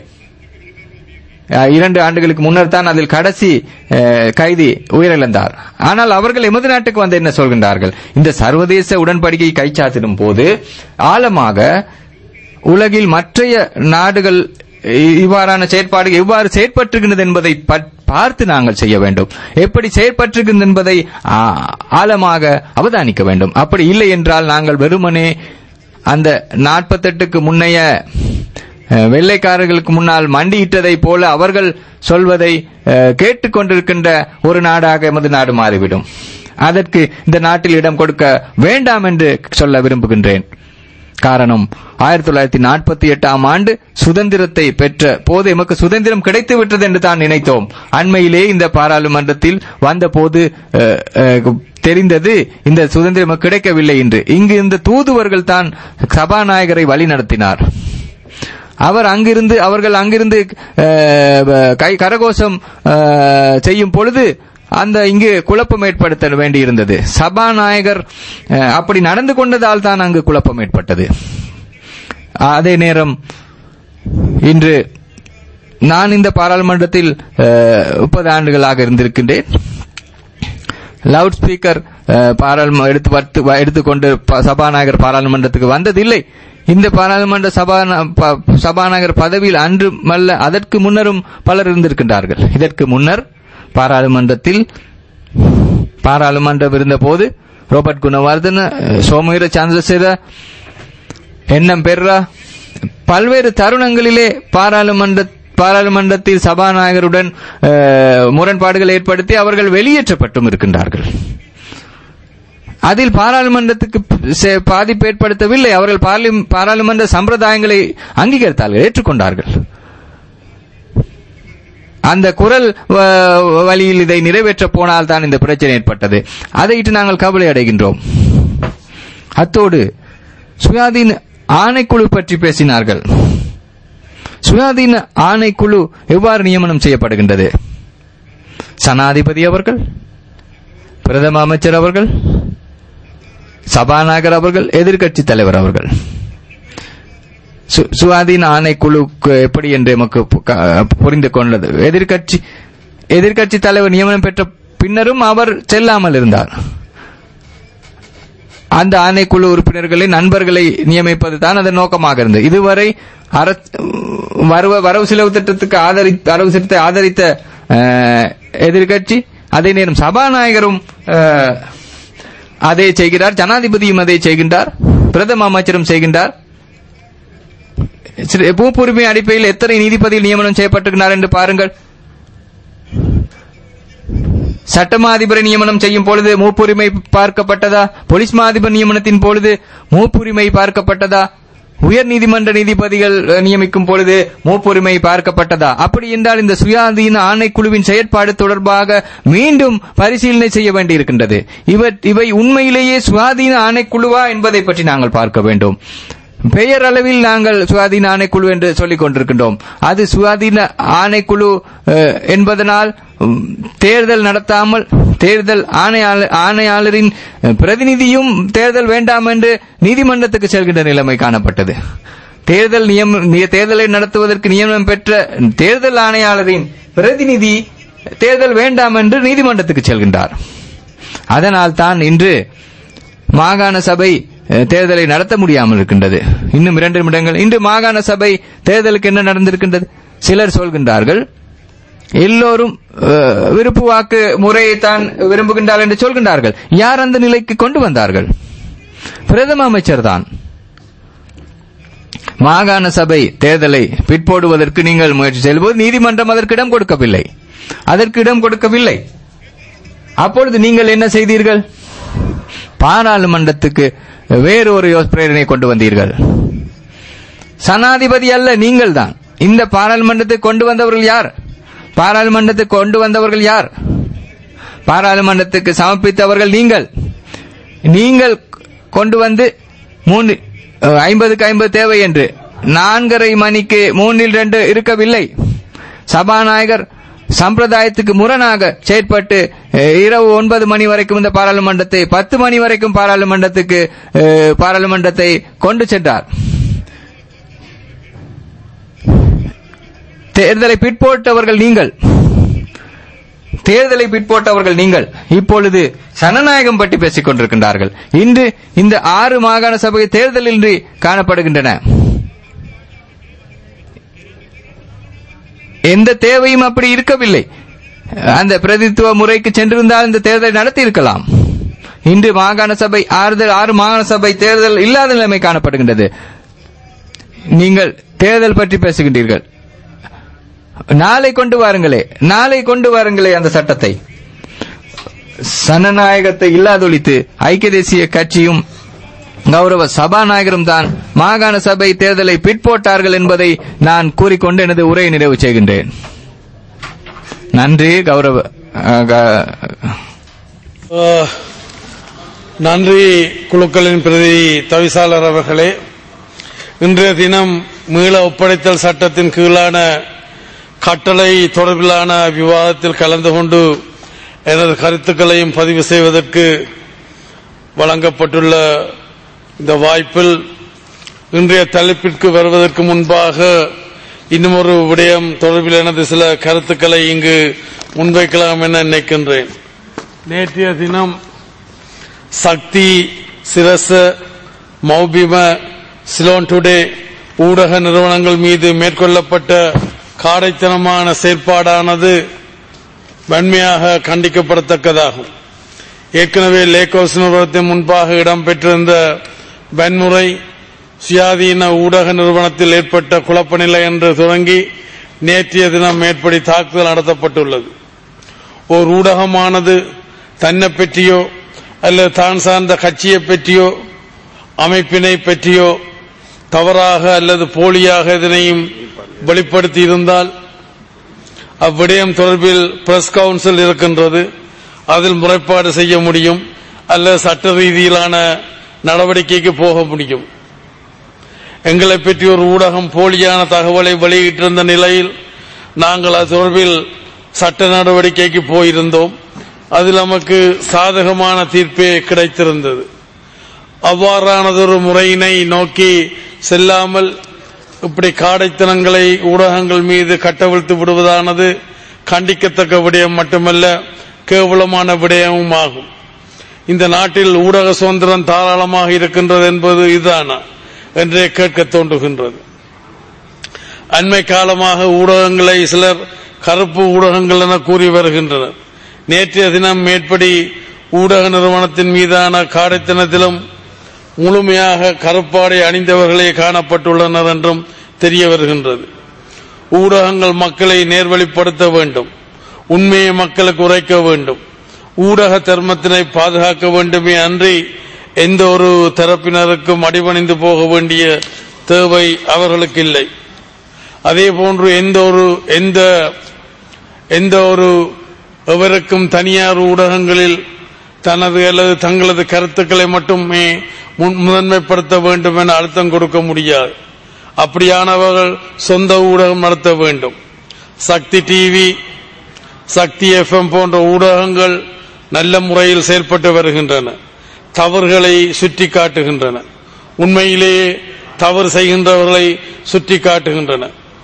அஹ், இரண்டு ஆண்டுகளுக்கு முன்னர் தான் அதில் கடைசி அஹ், கைதி உயிரிழந்தார் ஆனால் அவர்கள் எமது நாட்டுக்கு வந்து என்ன சொல்கின்றார்கள் இந்த சர்வதேச உடன்படிக்கை கைச்சாத்திடும் போது ஆழமாக உலகில் மற்றைய நாடுகள் இ- இவ்வாறான செயற்பாடு எவ்வாறு செயற்பட்டிருக்கின்றது என்பதை பற்- பார்த்து நாங்கள் செய்ய வேண்டும் எப்படி செயற்பட்டிருக்கின்றது என்பதை ஆ, ஆழமாக அவதானிக்க வேண்டும் அப்படி இல்லை என்றால் நாங்கள் வெறுமனே அந்த நாற்பத்தெட்டுக்கு முன்னைய அஹ், வெள்ளைக்காரர்களுக்கு முன்னால் மண்டியிட்டதை போல அவர்கள் சொல்வதை அஹ், கேட்டுக்கொண்டிருக்கின்ற ஒரு நாடாக எமது நாடு மாறிவிடும் அதற்கு இந்த நாட்டில் இடம் கொடுக்க வேண்டாம் என்று சொல்ல விரும்புகின்றேன் காரணம் ஆயிரத்தி தொள்ளாயிரத்தி நாற்பத்தி எட்டாம் ஆண்டு சுதந்திரத்தை பெற்ற போது எமக்கு சுதந்திரம் கிடைத்து விட்டது என்று தான் நினைத்தோம் அண்மையிலே இந்த பாராளுமன்றத்தில் வந்த போது அஹ், அஹ், தெரிந்தது இந்த சுதந்திரம் எமக்கு கிடைக்கவில்லை என்று இங்கு இந்த தூதுவர்கள் தான் சபாநாயகரை வழி நடத்தினார் அவர் அங்கிருந்து அவர்கள் அங்கிருந்து அஹ், கை கரகோஷம் அஹ், செய்யும் பொழுது அந்த இங்கு குழப்பம் ஏற்படுத்த வேண்டியிருந்தது சபாநாயகர் அஹ், அப்படி நடந்து கொண்டதால் தான் அங்கு குழப்பம் ஏற்பட்டது அதே நேரம் இன்று நான் இந்த பாராளுமன்றத்தில் முப்பது ஆண்டுகளாக இருந்திருக்கின்றேன் லவுட் ஸ்பீக்கர் பாராளும எடுத்து வத்து- வ- எடுத்துக்கொண்டு ப- சபாநாயகர் பாராளுமன்றத்துக்கு வந்ததில்லை இந்த பாராளுமன்ற சபாநா- ப- சபாநாயகர் பதவியில் அன்று மல்ல அதற்கு முன்னரும் பலர் இருந்திருக்கின்றார்கள் இதற்கு முன்னர் பாராளுமன்றத்தில் பாராளுமன்றம் இருந்தபோது ரோபர்ட் குணவர்தன சோமவீர சந்திரசேர எண்ணம் பெர்ரா பல்வேறு தருணங்களிலே பாராளுமன்ற பாராளுமன்றத்தில் சபாநாயகருடன் அஹ், முரண்பாடுகள் ஏற்படுத்தி அவர்கள் வெளியேற்றப்பட்டும் இருக்கின்றார்கள் அதில் பாராளுமன்றத்துக்கு செ- பாதிப்பு ஏற்படுத்தவில்லை அவர்கள் பார்லி- பாராளுமன்ற சம்பிரதாயங்களை அங்கீகரித்தார்கள் ஏற்றுக்கொண்டார்கள் அந்த குரல் வ- வழியில் இதை நிறைவேற்ற போனால் தான் இந்த பிரச்சனை ஏற்பட்டது அதையிட்டு நாங்கள் கவலை அடைகின்றோம் அத்தோடு சுயாதீன ஆணைக்குழு பற்றி பேசினார்கள் சுயாதீன ஆணைக்குழு எவ்வாறு நியமனம் செய்யப்படுகின்றது சனாதிபதி அவர்கள் பிரதம அமைச்சர் அவர்கள் சபாநாயகர் அவர்கள் எதிர்க்கட்சி தலைவர் அவர்கள் சு- சுயாதீன ஆணைக்குழு எப்படி என்று எமக்கு பு- க- புரிந்து கொண்டது எதிர்க்கட்சி எதிர்க்கட்சி தலைவர் நியமனம் பெற்ற பின்னரும் அவர் செல்லாமல் இருந்தார் அந்த ஆணைக்குழு உறுப்பினர்களை நண்பர்களை நியமிப்பது தான் அதன் நோக்கமாக இருந்தது இதுவரை அர- வரவு வரவு செலவு திட்டத்துக்கு ஆதரி வரவு திட்டத்தை ஆதரித்த அஹ், எதிர்க்கட்சி அதே நேரம் சபாநாயகரும் அஹ், அதை செய்கிறார் ஜனாதிபதியும் அதை செய்கின்றார் பிரதம அமைச்சரும் செய்கின்றார் சிறு- பூப்புரிமை அடிப்படையில் எத்தனை நீதிபதிகள் நியமனம் செய்யப்பட்டிருக்கிறார் என்று பாருங்கள் சட்டமா அதிபரை நியமனம் செய்யும் பொழுது மூப்புரிமை பார்க்கப்பட்டதா போலீஸ் மா அதிபர் நியமனத்தின் பொழுது மூப்புரிமை பார்க்கப்பட்டதா உயர் நீதிமன்ற நீதிபதிகள் அஹ், நியமிக்கும் பொழுது மூப்புரிமை பார்க்கப்பட்டதா அப்படி என்றால் இந்த சுயாதீன ஆணைக்குழுவின் செயற்பாடு தொடர்பாக மீண்டும் பரிசீலனை செய்ய வேண்டியிருக்கின்றது இவர் இவை உண்மையிலேயே சுயாதீன ஆணைக்குழுவா என்பதை பற்றி நாங்கள் பார்க்க வேண்டும் பெயர் அளவில் நாங்கள் சுயாதீன ஆணைக்குழு என்று சொல்லிக் கொண்டிருக்கின்றோம் அது சுயாதீன ஆணைக்குழு அஹ், என்பதனால் உம், தேர்தல் நடத்தாமல் தேர்தல் ஆணையாளர் ஆணையாளரின் அஹ், பிரதிநிதியும் தேர்தல் வேண்டாம் என்று நீதிமன்றத்துக்கு செல்கின்ற நிலைமை காணப்பட்டது தேர்தல் நியம நி- தேர்தலை நடத்துவதற்கு நியமனம் பெற்ற தேர்தல் ஆணையாளரின் பிரதிநிதி தேர்தல் வேண்டாம் என்று நீதிமன்றத்துக்கு செல்கின்றார் அதனால் தான் இன்று மாகாண சபை அஹ், தேர்தலை நடத்த முடியாமல் இருக்கின்றது இன்னும் இரண்டு நிமிடங்கள் இன்று மாகாண சபை தேர்தலுக்கு என்ன நடந்திருக்கின்றது சிலர் சொல்கின்றார்கள் எல்லோரும் அஹ், விருப்பு வாக்கு முறையைத்தான் விரும்புகின்றார்கள் என்று சொல்கின்றார்கள் யார் அந்த நிலைக்கு கொண்டு வந்தார்கள் பிரதம அமைச்சர் தான் மாகாண சபை தேர்தலை பிற்போடுவதற்கு நீங்கள் முயற்சி செய்யும்போது நீதிமன்றம் அதற்கு இடம் கொடுக்கவில்லை அதற்கு இடம் கொடுக்கவில்லை அப்பொழுது நீங்கள் என்ன செய்தீர்கள் பாராளுமன்றத்துக்கு வேறு ஒரு யோச- பிரேரணை கொண்டு வந்தீர்கள் சனாதிபதி அல்ல நீங்கள் தான் இந்த பாராளுமன்றத்தை கொண்டு வந்தவர்கள் யார் பாராளுமன்றத்தை கொண்டு வந்தவர்கள் யார் பாராளுமன்றத்துக்கு சமர்ப்பித்தவர்கள் நீங்கள் நீங்கள் கொண்டு வந்து மூன்று ஐம்பதுக்கு ஐம்பது தேவை என்று நான்கரை மணிக்கு மூன்றில் ரெண்டு இருக்கவில்லை சபாநாயகர் சம்பிரதாயத்துக்கு முரணாக செயற்பட்டு அஹ், இரவு ஒன்பது மணி வரைக்கும் இந்த பாராளுமன்றத்தை பத்து மணி வரைக்கும் பாராளுமன்றத்துக்கு அஹ், பாராளுமன்றத்தை கொண்டு சென்றார் தேர்தலை பிற்போட்டவர்கள் நீங்கள் தேர்தலை பிற்போட்டவர்கள் நீங்கள் இப்பொழுது சனநாயகம் பற்றி பேசிக் கொண்டிருக்கின்றார்கள் இன்று இந்த ஆறு மாகாண சபை தேர்தலின்றி காணப்படுகின்றன எந்த தேவையும் அப்படி இருக்கவில்லை அந்த பிரதித்துவ முறைக்கு சென்றிருந்தால் இந்த தேர்தலை நடத்தி இருக்கலாம் இன்று மாகாண சபை ஆறுதல் ஆறு மாகாண சபை தேர்தல் இல்லாத நிலைமை காணப்படுகின்றது நீங்கள் தேர்தல் பற்றி பேசுகின்றீர்கள் நாளை கொண்டு வாருங்களே நாளை கொண்டு வாருங்களே அந்த சட்டத்தை சனநாயகத்தை இல்லாதொழித்து ஐக்கிய தேசிய கட்சியும் கௌரவ சபாநாயகரும் தான் மாகாண சபை தேர்தலை பிற்போட்டார்கள் என்பதை நான் கூறிக்கொண்டு எனது உரையை நிறைவு செய்கின்றேன் நன்றி கௌரவ அஹ், க- அஹ், நன்றி குழுக்களின் பிரதி தவிசாளர் அவர்களே இன்றைய தினம் மீள ஒப்படைத்தல் சட்டத்தின் கீழான கட்டளை தொடர்பிலான விவாதத்தில் கலந்து கொண்டு எனது கருத்துக்களையும் பதிவு செய்வதற்கு வழங்கப்பட்டுள்ள இந்த வாய்ப்பில் இன்றைய தலைப்பிற்கு வருவதற்கு முன்பாக இன்னும் ஒரு விடயம் தொடர்பில் எனது சில கருத்துக்களை இங்கு முன்வைக்கலாம் என நினைக்கின்றேன் நேற்றைய தினம் சக்தி சிரச மௌபிம சிலோன் டுடே ஊடக நிறுவனங்கள் மீது மேற்கொள்ளப்பட்ட காடைத்தனமான செயற்பாடானது வன்மையாக கண்டிக்கப்படத்தக்கதாகும் ஏற்கனவே லேக் ஹவுஸ் நிறுவனத்தின் முன்பாக இடம்பெற்றிருந்த வன்முறை சுயாதீன ஊடக நிறுவனத்தில் ஏற்பட்ட குழப்ப நிலை என்று தொடங்கி நேற்றைய தினம் மேற்படி தாக்குதல் நடத்தப்பட்டுள்ளது ஓர் ஊடகமானது தன்னை பற்றியோ அல்லது தான் சார்ந்த கட்சியை பற்றியோ அமைப்பினை பற்றியோ தவறாக அல்லது போலியாக எதனையும் வெளிப்படுத்தி இருந்தால் அவ்விடயம் தொடர்பில் பிரஸ் கவுன்சில் இருக்கின்றது அதில் முறைப்பாடு செய்ய முடியும் அல்லது சட்ட ரீதியிலான நடவடிக்கைக்கு போக முடியும் எங்களை பற்றி ஒரு ஊடகம் போலியான தகவலை வெளியிட்டிருந்த நிலையில் நாங்கள் அது தொடர்பில் சட்ட நடவடிக்கைக்கு போயிருந்தோம் அதில் நமக்கு சாதகமான தீர்ப்பே கிடைத்திருந்தது அவ்வாறானதொரு முறையினை நோக்கி செல்லாமல் இப்படி காடைத்தனங்களை ஊடகங்கள் மீது கட்டவிழ்த்து விடுவதானது கண்டிக்கத்தக்க விடயம் மட்டுமல்ல கேவலமான விடயமும் ஆகும் இந்த நாட்டில் ஊடக சுதந்திரம் தாராளமாக இருக்கின்றது என்பது இதுதானா என்றே கேட்க தோன்றுகின்றது அண்மை காலமாக ஊடகங்களை சிலர் கருப்பு ஊடகங்கள் என கூறி வருகின்றனர் நேற்றைய தினம் மேற்படி ஊடக நிறுவனத்தின் மீதான காடைத்தனத்திலும் முழுமையாக கருப்பாடை அணிந்தவர்களே காணப்பட்டுள்ளனர் என்றும் தெரிய வருகின்றது ஊடகங்கள் மக்களை நேர்வழிப்படுத்த வேண்டும் உண்மையை மக்களுக்கு உரைக்க வேண்டும் ஊடக தர்மத்தினை பாதுகாக்க வேண்டுமே அன்றி எந்த ஒரு தரப்பினருக்கும் அடிபணிந்து போக வேண்டிய தேவை அவர்களுக்கு இல்லை அதே போன்று எந்த ஒரு எந்த எந்த ஒரு எவருக்கும் தனியார் ஊடகங்களில் தனது அல்லது தங்களது கருத்துக்களை மட்டுமே முன்- முதன்மைப்படுத்த வேண்டும் என அழுத்தம் கொடுக்க முடியாது அப்படியானவர்கள் சொந்த ஊடகம் நடத்த வேண்டும் சக்தி டிவி சக்தி எஃப்எம் போன்ற ஊடகங்கள் நல்ல முறையில் செயல்பட்டு வருகின்றன தவறுகளை சுட்டி காட்டுகின்றன உண்மையிலேயே தவறு செய்கின்றவர்களை சுட்டி காட்டுகின்றன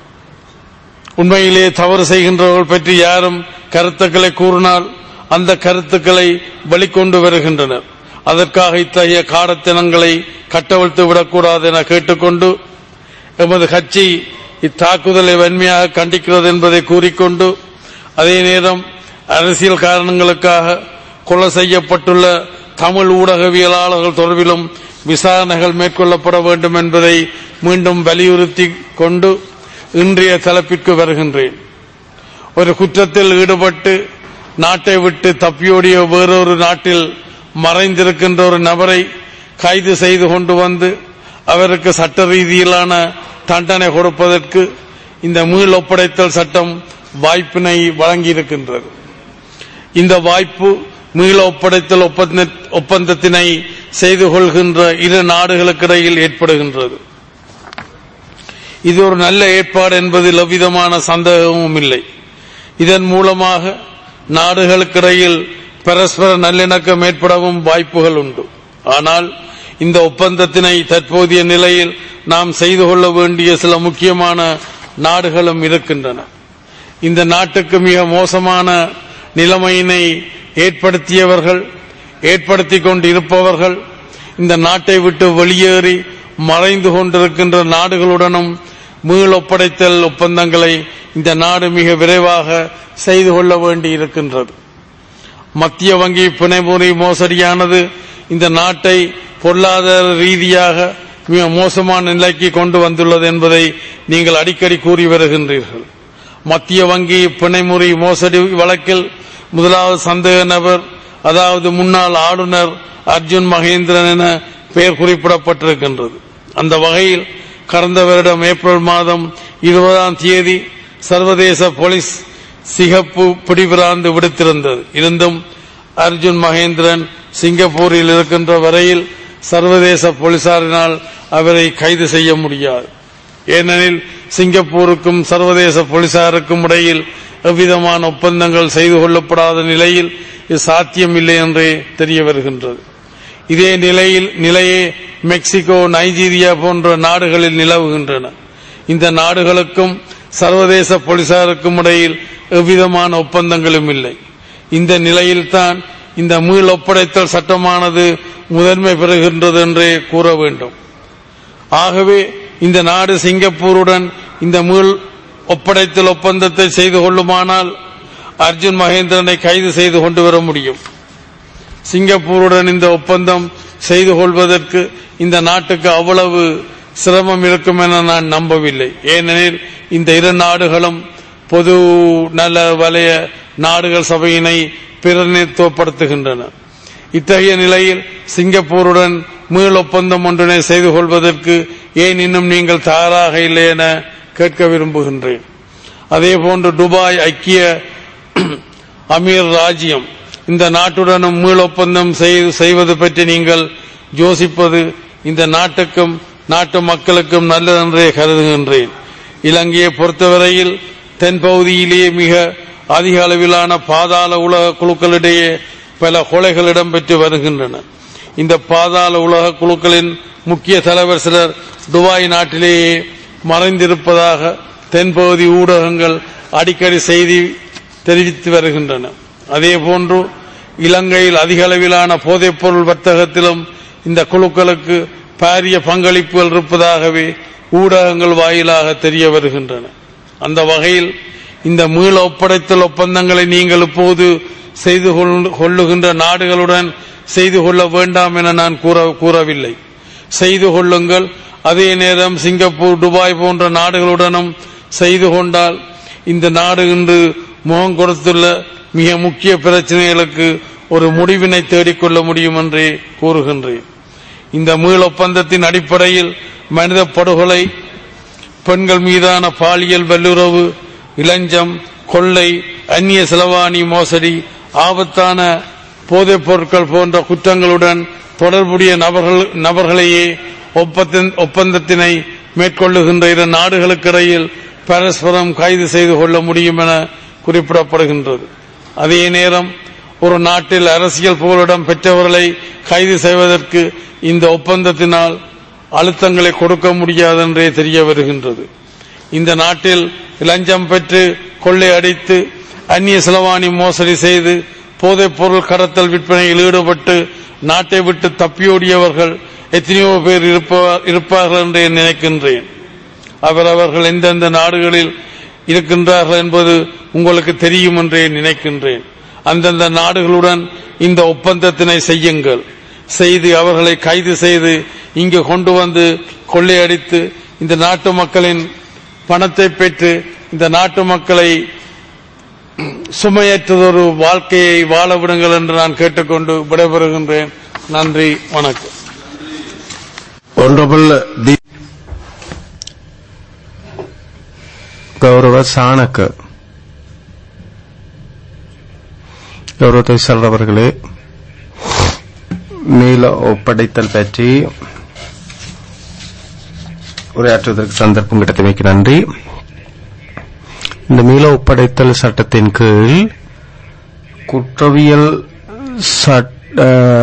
உண்மையிலேயே தவறு செய்கின்றவர்கள் பற்றி யாரும் கருத்துக்களை கூறினால் அந்த கருத்துக்களை வெளிக்கொண்டு வருகின்றனர் அதற்காக இத்தகைய காடத்தனங்களை கட்டவிழ்த்து விடக்கூடாது என கேட்டுக்கொண்டு எமது கட்சி இத்தாக்குதலை வன்மையாக கண்டிக்கிறது என்பதை கூறிக்கொண்டு அதே நேரம் அரசியல் காரணங்களுக்காக கொலை செய்யப்பட்டுள்ள தமிழ் ஊடகவியலாளர்கள் தொடர்பிலும் விசாரணைகள் மேற்கொள்ளப்பட வேண்டும் என்பதை மீண்டும் வலியுறுத்தி கொண்டு இன்றைய தலைப்பிற்கு வருகின்றேன் ஒரு குற்றத்தில் ஈடுபட்டு நாட்டை விட்டு தப்பியோடிய வேறொரு நாட்டில் மறைந்திருக்கின்ற ஒரு நபரை கைது செய்து கொண்டு வந்து அவருக்கு சட்ட ரீதியிலான தண்டனை கொடுப்பதற்கு இந்த மீள் ஒப்படைத்தல் சட்டம் வாய்ப்பினை வழங்கியிருக்கின்றது இந்த வாய்ப்பு மீள ஒப்படைத்தல் ஒப்பந்த- ஒப்பந்தத்தினை செய்து கொள்கின்ற இரு நாடுகளுக்கிடையில் ஏற்படுகின்றது இது ஒரு நல்ல ஏற்பாடு என்பதில் எவ்விதமான சந்தேகமும் இல்லை இதன் மூலமாக நாடுகளுக்கிடையில் பரஸ்பர நல்லிணக்கம் ஏற்படவும் வாய்ப்புகள் உண்டு ஆனால் இந்த ஒப்பந்தத்தினை தற்போதைய நிலையில் நாம் செய்து கொள்ள வேண்டிய சில முக்கியமான நாடுகளும் இருக்கின்றன இந்த நாட்டுக்கு மிக மோசமான நிலைமையினை ஏற்படுத்தியவர்கள் ஏற்படுத்திக் கொண்டு இருப்பவர்கள் இந்த நாட்டை விட்டு வெளியேறி மறைந்து கொண்டிருக்கின்ற நாடுகளுடனும் மீளொப்படைத்தல் ஒப்பந்தங்களை இந்த நாடு மிக விரைவாக செய்து கொள்ள வேண்டி இருக்கின்றது மத்திய வங்கி பிணைமுறை மோசடியானது இந்த நாட்டை பொருளாதார ரீதியாக மிக மோசமான நிலைக்கு கொண்டு வந்துள்ளது என்பதை நீங்கள் அடிக்கடி கூறி வருகின்றீர்கள் மத்திய வங்கி பிணைமுறை மோசடி வழக்கில் முதலாவது சந்தேக நபர் அதாவது முன்னாள் ஆளுநர் அர்ஜுன் மகேந்திரன் என பெயர் குறிப்பிடப்பட்டிருக்கின்றது அந்த வகையில் கடந்த வருடம் ஏப்ரல் மாதம் இருபதாம் தேதி சர்வதேச போலீஸ் சிகப்பு பிடிபிராந்து விடுத்திருந்தது இருந்தும் அர்ஜுன் மகேந்திரன் சிங்கப்பூரில் இருக்கின்ற வரையில் சர்வதேச போலீசாரினால் அவரை கைது செய்ய முடியாது ஏனெனில் சிங்கப்பூருக்கும் சர்வதேச போலீசாருக்கும் இடையில் எவ்விதமான ஒப்பந்தங்கள் செய்து கொள்ளப்படாத நிலையில் இது சாத்தியமில்லை என்றே தெரிய வருகின்றது இதே நிலையில் நிலையே மெக்சிகோ நைஜீரியா போன்ற நாடுகளில் நிலவுகின்றன இந்த நாடுகளுக்கும் சர்வதேச போலீசாருக்கும் இடையில் எவ்விதமான ஒப்பந்தங்களும் இல்லை இந்த நிலையில்தான் இந்த மீள் ஒப்படைத்தல் சட்டமானது முதன்மை பெறுகின்றது என்றே கூற வேண்டும் ஆகவே இந்த நாடு சிங்கப்பூருடன் இந்த மீள் ஒப்படைத்தல் ஒப்பந்தத்தை செய்து கொள்ளுமானால் அர்ஜுன் மகேந்திரனை கைது செய்து கொண்டு வர முடியும் சிங்கப்பூருடன் இந்த ஒப்பந்தம் செய்து கொள்வதற்கு இந்த நாட்டுக்கு அவ்வளவு சிரமம் இருக்கும் என நான் நம்பவில்லை ஏனெனில் இந்த இரு நாடுகளும் பொது நல வலய நாடுகள் சபையினை பிரதிநிதித்துவப்படுத்துகின்றன இத்தகைய நிலையில் சிங்கப்பூருடன் மீள் ஒப்பந்தம் ஒன்றினை செய்து கொள்வதற்கு ஏன் இன்னும் நீங்கள் தயாராக இல்லை என கேட்க விரும்புகின்றேன் அதேபோன்று துபாய் ஐக்கிய அமீர் ராஜ்யம் இந்த நாட்டுடனும் மீள் ஒப்பந்தம் செய்து- செய்வது பற்றி நீங்கள் யோசிப்பது இந்த நாட்டுக்கும் நாட்டு மக்களுக்கும் நல்லதென்றே கருதுகின்றேன் இலங்கையை பொறுத்தவரையில் தென்பகுதியிலேயே மிக அதிக அளவிலான பாதாள உலக குழுக்களிடையே பல கொலைகள் இடம்பெற்று வருகின்றன இந்த பாதாள உலக குழுக்களின் முக்கிய தலைவர் சிலர் துபாய் நாட்டிலேயே மறைந்திருப்பதாக தென்பகுதி ஊடகங்கள் அடிக்கடி செய்தி தெரிவித்து வருகின்றன அதேபோன்று இலங்கையில் அதிக அளவிலான போதைப்பொருள் வர்த்தகத்திலும் இந்த குழுக்களுக்கு பாரிய பங்களிப்புகள் இருப்பதாகவே ஊடகங்கள் வாயிலாக தெரிய வருகின்றன அந்த வகையில் இந்த மீள ஒப்படைத்தல் ஒப்பந்தங்களை நீங்கள் இப்போது செய்து கொள்- கொள்ளுகின்ற நாடுகளுடன் செய்து கொள்ள வேண்டாம் என நான் கூற கூறவில்லை செய்து கொள்ளுங்கள் அதே நேரம் சிங்கப்பூர் துபாய் போன்ற நாடுகளுடனும் செய்து கொண்டால் இந்த நாடு இன்று முகம் கொடுத்துள்ள மிக முக்கிய பிரச்சனைகளுக்கு ஒரு முடிவினை தேடிக்கொள்ள முடியும் என்றே கூறுகின்றேன் இந்த மீள் ஒப்பந்தத்தின் அடிப்படையில் மனித படுகொலை பெண்கள் மீதான பாலியல் வல்லுறவு இளஞ்சம் கொள்ளை அந்நிய செலவாணி மோசடி ஆபத்தான போதைப் பொருட்கள் போன்ற குற்றங்களுடன் தொடர்புடைய நபர்கள் நபர்களையே ஒப்பந்த- ஒப்பந்தத்தினை மேற்கொள்ளுகின்ற இரு நாடுகளுக்கிடையில் பரஸ்பரம் கைது செய்து கொள்ள முடியும் என குறிப்பிடப்படுகின்றது அதே நேரம் ஒரு நாட்டில் அரசியல் புகலிடம் பெற்றவர்களை கைது செய்வதற்கு இந்த ஒப்பந்தத்தினால் அழுத்தங்களை கொடுக்க முடியாது என்றே தெரிய வருகின்றது இந்த நாட்டில் லஞ்சம் பெற்று கொள்ளையடித்து அந்நிய செலவாணி மோசடி செய்து போதைப் பொருள் கடத்தல் விற்பனையில் ஈடுபட்டு நாட்டை விட்டு தப்பியோடியவர்கள் எத்தனையோ பேர் இருப்ப- இருப்பார்கள் என்று நினைக்கின்றேன் அவரவர்கள் எந்தெந்த நாடுகளில் இருக்கின்றார்கள் என்பது உங்களுக்கு தெரியும் என்றே நினைக்கின்றேன் அந்தந்த நாடுகளுடன் இந்த ஒப்பந்தத்தினை செய்யுங்கள் செய்து அவர்களை கைது செய்து இங்கு கொண்டு வந்து கொள்ளையடித்து இந்த நாட்டு மக்களின் பணத்தை பெற்று இந்த நாட்டு மக்களை சுமையற்றதொரு வாழ்க்கையை வாழ விடுங்கள் என்று நான் கேட்டுக்கொண்டு விடைபெறுகின்றேன் நன்றி வணக்கம் Honorable Deep கௌரவ சாணக்க கௌரவத்தை அவர்களே மீள ஒப்படைத்தல் பற்றி உரையாற்றுவதற்கு சந்தர்ப்பம் கிடைத்தமைக்கு நன்றி இந்த மீள ஒப்படைத்தல் சட்டத்தின் கீழ் குற்றவியல் சட்ட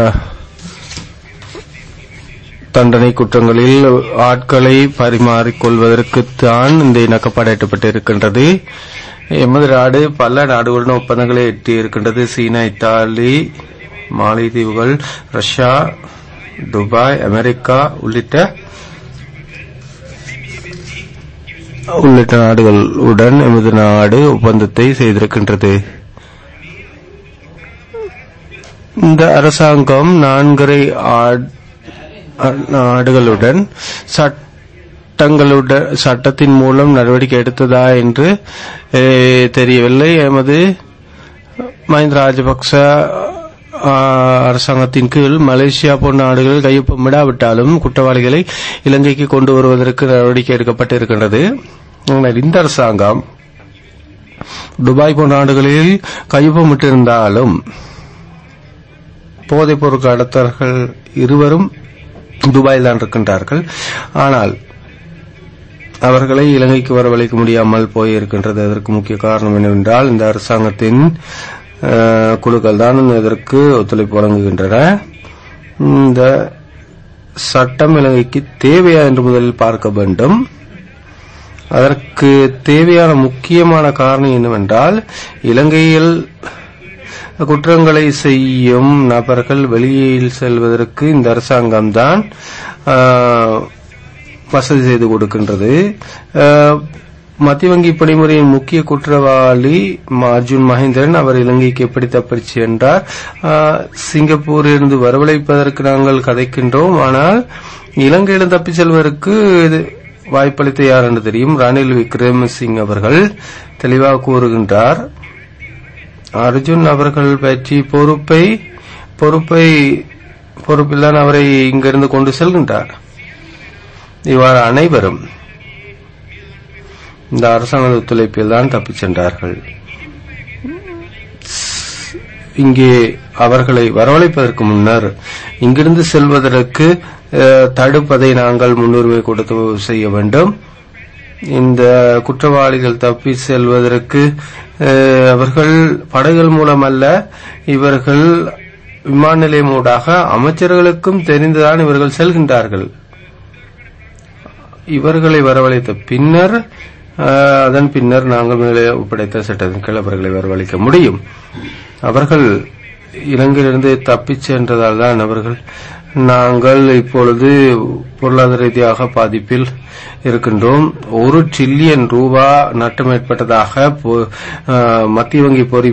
தண்டனை குற்றங்களில் ஆட்களை பரிமாறிக்கொள்வதற்குத்தான் இந்த இணக்கப்பாடு இருக்கின்றது எமது நாடு பல நாடுகளுடன் ஒப்பந்தங்களை எட்டி இருக்கின்றது சீனா இத்தாலி மாலைதீவுகள் ரஷ்யா துபாய் அமெரிக்கா உள்ளிட்ட உள்ளிட்ட நாடுகளுடன் எமது நாடு ஒப்பந்தத்தை செய்திருக்கின்றது இந்த அரசாங்கம் நான்கரை நாடுகளுடன் சட்டங்களுடன் சட்டத்தின் மூலம் நடவடிக்கை எடுத்ததா என்று தெரியவில்லை எமது மஹிந்த ராஜபக்ச அரசாங்கத்தின் கீழ் மலேசியா போன்ற நாடுகளில் கையொப்பமிடாவிட்டாலும் குற்றவாளிகளை இலங்கைக்கு கொண்டு வருவதற்கு நடவடிக்கை எடுக்கப்பட்டிருக்கின்றது இந்த அரசாங்கம் துபாய் போன்ற நாடுகளில் கையொப்பமிட்டிருந்தாலும் போதைப் பொருள் கடத்தர்கள் இருவரும் துபாயில் தான் இருக்கின்றார்கள் ஆனால் அவர்களை இலங்கைக்கு வரவழைக்க முடியாமல் போயிருக்கின்றது அதற்கு முக்கிய காரணம் என்னவென்றால் இந்த அரசாங்கத்தின் குழுக்கள் தான் இதற்கு ஒத்துழைப்பு வழங்குகின்றன இந்த சட்டம் இலங்கைக்கு தேவையா என்று முதலில் பார்க்க வேண்டும் அதற்கு தேவையான முக்கியமான காரணம் என்னவென்றால் இலங்கையில் குற்றங்களை செய்யும் நபர்கள் வெளியில் செல்வதற்கு இந்த அரசாங்கம் தான் வசதி செய்து கொடுக்கின்றது மத்திய வங்கி பணிமுறையின் முக்கிய குற்றவாளி அர்ஜுன் மகேந்திரன் அவர் இலங்கைக்கு எப்படி தப்பிச் சென்றார் சிங்கப்பூரிலிருந்து வரவழைப்பதற்கு நாங்கள் கதைக்கின்றோம் ஆனால் இலங்கையிடம் தப்பிச் செல்வதற்கு வாய்ப்பளித்த யார் என்று தெரியும் ரணில் விக்ரமசிங் அவர்கள் தெளிவாக கூறுகின்றார் அர்ஜுன் அவர்கள் பற்றி பொறுப்பை பொறுப்பை பொறுப்பில்தான் அவரை இங்கிருந்து கொண்டு செல்கின்றார் இவ்வாறு அனைவரும் இந்த அரசாங்க ஒத்துழைப்பில் தான் தப்பிச் சென்றார்கள் இங்கே அவர்களை வரவழைப்பதற்கு முன்னர் இங்கிருந்து செல்வதற்கு தடுப்பதை நாங்கள் முன்னுரிமை கொடுத்து செய்ய வேண்டும் இந்த குற்றவாளிகள் தப்பி செல்வதற்கு அவர்கள் படகுகள் மூலம் அல்ல இவர்கள் விமான நிலையம் ஊடாக அமைச்சர்களுக்கும் தெரிந்துதான் இவர்கள் செல்கின்றார்கள் இவர்களை வரவழைத்த பின்னர் அதன் பின்னர் நாங்கள் மேலே ஒப்படைத்த சட்டத்தின் கீழ் அவர்களை வரவழைக்க முடியும் அவர்கள் இலங்கையிலிருந்து தப்பிச் சென்றதால் தான் அவர்கள் நாங்கள் இப்பொழுது பொருளாதார ரீதியாக பாதிப்பில் இருக்கின்றோம் ஒரு ட்ரில்லியன் ரூபா நட்டம் ஏற்பட்டதாக மத்திய வங்கி பொறி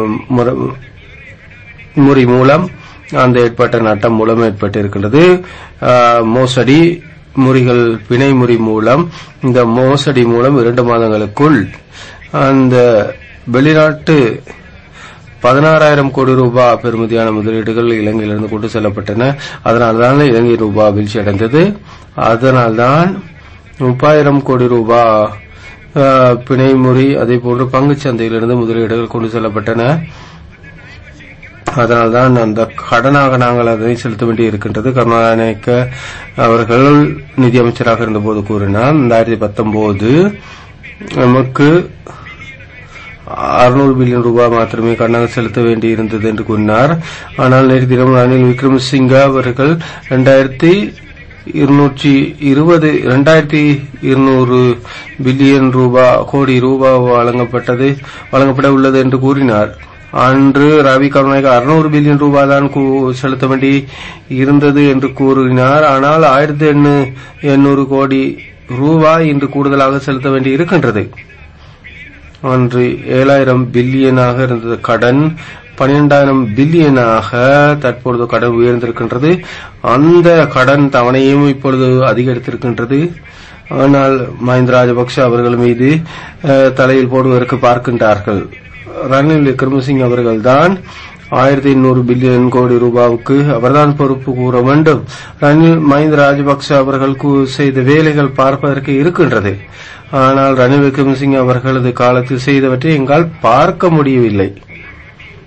முறை மூலம் அந்த ஏற்பட்ட நட்டம் மூலம் ஏற்பட்டிருக்கின்றது மோசடி முறிகள் பிணை முறி மூலம் இந்த மோசடி மூலம் இரண்டு மாதங்களுக்குள் அந்த வெளிநாட்டு பதினாறாயிரம் கோடி ரூபாய் பெறுமதியான முதலீடுகள் இலங்கையிலிருந்து கொண்டு செல்லப்பட்டன அதனால்தான் இலங்கை ரூபாய் வீழ்ச்சி அடைந்தது அதனால்தான் முப்பாயிரம் கோடி ரூபாய் பிணை முறி அதே போன்று பங்குச் சந்தையிலிருந்து முதலீடுகள் கொண்டு செல்லப்பட்டன அதனால்தான் அந்த கடனாக நாங்கள் அதனை செலுத்த வேண்டி இருக்கின்றது கருணாநாயக்க அவர்கள் நிதியமைச்சராக இருந்தபோது கூறினார் ரெண்டாயிரத்தி பத்தொன்பது நமக்கு அறுநூறு பில்லியன் ரூபாய் மாத்திரமே கடனாக செலுத்த வேண்டி இருந்தது என்று கூறினார் ஆனால் நேற்று தினம் ரணில் விக்ரமசிங்க அவர்கள் இரண்டாயிரத்தி இருநூற்றி இருபது இரண்டாயிரத்தி இருநூறு பில்லியன் ரூபாய் கோடி ரூபாய் வழங்கப்பட்டது வழங்கப்பட உள்ளது என்று கூறினார் அன்று ரவி கருணாநிதி அறுநூறு பில்லியன் ரூபாய் தான் செலுத்த வேண்டி இருந்தது என்று கூறினார் ஆனால் ஆயிரத்தி எண்ணூறு கோடி ரூபாய் இன்று கூடுதலாக செலுத்த வேண்டி இருக்கின்றது அன்று ஏழாயிரம் பில்லியனாக இருந்தது கடன் பன்னிரெண்டாயிரம் பில்லியனாக தற்பொழுது கடன் உயர்ந்திருக்கின்றது அந்த கடன் தவணையும் இப்பொழுது அதிகரித்திருக்கின்றது ஆனால் மஹிந்த ராஜபக்ஷ அவர்கள் மீது தலையில் போடுவதற்கு பார்க்கின்றார்கள் ரணில் விக்ரமசிங் அவர்கள்தான் ஆயிரத்தி எண்ணூறு பில்லியன் கோடி ரூபாவுக்கு அவர்தான் பொறுப்பு கூற வேண்டும் ரணில் மஹிந்த ராஜபக்ச அவர்கள் செய்த வேலைகள் பார்ப்பதற்கு இருக்கின்றது ஆனால் ரணில் விக்ரமசிங் அவர்களது காலத்தில் செய்தவற்றை எங்கால் பார்க்க முடியவில்லை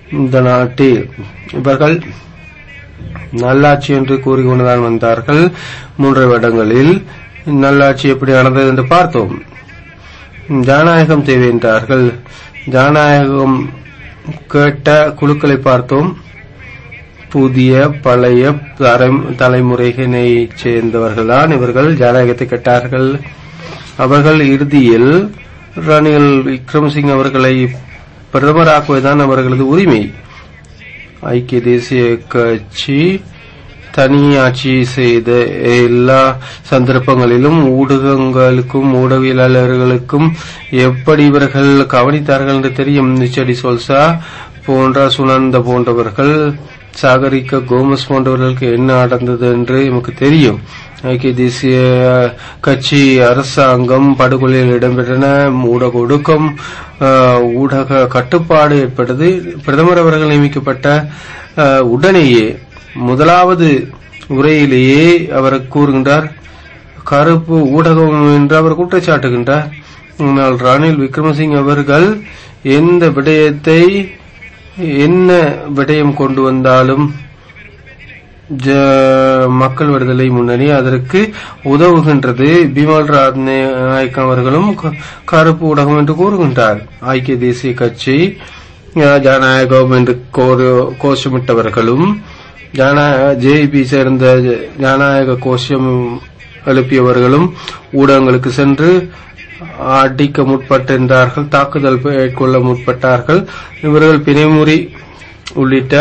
இந்த நாட்டில் இவர்கள் நல்லாட்சி என்று கூறிக்கொண்டுதான் வந்தார்கள் மூன்று வருடங்களில் நல்லாட்சி எப்படி நடந்தது என்று பார்த்தோம் ஜனநாயகம் தேவை என்றார்கள் ஜனநாயகம் கேட்ட குழுக்களை பார்த்தோம் புதிய பழைய தரம்- தலைமுறையினை சேர்ந்தவர்கள்தான் இவர்கள் ஜனநாயகத்தை கேட்டார்கள் அவர்கள் இறுதியில் ரணில் விக்ரமசிங் அவர்களை பிரதமராக்குவதுதான் அவர்களது உரிமை ஐக்கிய தேசிய கட்சி தனியாட்சி செய்த எல்லா சந்தர்ப்பங்களிலும் ஊடகங்களுக்கும் ஊடகவியலாளர்களுக்கும் எப்படி இவர்கள் கவனித்தார்கள் என்று தெரியும் நிச்சடி சொல்சா போன்ற சுனந்த போன்றவர்கள் சாகரிக்க கோமஸ் போன்றவர்களுக்கு என்ன நடந்தது என்று நமக்கு தெரியும் ஐக்கிய தேசிய கட்சி அரசாங்கம் படுகொலையில் இடம்பெற்றன ஊடக ஒடுக்கம் ஆஹ், ஊடக கட்டுப்பாடு ஏற்பட்டது பிரதமர் அவர்கள் நியமிக்கப்பட்ட ஆஹ், உடனேயே முதலாவது உரையிலேயே அவர் கூறுகின்றார் கருப்பு ஊடகம் என்று அவர் குற்றச்சாட்டுகின்றார் ஆனால் ரணில் விக்ரமசிங் அவர்கள் எந்த விடயத்தை என்ன விடயம் கொண்டு வந்தாலும் ஜ- மக்கள் விடுதலை முன்னணி அதற்கு உதவுகின்றது பிமல் ராத் நாயக் அவர்களும் க- கருப்பு ஊடகம் என்று கூறுகின்றார் ஐக்கிய தேசிய கட்சி அஹ், ஜனநாயகம் என்று கோரு- கோஷமிட்டவர்களும் ஜன ஜேபி சேர்ந்த ஜ- ஜனநாயக கோஷம் எழுப்பியவர்களும் ஊடகங்களுக்கு சென்று அடிக்க முற்பட்டிருந்தார்கள் தாக்குதல் மேற்கொள்ள முற்பட்டார்கள் இவர்கள் பிணைமுறி உள்ளிட்ட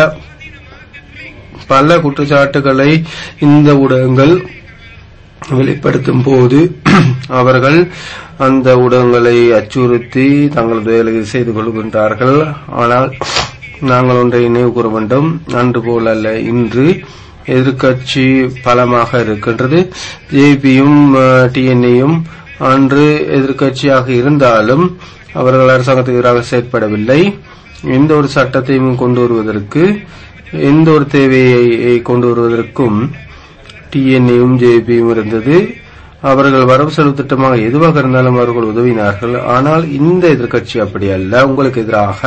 பல குற்றச்சாட்டுகளை இந்த ஊடகங்கள் வெளிப்படுத்தும் போது அவர்கள் அந்த ஊடகங்களை அச்சுறுத்தி தங்களது வேலையை செய்து கொள்கின்றார்கள் ஆனால் நாங்கள் ஒன்றை நினைவு கூற வேண்டும் அன்று போல் அல்ல இன்று எதிர்க்கட்சி பலமாக இருக்கின்றது ஜேபியும் டிஎன்ஏயும் அன்று எதிர்க்கட்சியாக இருந்தாலும் அவர்கள் அரசாங்கத்துக்கு எதிராக செயற்படவில்லை எந்த ஒரு சட்டத்தையும் கொண்டு வருவதற்கு எந்த ஒரு தேவையை கொண்டு வருவதற்கும் டிஎன்ஏயும் ஜேபியும் இருந்தது அவர்கள் வரவு செலவு திட்டமாக எதுவாக இருந்தாலும் அவர்கள் உதவினார்கள் ஆனால் இந்த எதிர்க்கட்சி அப்படி அல்ல உங்களுக்கு எதிராக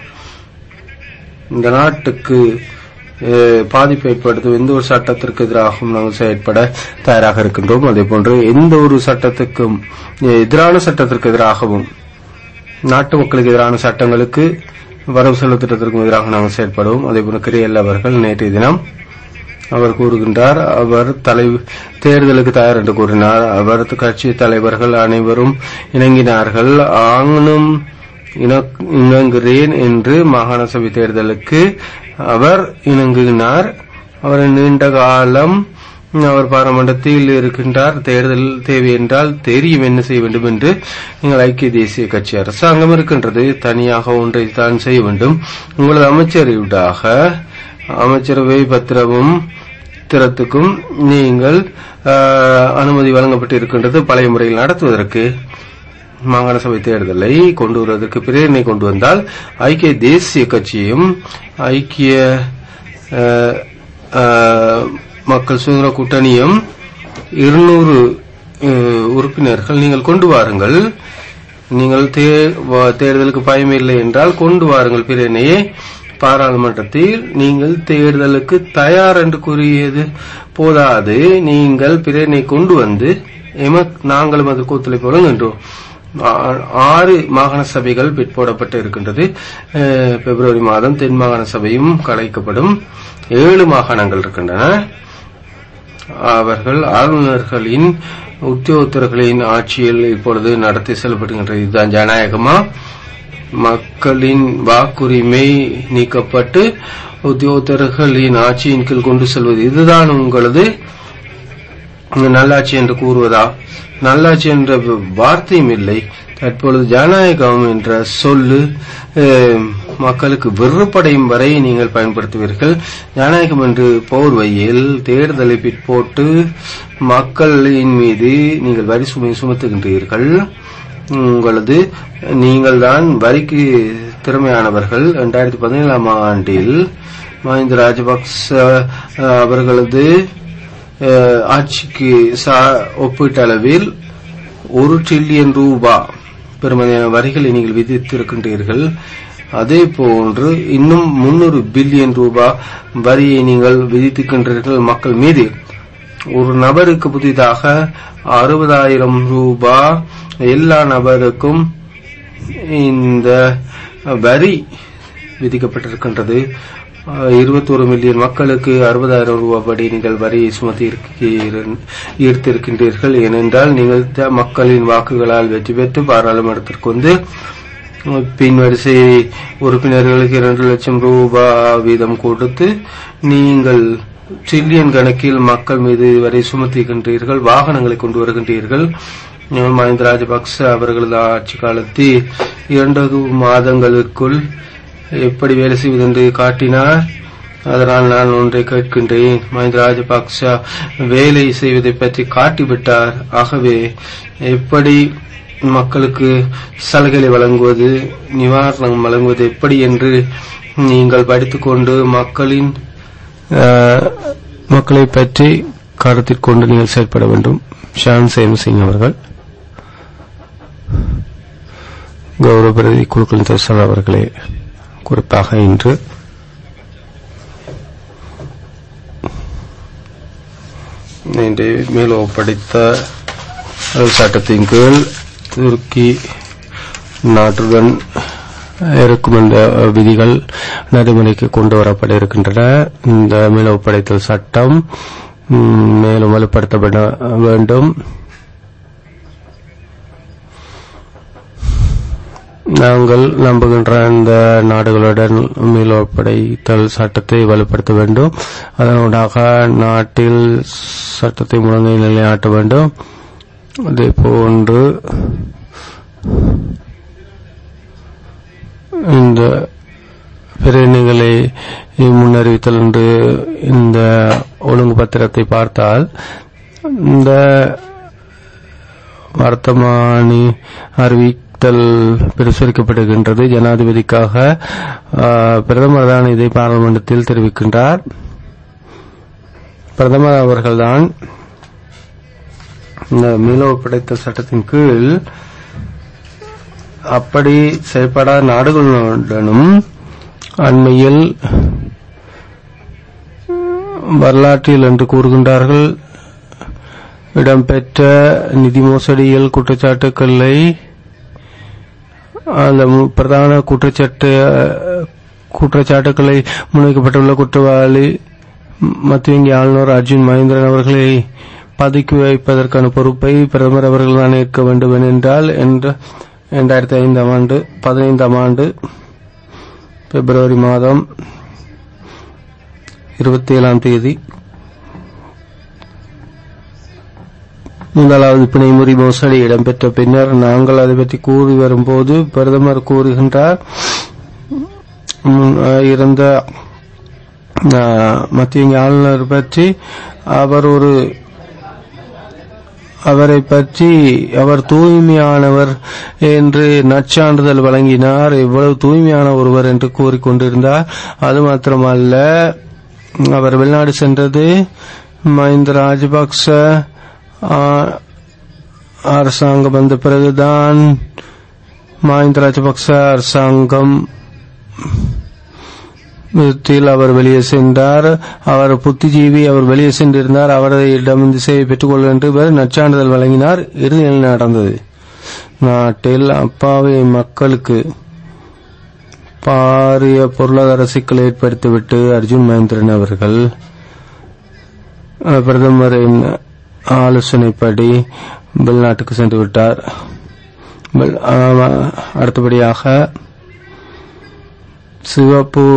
இந்த நாட்டுக்கு அஹ், பாதிப்பை ஏற்படுத்தும் எந்த ஒரு சட்டத்திற்கு எதிராகவும் நாங்கள் செயற்பட தயாராக இருக்கின்றோம் அதே போன்று எந்த ஒரு சட்டத்துக்கும் அஹ், எதிரான சட்டத்திற்கு எதிராகவும் நாட்டு மக்களுக்கு எதிரான சட்டங்களுக்கு வரவு செலவு திட்டத்திற்கும் எதிராக நாங்கள் செயற்படுவோம் அதே போல கிரியல் அவர்கள் நேற்றைய தினம் அவர் கூறுகின்றார் அவர் தலை தேர்தலுக்கு தயார் என்று கூறினார் அவர் கட்சி தலைவர்கள் அனைவரும் இணங்கினார்கள் ஆங்கனும் இண- இணங்குகிறேன் என்று மாகாண சபை தேர்தலுக்கு அவர் இணங்கினார் அவர் நீண்ட காலம் அவர் பாராளுமன்றத்தில் இருக்கின்றார் தேர்தல் தேவை என்றால் தெரியும் என்ன செய்ய வேண்டும் என்று நீங்கள் ஐக்கிய தேசிய கட்சி அரசாங்கம் இருக்கின்றது தனியாக ஒன்றை தான் செய்ய வேண்டும் உங்களது அமைச்சரிடாக அமைச்சரவை பத்திரமும் திறத்துக்கும் நீங்கள் ஆஹ், அனுமதி வழங்கப்பட்டு இருக்கின்றது பழைய முறையில் நடத்துவதற்கு மாகாண சபை தேர்தலை கொண்டு வருவதற்கு பிரேரணை கொண்டு வந்தால் ஐக்கிய தேசிய கட்சியும் ஐக்கிய ஆஹ், ஆஹ், மக்கள் சுதந்திர கூட்டணியும் இருநூறு உறுப்பினர்கள் நீங்கள் கொண்டு வாருங்கள் நீங்கள் தே- வ- தேர்தலுக்கு பயமில்லை என்றால் கொண்டு வாருங்கள் பிரேரணையை பாராளுமன்றத்தில் நீங்கள் தேர்தலுக்கு தயார் என்று கூறியது போதாது நீங்கள் பிரேரணை கொண்டு வந்து எமக் நாங்களும் அதற்கு ஒத்துழைப்பு வழங்குகின்றோம் ஆ- ஆறு மாகாண சபைகள் பிற்போடப்பட்டு இருக்கின்றது அஹ், பிப்ரவரி மாதம் தென் மாகாண சபையும் கலைக்கப்படும் ஏழு மாகாணங்கள் இருக்கின்றன அவர்கள் ஆளுநர்களின் உத்தியோகத்தர்களின் ஆட்சியில் இப்பொழுது நடத்தி செல்லப்படுகின்றது இதுதான் ஜனநாயகமா மக்களின் வாக்குரிமை நீக்கப்பட்டு உத்தியோகத்தர்களின் ஆட்சியின் கீழ் கொண்டு செல்வது இதுதான் உங்களது நல்லாட்சி என்று கூறுவதா நல்லாட்சி என்ற வார்த்தையும் இல்லை தற்பொழுது ஜனநாயகம் என்ற சொல்லு அஹ், மக்களுக்கு வெறுப்படையும் வரை நீங்கள் பயன்படுத்துவீர்கள் ஜனநாயகம் என்று போர்வையில் தேர்தலை பிற்போட்டு மக்களின் மீது நீங்கள் வரி சுமை சுமத்துகின்றீர்கள் உங்களது நீங்கள் தான் வரிக்கு திறமையானவர்கள் இரண்டாயிரத்தி பதினேழாம் ஆண்டில் மஹிந்த ராஜபக்ச அஹ், அவர்களது அஹ், ஆட்சிக்கு சா- ஒப்பீட்டளவில் ஒரு டிரில்லியன் ரூபா பெருமதியான வரிகளை நீங்கள் விதித்திருக்கின்றீர்கள் அதே போன்று இன்னும் முன்னூறு பில்லியன் ரூபாய் வரியை நீங்கள் விதித்துக்கின்றீர்கள் மக்கள் மீது ஒரு நபருக்கு புதிதாக அறுபதாயிரம் ரூபாய் எல்லா நபருக்கும் இந்த வரி விதிக்கப்பட்டிருக்கின்றது இருபத்தோரு மில்லியன் மக்களுக்கு அறுபதாயிரம் ரூபாய் படி நீங்கள் வரியை சுமத்தி இருக்கீர்- ஈர்த்திருக்கின்றீர்கள் ஏனென்றால் நீங்கள் த- மக்களின் வாக்குகளால் வெற்றி பெற்று பாராளுமன்றத்திற்கு வந்து பின் வரிசை உறுப்பினர்களுக்கு இரண்டு லட்சம் ரூபாய் வீதம் கொடுத்து நீங்கள் ட்ரில்லியன் கணக்கில் மக்கள் மீது வரை சுமத்துகின்றீர்கள் வாகனங்களை கொண்டு வருகின்றீர்கள் மஹிந்த ராஜபக்ச அவர்களது ஆட்சி காலத்தில் இரண்டு மாதங்களுக்குள் எப்படி வேலை செய்வது என்று காட்டினார் அதனால் நான் ஒன்றை கேட்கின்றேன் மஹிந்த ராஜபக்ச வேலை செய்வதை பற்றி காட்டிவிட்டார் ஆகவே எப்படி மக்களுக்கு சலுகைகளை வழங்குவது நிவாரணம் வழங்குவது எப்படி என்று நீங்கள் படித்துக்கொண்டு மக்களின் அஹ், மக்களை பற்றி கருத்தில் கொண்டு நீங்கள் செயல்பட வேண்டும் ஷான் சேம் சிங் அவர்கள் கௌரவ பிரதி குழுக்களின் தோசல் அவர்களே குறிப்பாக இன்று இன்று மேலோ படித்த சட்டத்தின் கீழ் துருக்கி நாட்டுடன் இருக்கும் இந்த விதிகள் நடைமுறைக்கு கொண்டு வரப்பட இருக்கின்றன இந்த மீள ஒப்படைத்தல் சட்டம் ம், மேலும் வலுப்படுத்தப்பட வேண்டும் நாங்கள் நம்புகின்ற இந்த நாடுகளுடன் மீள ஒப்படைத்தல் சட்டத்தை வலுப்படுத்த வேண்டும் அதனூடாக நாட்டில் சட்டத்தை முழங்கை நிலைநாட்ட வேண்டும் அதே போன்று இந்த பிரேணிகளை முன்னறிவித்தல் என்று இந்த ஒழுங்கு பத்திரத்தை பார்த்தால் இந்த வர்த்தமானி அறிவித்தல் பிரசுரிக்கப்படுகின்றது ஜனாதிபதிக்காக ஆ, பிரதமர் தான் இதை பாராளுமன்றத்தில் தெரிவிக்கின்றார் பிரதமர் அவர்கள்தான் இந்த மீள ஒப்படைத்தல் சட்டத்தின் கீழ் அப்படி செயல்படாத நாடுகளுடனும் அண்மையில் வரலாற்றில் என்று கூறுகின்றார்கள் இடம்பெற்ற நிதி மோசடியில் குற்றச்சாட்டுக்களை அந்த மு- பிரதான குற்றச்சாட்டு குற்றச்சாட்டுக்களை முன்வைக்கப்பட்டுள்ள குற்றவாளி மத்திய வங்கி ஆளுநர் அர்ஜுன் மகேந்திரன் அவர்களை பதுக்கி வைப்பதற்கான பொறுப்பை பிரதமர் அவர்கள் தான் ஏற்க வேண்டும் என்றால் என்ற இரண்டாயிரத்தி ஐந்தாம் ஆண்டு பதினைந்தாம் ஆண்டு பிப்ரவரி மாதம் இருபத்தி ஏழாம் தேதி முதலாவது பிணைமுறி மோசடி இடம்பெற்ற பின்னர் நாங்கள் அதை பற்றி கூறி வரும்போது பிரதமர் கூறுகின்றார் முன், அஹ், இருந்த அஹ், மத்திய வங்கி ஆளுநர் பற்றி அவர் ஒரு அவரை பற்றி அவர் தூய்மையானவர் என்று நற்சான்றிதழ் வழங்கினார் எவ்வளவு தூய்மையான ஒருவர் என்று கூறிக்கொண்டிருந்தார் அது மாத்திரமல்ல அவர் வெளிநாடு சென்றது மஹிந்த ராஜபக்ச ஆ, அரசாங்கம் வந்த பிறகுதான் மஹிந்த ராஜபக்ச அரசாங்கம் விதத்தில் அவர் வெளியே சென்றார் அவர் புத்திஜீவி அவர் வெளியே சென்றிருந்தார் அவரிடம் இந்த சேவை பெற்றுக்கொள்ள என்று இவர் நற்சான்றிதழ் வழங்கினார் இறுதியில் நடந்தது நாட்டில் அப்பாவி மக்களுக்கு பாரிய பொருளாதார சிக்கலை ஏற்படுத்திவிட்டு அர்ஜுன் மகேந்திரன் அவர்கள் அஹ், பிரதமரின் ஆலோசனைப்படி வெளிநாட்டுக்கு சென்று விட்டார் வெள்- ஆஹ், அடுத்தபடியாக சிவப்பு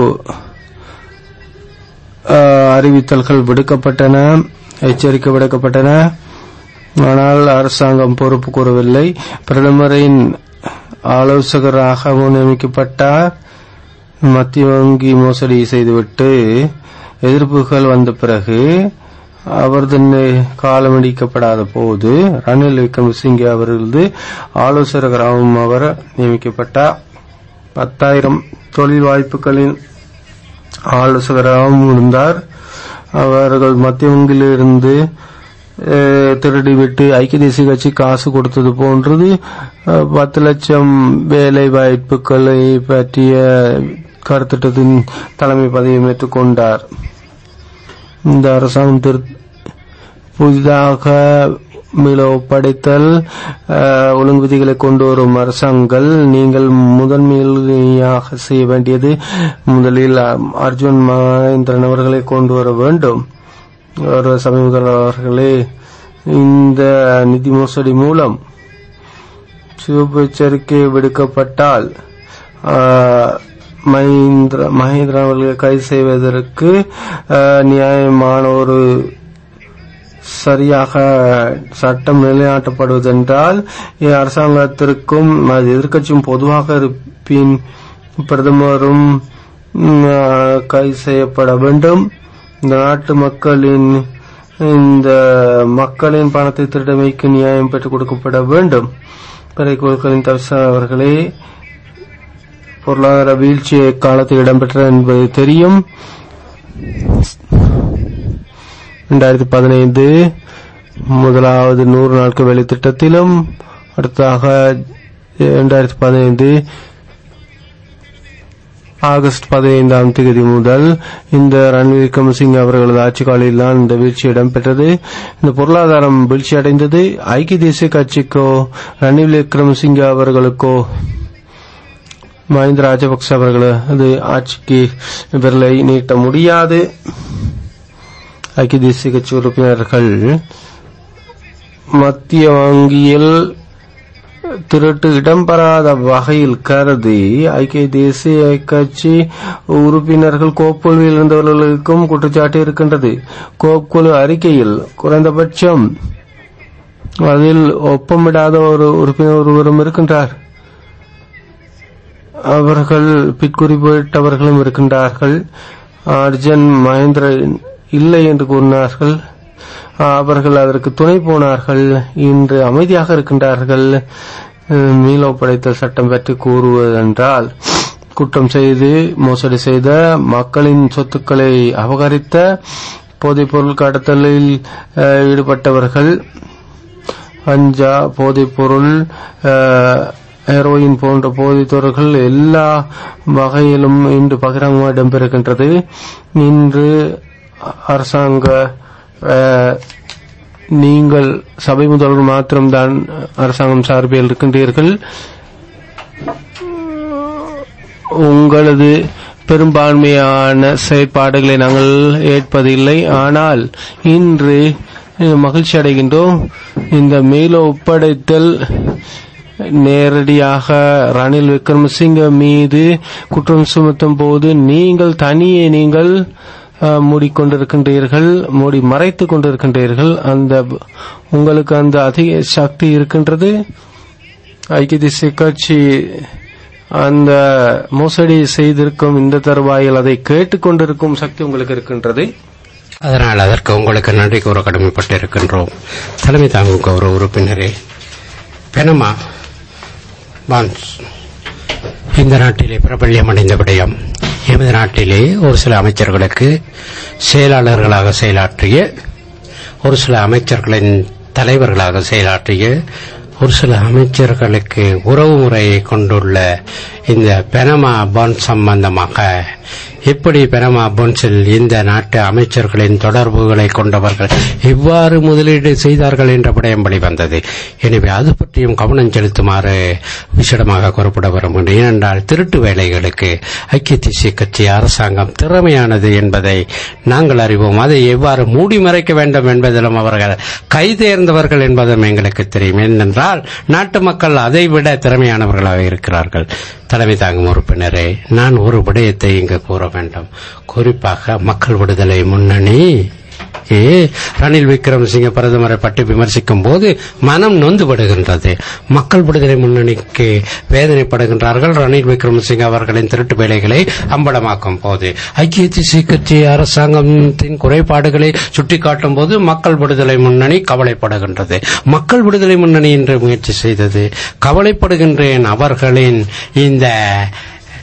ஆஹ், அறிவித்தல்கள் விடுக்கப்பட்டன எச்சரிக்கை விடுக்கப்பட்டன ஆனால் அரசாங்கம் பொறுப்பு கூறவில்லை பிரதமரின் ஆலோசகராக நியமிக்கப்பட்டார் மத்திய வங்கி மோசடி செய்துவிட்டு எதிர்ப்புகள் வந்த பிறகு அவரது நி- காலமடிக்கப்படாத போது ரணில் விக்ரமசிங்கே அவர்களது ஆலோசகராகவும் அவர் நியமிக்கப்பட்டார் பத்தாயிரம் தொழில் வாய்ப்புகளின் ஆலோசகராகவும் இருந்தார் அவர்கள் மத்திய வங்கியிலிருந்து அஹ், திருடிவிட்டு ஐக்கிய தேசிய கட்சி காசு கொடுத்தது போன்றது அஹ், பத்து லட்சம் வேலை வாய்ப்புகளை பற்றிய கருத்திட்டத்தின் தலைமை பதவியை ஏற்றுக்கொண்டார் இந்த அரசாங்கம் திரு புதிதாக மீள ஒப்படைத்தல் அஹ், ஒழுங்கு விதிகளை கொண்டு வரும் அரசாங்கங்கள் நீங்கள் முதன்மையாக செய்ய வேண்டியது முதலில் அஹ், அர்ஜுன் மகேந்திரன் அவர்களை கொண்டு வர வேண்டும் ஒரு சமீப அவர்களே இந்த நிதி மோசடி மூலம் சிவப்பு எச்சரிக்கை விடுக்கப்பட்டால் ஆஹ், மஹிந்திர மஹேந்திரா அவர்களை கைது செய்வதற்கு ஆஹ், நியாயமான ஒரு சரியாக சட்டம் நிலைநாட்டப்படுவதென்றால் இ- அரசாங்கத்திற்கும் அது எதிர்க்கட்சியும் பொதுவாக இருப்பின் பிரதமரும் ம், ஆஹ், கைது செய்யப்பட வேண்டும் இந்த நாட்டு மக்களின் இந்த மக்களின் பணத்தை திருடமைக்கு நியாயம் பெற்றுக் கொடுக்கப்பட வேண்டும் பிறை குழுக்களின் தவிசா அவர்களே பொருளாதார வீழ்ச்சி காலத்தில் இடம்பெற்ற என்பது தெரியும் இரண்டாயிரத்தி பதினைந்து முதலாவது நூறு நாட்கள் வேலை திட்டத்திலும் அடுத்ததாக இரண்டாயிரத்தி பதினைந்து ஆகஸ்ட் பதினைந்தாம் தேதி முதல் இந்த ரணில் விக்ரமசிங்க அவர்களது ஆட்சி காலையில் தான் இந்த வீழ்ச்சி இடம்பெற்றது இந்த பொருளாதாரம் வீழ்ச்சி அடைந்தது ஐக்கிய தேசிய கட்சிக்கோ ரணில் விக்ரமசிங்க அவர்களுக்கோ மஹிந்த ராஜபக்ச அவர்களது ஆட்சிக்கு விரலை நீட்ட முடியாது ஐக்கிய தேசிய கட்சி உறுப்பினர்கள் மத்திய வங்கியில் திருட்டு இடம்பெறாத வகையில் கருதி ஐக்கிய தேசிய கட்சி உறுப்பினர்கள் கோப்புழுவில் இருந்தவர்களுக்கும் குற்றச்சாட்டு இருக்கின்றது கோப்புழு அறிக்கையில் குறைந்தபட்சம் அதில் ஒப்பமிடாத ஒரு உறுப்பினர் ஒருவரும் இருக்கின்றார் அவர்கள் பிற்குறிப்பிட்டவர்களும் இருக்கின்றார்கள் அர்ஜன் மகேந்திரன் இல்லை என்று கூறினார்கள் அவர்கள் அதற்கு துணை போனார்கள் இன்று அமைதியாக இருக்கின்றார்கள் மீள படைத்தல் சட்டம் பற்றி கூறுவதென்றால் குற்றம் செய்து மோசடி செய்த மக்களின் சொத்துக்களை அபகரித்த போதைப் பொருள் கடத்தலில் அஹ், ஈடுபட்டவர்கள் அஞ்சா போதைப் பொருள் அஹ், ஹெரோயின் போன்ற போதைப் பொருட்கள் எல்லா வகையிலும் இன்று பகிரங்கமாக இடம்பெறுகின்றது இன்று அரசாங்க அஹ், நீங்கள் சபை முதல்வர் மாத்திரம்தான் அரசாங்கம் சார்பில் இருக்கின்றீர்கள் உங்களது பெரும்பான்மையான செயற்பாடுகளை நாங்கள் ஏற்பதில்லை ஆனால் இன்று அஹ், மகிழ்ச்சி அடைகின்றோம் இந்த மேல ஒப்படைத்தல் நேரடியாக ரணில் விக்ரமசிங்க மீது குற்றம் சுமத்தும் போது நீங்கள் தனியே நீங்கள் அஹ், மூடிக்கொண்டிருக்கின்றீர்கள் மூடி மறைத்துக் கொண்டிருக்கின்றீர்கள் அந்த உங்களுக்கு அந்த அதிக சக்தி இருக்கின்றது ஐக்கிய தேசிய கட்சி அந்த மோசடி செய்திருக்கும் இந்த தருவாயில் அதை கேட்டுக்கொண்டிருக்கும் சக்தி உங்களுக்கு இருக்கின்றது அதனால் அதற்கு உங்களுக்கு நன்றி கூற கடமைப்பட்டிருக்கின்றோம் தலைமை தாங்கும் கௌரவ உறுப்பினரே பெனமா பான்ஸ் இந்த நாட்டிலே பிரபல்யம் அடைந்த விடயம் எமது நாட்டிலே ஒரு சில அமைச்சர்களுக்கு செயலாளர்களாக செயலாற்றிய ஒரு சில அமைச்சர்களின் தலைவர்களாக செயலாற்றிய ஒரு சில அமைச்சர்களுக்கு உறவு முறையை கொண்டுள்ள இந்த பெனமா பாண்ட் சம்பந்தமாக எப்படி பெனமா பாண்ட்ஸில் இந்த நாட்டு அமைச்சர்களின் தொடர்புகளை கொண்டவர்கள் எவ்வாறு முதலீடு செய்தார்கள் என்ற விடயம் வெளிவந்தது எனவே அது பற்றியும் கவனம் செலுத்துமாறு விசடமாக கூறப்பட விரும்புகிறேன் ஏனென்றால் திருட்டு வேலைகளுக்கு ஐக்கிய தேசிய கட்சி அரசாங்கம் திறமையானது என்பதை நாங்கள் அறிவோம் அதை எவ்வாறு மூடி மறைக்க வேண்டும் என்பதிலும் அவர்கள் கைதேர்ந்தவர்கள் என்பதும் எங்களுக்கு தெரியும் ஏனென்றால் நாட்டு மக்கள் அதை விட திறமையானவர்களாக இருக்கிறார்கள் தலைமை தாங்கும் உறுப்பினரே நான் ஒரு விடயத்தை இங்கு கூற வேண்டும் குறிப்பாக மக்கள் விடுதலை முன்னணி ஏ ரணில் விக்ரமசிங்க பிரதமரை பற்றி விமர்சிக்கும் போது மனம் நொந்துபடுகின்றது மக்கள் விடுதலை முன்னணிக்கு வேதனைப்படுகின்றார்கள் ரணில் விக்ரமசிங்க அவர்களின் திருட்டு வேலைகளை அம்பலமாக்கும் போது ஐக்கிய தேசிய கட்சி அரசாங்கத்தின் குறைபாடுகளை சுட்டிக்காட்டும் போது மக்கள் விடுதலை முன்னணி கவலைப்படுகின்றது மக்கள் விடுதலை முன்னணி என்று முயற்சி செய்தது கவலைப்படுகின்றேன் அவர்களின் இந்த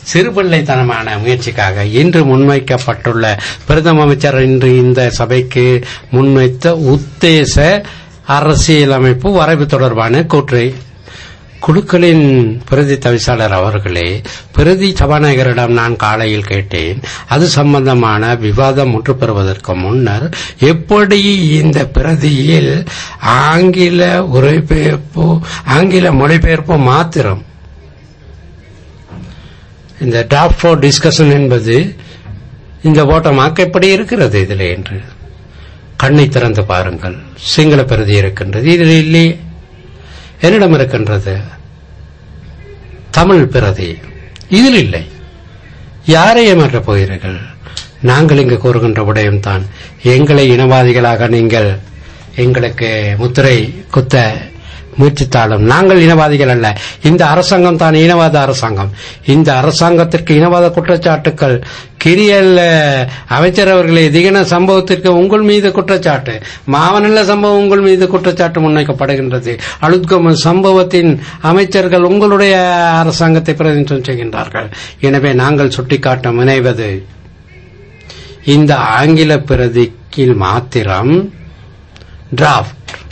சிறுபிள்ளைத்தனமான முயற்சிக்காக இன்று முன்வைக்கப்பட்டுள்ள பிரதம அமைச்சர் இன்று இந்த சபைக்கு முன்வைத்த உத்தேச அரசியலமைப்பு வரைவு தொடர்பான கூற்றை குழுக்களின் பிரதி தவிசாளர் அவர்களே பிரதி சபாநாயகரிடம் நான் காலையில் கேட்டேன் அது சம்பந்தமான விவாதம் முற்று பெறுவதற்கு முன்னர் எப்படி இந்த பிரதியில் ஆங்கில உரைபெயர்ப்பு ஆங்கில மொழிபெயர்ப்பு மாத்திரம் இந்த டிராஃப்ட் ஃபார் டிஸ்கஷன் என்பது இந்த ஓட்டமாக்க எப்படி இருக்கிறது இதில் என்று கண்ணை திறந்து பாருங்கள் சிங்கள பிரதி இருக்கின்றது இதில் இல்லையே என்னிடம் இருக்கின்றது தமிழ் பிரதி இதில் இல்லை யாரை ஏமாற்றப் போகிறீர்கள் நாங்கள் இங்கு கூறுகின்ற விடயம்தான் எங்களை இனவாதிகளாக நீங்கள் எங்களுக்கு முத்திரை குத்த முயற்சித்தாலும் நாங்கள் இனவாதிகள் அல்ல இந்த அரசாங்கம் தான் இனவாத அரசாங்கம் இந்த அரசாங்கத்திற்கு இனவாத குற்றச்சாட்டுக்கள் கிரியல் அமைச்சர் அவர்களே திகன சம்பவத்திற்கு உங்கள் மீது குற்றச்சாட்டு மாவனல்ல சம்பவம் உங்கள் மீது குற்றச்சாட்டு முன்வைக்கப்படுகின்றது அழுத்கம் சம்பவத்தின் அமைச்சர்கள் உங்களுடைய அரசாங்கத்தை பிரதிநிதித்துவம் செய்கின்றார்கள் எனவே நாங்கள் சுட்டிக்காட்ட முனைவது இந்த ஆங்கில பிரதிக்கில் மாத்திரம் டிராஃப்ட்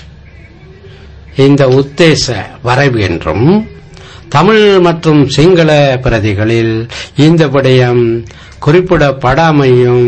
இந்த உத்தேச வரைவு என்றும் தமிழ் மற்றும் சிங்கள பிரதிகளில் இந்த விடயம் குறிப்பிடப்படாமையும்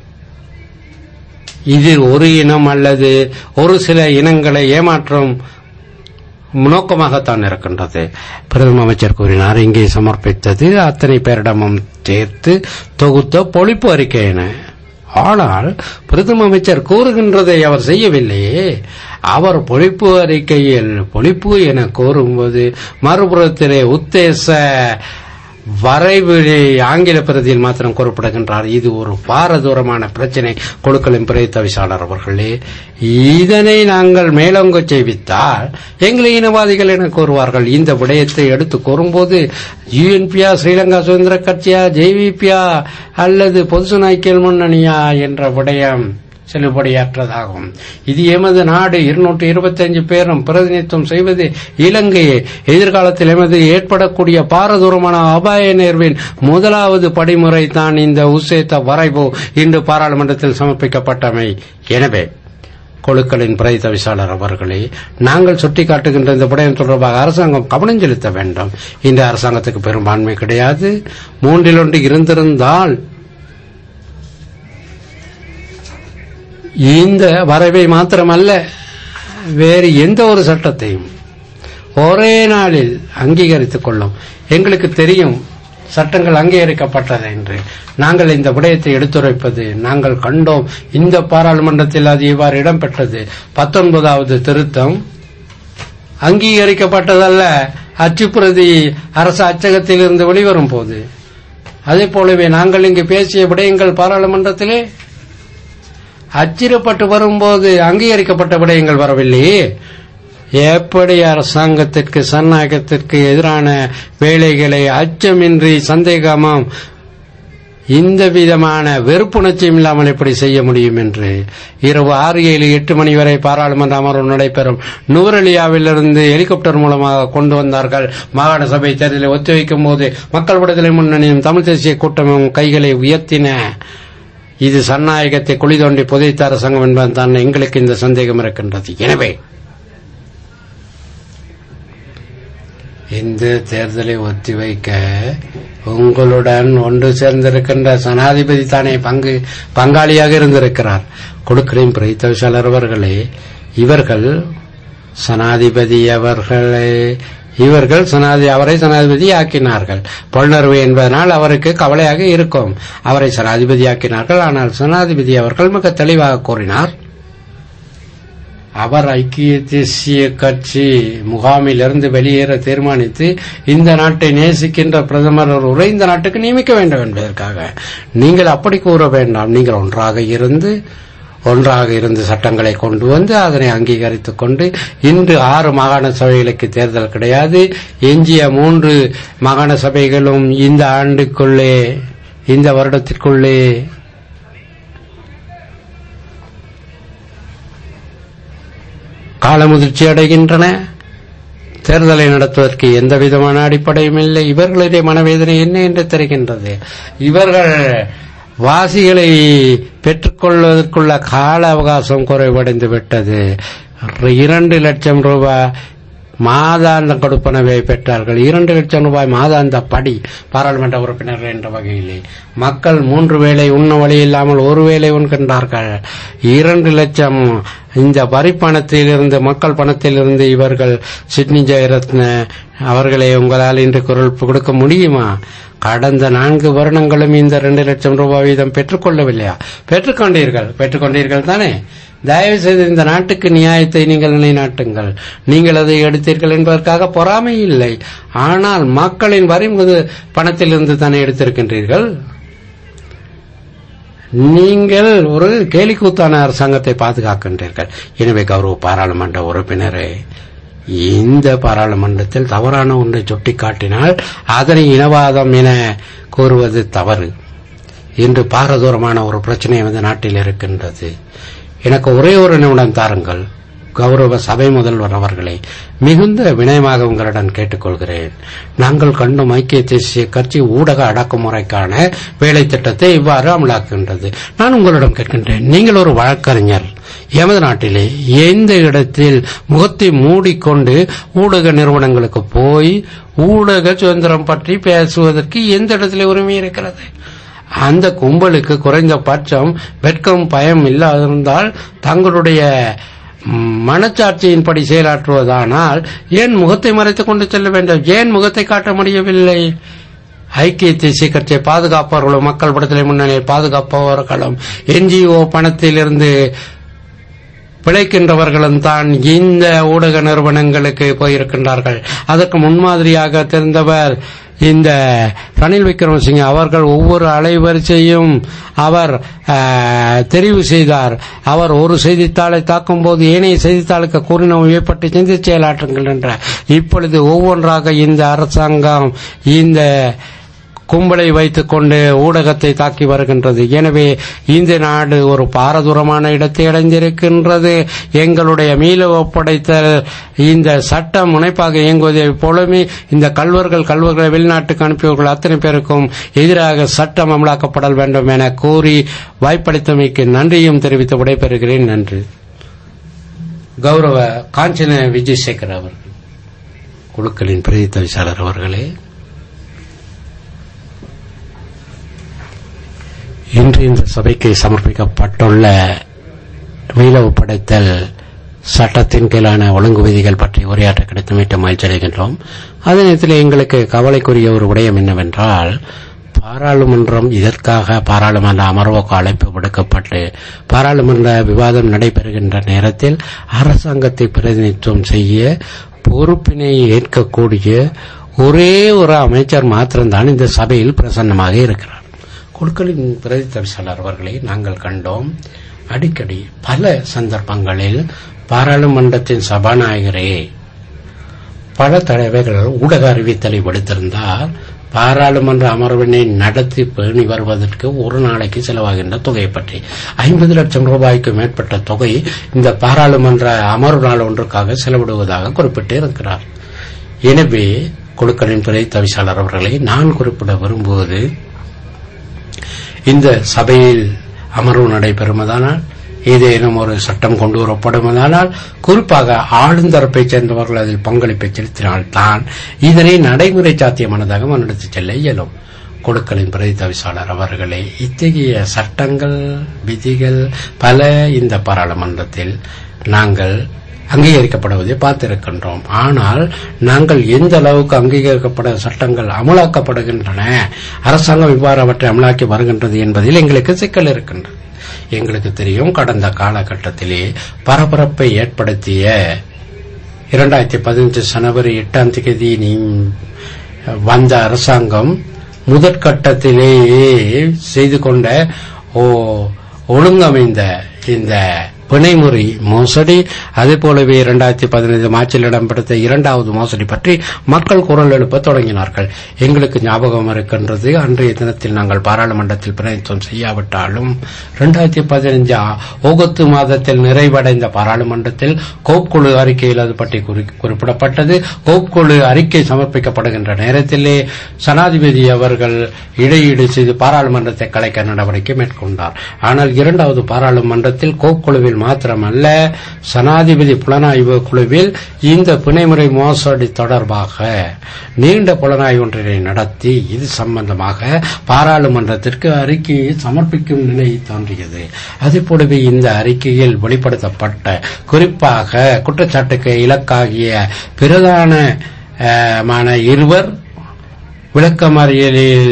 இது ஒரு இனம் அல்லது ஒரு சில இனங்களை ஏமாற்றும் நோக்கமாகத்தான் இருக்கின்றது பிரதம அமைச்சர் கூறினார் இங்கே சமர்ப்பித்தது அத்தனை பேரிடமும் சேர்த்து தொகுத்த பொழிப்பு அறிக்கை என ஆனால் பிரதம அமைச்சர் கூறுகின்றதை அவர் செய்யவில்லையே அவர் பொழிப்பு அறிக்கையில் பொழிப்பு என கூறும்போது மறுபுறத்திலே உத்தேச வரைவு ஆங்கில பிரதியில் மாத்திரம் கூறப்படுகின்றார் இது ஒரு பாரதூரமான பிரச்சனை குழுக்களின் பிறை தவிசாளர் அவர்களே இதனை நாங்கள் மேலோங்க செய்வித்தால் எங்களை இனவாதிகள் என கூறுவார்கள் இந்த விடயத்தை எடுத்து கூறும்போது யுஎன்பியா ஸ்ரீலங்கா சுதந்திர கட்சியா ஜேவிபியா அல்லது பொதுசுன ஐக்கியல் முன்னணியா என்ற விடயம் செல்லுபடியற்றதாகும் இது எமது நாடு இருநூற்றி இருபத்தஞ்சு பேரும் பிரதிநிதித்துவம் செய்வது இலங்கையை எதிர்காலத்தில் எமது ஏற்படக்கூடிய பாரதூரமான அபாய நேர்வின் முதலாவது படிமுறை தான் இந்த உசேத்த வரைவு இன்று பாராளுமன்றத்தில் சமர்ப்பிக்கப்பட்டமை எனவே குழுக்களின் பிரதி தவிசாளர் அவர்களே நாங்கள் சுட்டிக்காட்டுகின்ற இந்த விடயம் தொடர்பாக அரசாங்கம் கவனம் செலுத்த வேண்டும் இந்த அரசாங்கத்துக்கு பெரும்பான்மை கிடையாது மூன்றில் ஒன்று இருந்திருந்தால் இந்த வரைவை மாத்திரமல்ல வேறு எந்த ஒரு சட்டத்தையும் ஒரே நாளில் அங்கீகரித்துக் கொள்ளும் எங்களுக்கு தெரியும் சட்டங்கள் அங்கீகரிக்கப்பட்டது என்று நாங்கள் இந்த விடயத்தை எடுத்துரைப்பது நாங்கள் கண்டோம் இந்த பாராளுமன்றத்தில் அது இவ்வாறு இடம்பெற்றது பத்தொன்பதாவது திருத்தம் அங்கீகரிக்கப்பட்டதல்ல அச்சுப்பிரதி அரசு அச்சகத்தில் இருந்து வெளிவரும் போது அதே போலவே நாங்கள் இங்கு பேசிய விடயங்கள் பாராளுமன்றத்திலே அச்சிடப்பட்டு வரும்போது அங்கீகரிக்கப்பட்ட விடயங்கள் வரவில்லையே எப்படி அரசாங்கத்திற்கு சன்னாயகத்திற்கு எதிரான வேலைகளை அச்சமின்றி சந்தேகமும் இந்த விதமான வெறுப்புணர்ச்சியும் இல்லாமல் எப்படி செய்ய முடியும் என்று இரவு ஆறு ஏழு எட்டு மணி வரை பாராளுமன்ற அமர்வு நடைபெறும் நூரலியாவிலிருந்து ஹெலிகாப்டர் மூலமாக கொண்டு வந்தார்கள் மாகாண சபை தேர்தலை ஒத்திவைக்கும் போது மக்கள் விடுதலை முன்னணியும் தமிழ் தேசிய கூட்டமும் கைகளை உயர்த்தின இது சன்னாயகத்தை குழி தோண்டி புதைத்த அரசாங்கம் என்பதுதான் எங்களுக்கு இந்த சந்தேகம் இருக்கின்றது எனவே இந்த தேர்தலை ஒத்திவைக்க உங்களுடன் ஒன்று சேர்ந்திருக்கின்ற சனாதிபதி தானே பங்கு பங்காளியாக இருந்திருக்கிறார் கொடுக்கிறேன் பிரதித்தவிசாளர் அவர்களே இவர்கள் சனாதிபதி அவர்களே இவர்கள் சனாதி அவரை சனாதிபதி ஆக்கினார்கள் பொருணர்வு என்பதனால் அவருக்கு கவலையாக இருக்கும் அவரை சனாதிபதி ஆக்கினார்கள் ஆனால் சனாதிபதி அவர்கள் மிக தெளிவாக கூறினார் அவர் ஐக்கிய தேசிய கட்சி முகாமிலிருந்து வெளியேற தீர்மானித்து இந்த நாட்டை நேசிக்கின்ற பிரதமர் ஒரு உரை இந்த நாட்டுக்கு நியமிக்க வேண்டும் என்பதற்காக நீங்கள் அப்படி கூற வேண்டாம் நீங்கள் ஒன்றாக இருந்து ஒன்றாக இருந்து சட்டங்களை கொண்டு வந்து அதனை அங்கீகரித்துக் கொண்டு இன்று ஆறு மாகாண சபைகளுக்கு தேர்தல் கிடையாது எஞ்சிய மூன்று மாகாண சபைகளும் இந்த ஆண்டுக்குள்ளே இந்த வருடத்திற்குள்ளே காலமுதிர்ச்சி அடைகின்றன தேர்தலை நடத்துவதற்கு எந்த விதமான அடிப்படையும் இல்லை இவர்களுடைய மனவேதனை என்ன என்று தெரிகின்றது இவர்கள் வாசிகளை பெற்றுக்கொள்வதற்குள்ள கால அவகாசம் குறைவடைந்து விட்டது இரண்டு லட்சம் ரூபாய் மாதாந்த கொடுப்பனவை பெற்றார்கள் இரண்டு லட்சம் ரூபாய் மாதாந்த படி பாராளுமன்ற உறுப்பினர்கள் என்ற வகையிலே மக்கள் மூன்று வேளை உண்ண வழி இல்லாமல் ஒரு வேளை உண்கின்றார்கள் இரண்டு லட்சம் இந்த வரி பணத்திலிருந்து மக்கள் பணத்திலிருந்து இவர்கள் சிட்னி ஜெயரத்ன அவர்களை உங்களால் இன்று குரல் கொடுக்க முடியுமா கடந்த நான்கு வருடங்களும் இந்த ரெண்டு லட்சம் ரூபாய் வீதம் பெற்றுக்கொள்ளவில்லையா பெற்றுக்கொண்டீர்கள் பெற்றுக்கொண்டீர்கள் தானே தயவு செய்து இந்த நாட்டுக்கு நியாயத்தை நீங்கள் நிலைநாட்டுங்கள் நீங்கள் அதை எடுத்தீர்கள் என்பதற்காக பொறாமை இல்லை ஆனால் மக்களின் வரி முது- பணத்திலிருந்து தானே எடுத்திருக்கின்றீர்கள் நீங்கள் ஒரு கேலிக்கூத்தான அரசாங்கத்தை பாதுகாக்கின்றீர்கள் எனவே கௌரவ பாராளுமன்ற உறுப்பினரே இந்த பாராளுமன்றத்தில் தவறான ஒன்றை சுட்டிக்காட்டினால் அதனை இனவாதம் என கூறுவது தவறு இன்று பாரதூரமான ஒரு பிரச்சனை இந்த நாட்டில் இருக்கின்றது எனக்கு ஒரே ஒரு நிமிடம் தாருங்கள் கௌரவ சபை முதல்வர் அவர்களை மிகுந்த வினயமாக உங்களிடம் கேட்டுக்கொள்கிறேன் நாங்கள் கண்டும் ஐக்கிய தேசிய கட்சி ஊடக அடக்குமுறைக்கான வேலை திட்டத்தை இவ்வாறு அமலாக்குகின்றது நான் உங்களிடம் கேட்கின்றேன் நீங்கள் ஒரு வழக்கறிஞர் எமது நாட்டிலே எந்த இடத்தில் முகத்தை மூடிக்கொண்டு ஊடக நிறுவனங்களுக்கு போய் ஊடக சுதந்திரம் பற்றி பேசுவதற்கு எந்த இடத்திலே உரிமை இருக்கிறது அந்த கும்பலுக்கு குறைந்தபட்சம் வெட்கம் பயம் இல்லாதிருந்தால் தங்களுடைய ம், மனச்சாட்சியின்படி செயலாற்றுவதானால் ஏன் முகத்தை மறைத்துக் கொண்டு செல்ல வேண்டும் ஏன் முகத்தை காட்ட முடியவில்லை ஐக்கிய தேசிய கட்சியை பாதுகாப்பவர்களும் மக்கள் விடுதலை முன்னணியை பாதுகாப்பவர்களும் என்ஜிஓ பணத்திலிருந்து பிழைக்கின்றவர்களும் தான் இந்த ஊடக நிறுவனங்களுக்கு போயிருக்கின்றார்கள் அதற்கு முன்மாதிரியாக தெரிந்தவர் இந்த ரணில் விக்ரமசிங்க அவர்கள் ஒவ்வொரு அலைவரிசையும் அவர் ஆஹ், தெரிவு செய்தார் அவர் ஒரு செய்தித்தாளை தாக்கும் போது ஏனைய செய்தித்தாளுக்கு கூறினவை பற்றி சிந்தித்து செயலாற்றுங்கள் என்ற இப்பொழுது ஒவ்வொன்றாக இந்த அரசாங்கம் இந்த கும்பலை வைத்துக் கொண்டு ஊடகத்தை தாக்கி வருகின்றது எனவே இந்த நாடு ஒரு பாரதூரமான இடத்தை அடைந்திருக்கின்றது எங்களுடைய மீள ஒப்படைத்தல் இந்த சட்டம் முனைப்பாக இயங்குவதை போலவே இந்த கல்வர்கள் கல்வர்களை வெளிநாட்டுக்கு அனுப்பியவர்கள் அத்தனை பேருக்கும் எதிராக சட்டம் அமலாக்கப்படல் வேண்டும் என கூறி வாய்ப்பளித்தமைக்கு நன்றியும் தெரிவித்து விடைபெறுகிறேன் நன்றி கௌரவ காஞ்சன விஜயசேகர் அவர்கள் குழுக்களின் பிரதி தவிசாளர் அவர்களே இன்று இந்த சபைக்கு சமர்ப்பிக்கப்பட்டுள்ள மீளவு படைத்தல் சட்டத்தின் கீழான ஒழுங்கு விதிகள் பற்றி உரையாற்ற கிடைத்தமைட்டு மகிழ்ச்சி அடைகின்றோம் அதே நேரத்தில் எங்களுக்கு கவலைக்குரிய ஒரு விடயம் என்னவென்றால் பாராளுமன்றம் இதற்காக பாராளுமன்ற அமர்வுக்கு அழைப்பு விடுக்கப்பட்டு பாராளுமன்ற விவாதம் நடைபெறுகின்ற நேரத்தில் அரசாங்கத்தை பிரதிநிதித்துவம் செய்ய பொறுப்பினை ஏற்கக்கூடிய ஒரே ஒரு அமைச்சர் மாத்திரம்தான் இந்த சபையில் பிரசன்னமாக இருக்கிறார் குழுக்களின் பிரதி தவிசாளர் அவர்களை நாங்கள் கண்டோம் அடிக்கடி பல சந்தர்ப்பங்களில் பாராளுமன்றத்தின் சபாநாயகரே பல தடவைகள் ஊடக அறிவித்தலை விடுத்திருந்தார் பாராளுமன்ற அமர்வினை நடத்தி பேணி வருவதற்கு ஒரு நாளைக்கு செலவாகின்ற தொகையை பற்றி ஐம்பது லட்சம் ரூபாய்க்கு மேற்பட்ட தொகை இந்த பாராளுமன்ற அமர்வு நாள் ஒன்றுக்காக செலவிடுவதாக குறிப்பிட்டு இருக்கிறார் எனவே குழுக்களின் துறை தவிசாளர் அவர்களை நான் குறிப்பிட விரும்புவது இந்த சபையில் அமர்வு நடைபெறுவதானால் ஏதேனும் ஒரு சட்டம் கொண்டு வரப்படுவதானால் குறிப்பாக ஆளுந்தரப்பைச் சேர்ந்தவர்கள் அதில் பங்களிப்பை செலுத்தினால்தான் இதனை நடைமுறை சாத்தியமானதாக முன்னெடுத்துச் செல்ல இயலும் குழுக்களின் பிரதி தவிசாளர் அவர்களே இத்தகைய சட்டங்கள் விதிகள் பல இந்த பாராளுமன்றத்தில் நாங்கள் அங்கீகரிக்கப்படுவதை பார்த்திருக்கின்றோம் ஆனால் நாங்கள் எந்த அளவுக்கு அங்கீகரிக்கப்பட சட்டங்கள் அமலாக்கப்படுகின்றன அரசாங்கம் இவ்வாறு அவற்றை அமலாக்கி வருகின்றது என்பதில் எங்களுக்கு சிக்கல் இருக்கின்றது எங்களுக்கு தெரியும் கடந்த காலகட்டத்திலே பரபரப்பை ஏற்படுத்திய இரண்டாயிரத்தி பதினஞ்சு ஜனவரி எட்டாம் தேதி நீ வந்த அரசாங்கம் முதற்கட்டத்திலேயே செய்து கொண்ட ஓ- ஒழுங்கமைந்த இந்த பிணைமுறை மோசடி அதே போலவே இரண்டாயிரத்தி பதினைந்து மார்ச்சில் இடம்பெடுத்த இரண்டாவது மோசடி பற்றி மக்கள் குரல் எழுப்ப தொடங்கினார்கள் எங்களுக்கு ஞாபகம் இருக்கின்றது அன்றைய தினத்தில் நாங்கள் பாராளுமன்றத்தில் பிரதிநிதித்துவம் செய்யாவிட்டாலும் இரண்டாயிரத்தி பதினைஞ்சு ஆகஸ்ட் மாதத்தில் நிறைவடைந்த பாராளுமன்றத்தில் கோப் குழு அறிக்கையில் அது பற்றி குறி- குறிப்பிடப்பட்டது கோப் குழு அறிக்கை சமர்ப்பிக்கப்படுகின்ற நேரத்திலே சனாதிபதி அவர்கள் இடையீடு செய்து பாராளுமன்றத்தை கலைக்க நடவடிக்கை மேற்கொண்டார் ஆனால் இரண்டாவது பாராளுமன்றத்தில் கோப் குழுவில் மாத்திரமல்ல சனாதிபதி புலனாய்வு குழுவில் இந்த பிணைமுறை மோசடி தொடர்பாக நீண்ட புலனாய்வு ஒன்றினை நடத்தி இது சம்பந்தமாக பாராளுமன்றத்திற்கு அறிக்கையை சமர்ப்பிக்கும் நிலை தோன்றியது அதே போலவே இந்த அறிக்கையில் வெளிப்படுத்தப்பட்ட குறிப்பாக குற்றச்சாட்டுக்கு இலக்காகிய பிரதான அஹ், மான இருவர் விளக்கமறியலில்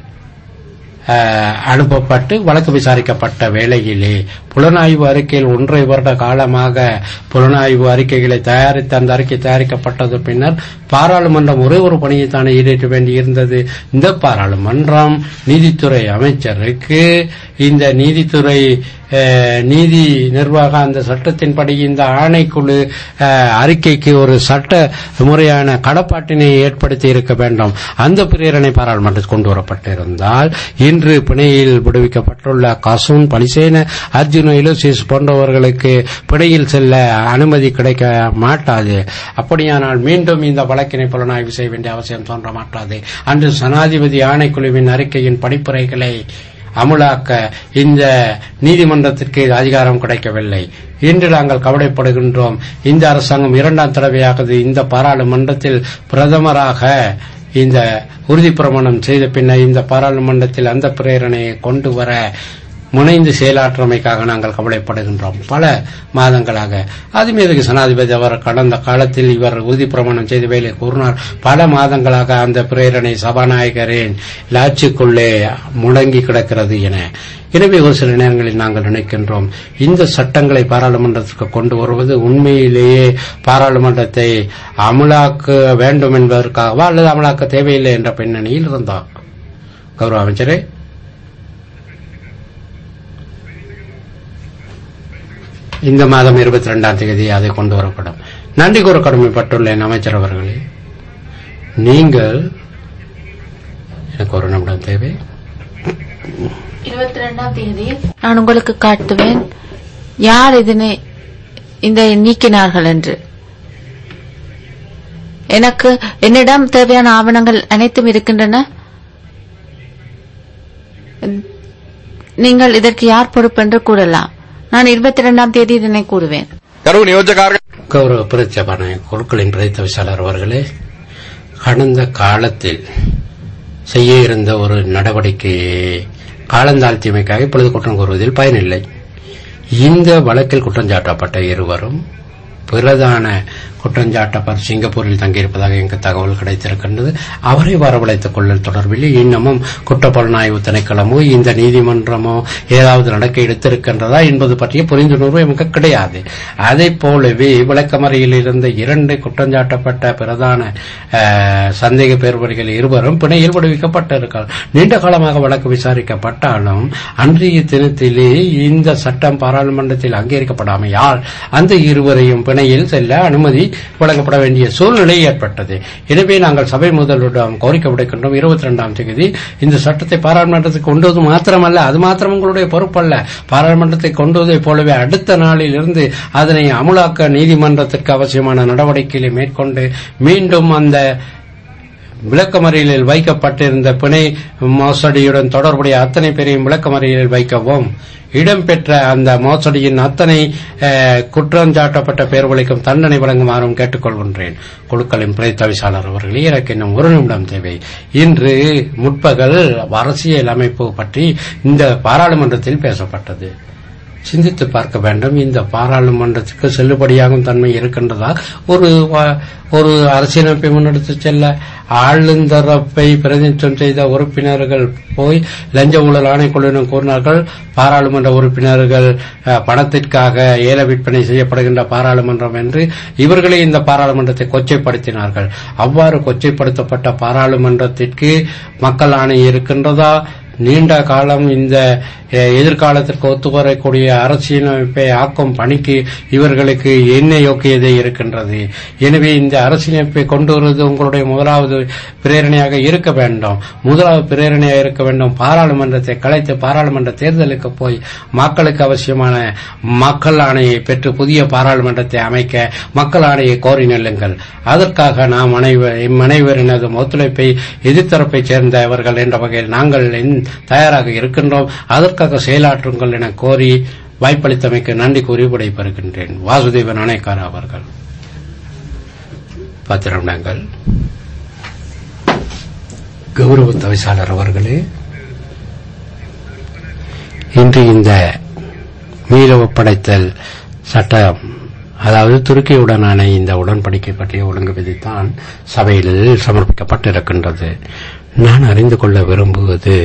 அஹ், அனுப்பப்பட்டு வழக்கு விசாரிக்கப்பட்ட வேளையிலே புலனாய்வு அறிக்கையில் ஒன்றை வருட காலமாக புலனாய்வு அறிக்கைகளை தயாரித்து அந்த அறிக்கை தயாரிக்கப்பட்டது பின்னர் பாராளுமன்றம் ஒரே ஒரு பணியை தானே ஈடேற்ற வேண்டியிருந்தது இந்த பாராளுமன்றம் நீதித்துறை அமைச்சருக்கு இந்த நீதித்துறை அஹ், நீதி நிர்வாக அந்த சட்டத்தின்படி இந்த ஆணைக்குழு அஹ், அறிக்கைக்கு ஒரு சட்ட முறையான கடப்பாட்டினை ஏற்படுத்தி இருக்க வேண்டும் அந்த பிரேரணை பாராளுமன்றத்தில் கொண்டு வரப்பட்டிருந்தால் இன்று பிணையில் விடுவிக்கப்பட்டுள்ள கசூன் பலிசேன அர்ஜுன இலோசிஸ் போன்றவர்களுக்கு பிணையில் செல்ல அனுமதி கிடைக்க மாட்டாது அப்படியானால் மீண்டும் இந்த வழக்கினை புலனாய்வு செய்ய வேண்டிய அவசியம் தோன்ற மாட்டாது அன்று சனாதிபதி ஆணைக்குழுவின் அறிக்கையின் படிப்புரைகளை அமுலாக்க இந்த நீதிமன்றத்திற்கு அதிகாரம் கிடைக்கவில்லை இன்று நாங்கள் கவலைப்படுகின்றோம் இந்த அரசாங்கம் இரண்டாம் தடவையாக இந்த பாராளுமன்றத்தில் பிரதமராக இந்த உறுதிப்பிரமாணம் செய்த பின்னர் இந்த பாராளுமன்றத்தில் அந்த பிரேரணையை கொண்டு வர முனைந்து செயலாற்றமைக்காக நாங்கள் கவலைப்படுகின்றோம் பல மாதங்களாக அது மீது சனாதிபதி அவர் கடந்த காலத்தில் இவர் உறுதிப்பிரமாணம் செய்த வேலை கூறினார் பல மாதங்களாக அந்த பிரேரணை சபாநாயகரின் லாட்சிக்குள்ளே முடங்கி கிடக்கிறது என எனவே ஒரு சில நேரங்களில் நாங்கள் நினைக்கின்றோம் இந்த சட்டங்களை பாராளுமன்றத்திற்கு கொண்டு வருவது உண்மையிலேயே பாராளுமன்றத்தை அமலாக்க வேண்டும் என்பதற்காகவா அல்லது அமலாக்க தேவையில்லை என்ற பின்னணியில் இருந்தார் கௌரவ அமைச்சரே இந்த மாதம் இருபத்தி ரெண்டாம் தேதி அதை கொண்டு வரப்படும் நன்றி கூற கடமைப்பட்டுள்ளேன் அமைச்சர் அவர்களே நீங்கள் எனக்கு ஒரு நிமிடம் தேவை இருபத்தி ரெண்டாம் தேதி நான் உங்களுக்கு காட்டுவேன் யார் இதனை இந்த நீக்கினார்கள் என்று எனக்கு என்னிடம் தேவையான ஆவணங்கள் அனைத்தும் இருக்கின்றன நீங்கள் இதற்கு யார் பொறுப்பு என்று கூறலாம் நான் இருபத்தி ரெண்டாம் தேதி இதனை கூறுவேன் கௌரவ பிரச்சபான குழுக்களின் பிரதித்த விசாளர் அவர்களே கடந்த காலத்தில் செய்ய இருந்த ஒரு நடவடிக்கையை காலந்தாழ்த்தியமைக்காக இப்பொழுது குற்றம் கூறுவதில் பயனில்லை இந்த வழக்கில் குற்றஞ்சாட்டப்பட்ட இருவரும் பிரதான குற்றஞ்சாட்டப்பர் சிங்கப்பூரில் தங்கியிருப்பதாக எங்க தகவல் கிடைத்திருக்கின்றது அவரை வரவழைத்துக் கொள்ளல் தொடர்பில் இன்னமும் குற்றப்புலனாய்வு திணைக்களமோ இந்த நீதிமன்றமோ ஏதாவது நடக்க எடுத்திருக்கின்றதா என்பது பற்றிய புரிந்துணர்வு எமக்கு கிடையாது அதை போலவே விளக்கமறையில் இருந்த இரண்டு குற்றஞ்சாட்டப்பட்ட பிரதான அஹ், சந்தேக பேர்வழிகள் இருவரும் பிணையில் விடுவிக்கப்பட்டிருக்கிறார் நீண்ட காலமாக வழக்கு விசாரிக்கப்பட்டாலும் அன்றைய தினத்திலே இந்த சட்டம் பாராளுமன்றத்தில் அங்கீகரிக்கப்படாமையால் அந்த இருவரையும் பிணையில் செல்ல அனுமதி வழங்கப்பட வேண்டிய சூழ்நிலை ஏற்பட்டது எனவே நாங்கள் சபை முதல்வரிடம் கோரிக்கை விடுக்கின்றோம் இருபத்தி ரெண்டாம் தேதி இந்த சட்டத்தை பாராளுமன்றத்துக்கு கொண்டு வந்து மாத்திரமல்ல அது மாத்திரம் உங்களுடைய பொறுப்பல்ல பாராளுமன்றத்தை கொண்டு வந்ததைப் போலவே அடுத்த நாளில் இருந்து அதனை அமுலாக்க நீதிமன்றத்திற்கு அவசியமான நடவடிக்கைகளை மேற்கொண்டு மீண்டும் அந்த விளக்கமறியலில் வைக்கப்பட்டிருந்த பிணை மோசடியுடன் தொடர்புடைய அத்தனை பேரையும் விளக்கமறியலில் வைக்கவும் இடம்பெற்ற அந்த மோசடியின் அத்தனை அஹ், குற்றஞ்சாட்டப்பட்ட பேர்களுக்கும் தண்டனை வழங்குமாறும் கேட்டுக்கொள்கின்றேன் குழுக்களின் பிரதி தவிசாளர் அவர்களே எனக்கு இன்னும் ஒரு நிமிடம் தேவை இன்று முற்பகல் அரசியல் அமைப்பு பற்றி இந்த பாராளுமன்றத்தில் பேசப்பட்டது சிந்தித்து பார்க்க வேண்டும் இந்த பாராளுமன்றத்துக்கு செல்லுபடியாகும் தன்மை இருக்கின்றதா ஒரு வ- ஒரு அரசியலமைப்பை முன்னெடுத்து செல்ல ஆளுந்தரப்பை பிரதிநிதித்துவம் செய்த உறுப்பினர்கள் போய் லஞ்ச ஊழல் ஆணைக்குழுவினர் கூறினார்கள் பாராளுமன்ற உறுப்பினர்கள் அஹ், பணத்திற்காக ஏல விற்பனை செய்யப்படுகின்ற பாராளுமன்றம் என்று இவர்களே இந்த பாராளுமன்றத்தை கொச்சைப்படுத்தினார்கள் அவ்வாறு கொச்சைப்படுத்தப்பட்ட பாராளுமன்றத்திற்கு மக்கள் ஆணை இருக்கின்றதா நீண்ட காலம் இந்த அஹ், எதிர்காலத்திற்கு ஒத்துவரக்கூடிய அரசியலமைப்பை ஆக்கும் பணிக்கு இவர்களுக்கு என்ன யோக்கியதை இருக்கின்றது எனவே இந்த அரசியலமைப்பை கொண்டு வருவது உங்களுடைய முதலாவது பிரேரணையாக இருக்க வேண்டும் முதலாவது பிரேரணையாக இருக்க வேண்டும் பாராளுமன்றத்தை கலைத்து பாராளுமன்ற தேர்தலுக்கு போய் மக்களுக்கு அவசியமான மக்கள் ஆணையை பெற்று புதிய பாராளுமன்றத்தை அமைக்க மக்கள் ஆணையை கோரி நெல்லுங்கள் அதற்காக நாம் அனைவர் இம்மனைவரினதும் ஒத்துழைப்பை எதிர்த்தரப்பைச் சேர்ந்தவர்கள் என்ற வகையில் நாங்கள் இன்- தயாராக இருக்கின்றோம் அதற்காக செயலாற்றுங்கள் என கோரி வாய்ப்பளித்தமைக்கு நன்றி கூறி விடைபெறுகின்றேன் வாசுதேவன் அணைக்கார அவர்கள் பத்து நிமிடங்கள் கௌரவ தவிசாளர் அவர்களே இன்று இந்த மீள ஒப்படைத்தல் சட்டம் அதாவது துருக்கியுடனான இந்த உடன்படிக்கை பற்றிய ஒழுங்கு விதித்தான் சபையில் சமர்ப்பிக்கப்பட்டிருக்கின்றது நான் அறிந்து கொள்ள விரும்புவது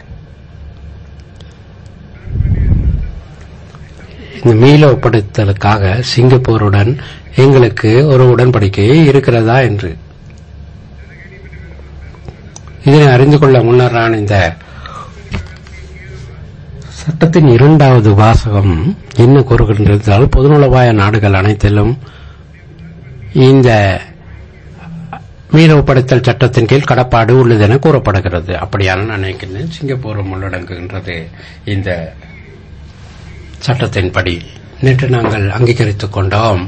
இந்த மீள ஒப்படைத்தலுக்காக சிங்கப்பூருடன் எங்களுக்கு ஒரு உடன்படிக்கை இருக்கிறதா என்று இதனை அறிந்து கொள்ள முன்னர் நான் இந்த சட்டத்தின் இரண்டாவது வாசகம் என்ன கூறுகின்றது என்றால் பொதுநலவாய நாடுகள் அனைத்திலும் இந்த மீள ஒப்படைத்தல் சட்டத்தின் கீழ் கடப்பாடு உள்ளது என கூறப்படுகிறது அப்படியான நான் நினைக்கிறேன் சிங்கப்பூரும் உள்ளடங்குகின்றது இந்த சட்டத்தின்படி நேற்று நாங்கள் அங்கீகரித்துக் கொண்டோம்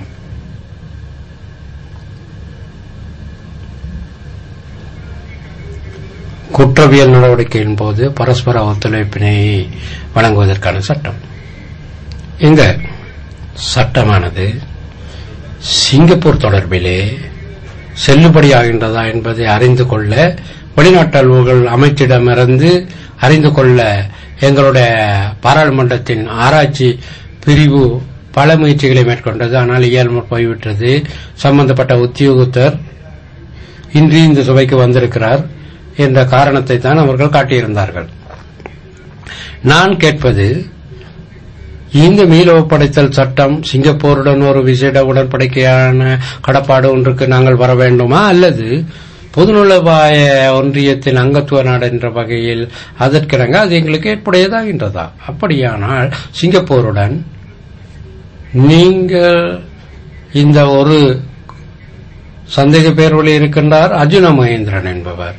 குற்றவியல் நடவடிக்கையின் போது பரஸ்பர ஒத்துழைப்பினை வழங்குவதற்கான சட்டம் இந்த சட்டமானது சிங்கப்பூர் தொடர்பிலே செல்லுபடியாகின்றதா என்பதை அறிந்து கொள்ள வெளிநாட்டு அலுவல்கள் அமைச்சிடமிருந்து அறிந்து கொள்ள எங்களுடைய பாராளுமன்றத்தின் ஆராய்ச்சி பிரிவு பல முயற்சிகளை மேற்கொண்டது ஆனால் இயல்பு போய்விட்டது சம்பந்தப்பட்ட உத்தியோகத்தர் இன்று இந்த சபைக்கு வந்திருக்கிறார் என்ற காரணத்தை தான் அவர்கள் காட்டியிருந்தார்கள் நான் கேட்பது இந்த மீள ஒப்படைத்தல் சட்டம் சிங்கப்பூருடன் ஒரு விசேட உடன்படிக்கையான கடப்பாடு ஒன்றுக்கு நாங்கள் வர வேண்டுமா அல்லது பொதுநலவாய ஒன்றியத்தின் அங்கத்துவ நாடு என்ற வகையில் அதற்கிணங்க அது எங்களுக்கு ஏற்புடையதாகின்றதா அப்படியானால் சிங்கப்பூருடன் நீங்கள் இந்த ஒரு சந்தேக பேர்வழி இருக்கின்றார் அர்ஜுன மகேந்திரன் என்பவர்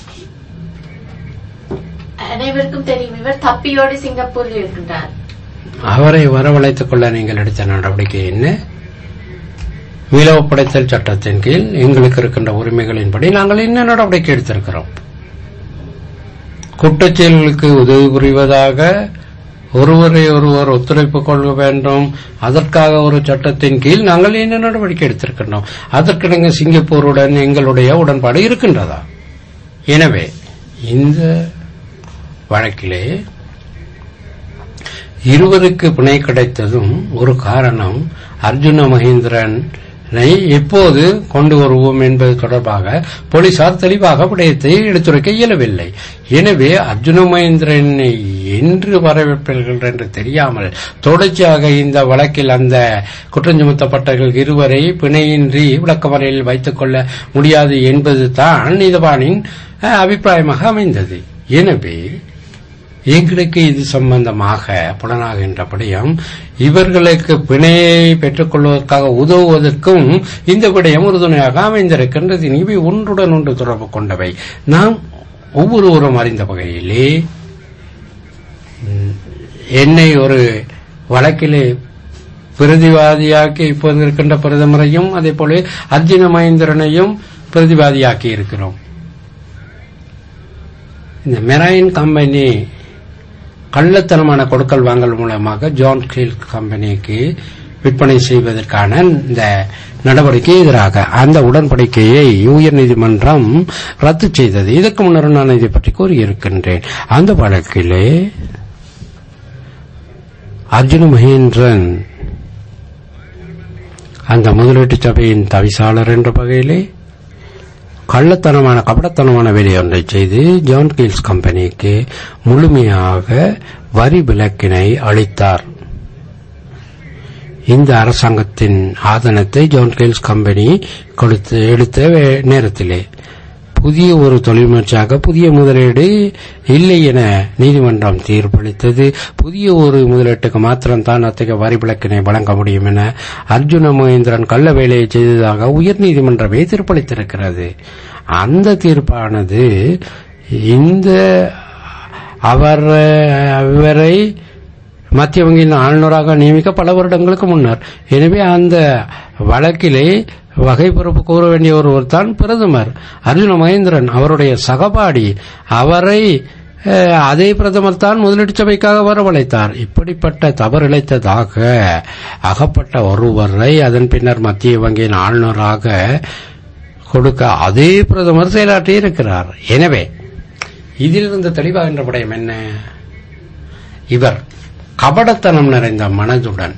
அனைவருக்கும் தெரியும் இவர் தப்பியோடு சிங்கப்பூரில் இருக்கின்றார் அவரை வரவழைத்துக் கொள்ள நீங்கள் எடுத்த நடவடிக்கை என்ன மீள ஒப்படைத்தல் சட்டத்தின் கீழ் எங்களுக்கு இருக்கின்ற உரிமைகளின்படி நாங்கள் என்ன நடவடிக்கை எடுத்திருக்கிறோம் குற்றச்செயல்களுக்கு உதவி புரிவதாக ஒருவரை ஒருவர் ஒத்துழைப்பு கொள்ள வேண்டும் அதற்காக ஒரு சட்டத்தின் கீழ் நாங்கள் என்ன நடவடிக்கை எடுத்திருக்கின்றோம் அதற்கிணங்க சிங்கப்பூருடன் எங்களுடைய உடன்பாடு இருக்கின்றதா எனவே இந்த வழக்கிலே இருவருக்கு பிணை கிடைத்ததும் ஒரு காரணம் அர்ஜுன மகேந்திரனை எப்போது கொண்டு வருவோம் என்பது தொடர்பாக போலீசார் தெளிவாக விடயத்தை எடுத்துரைக்க இயலவில்லை எனவே அர்ஜுன மகேந்திரனை என்று வரவேற்பார்கள் என்று தெரியாமல் தொடர்ச்சியாக இந்த வழக்கில் அந்த குற்றம் சுமத்தப்பட்டவர்கள் இருவரை பிணையின்றி விளக்கமறையில் வைத்துக் கொள்ள முடியாது என்பது தான் நீதவானின் அஹ், அபிப்பிராயமாக அமைந்தது எனவே எங்களுக்கு இது சம்பந்தமாக புலனாகின்றபடியும் இவர்களுக்கு பிணையை பெற்றுக் கொள்வதற்காக உதவுவதற்கும் இந்த விடயம் உறுதுணையாக அமைந்திருக்கின்றது இவை ஒன்றுடன் ஒன்று தொடர்பு கொண்டவை நாம் ஒவ்வொருவரும் அறிந்த வகையிலே ம், என்னை ஒரு வழக்கிலே பிரதிவாதியாக்கி இப்போது இருக்கின்ற பிரதமரையும் அதே போல அர்ஜுன மகேந்திரனையும் பிரதிவாதியாக்கி இருக்கிறோம் இந்த மெரைன் கம்பெனி கள்ளத்தனமான கொடுக்கல் வாங்கல் மூலமாக ஜான் கில் கம்பெனிக்கு விற்பனை செய்வதற்கான இந்த நடவடிக்கை எதிராக அந்த உடன்படிக்கையை உயர்நீதிமன்றம் ரத்து செய்தது இதற்கு முன்னர் நான் இதை பற்றி கூறியிருக்கின்றேன் அந்த வழக்கிலே அர்ஜுன மகேந்திரன் அந்த முதலீட்டு சபையின் தவிசாளர் என்ற வகையிலே கள்ளத்தனமான கபடத்தனமான வேலை ஒன்றை செய்து ஜான் கீல்ஸ் கம்பெனிக்கு முழுமையாக வரி விலக்கினை அளித்தார் இந்த அரசாங்கத்தின் ஆதனத்தை ஜான் கீல்ஸ் கம்பெனி கொடுத்து எடுத்த வே- நேரத்திலே புதிய ஒரு தொழில் முயற்சியாக புதிய முதலீடு இல்லை என நீதிமன்றம் தீர்ப்பளித்தது புதிய ஒரு முதலீட்டுக்கு மாத்திரம்தான் அத்தகைய வரி விலக்கினை வழங்க முடியும் என அர்ஜுன மகேந்திரன் கள்ள வேலையை செய்ததாக உயர்நீதிமன்றமே தீர்ப்பளித்திருக்கிறது அந்த தீர்ப்பானது இந்த அவர் அவரை மத்திய வங்கியின் ஆளுநராக நியமிக்க பல வருடங்களுக்கு முன்னர் எனவே அந்த வழக்கிலே வகை பொறுப்பு கூற வேண்டிய ஒருவர் தான் பிரதமர் அர்ஜுன மகேந்திரன் அவருடைய சகபாடி அவரை அஹ், அதே பிரதமர் தான் முதலீட்டு சபைக்காக வரவழைத்தார் இப்படிப்பட்ட தவறு இழைத்ததாக அகப்பட்ட ஒருவரை அதன் பின்னர் மத்திய வங்கியின் ஆளுநராக கொடுக்க அதே பிரதமர் செயலாற்றி இருக்கிறார் எனவே இதிலிருந்து தெளிவாகின்ற விடயம் என்ன இவர் கபடத்தனம் நிறைந்த மனதுடன்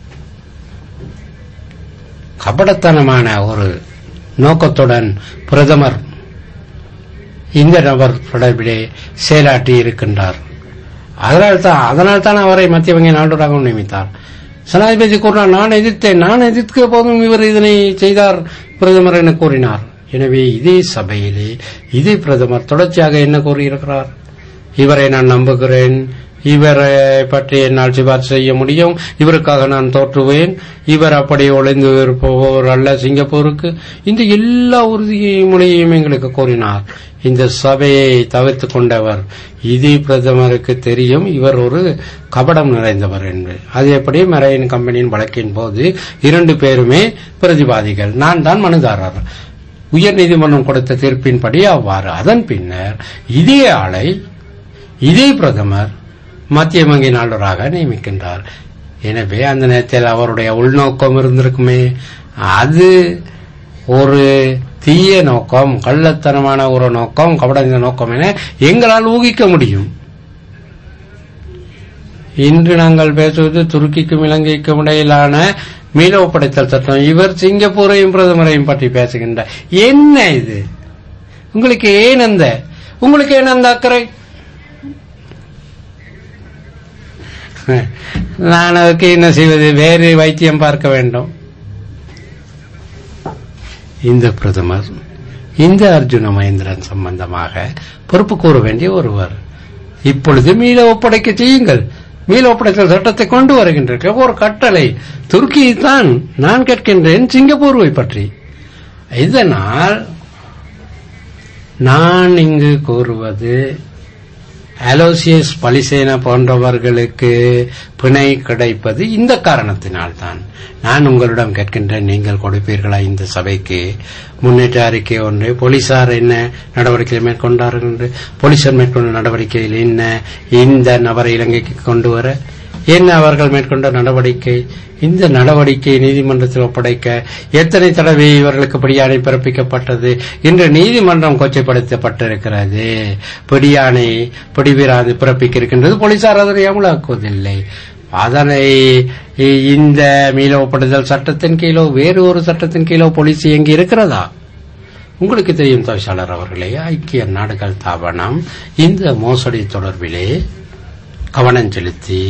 கபடத்தனமான ஒரு நோக்கத்துடன் பிரதமர் இந்த நபர் தொடர்பிலே செயலாற்றி இருக்கின்றார் அதனால் தான் அதனால் தான் அவரை மத்திய வங்கி நாடுவராக நியமித்தார் ஜனாதிபதி கூறினார் நான் எதிர்த்தேன் நான் எதிர்க்க போதும் இவர் இதனை செய்தார் பிரதமர் என கூறினார் எனவே இதே சபையிலே இதே பிரதமர் தொடர்ச்சியாக என்ன கூறியிருக்கிறார் இவரை நான் நம்புகிறேன் இவரை பற்றி என்னால் சிபாரிசு செய்ய முடியும் இவருக்காக நான் தோற்றுவேன் இவர் அப்படி ஒளிந்து இருப்பவர் அல்ல சிங்கப்பூருக்கு இந்த எல்லா உறுதிமொழியையும் எங்களுக்கு கூறினார் இந்த சபையை தவிர்த்து கொண்டவர் இதே பிரதமருக்கு தெரியும் இவர் ஒரு கபடம் நிறைந்தவர் என்று அது எப்படி மெரைன் கம்பெனியின் வழக்கின் போது இரண்டு பேருமே பிரதிவாதிகள் நான் தான் மனுதாரர் உயர்நீதிமன்றம் கொடுத்த தீர்ப்பின்படி அவ்வாறு அதன் பின்னர் இதே ஆளை இதே பிரதமர் மத்திய வங்கி நாளராக நியமிக்கின்றார் எனவே அந்த நேரத்தில் அவருடைய உள்நோக்கம் இருந்திருக்குமே அது ஒரு தீய நோக்கம் கள்ளத்தனமான ஒரு நோக்கம் கபடந்த நோக்கம் என எங்களால் ஊகிக்க முடியும் இன்று நாங்கள் பேசுவது துருக்கிக்கும் இலங்கைக்கும் இடையிலான மீள ஒப்படைத்தல் சட்டம் இவர் சிங்கப்பூரையும் பிரதமரையும் பற்றி பேசுகின்றார் என்ன இது உங்களுக்கு ஏன் அந்த உங்களுக்கு ஏன் அந்த அக்கறை நான் அதுக்கு என்ன செய்வது வேறு வைத்தியம் பார்க்க வேண்டும் இந்த பிரதமர் இந்த அர்ஜுன மகேந்திரன் சம்பந்தமாக பொறுப்பு கூற வேண்டிய ஒருவர் இப்பொழுது மீள ஒப்படைக்க செய்யுங்கள் மீள ஒப்படைத்தல் சட்டத்தை கொண்டு வருகின்ற ஒரு கட்டளை துருக்கி தான் நான் கேட்கின்றேன் சிங்கப்பூர்வை பற்றி இதனால் நான் இங்கு கூறுவது அலோசியஸ் பலிசேன போன்றவர்களுக்கு பிணை கிடைப்பது இந்த காரணத்தினால்தான் நான் உங்களிடம் கேட்கின்றேன் நீங்கள் கொடுப்பீர்களா இந்த சபைக்கு முன்னேற்ற அறிக்கை ஒன்று போலீசார் என்ன நடவடிக்கை மேற்கொண்டார்கள் என்று போலீசார் மேற்கொண்ட நடவடிக்கையில் என்ன இந்த நபரை இலங்கைக்கு கொண்டு வர என்ன அவர்கள் மேற்கொண்ட நடவடிக்கை இந்த நடவடிக்கை நீதிமன்றத்தில் ஒப்படைக்க எத்தனை தடவை இவர்களுக்கு பிடியாணை பிறப்பிக்கப்பட்டது இன்று நீதிமன்றம் கொச்சைப்படுத்தப்பட்டிருக்கிறது பிடியாணை பிடிவிராது பிறப்பிக்க இருக்கின்றது போலீசார் அதனை அமலாக்குவதில்லை அதனை இந்த மீள ஒப்படைதல் சட்டத்தின் கீழோ வேறு ஒரு சட்டத்தின் கீழோ போலீஸ் இயங்கி இருக்கிறதா உங்களுக்கு தெரியும் தவிசாளர் அவர்களே ஐக்கிய நாடுகள் தாபனம் இந்த மோசடி தொடர்பிலே கவனம் செலுத்தி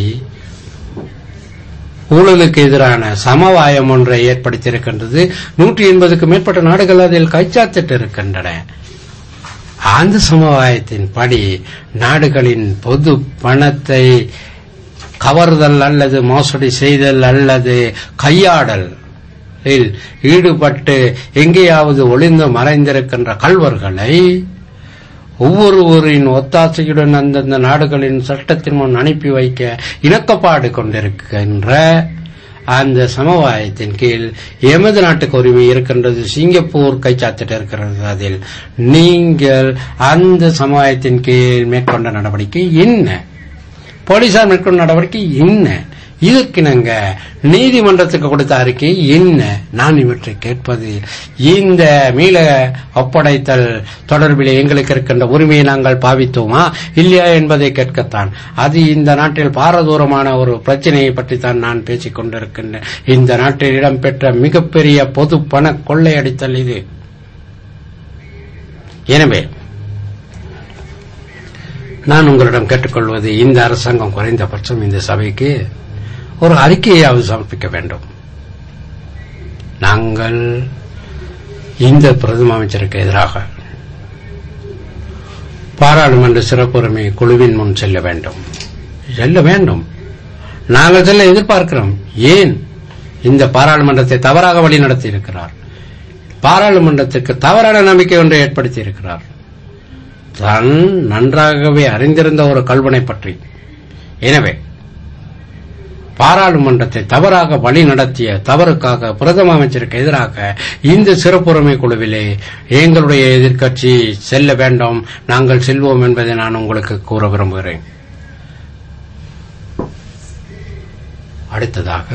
ஊழலுக்கு எதிரான சமவாயம் ஒன்றை ஏற்படுத்தியிருக்கின்றது நூற்றி எண்பதுக்கு மேற்பட்ட நாடுகள் அதில் கைச்சாத்திட்டு இருக்கின்றன அந்த சமவாயத்தின் படி நாடுகளின் பொது பணத்தை கவர்தல் அல்லது மோசடி செய்தல் அல்லது கையாடல் ஈடுபட்டு எங்கேயாவது ஒளிந்து மறைந்திருக்கின்ற கல்வர்களை ஒவ்வொருவரின் ஒத்தாசையுடன் அந்தந்த நாடுகளின் சட்டத்தின் முன் அனுப்பி வைக்க இணக்கப்பாடு கொண்டிருக்கின்ற அந்த சமவாயத்தின் கீழ் எமது நாட்டுக்கு உரிமை இருக்கின்றது சிங்கப்பூர் கைச்சாத்திட்டு இருக்கிறது அதில் நீங்கள் அந்த சமவாயத்தின் கீழ் மேற்கொண்ட நடவடிக்கை என்ன போலீசார் மேற்கொண்ட நடவடிக்கை என்ன இதற்கிணங்க நீதிமன்றத்துக்கு கொடுத்த அறிக்கை என்ன நான் இவற்றை கேட்பது இந்த மீள ஒப்படைத்தல் தொடர்பில் எங்களுக்கு இருக்கின்ற உரிமையை நாங்கள் பாவித்தோமா இல்லையா என்பதை கேட்கத்தான் அது இந்த நாட்டில் பாரதூரமான ஒரு பிரச்சனையை பற்றித்தான் நான் பேசிக் கொண்டிருக்கின்றேன் இந்த நாட்டில் இடம்பெற்ற மிகப்பெரிய பொது பண கொள்ளையடித்தல் இது எனவே நான் உங்களிடம் கேட்டுக்கொள்வது இந்த அரசாங்கம் குறைந்தபட்சம் இந்த சபைக்கு ஒரு அறிக்கையாவது சமர்ப்பிக்க வேண்டும் நாங்கள் இந்த பிரதம அமைச்சருக்கு எதிராக பாராளுமன்ற சிறப்புரிமை குழுவின் முன் செல்ல வேண்டும் செல்ல வேண்டும் நாங்கள் செல்ல எதிர்பார்க்கிறோம் ஏன் இந்த பாராளுமன்றத்தை தவறாக வழி நடத்தி இருக்கிறார் பாராளுமன்றத்திற்கு தவறான நம்பிக்கை ஒன்றை ஏற்படுத்தி இருக்கிறார் தான் நன்றாகவே அறிந்திருந்த ஒரு கல்வனை பற்றி எனவே பாராளுமன்றத்தை தவறாக வழி நடத்திய தவறுக்காக பிரதம அமைச்சருக்கு எதிராக இந்த சிறப்புரிமை குழுவிலே எங்களுடைய எதிர்க்கட்சி செல்ல வேண்டும் நாங்கள் செல்வோம் என்பதை நான் உங்களுக்கு கூற விரும்புகிறேன் அடுத்ததாக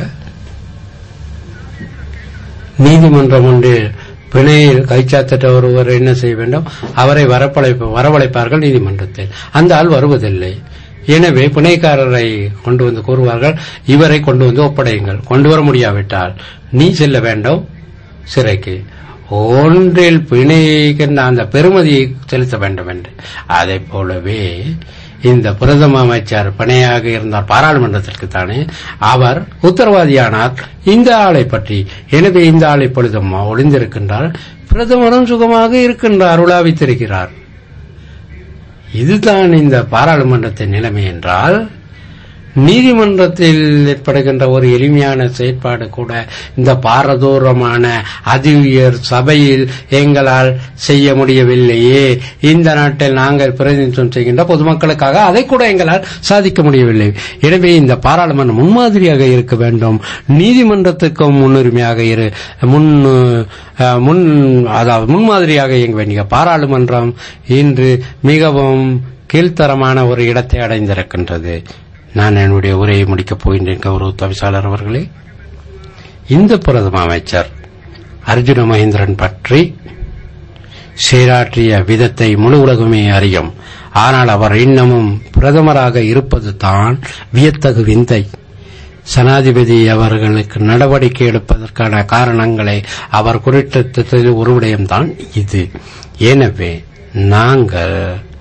நீதிமன்றம் ஒன்று பிணையில் கைச்சாத்திட்ட ஒருவர் என்ன செய்ய வேண்டும் அவரை வரப்பழைப்பு வரவழைப்பார்கள் நீதிமன்றத்தில் அந்த ஆள் வருவதில்லை எனவே பிணைக்காரரை கொண்டு வந்து கூறுவார்கள் இவரை கொண்டு வந்து ஒப்படையுங்கள் கொண்டு வர முடியாவிட்டால் நீ செல்ல வேண்டும் சிறைக்கு ஒன்றில் பிணைக்கின்ற அந்த பெருமதியை செலுத்த வேண்டும் என்று அதை போலவே இந்த பிரதம அமைச்சர் பிணையாக இருந்தார் பாராளுமன்றத்திற்கு தானே அவர் உத்தரவாதியானார் இந்த ஆளை பற்றி எனவே இந்த ஆள் இப்பொழுது ஒளிந்திருக்கின்றார் பிரதமரும் சுகமாக இருக்கின்றார் உலாவித்திருக்கிறார் இதுதான் இந்த பாராளுமன்றத்தின் நிலைமை என்றால் நீதிமன்றத்தில் ஏற்படுகின்ற ஒரு எளிமையான செயற்பாடு கூட இந்த பாரதூரமான அதி உயர் சபையில் எங்களால் செய்ய முடியவில்லையே இந்த நாட்டில் நாங்கள் பிரதிநிதித்துவம் செய்கின்ற பொதுமக்களுக்காக அதை கூட எங்களால் சாதிக்க முடியவில்லை எனவே இந்த பாராளுமன்றம் முன்மாதிரியாக இருக்க வேண்டும் நீதிமன்றத்துக்கும் முன்னுரிமையாக இரு முன் அஹ், முன் அதாவது முன்மாதிரியாக இயங்க வேண்டிய பாராளுமன்றம் இன்று மிகவும் கீழ்த்தரமான ஒரு இடத்தை அடைந்திருக்கின்றது நான் என்னுடைய உரையை முடிக்கப் போகின்றேன் கௌரவ தவிசாளர் அவர்களே இந்த பிரதம அமைச்சர் அர்ஜுன மகேந்திரன் பற்றி செயலாற்றிய விதத்தை முழு உலகமே அறியும் ஆனால் அவர் இன்னமும் பிரதமராக இருப்பது தான் வியத்தகு விந்தை சனாதிபதி அவர்களுக்கு நடவடிக்கை எடுப்பதற்கான காரணங்களை அவர் குறிப்பிட்டதில் ஒரு விடயம்தான் இது எனவே நாங்கள்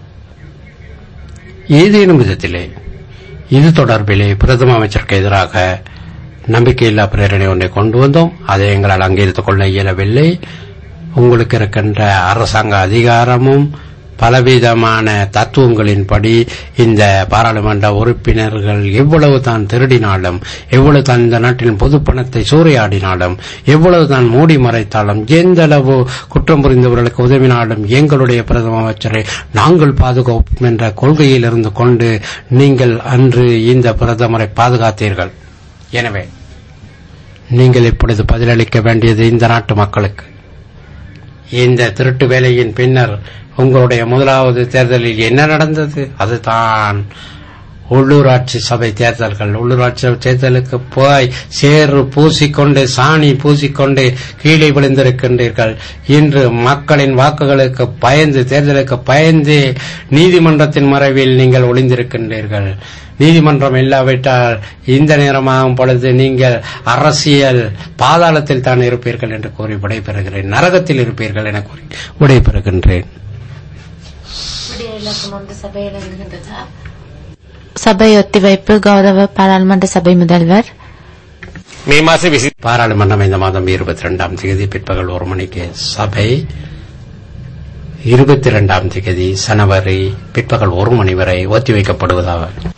ஏதேனும் விதத்திலே இது தொடர்பிலே பிரதம அமைச்சருக்கு எதிராக நம்பிக்கையில்லா பிரேரணை ஒன்றை கொண்டு வந்தோம் அதை எங்களால் அங்கீகரித்துக் கொள்ள இயலவில்லை உங்களுக்கு இருக்கின்ற அரசாங்க அதிகாரமும் பலவிதமான தத்துவங்களின்படி இந்த பாராளுமன்ற உறுப்பினர்கள் எவ்வளவு தான் திருடினாலும் எவ்வளவு தான் இந்த நாட்டின் பொது பணத்தை சூறையாடினாலும் எவ்வளவு தான் மூடி மறைத்தாலும் எந்த அளவு குற்றம் புரிந்தவர்களுக்கு உதவினாலும் எங்களுடைய பிரதம அமைச்சரை நாங்கள் பாதுகாப்போம் என்ற கொள்கையில் இருந்து கொண்டு நீங்கள் அன்று இந்த பிரதமரை பாதுகாத்தீர்கள் எனவே நீங்கள் இப்பொழுது பதிலளிக்க வேண்டியது இந்த நாட்டு மக்களுக்கு இந்த திருட்டு வேலையின் பின்னர் உங்களுடைய முதலாவது தேர்தலில் என்ன நடந்தது அதுதான் உள்ளூராட்சி சபை தேர்தல்கள் உள்ளூராட்சி சபை தேர்தலுக்கு போய் சேறு பூசிக்கொண்டு சாணி பூசிக்கொண்டு கீழே விழுந்திருக்கின்றீர்கள் இன்று மக்களின் வாக்குகளுக்கு பயந்து தேர்தலுக்கு பயந்து நீதிமன்றத்தின் மறைவில் நீங்கள் ஒளிந்திருக்கின்றீர்கள் நீதிமன்றம் இல்லாவிட்டால் இந்த நேரமாகும் பொழுது நீங்கள் அரசியல் பாதாளத்தில் தான் இருப்பீர்கள் என்று கூறி விடைபெறுகிறேன் நரகத்தில் இருப்பீர்கள் என கூறி விடைபெறுகின்றேன் சபை ஒத்திவைப்பு கௌரவ பாராளுமன்ற சபை முதல்வர் මේ මාසේ විසි பாராளுமன்றம் இந்த மாதம் இருபத்தி ரெண்டாம் தேதி பிற்பகல் ஒரு மணிக்கு சபை இருபத்தி இரண்டாம் தேதி சனவரி பிற்பகல் ஒரு மணி வரை ஒத்திவைக்கப்படுவதாக